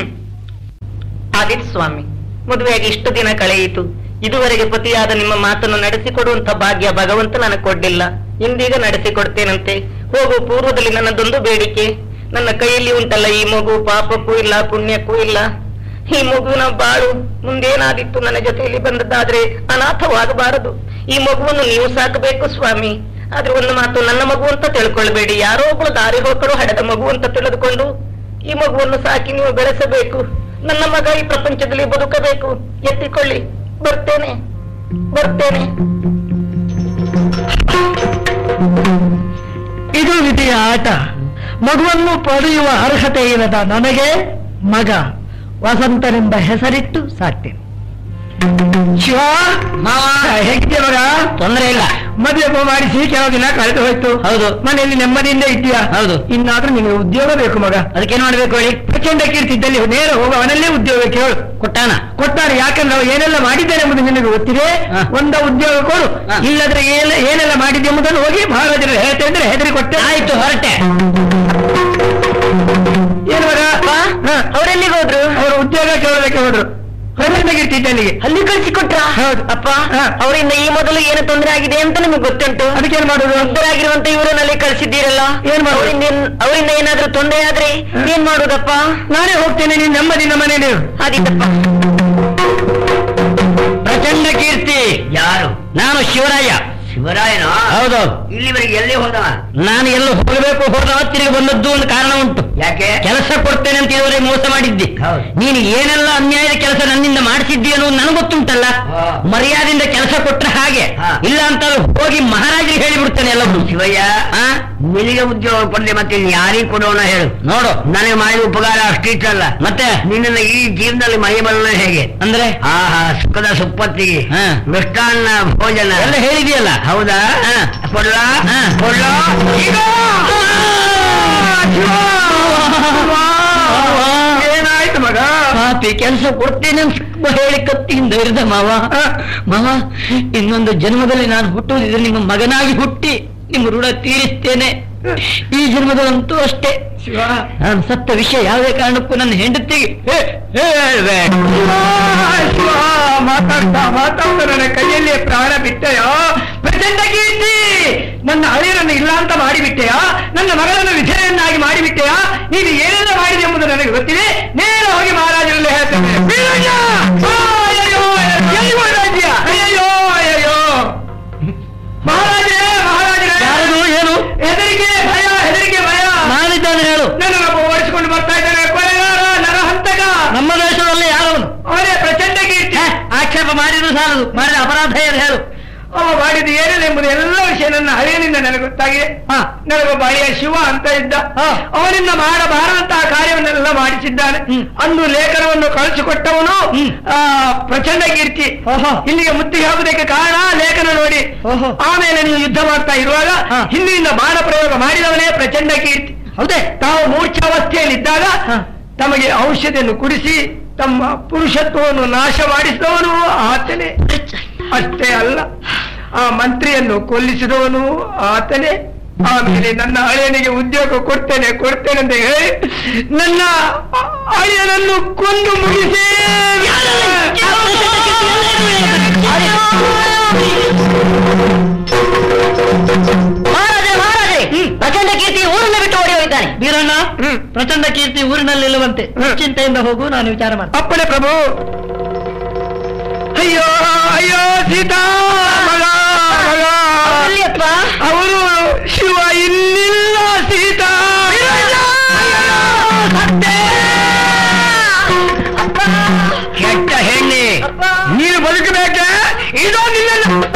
S5: ಆದಿತ್ಯ ಸ್ವಾಮಿ ಮದುವೆಯಾಗಿ ಇಷ್ಟು ದಿನ ಕಳೆಯಿತು ಇದುವರೆಗೆ ಪತಿಯಾದ ನಿಮ್ಮ ಮಾತನ್ನು ನಡೆಸಿಕೊಡುವಂತ ಭಾಗ್ಯ ಭಗವಂತ ನನಗೆ ಕೊಡ್ಲಿಲ್ಲ ಇಂದೀಗ ನಡೆಸಿಕೊಡ್ತೇನಂತೆ ಹೋಗು ಪೂರ್ವದಲ್ಲಿ ನನ್ನದೊಂದು ಬೇಡಿಕೆ ನನ್ನ ಕೈಯಲ್ಲಿ ಉಂಟಲ್ಲ ಈ ಮಗು ಪಾಪಕ್ಕೂ ಇಲ್ಲ ಪುಣ್ಯಕ್ಕೂ ಇಲ್ಲ ಈ ಮಗುವಿನ ಬಾಳು ಮುಂದೇನಾದಿತ್ತು ನನ್ನ ಜೊತೆಯಲ್ಲಿ ಬಂದದ್ದಾದ್ರೆ ಅನಾಥವಾಗಬಾರದು ಈ ಮಗುವನ್ನು ನೀವು ಸಾಕಬೇಕು ಸ್ವಾಮಿ ಆದ್ರೆ ಒಂದು ಮಾತು ನನ್ನ ಮಗು ಅಂತ ತಿಳ್ಕೊಳ್ಬೇಡಿ ಯಾರೋ ಒಬ್ಬಳು ದಾರಿ ಹೋಕರು ಹಡೆದ ಮಗು ಅಂತ ತಿಳಿದುಕೊಂಡು ಈ ಮಗುವನ್ನು ಸಾಕಿ ನೀವು ಬೆಳೆಸಬೇಕು ನನ್ನ ಮಗ ಈ ಪ್ರಪಂಚದಲ್ಲಿ ಬದುಕಬೇಕು ಎತ್ತಿಕೊಳ್ಳಿ ಬರ್ತೇನೆ ಬರ್ತೇನೆ
S2: ಇದು ವಿಧಿಯ ಆಟ ಮಗುವನ್ನು ಪಡೆಯುವ ಅರ್ಹತೆ ಇಲ್ಲದ ನನಗೆ ಮಗ ವಸಂತನೆಂಬ ಹೆಸರಿಟ್ಟು ಸಾಕ್ತೇನೆ ಶಿವ ಹೇಗಿದ್ಯಾ ಮಗ
S4: ತೊಂದರೆ ಇಲ್ಲ
S2: ಮದುವೆ ಒಬ್ಬ ಮಾಡಿಸಿ ಕೆಲವು ದಿನ ಕಳೆದು ಹೋಯ್ತು
S4: ಹೌದು.
S2: ಮನೆಯಲ್ಲಿ ನೆಮ್ಮದಿಯಿಂದ ಇದ್ದೀಯಾ
S4: ಹೌದು.
S2: ಇನ್ನಾದ್ರೂ ನಿಮಗೆ ಉದ್ಯೋಗ ಬೇಕು ಮಗ
S4: ಅದಕ್ಕೇನ್ ಮಾಡ್ಬೇಕು ಹೇಳಿ
S2: ಪ್ರಚಂಡ ಕೀರ್ತಿದ್ದಲ್ಲಿ ನೇರ ಹೋಗ ಅವನಲ್ಲೇ ಉದ್ಯೋಗ ಕೇಳು
S4: ಕೊಟ್ಟಾನ
S2: ಕೊಟ್ಟಾರೆ ಯಾಕಂದ್ರೆ ಅವ ಏನೆಲ್ಲ ಮಾಡಿದ್ದಾನೆ ಎಂಬುದು ನಿನಗೆ ಗೊತ್ತಿದೆ
S4: ಹ.
S2: ಒಂದ ಉದ್ಯೋಗ ಕೊಡು
S4: ಹ.
S2: ಇಲ್ಲದ್ರೆ ಏನ ಏನೆಲ್ಲ ಮಾಡಿದ್ದೆ ಎಂಬುದನ್ನು ಹೋಗಿ ಮಹಾರಾಜರು ಹೇಳ್ತೇವೆ ಅಂದ್ರೆ ಹೆದರಿ ಕೊಟ್ಟೆ
S4: ಆಯ್ತು ಹೊರಟೆ
S2: ಏನು ಮಗ ಹ.
S5: ಅವರೆಲ್ಲಿಗೆ ಹೋದ್ರು
S2: ಅವರು ಉದ್ಯೋಗ ಕೇಳೋದಕ್ಕೆ ಹೋದ್ರು ಪ್ರಚಂಡ ಕೀರ್ತಿದ್ದಲ್ಲಿಗೆ
S5: ಅಲ್ಲಿ ಕಳಿಸಿಕೊಟ್ರ
S2: ಹೌದು.
S5: ಅಪ್ಪ
S2: ಹಾ.
S5: ಅವರಿಂದ ಈ ಮೊದಲು ಏನು ತೊಂದರೆ ಆಗಿದೆ ಅಂತ ನಿಮಗೆ ಗೊತ್ತುಂಟು
S2: ಅದಕ್ಕೇನ್ ಮಾಡೋದು
S5: ವೃದ್ಧರಾಗಿರುವಂತ ಇವರನ್ನಲ್ಲಿ ಕಳಿಸಿದ್ದೀರಲ್ಲ
S2: ಏನ್ ಮಾಡೋದು?
S5: ಅವರಿಂದ ಏನ್- ಅವರಿಂದ ಏನಾದ್ರೂ ತೊಂದರೆ ಆದ್ರೆ ಏನ್ ಮಾಡೋದಪ್ಪ
S2: ನಾನೇ ಹೋಗ್ತೇನೆ ನೀನ್ ನೆಮ್ಮದಿ ಮನೇಲಿ
S5: ಆದಿತ್ತಪ್ಪ
S4: ಪ್ರಚಂಡ ಕೀರ್ತಿ
S3: ಯಾರು
S4: ನಾನು ಶಿವರಾಯ
S3: ಶಿವರಾಯನ
S4: ಹೌದೌದು
S3: ಇಲ್ಲಿವರೆಗೆ ಎಲ್ಲಿ ಹೋದವ
S4: ನಾನು ಎಲ್ಲೂ ಹೋಗಬೇಕು ಹೋದ ತಿರುಗಿ ಬಂದದ್ದು ಒಂದು ಕಾರಣ ಉಂಟು
S3: ಯಾಕೆ
S4: ಕೆಲಸ ಕೊಡ್ತೇನೆ ಅಂತ ಇದುವರೆಗೆ ಮೋಸ ಮಾಡಿದ್ದೆ
S3: ಹೌದು.
S4: ನೀನು ಏನೆಲ್ಲ ಅನ್ಯಾಯದ ಕೆಲಸ ನನ್ನಿಂದ ಮಾಡಿಸಿದ್ದಿ ಅನ್ನೋದು ನನಗೆ ಗೊತ್ತುಂಟಲ್ಲ
S3: ಹಾ.
S4: ಮರ್ಯಾದೆಯಿಂದ ಕೆಲಸ ಕೊಟ್ರೆ ಹಾಗೆ
S3: ಹಾ.
S4: ಇಲ್ಲ ಅಂತ ಹೋಗಿ ಮಹಾರಾಜರಿಗೆ ಹೇಳಿಬಿಡ್ತೇನೆ ಎಲ್ಲವೂ
S3: ಶಿವಯ್ಯ
S4: ಆ?
S3: ನಿನಗೆ ಉದ್ಯೋಗ ಕೊಡದೆ ಮತ್ತೆ ಯಾರಿಗೆ ಕೊಡೋಣ ಹೇಳು
S4: ನೋಡು
S3: ನನಗೆ ಮಾಡಿದ ಉಪಕಾರ ಅಷ್ಟಿಷ್ಟಲ್ಲ
S4: ಮತ್ತೆ
S3: ನಿನ್ನನ್ನು ಈ ಜೀವನದಲ್ಲಿ ಮಹಿಮಲ್ಲ ಹೇಗೆ
S4: ಅಂದ್ರೆ
S3: ಆಹಾ ಸುಖದ ಸುಪ್ಪತ್ತಿಗೆ
S4: ಹಾ.
S3: ಮೃಷ್ಟಾನ್ನ ಭೋಜನ
S4: ಎಲ್ಲ ಹೇಳಿದೆಯಲ್ಲ
S3: ಹೌದಾ
S4: ಹಾ.
S3: ಕೊಡ್ಲಾ
S4: ಹಾ.
S3: ಕೊಡ್ಲಾ ಈಗ ಶಿವ! ಶಿವ! ಏನಾಯ್ತು ಮಗ
S4: ಪಾಪಿ ಕೆಲಸ ಕೊಡ್ತೇನೆ ಅಂತ ಹೇಳಿ ಕತ್ತಿಯಿಂದ ಇರಿದ ಮಾವ ಮಾವ ಇನ್ನೊಂದು ಜನ್ಮದಲ್ಲಿ ನಾನು ಹುಟ್ಟುವುದಿದ್ರೆ ನಿಮ್ಮ ಮಗನಾಗಿ ಹುಟ್ಟಿ ನಿಮ್ಮ ಋಣ ತೀರಿಸ್ತೇನೆ ಈ ಜನ್ಮದಲ್ಲಂತೂ ಅಷ್ಟೇ
S2: ಶಿವ
S4: ನಾನು ಸತ್ತ ವಿಷಯ ಯಾವುದೇ ಕಾರಣಕ್ಕೂ ನನ್ನ ಹೆಂಡತಿಗೆ ಹೇ- ಹೇಳ್ಬೇಡ.
S2: ಶಿವ, ಶಿವ, ಮಾತಾಡ್ತಾ ಮಾತಾಡ್ತಾ ನನ್ನ ಕೈಯಲ್ಲಿ ಪ್ರಾಣ ಬಿಟ್ಟೆಯೋ ಪ್ರಚಂಡ ಕೀರ್ತಿ ನನ್ನ ಹಳೆಯರನ್ನು ಇಲ್ಲ ಅಂತ ಮಾಡಿಬಿಟ್ಟೆಯಾ ನನ್ನ ಮಗಳನ್ನು ವಿಧೇಯನ್ನಾಗಿ ಮಾಡಿಬಿಟ್ಟೆಯಾ ನೀನು ಏನೆಲ್ಲ ಮಾಡಿದೆ ಎಂಬುದು ನನಗೆ ಗೊತ್ತಿದೆ ನೇರ ಹೋಗಿ ಮಹಾರಾಜರಲ್ಲಿ ಹೇಳ್ತೇನೆ ಬೀರಯ್ಯ! ಆ, ಅಯ್ಯಯ್ಯೋ, ಎಲ್ಲಿ ಹೋದ ರಾಜ್ಯ? ಅಯ್ಯಯ್ಯೋ ಅಯ್ಯಯ್ಯೋ ಮಹಾರಾಜರೇ ಮಹಾರಾಜರೇ
S4: ಯಾರದು ಏನು
S2: ಹೆದರಿಕೆ ಭಯ ಹೆದರಿಕೆ ಭಯ
S4: ನಾನಿದ್ದಾನೆ ಹೇಳು
S2: ನನ್ನನ್ನು ಓಡಿಸಿಕೊಂಡು ಬರ್ತಾ ಇದ್ದಾನೆ ಕೊಲೆಗಾರ ನರಹಂತಕ ನೆನಪು ಮಾಡಿದ್ರು ಸಾಲದು ಮಾಡಿದ ಅಪರಾಧ ಏನು ಹೇಳು
S3: ಅವ ಮಾಡಿದ ಏನಿದೆ ಎಂಬುದು ಎಲ್ಲ ವಿಷಯ ನನ್ನ ಹಳೆಯನಿಂದ ನನಗೆ ಗೊತ್ತಾಗಿದೆ
S2: ಹಾ.
S3: ನನಗೊಬ್ಬ ಹಳೆಯ ಶಿವ ಅಂತ ಇದ್ದ
S2: ಹಾ.
S3: ಅವನಿಂದ ಮಾಡಬಾರದಂತಹ ಕಾರ್ಯವನ್ನೆಲ್ಲ ಮಾಡಿಸಿದ್ದಾನೆ
S2: ಹ್ಮ್.
S3: ಅಂದು ಲೇಖನವನ್ನು ಕಳಿಸಿಕೊಟ್ಟವನು
S2: ಹ್ಮ್.
S3: ಆ, ಪ್ರಚಂಡ ಕೀರ್ತಿ
S2: ಓಹೋ.
S3: ಇಲ್ಲಿಗೆ ಮುತ್ತಿಗೆ ಹಾಕುವುದಕ್ಕೆ ಕಾರಣ ಲೇಖನ ನೋಡಿ
S2: ಓಹೋ.
S3: ಆಮೇಲೆ ನೀವು ಯುದ್ಧ ಮಾಡ್ತಾ ಇರುವಾಗ
S2: ಹಾ.
S3: ಹಿಂದಿನಿಂದ ಬಾಣ ಪ್ರಯೋಗ ಮಾಡಿದವನೇ ಪ್ರಚಂಡ ಕೀರ್ತಿ
S2: ಹೌದೇ
S3: ತಾವು ಮೂರ್ಛಾವಸ್ಥೆಯಲ್ಲಿದ್ದಾಗ
S2: ಹಾ.
S3: ತಮಗೆ ಔಷಧಿಯನ್ನು ಕುಡಿಸಿ ತಮ್ಮ ಪುರುಷತ್ವವನ್ನು ನಾಶ ಮಾಡಿಸಿದವನು ಆತನೇ ಅಷ್ಟೇ ಅಲ್ಲ ಆ ಮಂತ್ರಿಯನ್ನು ಕೊಲ್ಲಿಸಿದವನು ಆತನೇ ಆಮೇಲೆ ನನ್ನ ಹಳೆಯನಿಗೆ ಉದ್ಯೋಗ ಕೊಡ್ತೇನೆ ಕೊಡ್ತೇನೆ ಅಂತ ಹೇಳಿ ನನ್ನ ಹಳೆಯನನ್ನು ಕೊಂದು ಮುಗಿಸಿ
S5: ಮಹಾರಾಜೆ ಮಹಾರಾಜೆ ಪ್ರಚಂಡ ಕೀರ್ತಿ ಊರನ್ನ ಬಿಟ್ಟು ಓಡಿ ಹೋಗಿದ್ದಾನೆ
S2: ವೀರಣ್ಣ
S3: ಹ್ಮ್.
S2: ಪ್ರಚಂಡ ಕೀರ್ತಿ ಊರಿನಲ್ಲಿ ನಿಲ್ಲುವಂತೆ
S3: ಹ್ಮ್.
S2: ಚಿಂತೆಯಿಂದ ಹೋಗು ನಾನು ವಿಚಾರ ಮಾಡ್ತೇನೆ
S3: ಅಪ್ಪಣೆ ಪ್ರಭು ಅಯ್ಯೋ ಅಯ್ಯೋ ಸೀತಾ ಮಗ ಮಗ
S5: ಎಲ್ಲಿಯಪ್ಪ
S3: ಅವರು ಶಿವ ಇನ್ನಿಲ್ಲ ಸೀತಾ ಕೆಟ್ಟ ಹೆಣ್ಣೆ ನೀನು ಬದುಕಬೇಕೆ ಇದೋ ನಿನ್ನ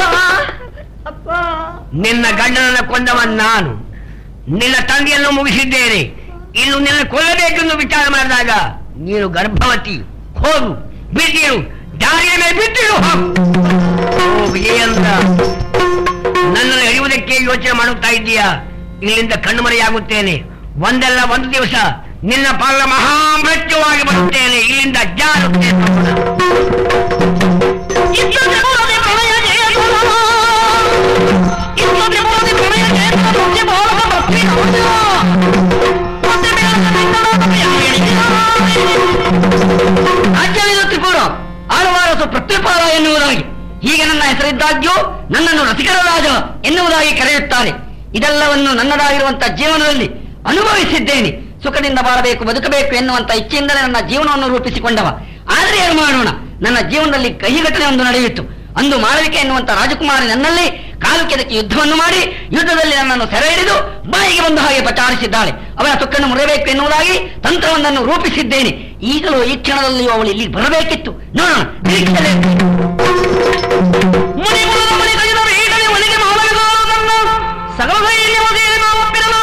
S3: ನಿನ್ನ ಗಂಡನನ್ನ ಕೊಂದವನ್ ನಾನು ನಿನ್ನ ತಂದೆಯನ್ನು ಮುಗಿಸಿದ್ದೇನೆ ಇನ್ನು ನಿನ್ನ ಕೊಲ್ಲಬೇಕೆಂದು ವಿಚಾರ ಮಾಡಿದಾಗ ನೀನು ಗರ್ಭವತಿ ಹೋಗು ಬಿಟ್ಟಿರು ದಾರಿಯ ಮೇಲೆ ಬಿಟ್ಟಿರು ಹೋಗು ಓ ವಿಜಯೇಂದ್ರ ನನ್ನನ್ನು ಎಳೆಯುವುದಕ್ಕೆ ಯೋಚನೆ ಮಾಡುತ್ತಾ ಇದ್ದೀಯಾ ಇಲ್ಲಿಂದ ಕಣ್ಣುಮರೆಯಾಗುತ್ತೇನೆ ಒಂದಲ್ಲ ಒಂದು ದಿವಸ ನಿನ್ನ ಪಾಲ ಮಹಾಮೃತ್ಯುವಾಗಿ ಬರುತ್ತೇನೆ ಇಲ್ಲಿಂದ ಜಾರುತ್ತೇನೆ
S5: ರಾಜ್ಯವಿದು ತ್ರಿಪುರ ಆಳುವಾರಸು ಪ್ರತ್ಯುಪಾಲ ಎನ್ನುವುದಾಗಿ ಹೀಗೆ ನನ್ನ ಹೆಸರಿದ್ದಾಗ್ಯೂ ನನ್ನನ್ನು ರಸಿಕರ ರಾಜ ಎನ್ನುವುದಾಗಿ ಕರೆಯುತ್ತಾರೆ ಇದೆಲ್ಲವನ್ನು ನನ್ನದಾಗಿರುವಂತ ಜೀವನದಲ್ಲಿ ಅನುಭವಿಸಿದ್ದೇನೆ ಸುಖದಿಂದ ಬಾಳಬೇಕು ಬದುಕಬೇಕು ಎನ್ನುವಂತ ಇಚ್ಛೆಯಿಂದಲೇ ನನ್ನ ಜೀವನವನ್ನು ರೂಪಿಸಿಕೊಂಡವ ಆದರೆ ಏನು ಮಾಡೋಣ ನನ್ನ ಜೀವನದಲ್ಲಿ ಕಹಿ ಘಟನೆ ಒಂದು ನಡೆಯಿತು ಅಂದು ಮಾಳವಿಕೆ ಎನ್ನುವಂತ ರಾಜಕುಮಾರಿ ನನ್ನಲ್ಲಿ ಕಾಲು ಕೆದಕಿ ಯುದ್ಧವನ್ನು ಮಾಡಿ ಯುದ್ಧದಲ್ಲಿ ನನ್ನನ್ನು ಸೆರೆ ಹಿಡಿದು ಬಾಯಿಗೆ ಬಂದ ಹಾಗೆ ಪಚಾರಿಸಿದ್ದಾಳೆ ಅವನ ತುಕ್ಕನ್ನು ಮುರಿಯಬೇಕು ಎನ್ನುವುದಾಗಿ ತಂತ್ರವೊಂದನ್ನು ರೂಪಿಸಿದ್ದೇನೆ ಈಗಲೂ ಈ ಕ್ಷಣದಲ್ಲಿಯೂ ಅವಳು ಇಲ್ಲಿ ಬರಬೇಕಿತ್ತು ನೋಡೋಣ ನಿರೀಕ್ಷೆಯಲ್ಲೇ ಇರ್ತೀನಿ. ಮುನಿಗುಣದ ಮಣಿಗಳಿದ ಈಗಲೇ ಒಳಗೆ ಮಾವನಗಾರನನ್ನ ಸಕಲ ಧೈರ್ಯವದೇನು ಒಪ್ಪಿರಲು.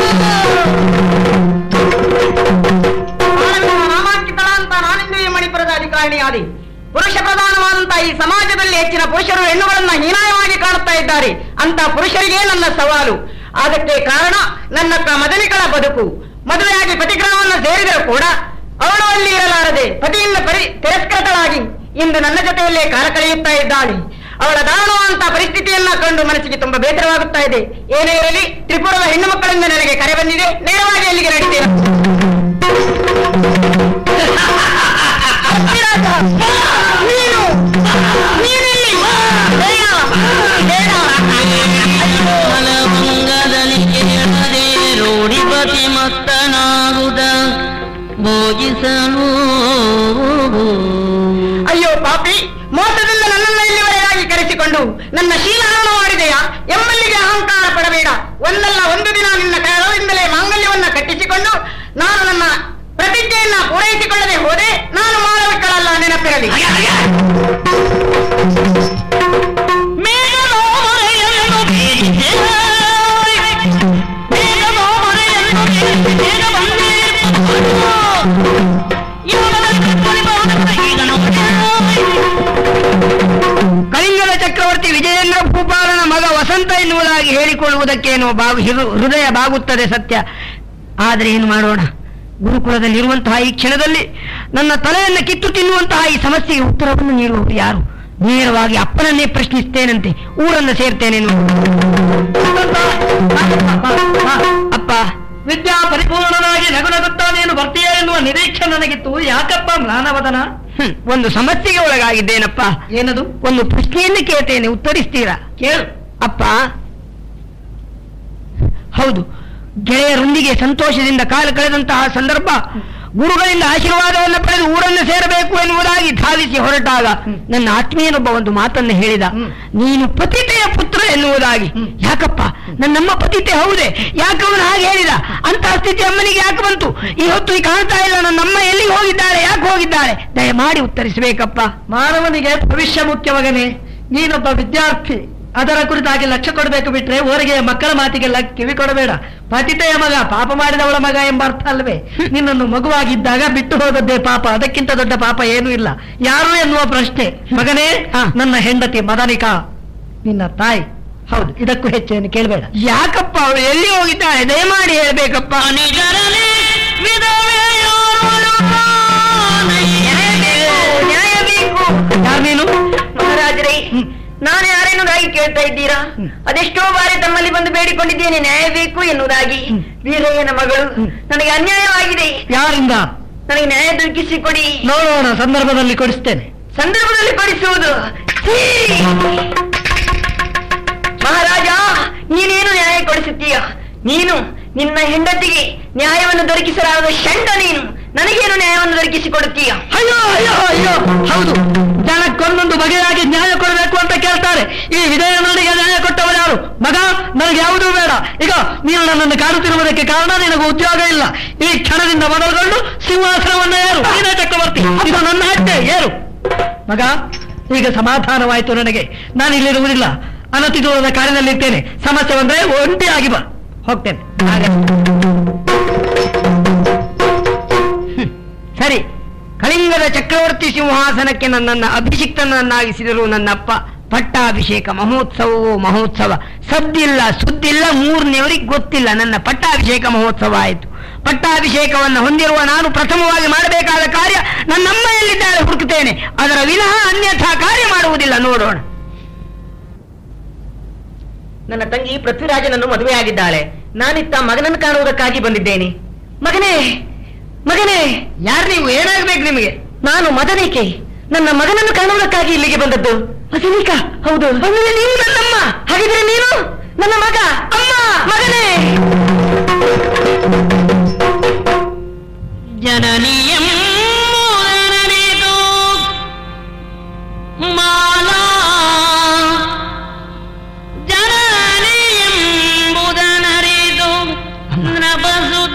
S4: ನಾಮಾಂಕಿತಳ ಅಂತ ನಾನಿಂದು ಈ ಮಣಿಪುರದ ಅಧಿಕಾರಿಯಾದಿ ಪುರುಷ ಪ್ರಧಾನವಾದಂತಹ ಈ ಸಮಾಜದಲ್ಲಿ ಹೆಚ್ಚಿನ ಪುರುಷರು ಹೆಣ್ಣುಗಳನ್ನ ಹೀನಾಯವಾಗಿ ಕಾಣುತ್ತಾ ಇದ್ದಾರೆ ಅಂತ ಪುರುಷರಿಗೆ ನನ್ನ ಸವಾಲು ಅದಕ್ಕೆ ಕಾರಣ ನನ್ನ ಕ- ಮದನಿಗಳ ಬದುಕು ಮದುವೆಯಾಗಿ ಪತಿಗ್ರಹವನ್ನು ಸೇರಿದರೂ ಕೂಡ ಅವಳು ಅಲ್ಲಿ ಇರಲಾರದೆ ಪತಿಯಿಂದ ಪರಿ ತಿರಸ್ಕೃತಳಾಗಿ ಇಂದು ನನ್ನ ಜೊತೆಯಲ್ಲೇ ಕಾಲ ಕಳೆಯುತ್ತಾ ಇದ್ದಾಳೆ ಅವಳ ದಾರುಣವಂತ ಪರಿಸ್ಥಿತಿಯನ್ನ ಕಂಡು ಮನಸ್ಸಿಗೆ ತುಂಬಾ ಬೇಸರವಾಗುತ್ತಾ ಇದೆ ಏನೇ ಇರಲಿ ತ್ರಿಪುರದ ಹೆಣ್ಣು ಮಕ್ಕಳಿಂದ ನನಗೆ ಕರೆ ಬಂದಿದೆ ನೇರವಾಗಿ ಅಲ್ಲಿಗೆ ನಡೀತೇನೆ ನೀನು ನೀನಿಲ್ಲಿ ಬೇಡ ಬೇಡ
S1: ಮಲಮಂಗದಲ್ಲಿ ಕೇಳದೆ ರೂಢಿಪತಿ ಮತ್ತನಾಗುದ ಭೋಗಿಸಲು
S4: ಅಯ್ಯೋ ಪಾಪಿ ಮೋಸದಿಂದ ನನ್ನನ್ನ ಇಲ್ಲಿವರೆಗಾಗಿ ಕರೆಸಿಕೊಂಡು ನನ್ನ ಶೀಲಹರಣ ಮಾಡಿದೆಯಾ ಎಮ್ಮಲ್ಲಿಗೆ ಅಹಂಕಾರ ಪಡಬೇಡ ಒಂದಲ್ಲ ಒಂದು ದಿನ ನಿನ್ನ ಕರವಿಂದಲೇ ಮಾಂಗಲ್ಯವನ್ನ ಕಟ್ಟಿಸಿಕೊಂಡು ನಾನು ನನ್ನ ಪ್ರತಿಜ್ಞೆಯನ್ನ ಪೂರೈಸಿಕೊಳ್ಳದೆ ಹೋದೆ ನಾನು ಮಾಳವಿಕಳಲ್ಲ ನೆನಪಿರಲಿ
S3: ಕಳಿಂಗದ ಚಕ್ರವರ್ತಿ ವಿಜಯೇಂದ್ರ ಭೂಪಾಲನ ಮಗ ವಸಂತ ಎನ್ನುವುದಾಗಿ ಹೇಳಿಕೊಳ್ಳುವುದಕ್ಕೇನೋ ಬಾಗು ಹಿರು- ಹೃದಯ ಬಾಗುತ್ತದೆ ಸತ್ಯ ಆದರೆ ಏನು ಮಾಡೋಣ ಗುರುಕುಲದಲ್ಲಿ ಇರುವಂತಹ ಈ ಕ್ಷಣದಲ್ಲಿ ನನ್ನ ತಲೆಯನ್ನು ಕಿತ್ತು ತಿನ್ನುವಂತಹ ಈ ಸಮಸ್ಯೆಗೆ ಉತ್ತರವನ್ನು ನೀಡುವುದು ಯಾರು ನೇರವಾಗಿ ಅಪ್ಪನನ್ನೇ ಪ್ರಶ್ನಿಸ್ತೇನಂತೆ ಊರನ್ನು ಸೇರ್ತೇನೆ ಅಪ್ಪ
S2: ವಿದ್ಯಾ ಪರಿಪೂರ್ಣನಾಗಿ ನಗು ನಗುತ್ತಾ ನೀನು ಬರ್ತೀಯ ಎನ್ನುವ ನಿರೀಕ್ಷೆ ನನಗಿತ್ತು ಯಾಕಪ್ಪ ಮ್ಲಾನವದನ
S3: ಹ್ಮ್, ಒಂದು ಸಮಸ್ಯೆಗೆ ಒಳಗಾಗಿದ್ದೇನಪ್ಪ
S2: ಏನದು
S3: ಒಂದು ಪ್ರಶ್ನೆಯನ್ನು ಕೇಳ್ತೇನೆ ಉತ್ತರಿಸ್ತೀರಾ
S2: ಕೇಳು
S3: ಅಪ್ಪ ಹೌದು ಗೆಳೆಯರೊಂದಿಗೆ ಸಂತೋಷದಿಂದ ಕಾಲ ಕಳೆದಂತಹ ಸಂದರ್ಭ
S2: ಗುರುಗಳಿಂದ ಆಶೀರ್ವಾದವನ್ನು ಪಡೆದು ಊರನ್ನು ಸೇರಬೇಕು ಎನ್ನುವುದಾಗಿ ಧಾವಿಸಿ ಹೊರಟಾಗ ನನ್ನ ಆತ್ಮೀಯನೊಬ್ಬ ಒಂದು ಮಾತನ್ನು ಹೇಳಿದ ನೀನು ಪತಿತೆಯ ಪುತ್ರ ಎನ್ನುವುದಾಗಿ ಯಾಕಪ್ಪ ನನ್ನಮ್ಮ ಪತಿತೆ ಹೌದೇ ಯಾಕೆ ಅವನು ಹಾಗೆ ಹೇಳಿದ ಅಂತಹ ಸ್ಥಿತಿ ಅಮ್ಮನಿಗೆ ಯಾಕೆ ಬಂತು ಇವತ್ತು ಈ ಕಾಣ್ತಾ ಇಲ್ಲ ನನ್ನಮ್ಮ ಎಲ್ಲಿಗೆ ಹೋಗಿದ್ದಾಳೆ ಯಾಕೆ ಹೋಗಿದ್ದಾಳೆ ದಯಮಾಡಿ ಉತ್ತರಿಸಬೇಕಪ್ಪ
S6: ಮಾನವನಿಗೆ ಭವಿಷ್ಯ ಮುಖ್ಯ ಮಗನೇ ನೀನೊಬ್ಬ ವಿದ್ಯಾರ್ಥಿ ಅದರ ಕುರಿತಾಗಿ ಲಕ್ಷ್ಯ ಕೊಡಬೇಕು ಬಿಟ್ರೆ ಊರಿಗೆ ಮಕ್ಕಳ ಮಾತಿಗೆಲ್ಲ ಕಿವಿ ಕೊಡಬೇಡ ಪತಿತೆಯ ಮಗ ಪಾಪ ಮಾಡಿದವಳ ಮಗ ಎಂಬ ಅರ್ಥ ಅಲ್ವೇ ನಿನ್ನನ್ನು ಮಗುವಾಗಿದ್ದಾಗ ಬಿಟ್ಟು ಹೋದದ್ದೇ ಪಾಪ ಅದಕ್ಕಿಂತ ದೊಡ್ಡ ಪಾಪ ಏನೂ ಇಲ್ಲ ಯಾರು ಎನ್ನುವ ಪ್ರಶ್ನೆ ಮಗನೇ
S2: ಹಾ.
S6: ನನ್ನ ಹೆಂಡತಿ ಮದನಿಕಾ ನಿನ್ನ ತಾಯಿ ಹೌದು ಇದಕ್ಕೂ ಹೆಚ್ಚೇನು ಕೇಳಬೇಡ
S2: ಯಾಕಪ್ಪ ಅವಳು ಎಲ್ಲಿ ಹೋಗಿದ್ದಾಳೆ ದಯಮಾಡಿ ಹೇಳ್ಬೇಕಪ್ಪ
S1: ನಿಜರನೆ ವಿಧವೆಯೋರ್ವಳು
S5: ನ್ಯಾಯ ಬೇಕು
S6: ಯಾರು ನೀನು
S5: ಮಹಾರಾಜರೇ ನಾನು ಯಾರೇನುದಾಗಿ ಕೇಳ್ತಾ ಇದ್ದೀರಾ ಅದೆಷ್ಟೋ ಬಾರಿ ತಮ್ಮಲ್ಲಿ ಬಂದು ಬೇಡಿಕೊಂಡಿದ್ದೇನೆ ನ್ಯಾಯ ಬೇಕು ಎನ್ನುವುದಾಗಿ ವೀರಯ್ಯನ ಮಗಳು ನನಗೆ ಅನ್ಯಾಯವಾಗಿದೆ
S6: ಯಾರಿಂದ
S5: ನನಗೆ ನ್ಯಾಯ ದೊರಕಿಸಿಕೊಡಿ
S6: ನೋಡೋಣ ಸಂದರ್ಭದಲ್ಲಿ ಕೊಡಿಸ್ತೇನೆ
S5: ಸಂದರ್ಭದಲ್ಲಿ ಕೊಡಿಸುವುದು ಛೀ! ಮಹಾರಾಜ ನೀನೇನು ನ್ಯಾಯ ಕೊಡಿಸುತ್ತೀಯ ನೀನು ನಿನ್ನ ಹೆಂಡತಿಗೆ ನ್ಯಾಯವನ್ನು ದೊರಕಿಸಲಾರದ ಷಂಡ ನೀನು ನನಗೇನು ನ್ಯಾಯವನ್ನು ದೊರಕಿಸಿಕೊಡುತ್ತೀಯ
S6: ಅಯ್ಯೋ ಅಯ್ಯೋ ಅಯ್ಯೋ ಹೌದು ಜನಕ್ಕೊಂದೊಂದು ಬಗೆಯಾಗಿ ನ್ಯಾಯ ಕೊಡಬೇಕು ಅಂತ ಕೇಳ್ತಾರೆ ಈ ವಿಧೇಯನಿಗೆ ನ್ಯಾಯ ಕೊಟ್ಟವರು ಯಾರು ಮಗ ನನಗೆ ಯಾವುದೂ ಬೇಡ ಈಗ ನೀನು ನನ್ನನ್ನು ಕಾಡುತ್ತಿರುವುದಕ್ಕೆ ಕಾರಣ ನಿನಗೆ ಉದ್ಯೋಗ ಇಲ್ಲ ಈ ಕ್ಷಣದಿಂದ ಮೊದಲುಗೊಂಡು ಸಿಂಹಾಸನವನ್ನ ಏರು ನೀನೇ ಚಕ್ರವರ್ತಿ ಇದು ನನ್ನ ಹಟ್ಟೆ ಏರು ಮಗ ಈಗ ಸಮಾಧಾನವಾಯಿತು ನನಗೆ ನಾನು ಇಲ್ಲಿರುವುದಿಲ್ಲ ಅನತಿ ದೂರದ ಕಾರಿನಲ್ಲಿರ್ತೇನೆ ಸಮಸ್ಯೆ ಬಂದ್ರೆ ಒಂಟಿಯಾಗಿ ಬಾ ಹೋಗ್ತೇನೆ ಹಾಗೆ
S2: ಸರಿ ಕಳಿಂಗದ ಚಕ್ರವರ್ತಿ ಸಿಂಹಾಸನಕ್ಕೆ ನನ್ನನ್ನು ಅಭಿಷಿಕ್ತನನ್ನಾಗಿಸಿದರು ನನ್ನಪ್ಪ ಪಟ್ಟಾಭಿಷೇಕ ಮಹೋತ್ಸವವೋ ಮಹೋತ್ಸವ ಸದ್ದಿಲ್ಲ ಸುದ್ದಿಲ್ಲ ಮೂರನೇವರಿಗೆ ಗೊತ್ತಿಲ್ಲ ನನ್ನ ಪಟ್ಟಾಭಿಷೇಕ ಮಹೋತ್ಸವ ಆಯಿತು ಪಟ್ಟಾಭಿಷೇಕವನ್ನು ಹೊಂದಿರುವ ನಾನು ಪ್ರಥಮವಾಗಿ ಮಾಡಬೇಕಾದ ಕಾರ್ಯ ನನ್ನಮ್ಮ ಎಲ್ಲಿದ್ದಾಳೆ ಹುಡುಕುತ್ತೇನೆ ಅದರ ವಿನಃ ಅನ್ಯಥಾ ಕಾರ್ಯ ಮಾಡುವುದಿಲ್ಲ ನೋಡೋಣ
S5: ನನ್ನ ತಂಗಿ ಪೃಥ್ವಿರಾಜನನ್ನು ಮದುವೆಯಾಗಿದ್ದಾಳೆ ನಾನಿತ್ತ ಮಗನನ್ನು ಕಾಣುವುದಕ್ಕಾಗಿ ಬಂದಿದ್ದೇನೆ ಮಗನೇ ಮಗನೇ
S2: ಯಾರು ನೀವು ಏನಾಗ್ಬೇಕು ನಿಮಗೆ
S5: ನಾನು ಮದನಿಕೆ ನನ್ನ ಮಗನನ್ನು ಕಾಣುವುದಕ್ಕಾಗಿ ಇಲ್ಲಿಗೆ ಬಂದದ್ದು ಮದನಿಕ ಹೌದು ಅಂದ್ರೆ ನೀವು ನನ್ನಮ್ಮ ಹಾಗಿದ್ರೆ ನೀನು ನನ್ನ ಮಗ ಅಮ್ಮ ಮಗನೇ
S1: ಜನನಿಯಂ ಮೂರನೆದು ಮಾಲಾ ಜನನಿಯೆಂಬುದನರಿದು ನಭಸುದ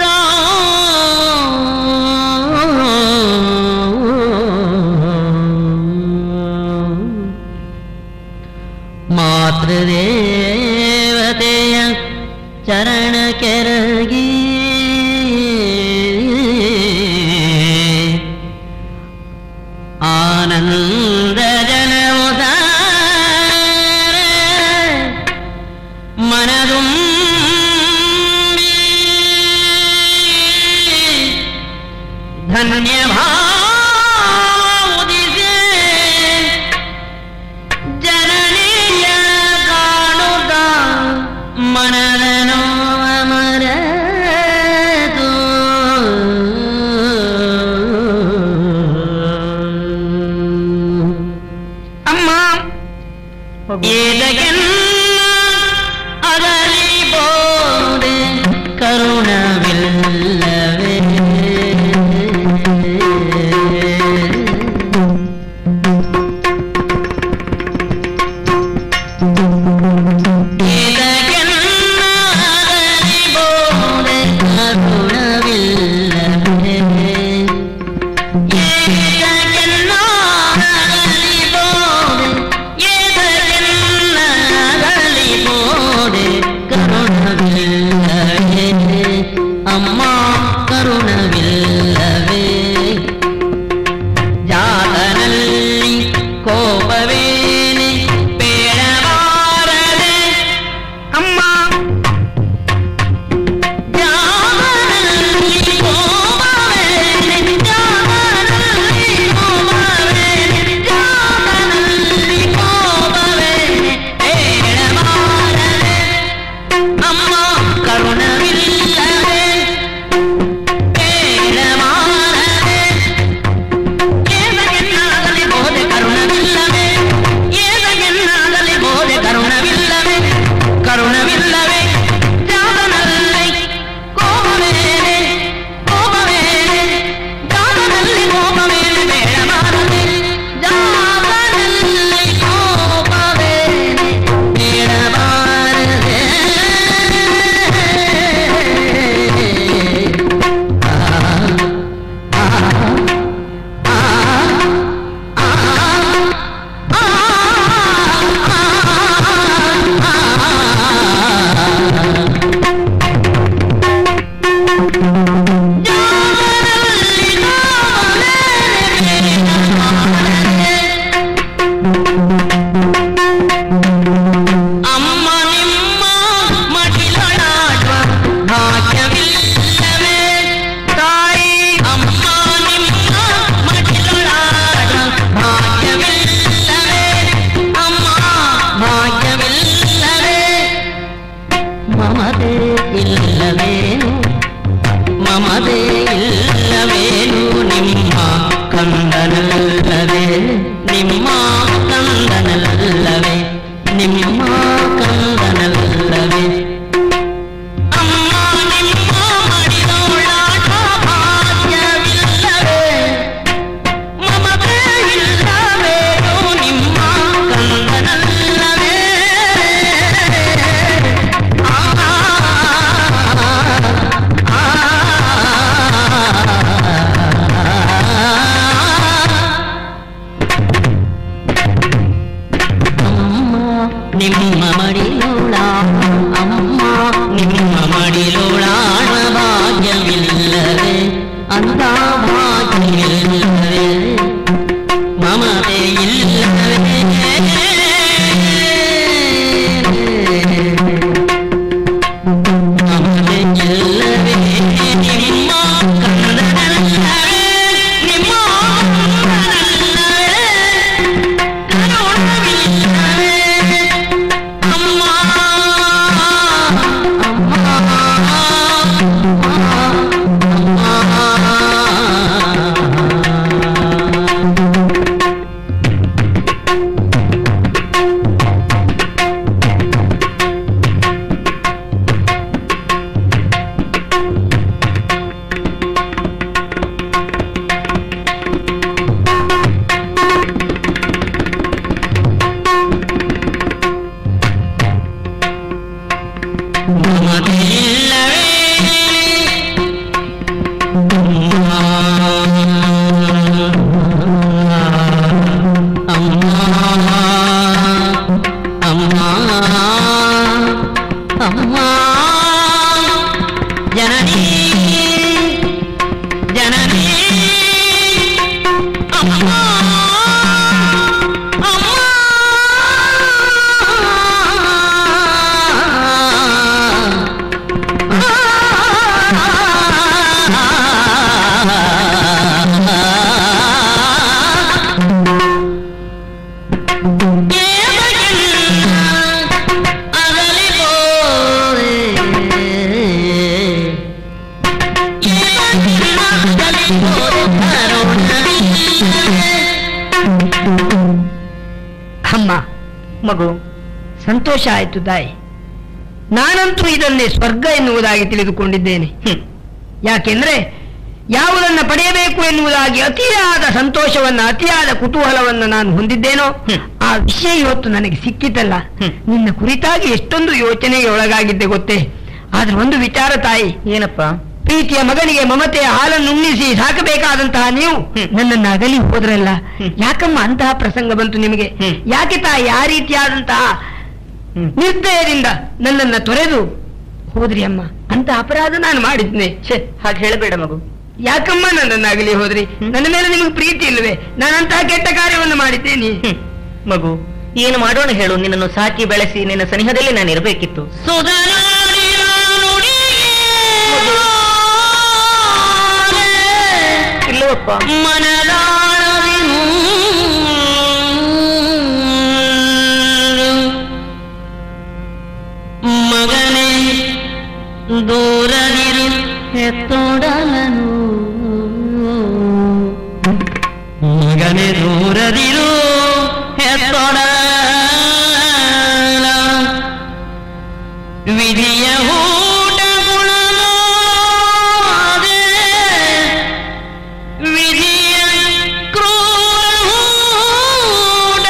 S1: ಮಾತೃದೇವತೆಯ ಚರಣ ಕೆರಗಿ ಆನಂದ ಜನವುದ ಮನದುಂ ಧನ್ಯ ಭಾವುದಿಸೆ ಜನನಿಯ ಕಾಣುತ್ತ ಮನದನು ಅಮರದು
S2: ಅಮ್ಮ
S1: ಏದಗೆನ್ನ ಅದಲಿ ಬೋಡೆ ಕರುಣವಿಲ್ಲವೇ ಏದಗೆನ್ನ ಅದಲಿ ಬೋಡೆ ಕರುಣವಿಲ್ಲವೇ ಅಮ್ಮ ಕರುಣವಿಲ್ಲವೇ ಜಾತನಲ್ಲಿ ಕೋಪವೇನೆ ಬೇಡಬಾರದೆ
S2: ಅಮ್ಮ
S1: ಜಾತನಲ್ಲಿ ಕೋಪವೇನೆ ಜಾತನಲ್ಲಿ ಕೋಪವೇನೆ ಜಾತನಲ್ಲಿ ಕೋಪವೇನೆ ಬೇಡಬಾರದೆ ಅಮ್ಮ ಕರುಣವಿಲ್ಲವೇ ಬೇಡಬಾರದೆ ಮಮದೇ ಇಲ್ಲವೇನು ನಿಮ್ಮ ಕಂದನಲ್ಲವೇ ನಿಮ್ಮ ಕಂದನಲ್ಲವೇ ನಿಮ್ಮ ಕಂದನಲ್ಲವೇ ಅಮ್ಮ ನಿಮ್ಮ ಮಡಿಲೋಳಾಟ ಭಾಗ್ಯವಿಲ್ಲವೇ ಮಮತೆ ಇಲ್ಲವೇನು ನಿಮ್ಮ ಕಂದನಲ್ಲವೇ ಆ ಅಮ್ಮ ನಿಮ್ಮ ಮಡಿಲೋಳ ಅಮ್ಮ ನಿಮ್ಮ ಮಡಿಲೋಳಾಣ ಭಾಗ್ಯವಿಲ್ಲವೇ ಅಂತ ಭಾಗ್ಯವಿಲ್ಲವೇ ಮಮತೆ ಇಲ್ಲವೇ ಮಮತೆ ಇಲ್ಲವೇ ನಿಮ್ಮ ಕಂದನಲ್ಲವೇ ನಿಮ್ಮ ಕಂದನಲ್ಲವೇ ಕರುಣವಿಲ್ಲವೇ ಅಮ್ಮ ಮಮತೆಯಿಲ್ಲವೇ ಅಮ್ಮ ಅಮ್ಮ ಅಮ್ಮ ಜನನಿ ಜನನಿ ಅಮ್ಮ
S2: ಅಮ್ಮ ಮಗು ಸಂತೋಷ ಆಯಿತು ತಾಯಿ ನಾನಂತೂ ಇದನ್ನೇ ಸ್ವರ್ಗ ಎನ್ನುವುದಾಗಿ ತಿಳಿದುಕೊಂಡಿದ್ದೇನೆ
S5: ಹ್ಮ್.
S2: ಯಾಕೆಂದ್ರೆ ಯಾವುದನ್ನ ಪಡೆಯಬೇಕು ಎನ್ನುವುದಾಗಿ ಅತಿಯಾದ ಸಂತೋಷವನ್ನ ಅತಿಯಾದ ಕುತೂಹಲವನ್ನ ನಾನು ಹೊಂದಿದ್ದೇನೋ
S5: ಹ್ಮ್.
S2: ಆ ವಿಷಯ ಇವತ್ತು ನನಗೆ ಸಿಕ್ಕಿತಲ್ಲ
S5: ಹ್ಮ್.
S2: ನಿನ್ನ ಕುರಿತಾಗಿ ಎಷ್ಟೊಂದು ಯೋಚನೆಗೆ ಒಳಗಾಗಿದ್ದೆ ಗೊತ್ತೇ ಆದ್ರೆ ಒಂದು ವಿಚಾರ ತಾಯಿ
S5: ಏನಪ್ಪ
S2: ಪ್ರೀತಿಯ ಮಗನಿಗೆ ಮಮತೆಯ ಹಾಲನ್ನು ಉಣ್ಣಿಸಿ ಸಾಕಬೇಕಾದಂತಹ ನೀವು
S5: ಹ್ಮ್.
S2: ನನ್ನನ್ನು ಅಗಲಿ ಹೋದ್ರಲ್ಲ
S5: ಹ್ಮ್.
S2: ಯಾಕಮ್ಮ ಅಂತಹ ಪ್ರಸಂಗ ಬಂತು ನಿಮಗೆ
S5: ಹ್ಮ್.
S2: ಯಾಕೆ ತಾಯಿ ಆ ರೀತಿಯಾದಂತಹ
S5: ಹ್ಮ್.
S2: ನಿರ್ದಯದಿಂದ ನನ್ನನ್ನ ತೊರೆದು ಹೋದ್ರಿ ಅಮ್ಮ ಅಂತ ಅಪರಾಧ ನಾನು ಮಾಡಿದ್ನೆ
S5: ಛೆ ಹಾಗೆ ಹೇಳಬೇಡ ಮಗು
S2: ಯಾಕಮ್ಮ ನನ್ನನ್ನು ಅಗಲಿ ಹೋದ್ರಿ
S5: ಹ್ಮ್.
S2: ನನ್ನ ಮೇಲೆ ನಿಮಗೆ ಪ್ರೀತಿ ಇಲ್ಲವೇ ನಾನಂತಹ ಕೆಟ್ಟ ಕಾರ್ಯವನ್ನು ಮಾಡಿದ್ದೇನೆ
S5: ಹ್ಮ್. ಮಗು ಏನು ಮಾಡೋಣ ಹೇಳು ನಿನ್ನನ್ನು ಸಾಕಿ ಬೆಳೆಸಿ ನಿನ್ನ ಸನಿಹದಲ್ಲಿ ನಾನು ಇರಬೇಕಿತ್ತು
S1: ಸುಧನಾಡಿನ ನುಡಿಯೇ
S5: ಇಲ್ಲವಪ್ಪ
S1: ಮನದಾಳದಿನು ಮಗನೇ ದೂರದಿರು ಹೆತ್ತೊಡಲನು ಮಗನೇ ದೂರದಿರು ಹೆತ್ತೊಡಲ ವಿಧಿಯ ಊಟ ಗುಣನೋದೆ ವಿಧಿಯ ಕ್ರೂರ ಹೂಡ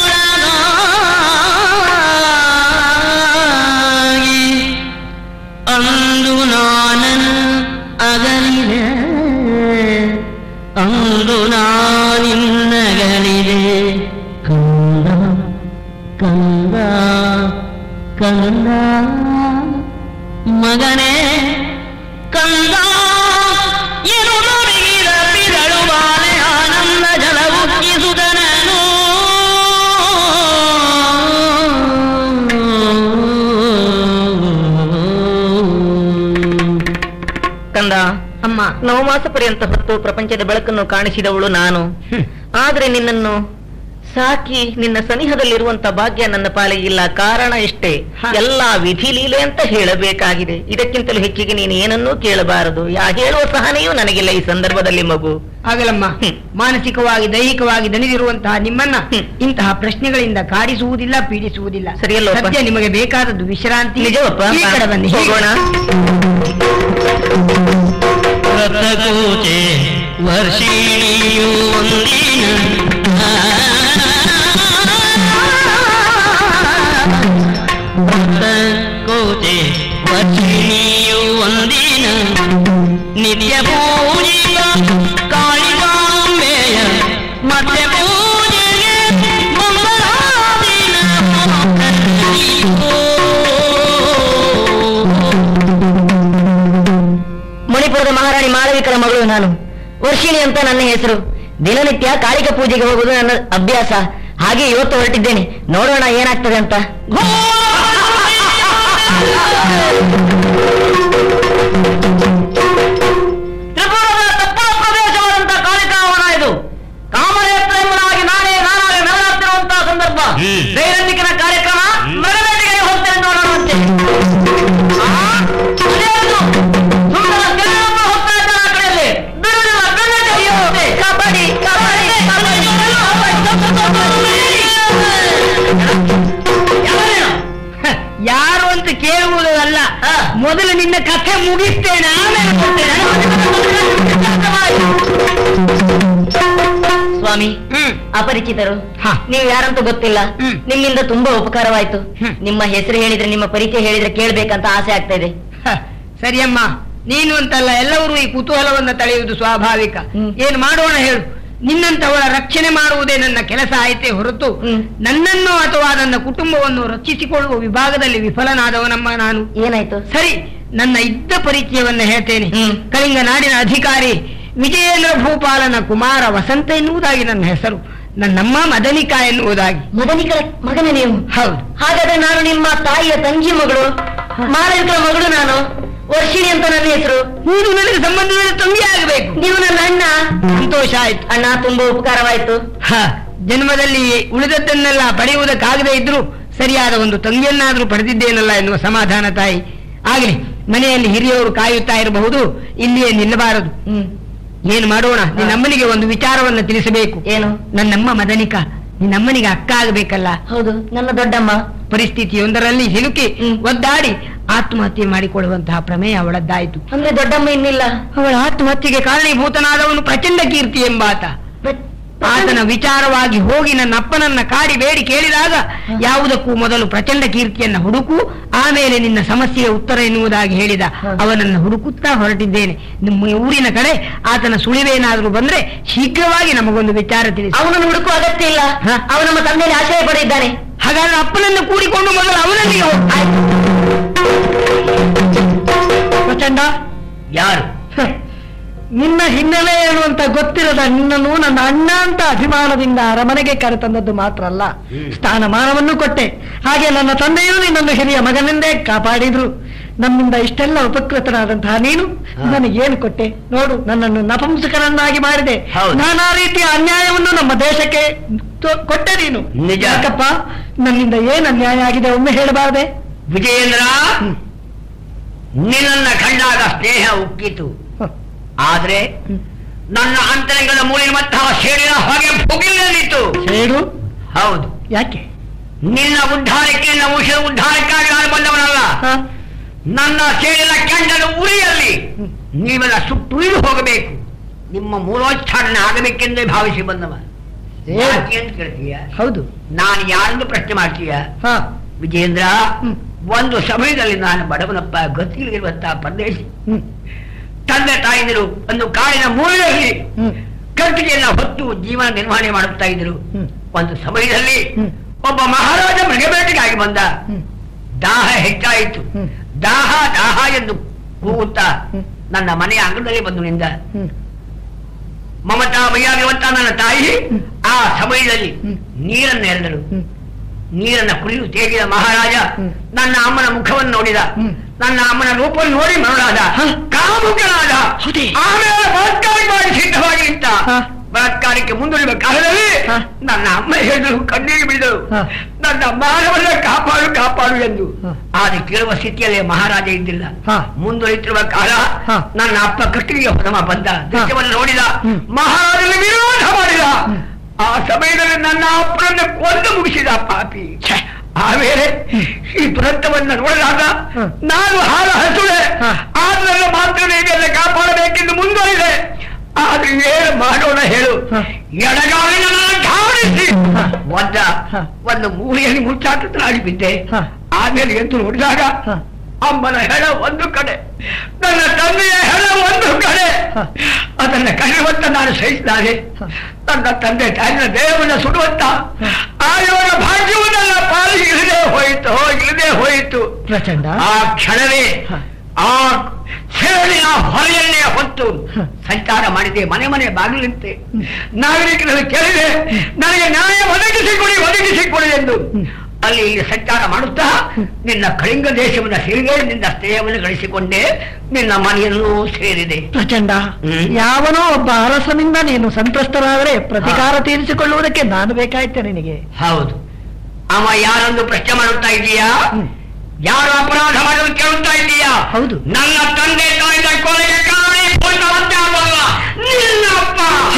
S1: ಗುಣಗಾಗಿ ಅಂದು ನಾನನ್ನು ಅಗಲಿದೆ ಅಂದು ನಾನಿನ್ನಗಲಿದೆ ಕಂದ ಕಂದ ಕಂದ ಮಗನೇ ಕಂದ ಏನು ನುಡಿಗಿದ ಪಿದಳು ಬಾಲೆ ಆನಂದ ಜಲ ಉಕ್ಕಿಸುದನನು
S5: ಕಂದ
S2: ಅಮ್ಮ
S5: ನವಮಾಸ ಪರ್ಯಂತ ಹೊತ್ತು ಪ್ರಪಂಚದ ಬೆಳಕನ್ನು ಕಾಣಿಸಿದವಳು ನಾನು ಆದ್ರೆ ನಿನ್ನನ್ನು ಸಾಕಿ ನಿನ್ನ ಸನಿಹದಲ್ಲಿರುವಂತ ಭಾಗ್ಯ ನನ್ನ ಪಾಲಿಗೆ ಇಲ್ಲ ಕಾರಣ ಇಷ್ಟೇ ಎಲ್ಲಾ ವಿಧಿ ಲೀಲೆ ಅಂತ ಹೇಳಬೇಕಾಗಿದೆ ಇದಕ್ಕಿಂತಲೂ ಹೆಚ್ಚಿಗೆ ನೀನು ಏನನ್ನೂ ಕೇಳಬಾರದು ಯಾ ಹೇಳುವ ಸಹನೆಯೂ ನನಗಿಲ್ಲ ಈ ಸಂದರ್ಭದಲ್ಲಿ ಮಗು
S2: ಆಗಲಮ್ಮ
S5: ಹ್ಮ್.
S2: ಮಾನಸಿಕವಾಗಿ ದೈಹಿಕವಾಗಿ ದಣಿದಿರುವಂತಹ ನಿಮ್ಮನ್ನ
S5: ಹ್ಮ್.
S2: ಇಂತಹ ಪ್ರಶ್ನೆಗಳಿಂದ ಕಾಡಿಸುವುದಿಲ್ಲ ಪೀಡಿಸುವುದಿಲ್ಲ
S5: ಸರಿಯಲ್ಲವಪ್ಪ?
S2: ಸದ್ಯ ನಿಮಗೆ ಬೇಕಾದದ್ದು ವಿಶ್ರಾಂತಿ
S5: ನಿಜವಪ್ಪ
S2: ಈ ಕಡೆ ಬನ್ನಿ
S5: ಹೋಗೋಣ
S1: ರಥಕೋಚೆ ವರ್ಷಿಣಿಯು ಒಂದಿನ ರಥಕೋಚೆ ವರ್ಷಿಣಿಯು ಒಂದಿನ ನಿತ್ಯ ಪೂಜಿತ ಕಾಳಿಕಾಂಬೆಯ ಮತ್ತೆ ಪೂಜೆಗೆ ಮಂಗಳಾದಿನ
S5: ಮಣಿಪುರದ ಮಹಾರಾಣಿ ಮಾಳವಿಕರ ಮಗಳು ನಾನು ವರ್ಷಿಣಿ ಅಂತ ನನ್ನ ಹೆಸರು ದಿನನಿತ್ಯ ಕಾಳಿಕ ಪೂಜೆಗೆ ಹೋಗುವುದು ನನ್ನ ಅಭ್ಯಾಸ ಹಾಗೆ ಇವತ್ತು ಹೊರಟಿದ್ದೇನೆ ನೋಡೋಣ ಏನಾಗ್ತದೆ ಅಂತ ತ್ರಿಪುರದ ತಪ್ಪಲ ಪ್ರದೇಶವಾದಂತ ಕಾಳಿಕಾವನ ಇದು ಕಾಮನೇತ್ರ ಎಂಬುದಾಗಿ ನಾನೇ ನಾನಾಗಿ ನೆರಳಾಗ್ತಿರುವಂತಹ ಸಂದರ್ಭ
S1: ಹ್ಮ್.
S5: ದೈನಂದಿನ ಕಾರ್ಯಕ್ರಮ ಮರಬೇಟೆಗೆ ಹೋಗ್ತೇನೆ ನೋಡೋಣಂತೆ ಆ, ಅದೇ ಅದು. ಸುಂದರ ಕೆರೆಯೊಬ್ಬ ಹೋಗ್ತಾ ಇದ್ದಾನೆ ಆ ಕಡೆಯಲ್ಲಿ. ಬಿಡುವುದಿಲ್ಲ, ಬೆನ್ನಟ್ಟಿ ಹೋಗುತ್ತೆ. ಕಬಡ್ಡಿ ಕಬಡ್ಡಿ ಕಬಡ್ಡಿ ಯಾರೇನು?
S2: ಯಾರು ಅಂತ ಕೇಳುವುದಲ್ಲ
S5: ಹಾ.
S2: ಮೊದಲು ನಿನ್ನ ಕಥೆ ಮುಗಿಸ್ತೇನೆ ಆಮೇಲೆ ಕೊಡ್ತೇನೆ
S5: ಸ್ವಾಮಿ
S2: ಹ್ಮ್
S5: ಅಪರಿಚಿತರು
S2: ಹಾ.
S5: ನೀವು ಯಾರಂತ ಗೊತ್ತಿಲ್ಲ
S2: ಹ್ಮ್.
S5: ನಿಮ್ಮಿಂದ ತುಂಬಾ ಉಪಕಾರವಾಯ್ತು
S2: ಹ್ಮ್.
S5: ನಿಮ್ಮ ಹೆಸರು ಹೇಳಿದ್ರೆ ನಿಮ್ಮ ಪರಿಚಯ ಹೇಳಿದ್ರೆ ಕೇಳ್ಬೇಕಂತ ಆಸೆ ಆಗ್ತಾ ಇದೆ
S2: ಹ, ಸರಿಯಮ್ಮ ನೀನು ಅಂತಲ್ಲ ಎಲ್ಲರೂ ಈ ಕುತೂಹಲವನ್ನ ತಳೆಯುವುದು ಸ್ವಾಭಾವಿಕ
S5: ಹ್ಮ್.
S2: ಏನು ಮಾಡೋಣ ಹೇಳು ನಿನ್ನಂತವರ ರಕ್ಷಣೆ ಮಾಡುವುದೇ ನನ್ನ ಕೆಲಸ ಆಯ್ತೇ ಹೊರತು
S5: ಹ್ಮ್.
S2: ನನ್ನನ್ನು ಅಥವಾ ನನ್ನ ಕುಟುಂಬವನ್ನು ರಕ್ಷಿಸಿಕೊಳ್ಳುವ ವಿಭಾಗದಲ್ಲಿ ವಿಫಲನಾದವನಮ್ಮ ನಾನು
S5: ಏನಾಯ್ತು
S2: ಸರಿ ನನ್ನ ಇದ್ದ ಪರಿಚಯವನ್ನ ಹೇಳ್ತೇನೆ
S5: ಹ್ಮ್.
S2: ಕಳಿಂಗ ನಾಡಿನ ಅಧಿಕಾರಿ ವಿಜಯೇಂದ್ರ ಭೂಪಾಲನ ಕುಮಾರ ವಸಂತ ಎನ್ನುವುದಾಗಿ ನನ್ನ ಹೆಸರು ನನ್ನಮ್ಮ ಮದನಿಕಾ ಎನ್ನುವುದಾಗಿ
S5: ಮದನಿಕರ ಮಗನ ನೀವು
S2: ಹೌದು
S5: ಹಾಗಾದ್ರೆ ನಾನು ನಿಮ್ಮ ತಾಯಿಯ ತಂಗಿ ಮಗಳು ಮಾಲವಿಕರ ಮಗಳು ನಾನು ವರ್ಷಿಣಿ ಅಂತ ನನ್ನ ಹೆಸರು
S2: ನೀನು ನನಗೆ ಸಂಬಂಧದಲ್ಲಿ ತಂಗಿ ಆಗಬೇಕು
S5: ನೀವು ನನ್ನ ಅಣ್ಣ
S2: ಸಂತೋಷ ಆಯ್ತು
S5: ಅಣ್ಣ ತುಂಬಾ ಉಪಕಾರವಾಯ್ತು
S2: ಹ, ಜನ್ಮದಲ್ಲಿ ಉಳಿದದ್ದನ್ನೆಲ್ಲ ಪಡೆಯುವುದಕ್ಕಾಗದೇ ಇದ್ರು ಸರಿಯಾದ ಒಂದು ತಂಗಿಯನ್ನಾದ್ರೂ ಪಡೆದಿದ್ದೇನಲ್ಲ ಎನ್ನುವ ಸಮಾಧಾನ ತಾಯಿ ಆಗಲಿ ಮನೆಯಲ್ಲಿ ಹಿರಿಯವರು ಕಾಯುತ್ತಾ ಇರಬಹುದು ಇಲ್ಲಿಯೇ ನಿಲ್ಲಬಾರದು
S5: ಹ್ಮ್
S2: ಏನು ಮಾಡೋಣ ನಿನ್ನಮ್ಮನಿಗೆ ಒಂದು ವಿಚಾರವನ್ನ ತಿಳಿಸಬೇಕು
S5: ಏನು
S2: ನನ್ನಮ್ಮ ಮದನಿಕ ನಿನ್ನಮ್ಮನಿಗೆ ಅಕ್ಕ ಆಗಬೇಕಲ್ಲ
S5: ಹೌದು ನನ್ನ ದೊಡ್ಡಮ್ಮ
S2: ಪರಿಸ್ಥಿತಿಯೊಂದರಲ್ಲಿ ಸಿಲುಕಿ
S5: ಹ್ಮ್.
S2: ಒದ್ದಾಡಿ ಆತ್ಮಹತ್ಯೆ ಮಾಡಿಕೊಳ್ಳುವಂತಹ ಪ್ರಮೇಯ ಅವಳದ್ದಾಯಿತು
S5: ಅಂದ್ರೆ ದೊಡ್ಡಮ್ಮ ಇನ್ನಿಲ್ಲ
S2: ಅವಳ ಆತ್ಮಹತ್ಯೆಗೆ ಕಾರಣೀಭೂತನಾದವನು ಪ್ರಚಂಡ ಕೀರ್ತಿ ಎಂಬಾತ
S5: ಬಟ್-
S2: ಆತನ ವಿಚಾರವಾಗಿ ಹೋಗಿ ನನ್ನ ಅಪ್ಪನನ್ನ ಕಾಡಿ ಬೇಡಿ ಕೇಳಿದಾಗ
S5: ಹ.
S2: ಯಾವುದಕ್ಕೂ ಮೊದಲು ಪ್ರಚಂಡ ಕೀರ್ತಿಯನ್ನ ಹುಡುಕು ಆಮೇಲೆ ನಿನ್ನ ಸಮಸ್ಯೆಯ ಉತ್ತರ ಎನ್ನುವುದಾಗಿ ಹೇಳಿದ
S5: ಹ.
S2: ಅವನನ್ನು ಹುಡುಕುತ್ತಾ ಹೊರಟಿದ್ದೇನೆ ನಿಮ್ಮ ಊರಿನ ಕಡೆ ಆತನ ಸುಳಿವೇನಾದ್ರೂ ಬಂದ್ರೆ ಶೀಘ್ರವಾಗಿ ನಮಗೊಂದು ವಿಚಾರ ತಿಳಿಸಿ
S5: ಅವನನ್ನು ಹುಡುಕುವ ಅಗತ್ಯ ಇಲ್ಲ
S2: ಹ?
S5: ಅವನು ನಮ್ಮ ತಂದೆಯಲ್ಲಿ ಆಶ್ರಯ ಪಡೆದಿದ್ದಾನೆ
S2: ಹಾಗಾದ್ರೆ ಅಪ್ಪನನ್ನು ಕೂಡಿಕೊಂಡು ಮೊದಲು ಅವನಲ್ಲಿಗೆ ಹೋಗು. ಪ್ರಚಂಡ
S1: ಯಾರು
S6: ಹ. ನಿನ್ನ ಹಿನ್ನೆಲೆ ಏನು ಅಂತ ಗೊತ್ತಿರದ ನಿನ್ನನ್ನು ನನ್ನ ಅಣ್ಣ ಅಂತ ಅಭಿಮಾನದಿಂದ ಅರಮನೆಗೆ ಕರೆತಂದದ್ದು ಮಾತ್ರ ಅಲ್ಲ ಸ್ಥಾನಮಾನವನ್ನು ಕೊಟ್ಟೆ ಹಾಗೆ ನನ್ನ ತಂದೆಯೂ ನಿನ್ನನ್ನು ಹಿರಿಯ ಮಗನೆಂದೇ ಕಾಪಾಡಿದ್ರು ನನ್ನಿಂದ ಇಷ್ಟೆಲ್ಲ ಉಪಕೃತನಾದಂತಹ ನೀನು ನನಗೇನು ಕೊಟ್ಟೆ ನೋಡು ನನ್ನನ್ನು ನಪುಂಸಕರನ್ನಾಗಿ ಮಾಡಿದೆ
S1: ಹೌದು.
S6: ನಾನಾ ರೀತಿಯ ಅನ್ಯಾಯವನ್ನು ನಮ್ಮ ದೇಶಕ್ಕೆ ತೊ- ಕೊಟ್ಟೆ ನೀನು
S1: ನಿಜ.
S6: ಯಾಕಪ್ಪ ನನ್ನಿಂದ ಏನು ಅನ್ಯಾಯ ಆಗಿದೆ ಒಮ್ಮೆ ಹೇಳಬಾರದೆ
S1: ವಿಜಯೇಂದ್ರ ನಿನ್ನನ್ನ ಕಂಡಾಗ ಸ್ನೇಹ ಉಕ್ಕಿತು ಆದ್ರೆ ನನ್ನ ಅಂತರಂಗದ ಮೂಲಿನಂತಹ ಸೇಡಿನ ಹೊಗೆ ಭುಗಿಲಿತ್ತು
S6: ಹೇಳು
S1: ಹೌದು
S6: ಯಾಕೆ
S1: ನಿನ್ನ ಉದ್ಧಾರಕ್ಕೆ ನಮ್ಮ ಉಷ ಉದ್ಧಾರಕ್ಕಾಗಿ ನಾನು ಬಂದವನಲ್ಲ
S6: ಹ?
S1: ನನ್ನ ಸೇಡಿನ ಕೆಂಡಲು ಉರಿಯಲ್ಲಿ ನೀವೆಲ್ಲ ಸುಟ್ಟುಳಿದು ಹೋಗಬೇಕು ನಿಮ್ಮ ಮೂಲೋಚ್ಚಾರಣೆ ಆಗಬೇಕೆಂದೇ ಭಾವಿಸಿ ಬಂದವ
S6: ಏನು?
S1: ಯಾಕೆ ಅಂತ ಕೇಳ್ತೀಯ
S6: ಹೌದು
S1: ನಾನು ಯಾರನ್ನು ಪ್ರಶ್ನೆ ಮಾಡ್ತೀಯ
S6: ಹ
S1: ವಿಜೇಂದ್ರ
S6: ಹ್ಮ್.
S1: ಒಂದು ಸಮಯದಲ್ಲಿ ನಾನು ಬಡವನಪ್ಪ ಗತಿಗಿರುವಂತಹ ಪ್ರದೇಶ
S6: ಹ್ಮ್
S1: ತಂದೆ ತಾಯಿದರು ಒಂದು ಕಾಡಿನ ಮೂಲೆಯಲ್ಲಿ
S6: ಹ್ಮ್
S1: ಕಟ್ಟಿಗೆಯನ್ನ ಹೊತ್ತು ಜೀವನ ನಿರ್ವಹಣೆ ಮಾಡುತ್ತಾ ಇದ್ರು
S6: ಹ್ಮ್.
S1: ಒಂದು ಸಮಯದಲ್ಲಿ
S6: ಹ್ಮ್.
S1: ಒಬ್ಬ ಮಹಾರಾಜ ಮೃಗಬೇಟೆಗಾಗಿ ಬಂದ
S6: ಹ್ಮ್.
S1: ದಾಹ ಹೆಚ್ಚಾಯಿತು
S6: ಹ್ಮ್.
S1: ದಾಹ ದಾಹ ಎಂದು ಕೂಗುತ್ತಾ
S6: ಹ್ಮ್.
S1: ನನ್ನ ಮನೆಯ ಅಂಗದಲ್ಲಿ ಬಂದು ನಿಂದ
S6: ಹ್ಮ್
S1: ಮಮತಾಮಯಾಗಿರುವಂತ ನನ್ನ ತಾಯಿ ಆ ಸಮಯದಲ್ಲಿ
S6: ಹ್ಮ್.
S1: ನೀರನ್ನು ಎರೆದರು
S6: ಹ್ಮ್
S1: ನೀರನ್ನ ಕುಡಿದು ತೇಗಿದ ಮಹಾರಾಜ
S6: ಹ್ಮ್.
S1: ನನ್ನ ಅಮ್ಮನ ಮುಖವನ್ನು ನೋಡಿದ
S6: ಹ್ಮ್.
S1: ನನ್ನ ಅಮ್ಮನ ರೂಪವನ್ನು ನೋಡಿ ಮರುಳಾದ
S6: ಹ?
S1: ಕಾಮುಕನಾದ
S6: ಹೌದೇ?
S1: ಆಮೇಲೆ ಬಲಾತ್ಕಾರಕ್ಕಾಗಿ ಸಿದ್ಧವಾಗಿ ನಿಂತ
S6: ಹ?
S3: ಬಲಾತ್ಕಾರಕ್ಕೆ ಮುಂದುವರಿಯುವ ಕಾಲದಲ್ಲಿ
S6: ಹ.
S3: ನನ್ನ ಅಮ್ಮ ಹೇಳಿದಳು ಕಣ್ಣೀರು ಬಿಡಿದಳು
S6: ಹ.
S3: ನನ್ನ ಮಾನವನ್ನ ಕಾಪಾಡು ಕಾಪಾಡು ಎಂದು
S6: ಹ.
S3: ಆದ್ರೆ ಕೇಳುವ ಸ್ಥಿತಿಯಲ್ಲಿ ಮಹಾರಾಜ ಇದ್ದಿಲ್ಲ
S6: ಹ.
S3: ಮುಂದುವರಿತಿರುವ ಕಾಲ
S6: ಹ.
S3: ನನ್ನ ಅಪ್ಪ ಕಟ್ಟಿಗೆ ಹೊರಮ ಬಂದ ದೃಶ್ಯವನ್ನು ನೋಡಿದ
S6: ಹ್ಮ್.
S3: ಮಹಾರಾಜನ ವಿರೋಧ ಮಾಡಿದ
S6: ಹ್ಮ್.
S3: ಆ ಸಮಯದಲ್ಲಿ ನನ್ನ ಅಪ್ಪನನ್ನು ಕೊಂದು ಮುಗಿಸಿದ ಪಾಪಿ ಛೆ, ಆಮೇಲೆ ಈ ದುರಂತವನ್ನ ನೋಡಿದಾಗ
S6: ಹ್ಮ್.
S3: ನಾನು ಹಾಲ ಹಸುಳೆ
S6: ಹ.
S3: ಆದ್ಮೇಲೆ ಮಾತ್ರ ಇದೆಲ್ಲ ಕಾಪಾಡಬೇಕೆಂದು ಮುಂದುವರಿದೆ ಆದ್ರೆ ಏನು ಮಾಡೋಣ ಹೇಳು
S6: ಹ.
S3: ಎಡಗಾಲಿನ ಧಾವಣಿಸಿ
S6: ಹ.
S3: ಒದ್ದ
S6: ಹ.
S3: ಒಂದು ಮೂಲೆಯಲ್ಲಿ ಮುಚ್ಚಾಟನಾಗಿ ಬಿದ್ದೆ
S6: ಹ.
S3: ಆಮೇಲೆ ಎದ್ದು ನೋಡಿದಾಗ
S6: ಹ.
S3: ಅಮ್ಮನ ಹೆಣ ಒಂದು ಕಡೆ ನನ್ನ ತಂದೆಯ ಹೆಣ ಒಂದು ಕಡೆ
S6: ಹ.
S3: ಅದನ್ನ ಕರೆಯುವಂತ ನಾನು ಸಹಿಸಿದಾಗ
S6: ಹ.
S3: ನನ್ನ ತಂದೆ ತಾಯಿನ ದೇವನ ಸುಡುವಂತ
S6: ಹ.
S3: ಆಯೋಗ ಭಾಗ್ಯವು ನನ್ನ ಪಾಲಿಗೆ ಇಳಿದೇ ಹೋಯಿತು ಇಳಿದೇ ಹೋಯಿತು
S6: ಪ್ರಚಂಡ
S3: ಆ ಕ್ಷಣವೇ
S6: ಹ.
S3: ಆ ಸೇಳಿನ ಹೊರೆಯನ್ನೇ ಹೊತ್ತು
S6: ಹ.
S3: ಸಂಚಾರ ಮಾಡಿದೆ ಮನೆ ಮನೆ ಬಾಗಿಲಂತೆ ನಾಗರಿಕರಲ್ಲಿ ಕೇಳಿದೆ ನನಗೆ ನ್ಯಾಯ ಒದಗಿಸಿಕೊಡಿ ಒದಗಿಸಿಕೊಡಿ ಎಂದು
S6: ಹ್ಮ್.
S3: ಅಲ್ಲಿ ಇಲ್ಲಿ ಸಂಚಾರ ಮಾಡುತ್ತಾ ನಿನ್ನ ಕಳಿಂಗ ದೇಶವನ್ನ ಸೇರಿದೆ ನಿನ್ನ ಸ್ನೇಹವನ್ನು ಗಳಿಸಿಕೊಂಡೆ ನಿನ್ನ ಮನೆಯನ್ನು ಸೇರಿದೆ
S6: ಪ್ರಚಂಡ
S3: ಹ್ಮ್.
S6: ಯಾವನೋ ಒಬ್ಬ ಅರಸನಿಂದ ನೀನು ಸಂತ್ರಸ್ತರಾದರೆ ಪ್ರತಿಕಾರ ತೀರಿಸಿಕೊಳ್ಳುವುದಕ್ಕೆ ನಾನು ಬೇಕಾಯ್ತೆ ನಿನಗೆ
S3: ಹೌದು ಅವ ಯಾರೊಂದು ಪ್ರಶ್ನೆ ಮಾಡುತ್ತಾ ಇದೀಯಾ
S6: ಹ್ಮ್.
S3: ಯಾರು ಅಪರಾಧ ಮಾಡಲು ಕೇಳುತ್ತಾ ಇದ್ದೀಯಾ
S6: ಹೌದು.
S3: ನನ್ನ ತಂದೆ ತಾಯಿದ ಕೊಲೆಗೆ ಕಾರಣೀಭೂತವಂತೆ ಆಗುವಲ್ಲ ನಿನ್ನಪ್ಪ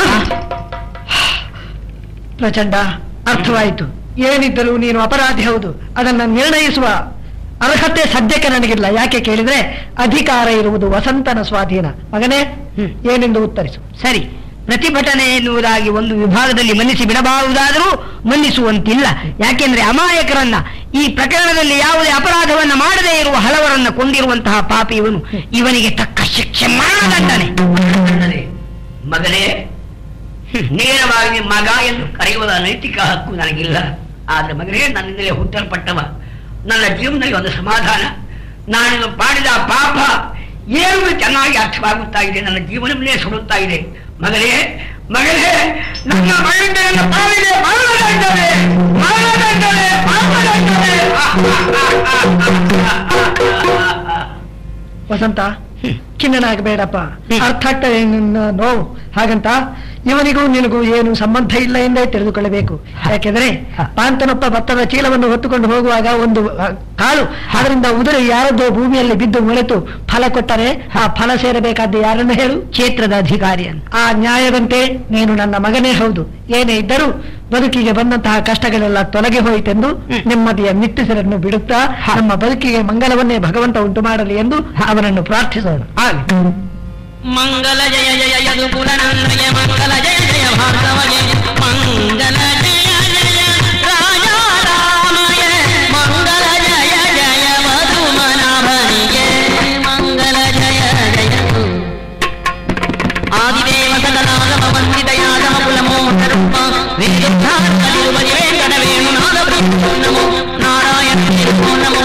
S6: ಪ್ರಚಂಡ ಅರ್ಥವಾಯಿತು ಏನಿದ್ದರೂ ನೀನು ಅಪರಾಧಿ ಹೌದು ಅದನ್ನ ನಿರ್ಣಯಿಸುವ ಅರ್ಹತೆ ಸದ್ಯಕ್ಕೆ ನನಗಿಲ್ಲ ಯಾಕೆ ಕೇಳಿದ್ರೆ ಅಧಿಕಾರ ಇರುವುದು ವಸಂತನ ಸ್ವಾಧೀನ ಮಗನೇ
S4: ಹ್ಮ್.
S6: ಏನೆಂದು ಉತ್ತರಿಸು
S4: ಸರಿ ಪ್ರತಿಭಟನೆ ಎನ್ನುವುದಾಗಿ ಒಂದು ವಿಭಾಗದಲ್ಲಿ ಮನ್ನಿಸಿ ಬಿಡಬಹುದಾದರೂ ಮನ್ನಿಸುವಂತಿಲ್ಲ ಯಾಕೆಂದ್ರೆ ಅಮಾಯಕರನ್ನ ಈ ಪ್ರಕರಣದಲ್ಲಿ ಯಾವುದೇ ಅಪರಾಧವನ್ನ ಮಾಡದೇ ಇರುವ ಹಲವರನ್ನ ಕೊಂದಿರುವಂತಹ ಪಾಪಿ ಇವನು ಇವನಿಗೆ ತಕ್ಕ ಶಿಕ್ಷೆ ಮರಣದಂಡನೆ
S3: ಮಗನೇ, ಮಗನೇ ನೇರವಾಗಿ ಮಗ ಎಂದು ಕರೆಯುವ ನೈತಿಕ ಹಕ್ಕು ನನಗಿಲ್ಲ ಆದ್ರೆ ಮಗನೇ ನನ್ನಿಂದಲೇ ಹುಟ್ಟಲ್ಪಟ್ಟವ ನನ್ನ ಜೀವನದಲ್ಲಿ ಒಂದು ಸಮಾಧಾನ ನಾನು ಮಾಡಿದ ಪಾಪ ಏನು ಚೆನ್ನಾಗಿ ಅರ್ಥವಾಗುತ್ತಾ ಇದೆ ನನ್ನ ಜೀವನವನ್ನೇ ಸುಡುತ್ತಾ ಇದೆ ಮಗನೇ ಮಗನೇ ನನ್ನ ಮಗನಿಂದ ನನ್ನ ಪಾಲಿಗೆ ಮರಣದಂಡನೆ ಮರಣದಂಡನೆ ಮರಣದಂಡನೆ
S6: ವಸಂತ ಖಿನ್ನನಾಗಬೇಡಪ್ಪ
S4: ಹ್ಮ್.
S6: ಅರ್ಥ ಆಗ್ತದೆ ನಿನ್ನ ನೋವು ಹಾಗಂತ ಇವನಿಗೂ ನಿನಗೂ ಏನು ಸಂಬಂಧ ಇಲ್ಲ ಎಂದೇ ತಿಳಿದುಕೊಳ್ಳಬೇಕು ಯಾಕೆಂದ್ರೆ ಪಾಂತನೊಪ್ಪ ಭತ್ತದ ಚೀಲವನ್ನು ಹೊತ್ತುಕೊಂಡು ಹೋಗುವಾಗ ಒಂದು ಅ, ಕಾಳು ಅದರಿಂದ ಉದುರಿ ಯಾರದ್ದೋ ಭೂಮಿಯಲ್ಲಿ ಬಿದ್ದು ಮೊಳೆತು ಫಲ ಕೊಟ್ಟರೆ ಆ ಫಲ ಸೇರಬೇಕಾದ್ದು ಯಾರನ್ನು ಹೇಳು
S4: ಕ್ಷೇತ್ರದ ಅಧಿಕಾರಿಯನ್ನು
S6: ಆ ನ್ಯಾಯದಂತೆ ನೀನು ನನ್ನ ಮಗನೇ ಹೌದು ಏನೇ ಇದ್ದರೂ ಬದುಕಿಗೆ ಬಂದಂತಹ ಕಷ್ಟಗಳೆಲ್ಲ ತೊಲಗಿ ಹೋಯಿತೆಂದು ನೆಮ್ಮದಿಯ ನಿಟ್ಟುಸಿರನ್ನು ಬಿಡುತ್ತಾ ನಮ್ಮ ಬದುಕಿಗೆ ಮಂಗಲವನ್ನೇ ಭಗವಂತ ಉಂಟು ಮಾಡಲಿ ಎಂದು ಅವನನ್ನು ಪ್ರಾರ್ಥಿಸೋಣ
S1: ಮಂಗಲ ಜಯ ಜಯ ಯದುಕುಲ ನಂದಯ ಮಂಗಲ ಜಯ ಜಯ ಭಾರ್ಗವಗೆ ಮಂಗಲ ಜಯ ಜಯ ರಾಜ ರಾಮಗೆ ಮಂಗಲ ಜಯ ಜಯ ಮಧುಮನಾಭನಿಗೆ ಮಂಗಲ ಜಯ ಜಯ ಆದಿದೇವ ಸದನಾಗಮ ವಂದಿತ ಯಾದವ ಕುಲ ಮೋಹರೂಪ ವೇದಾರ್ಥ ವೇಂಕಟ ವೇಣುನಾದ ನಮೋ ನಾರಾಯಣ ನಮೋ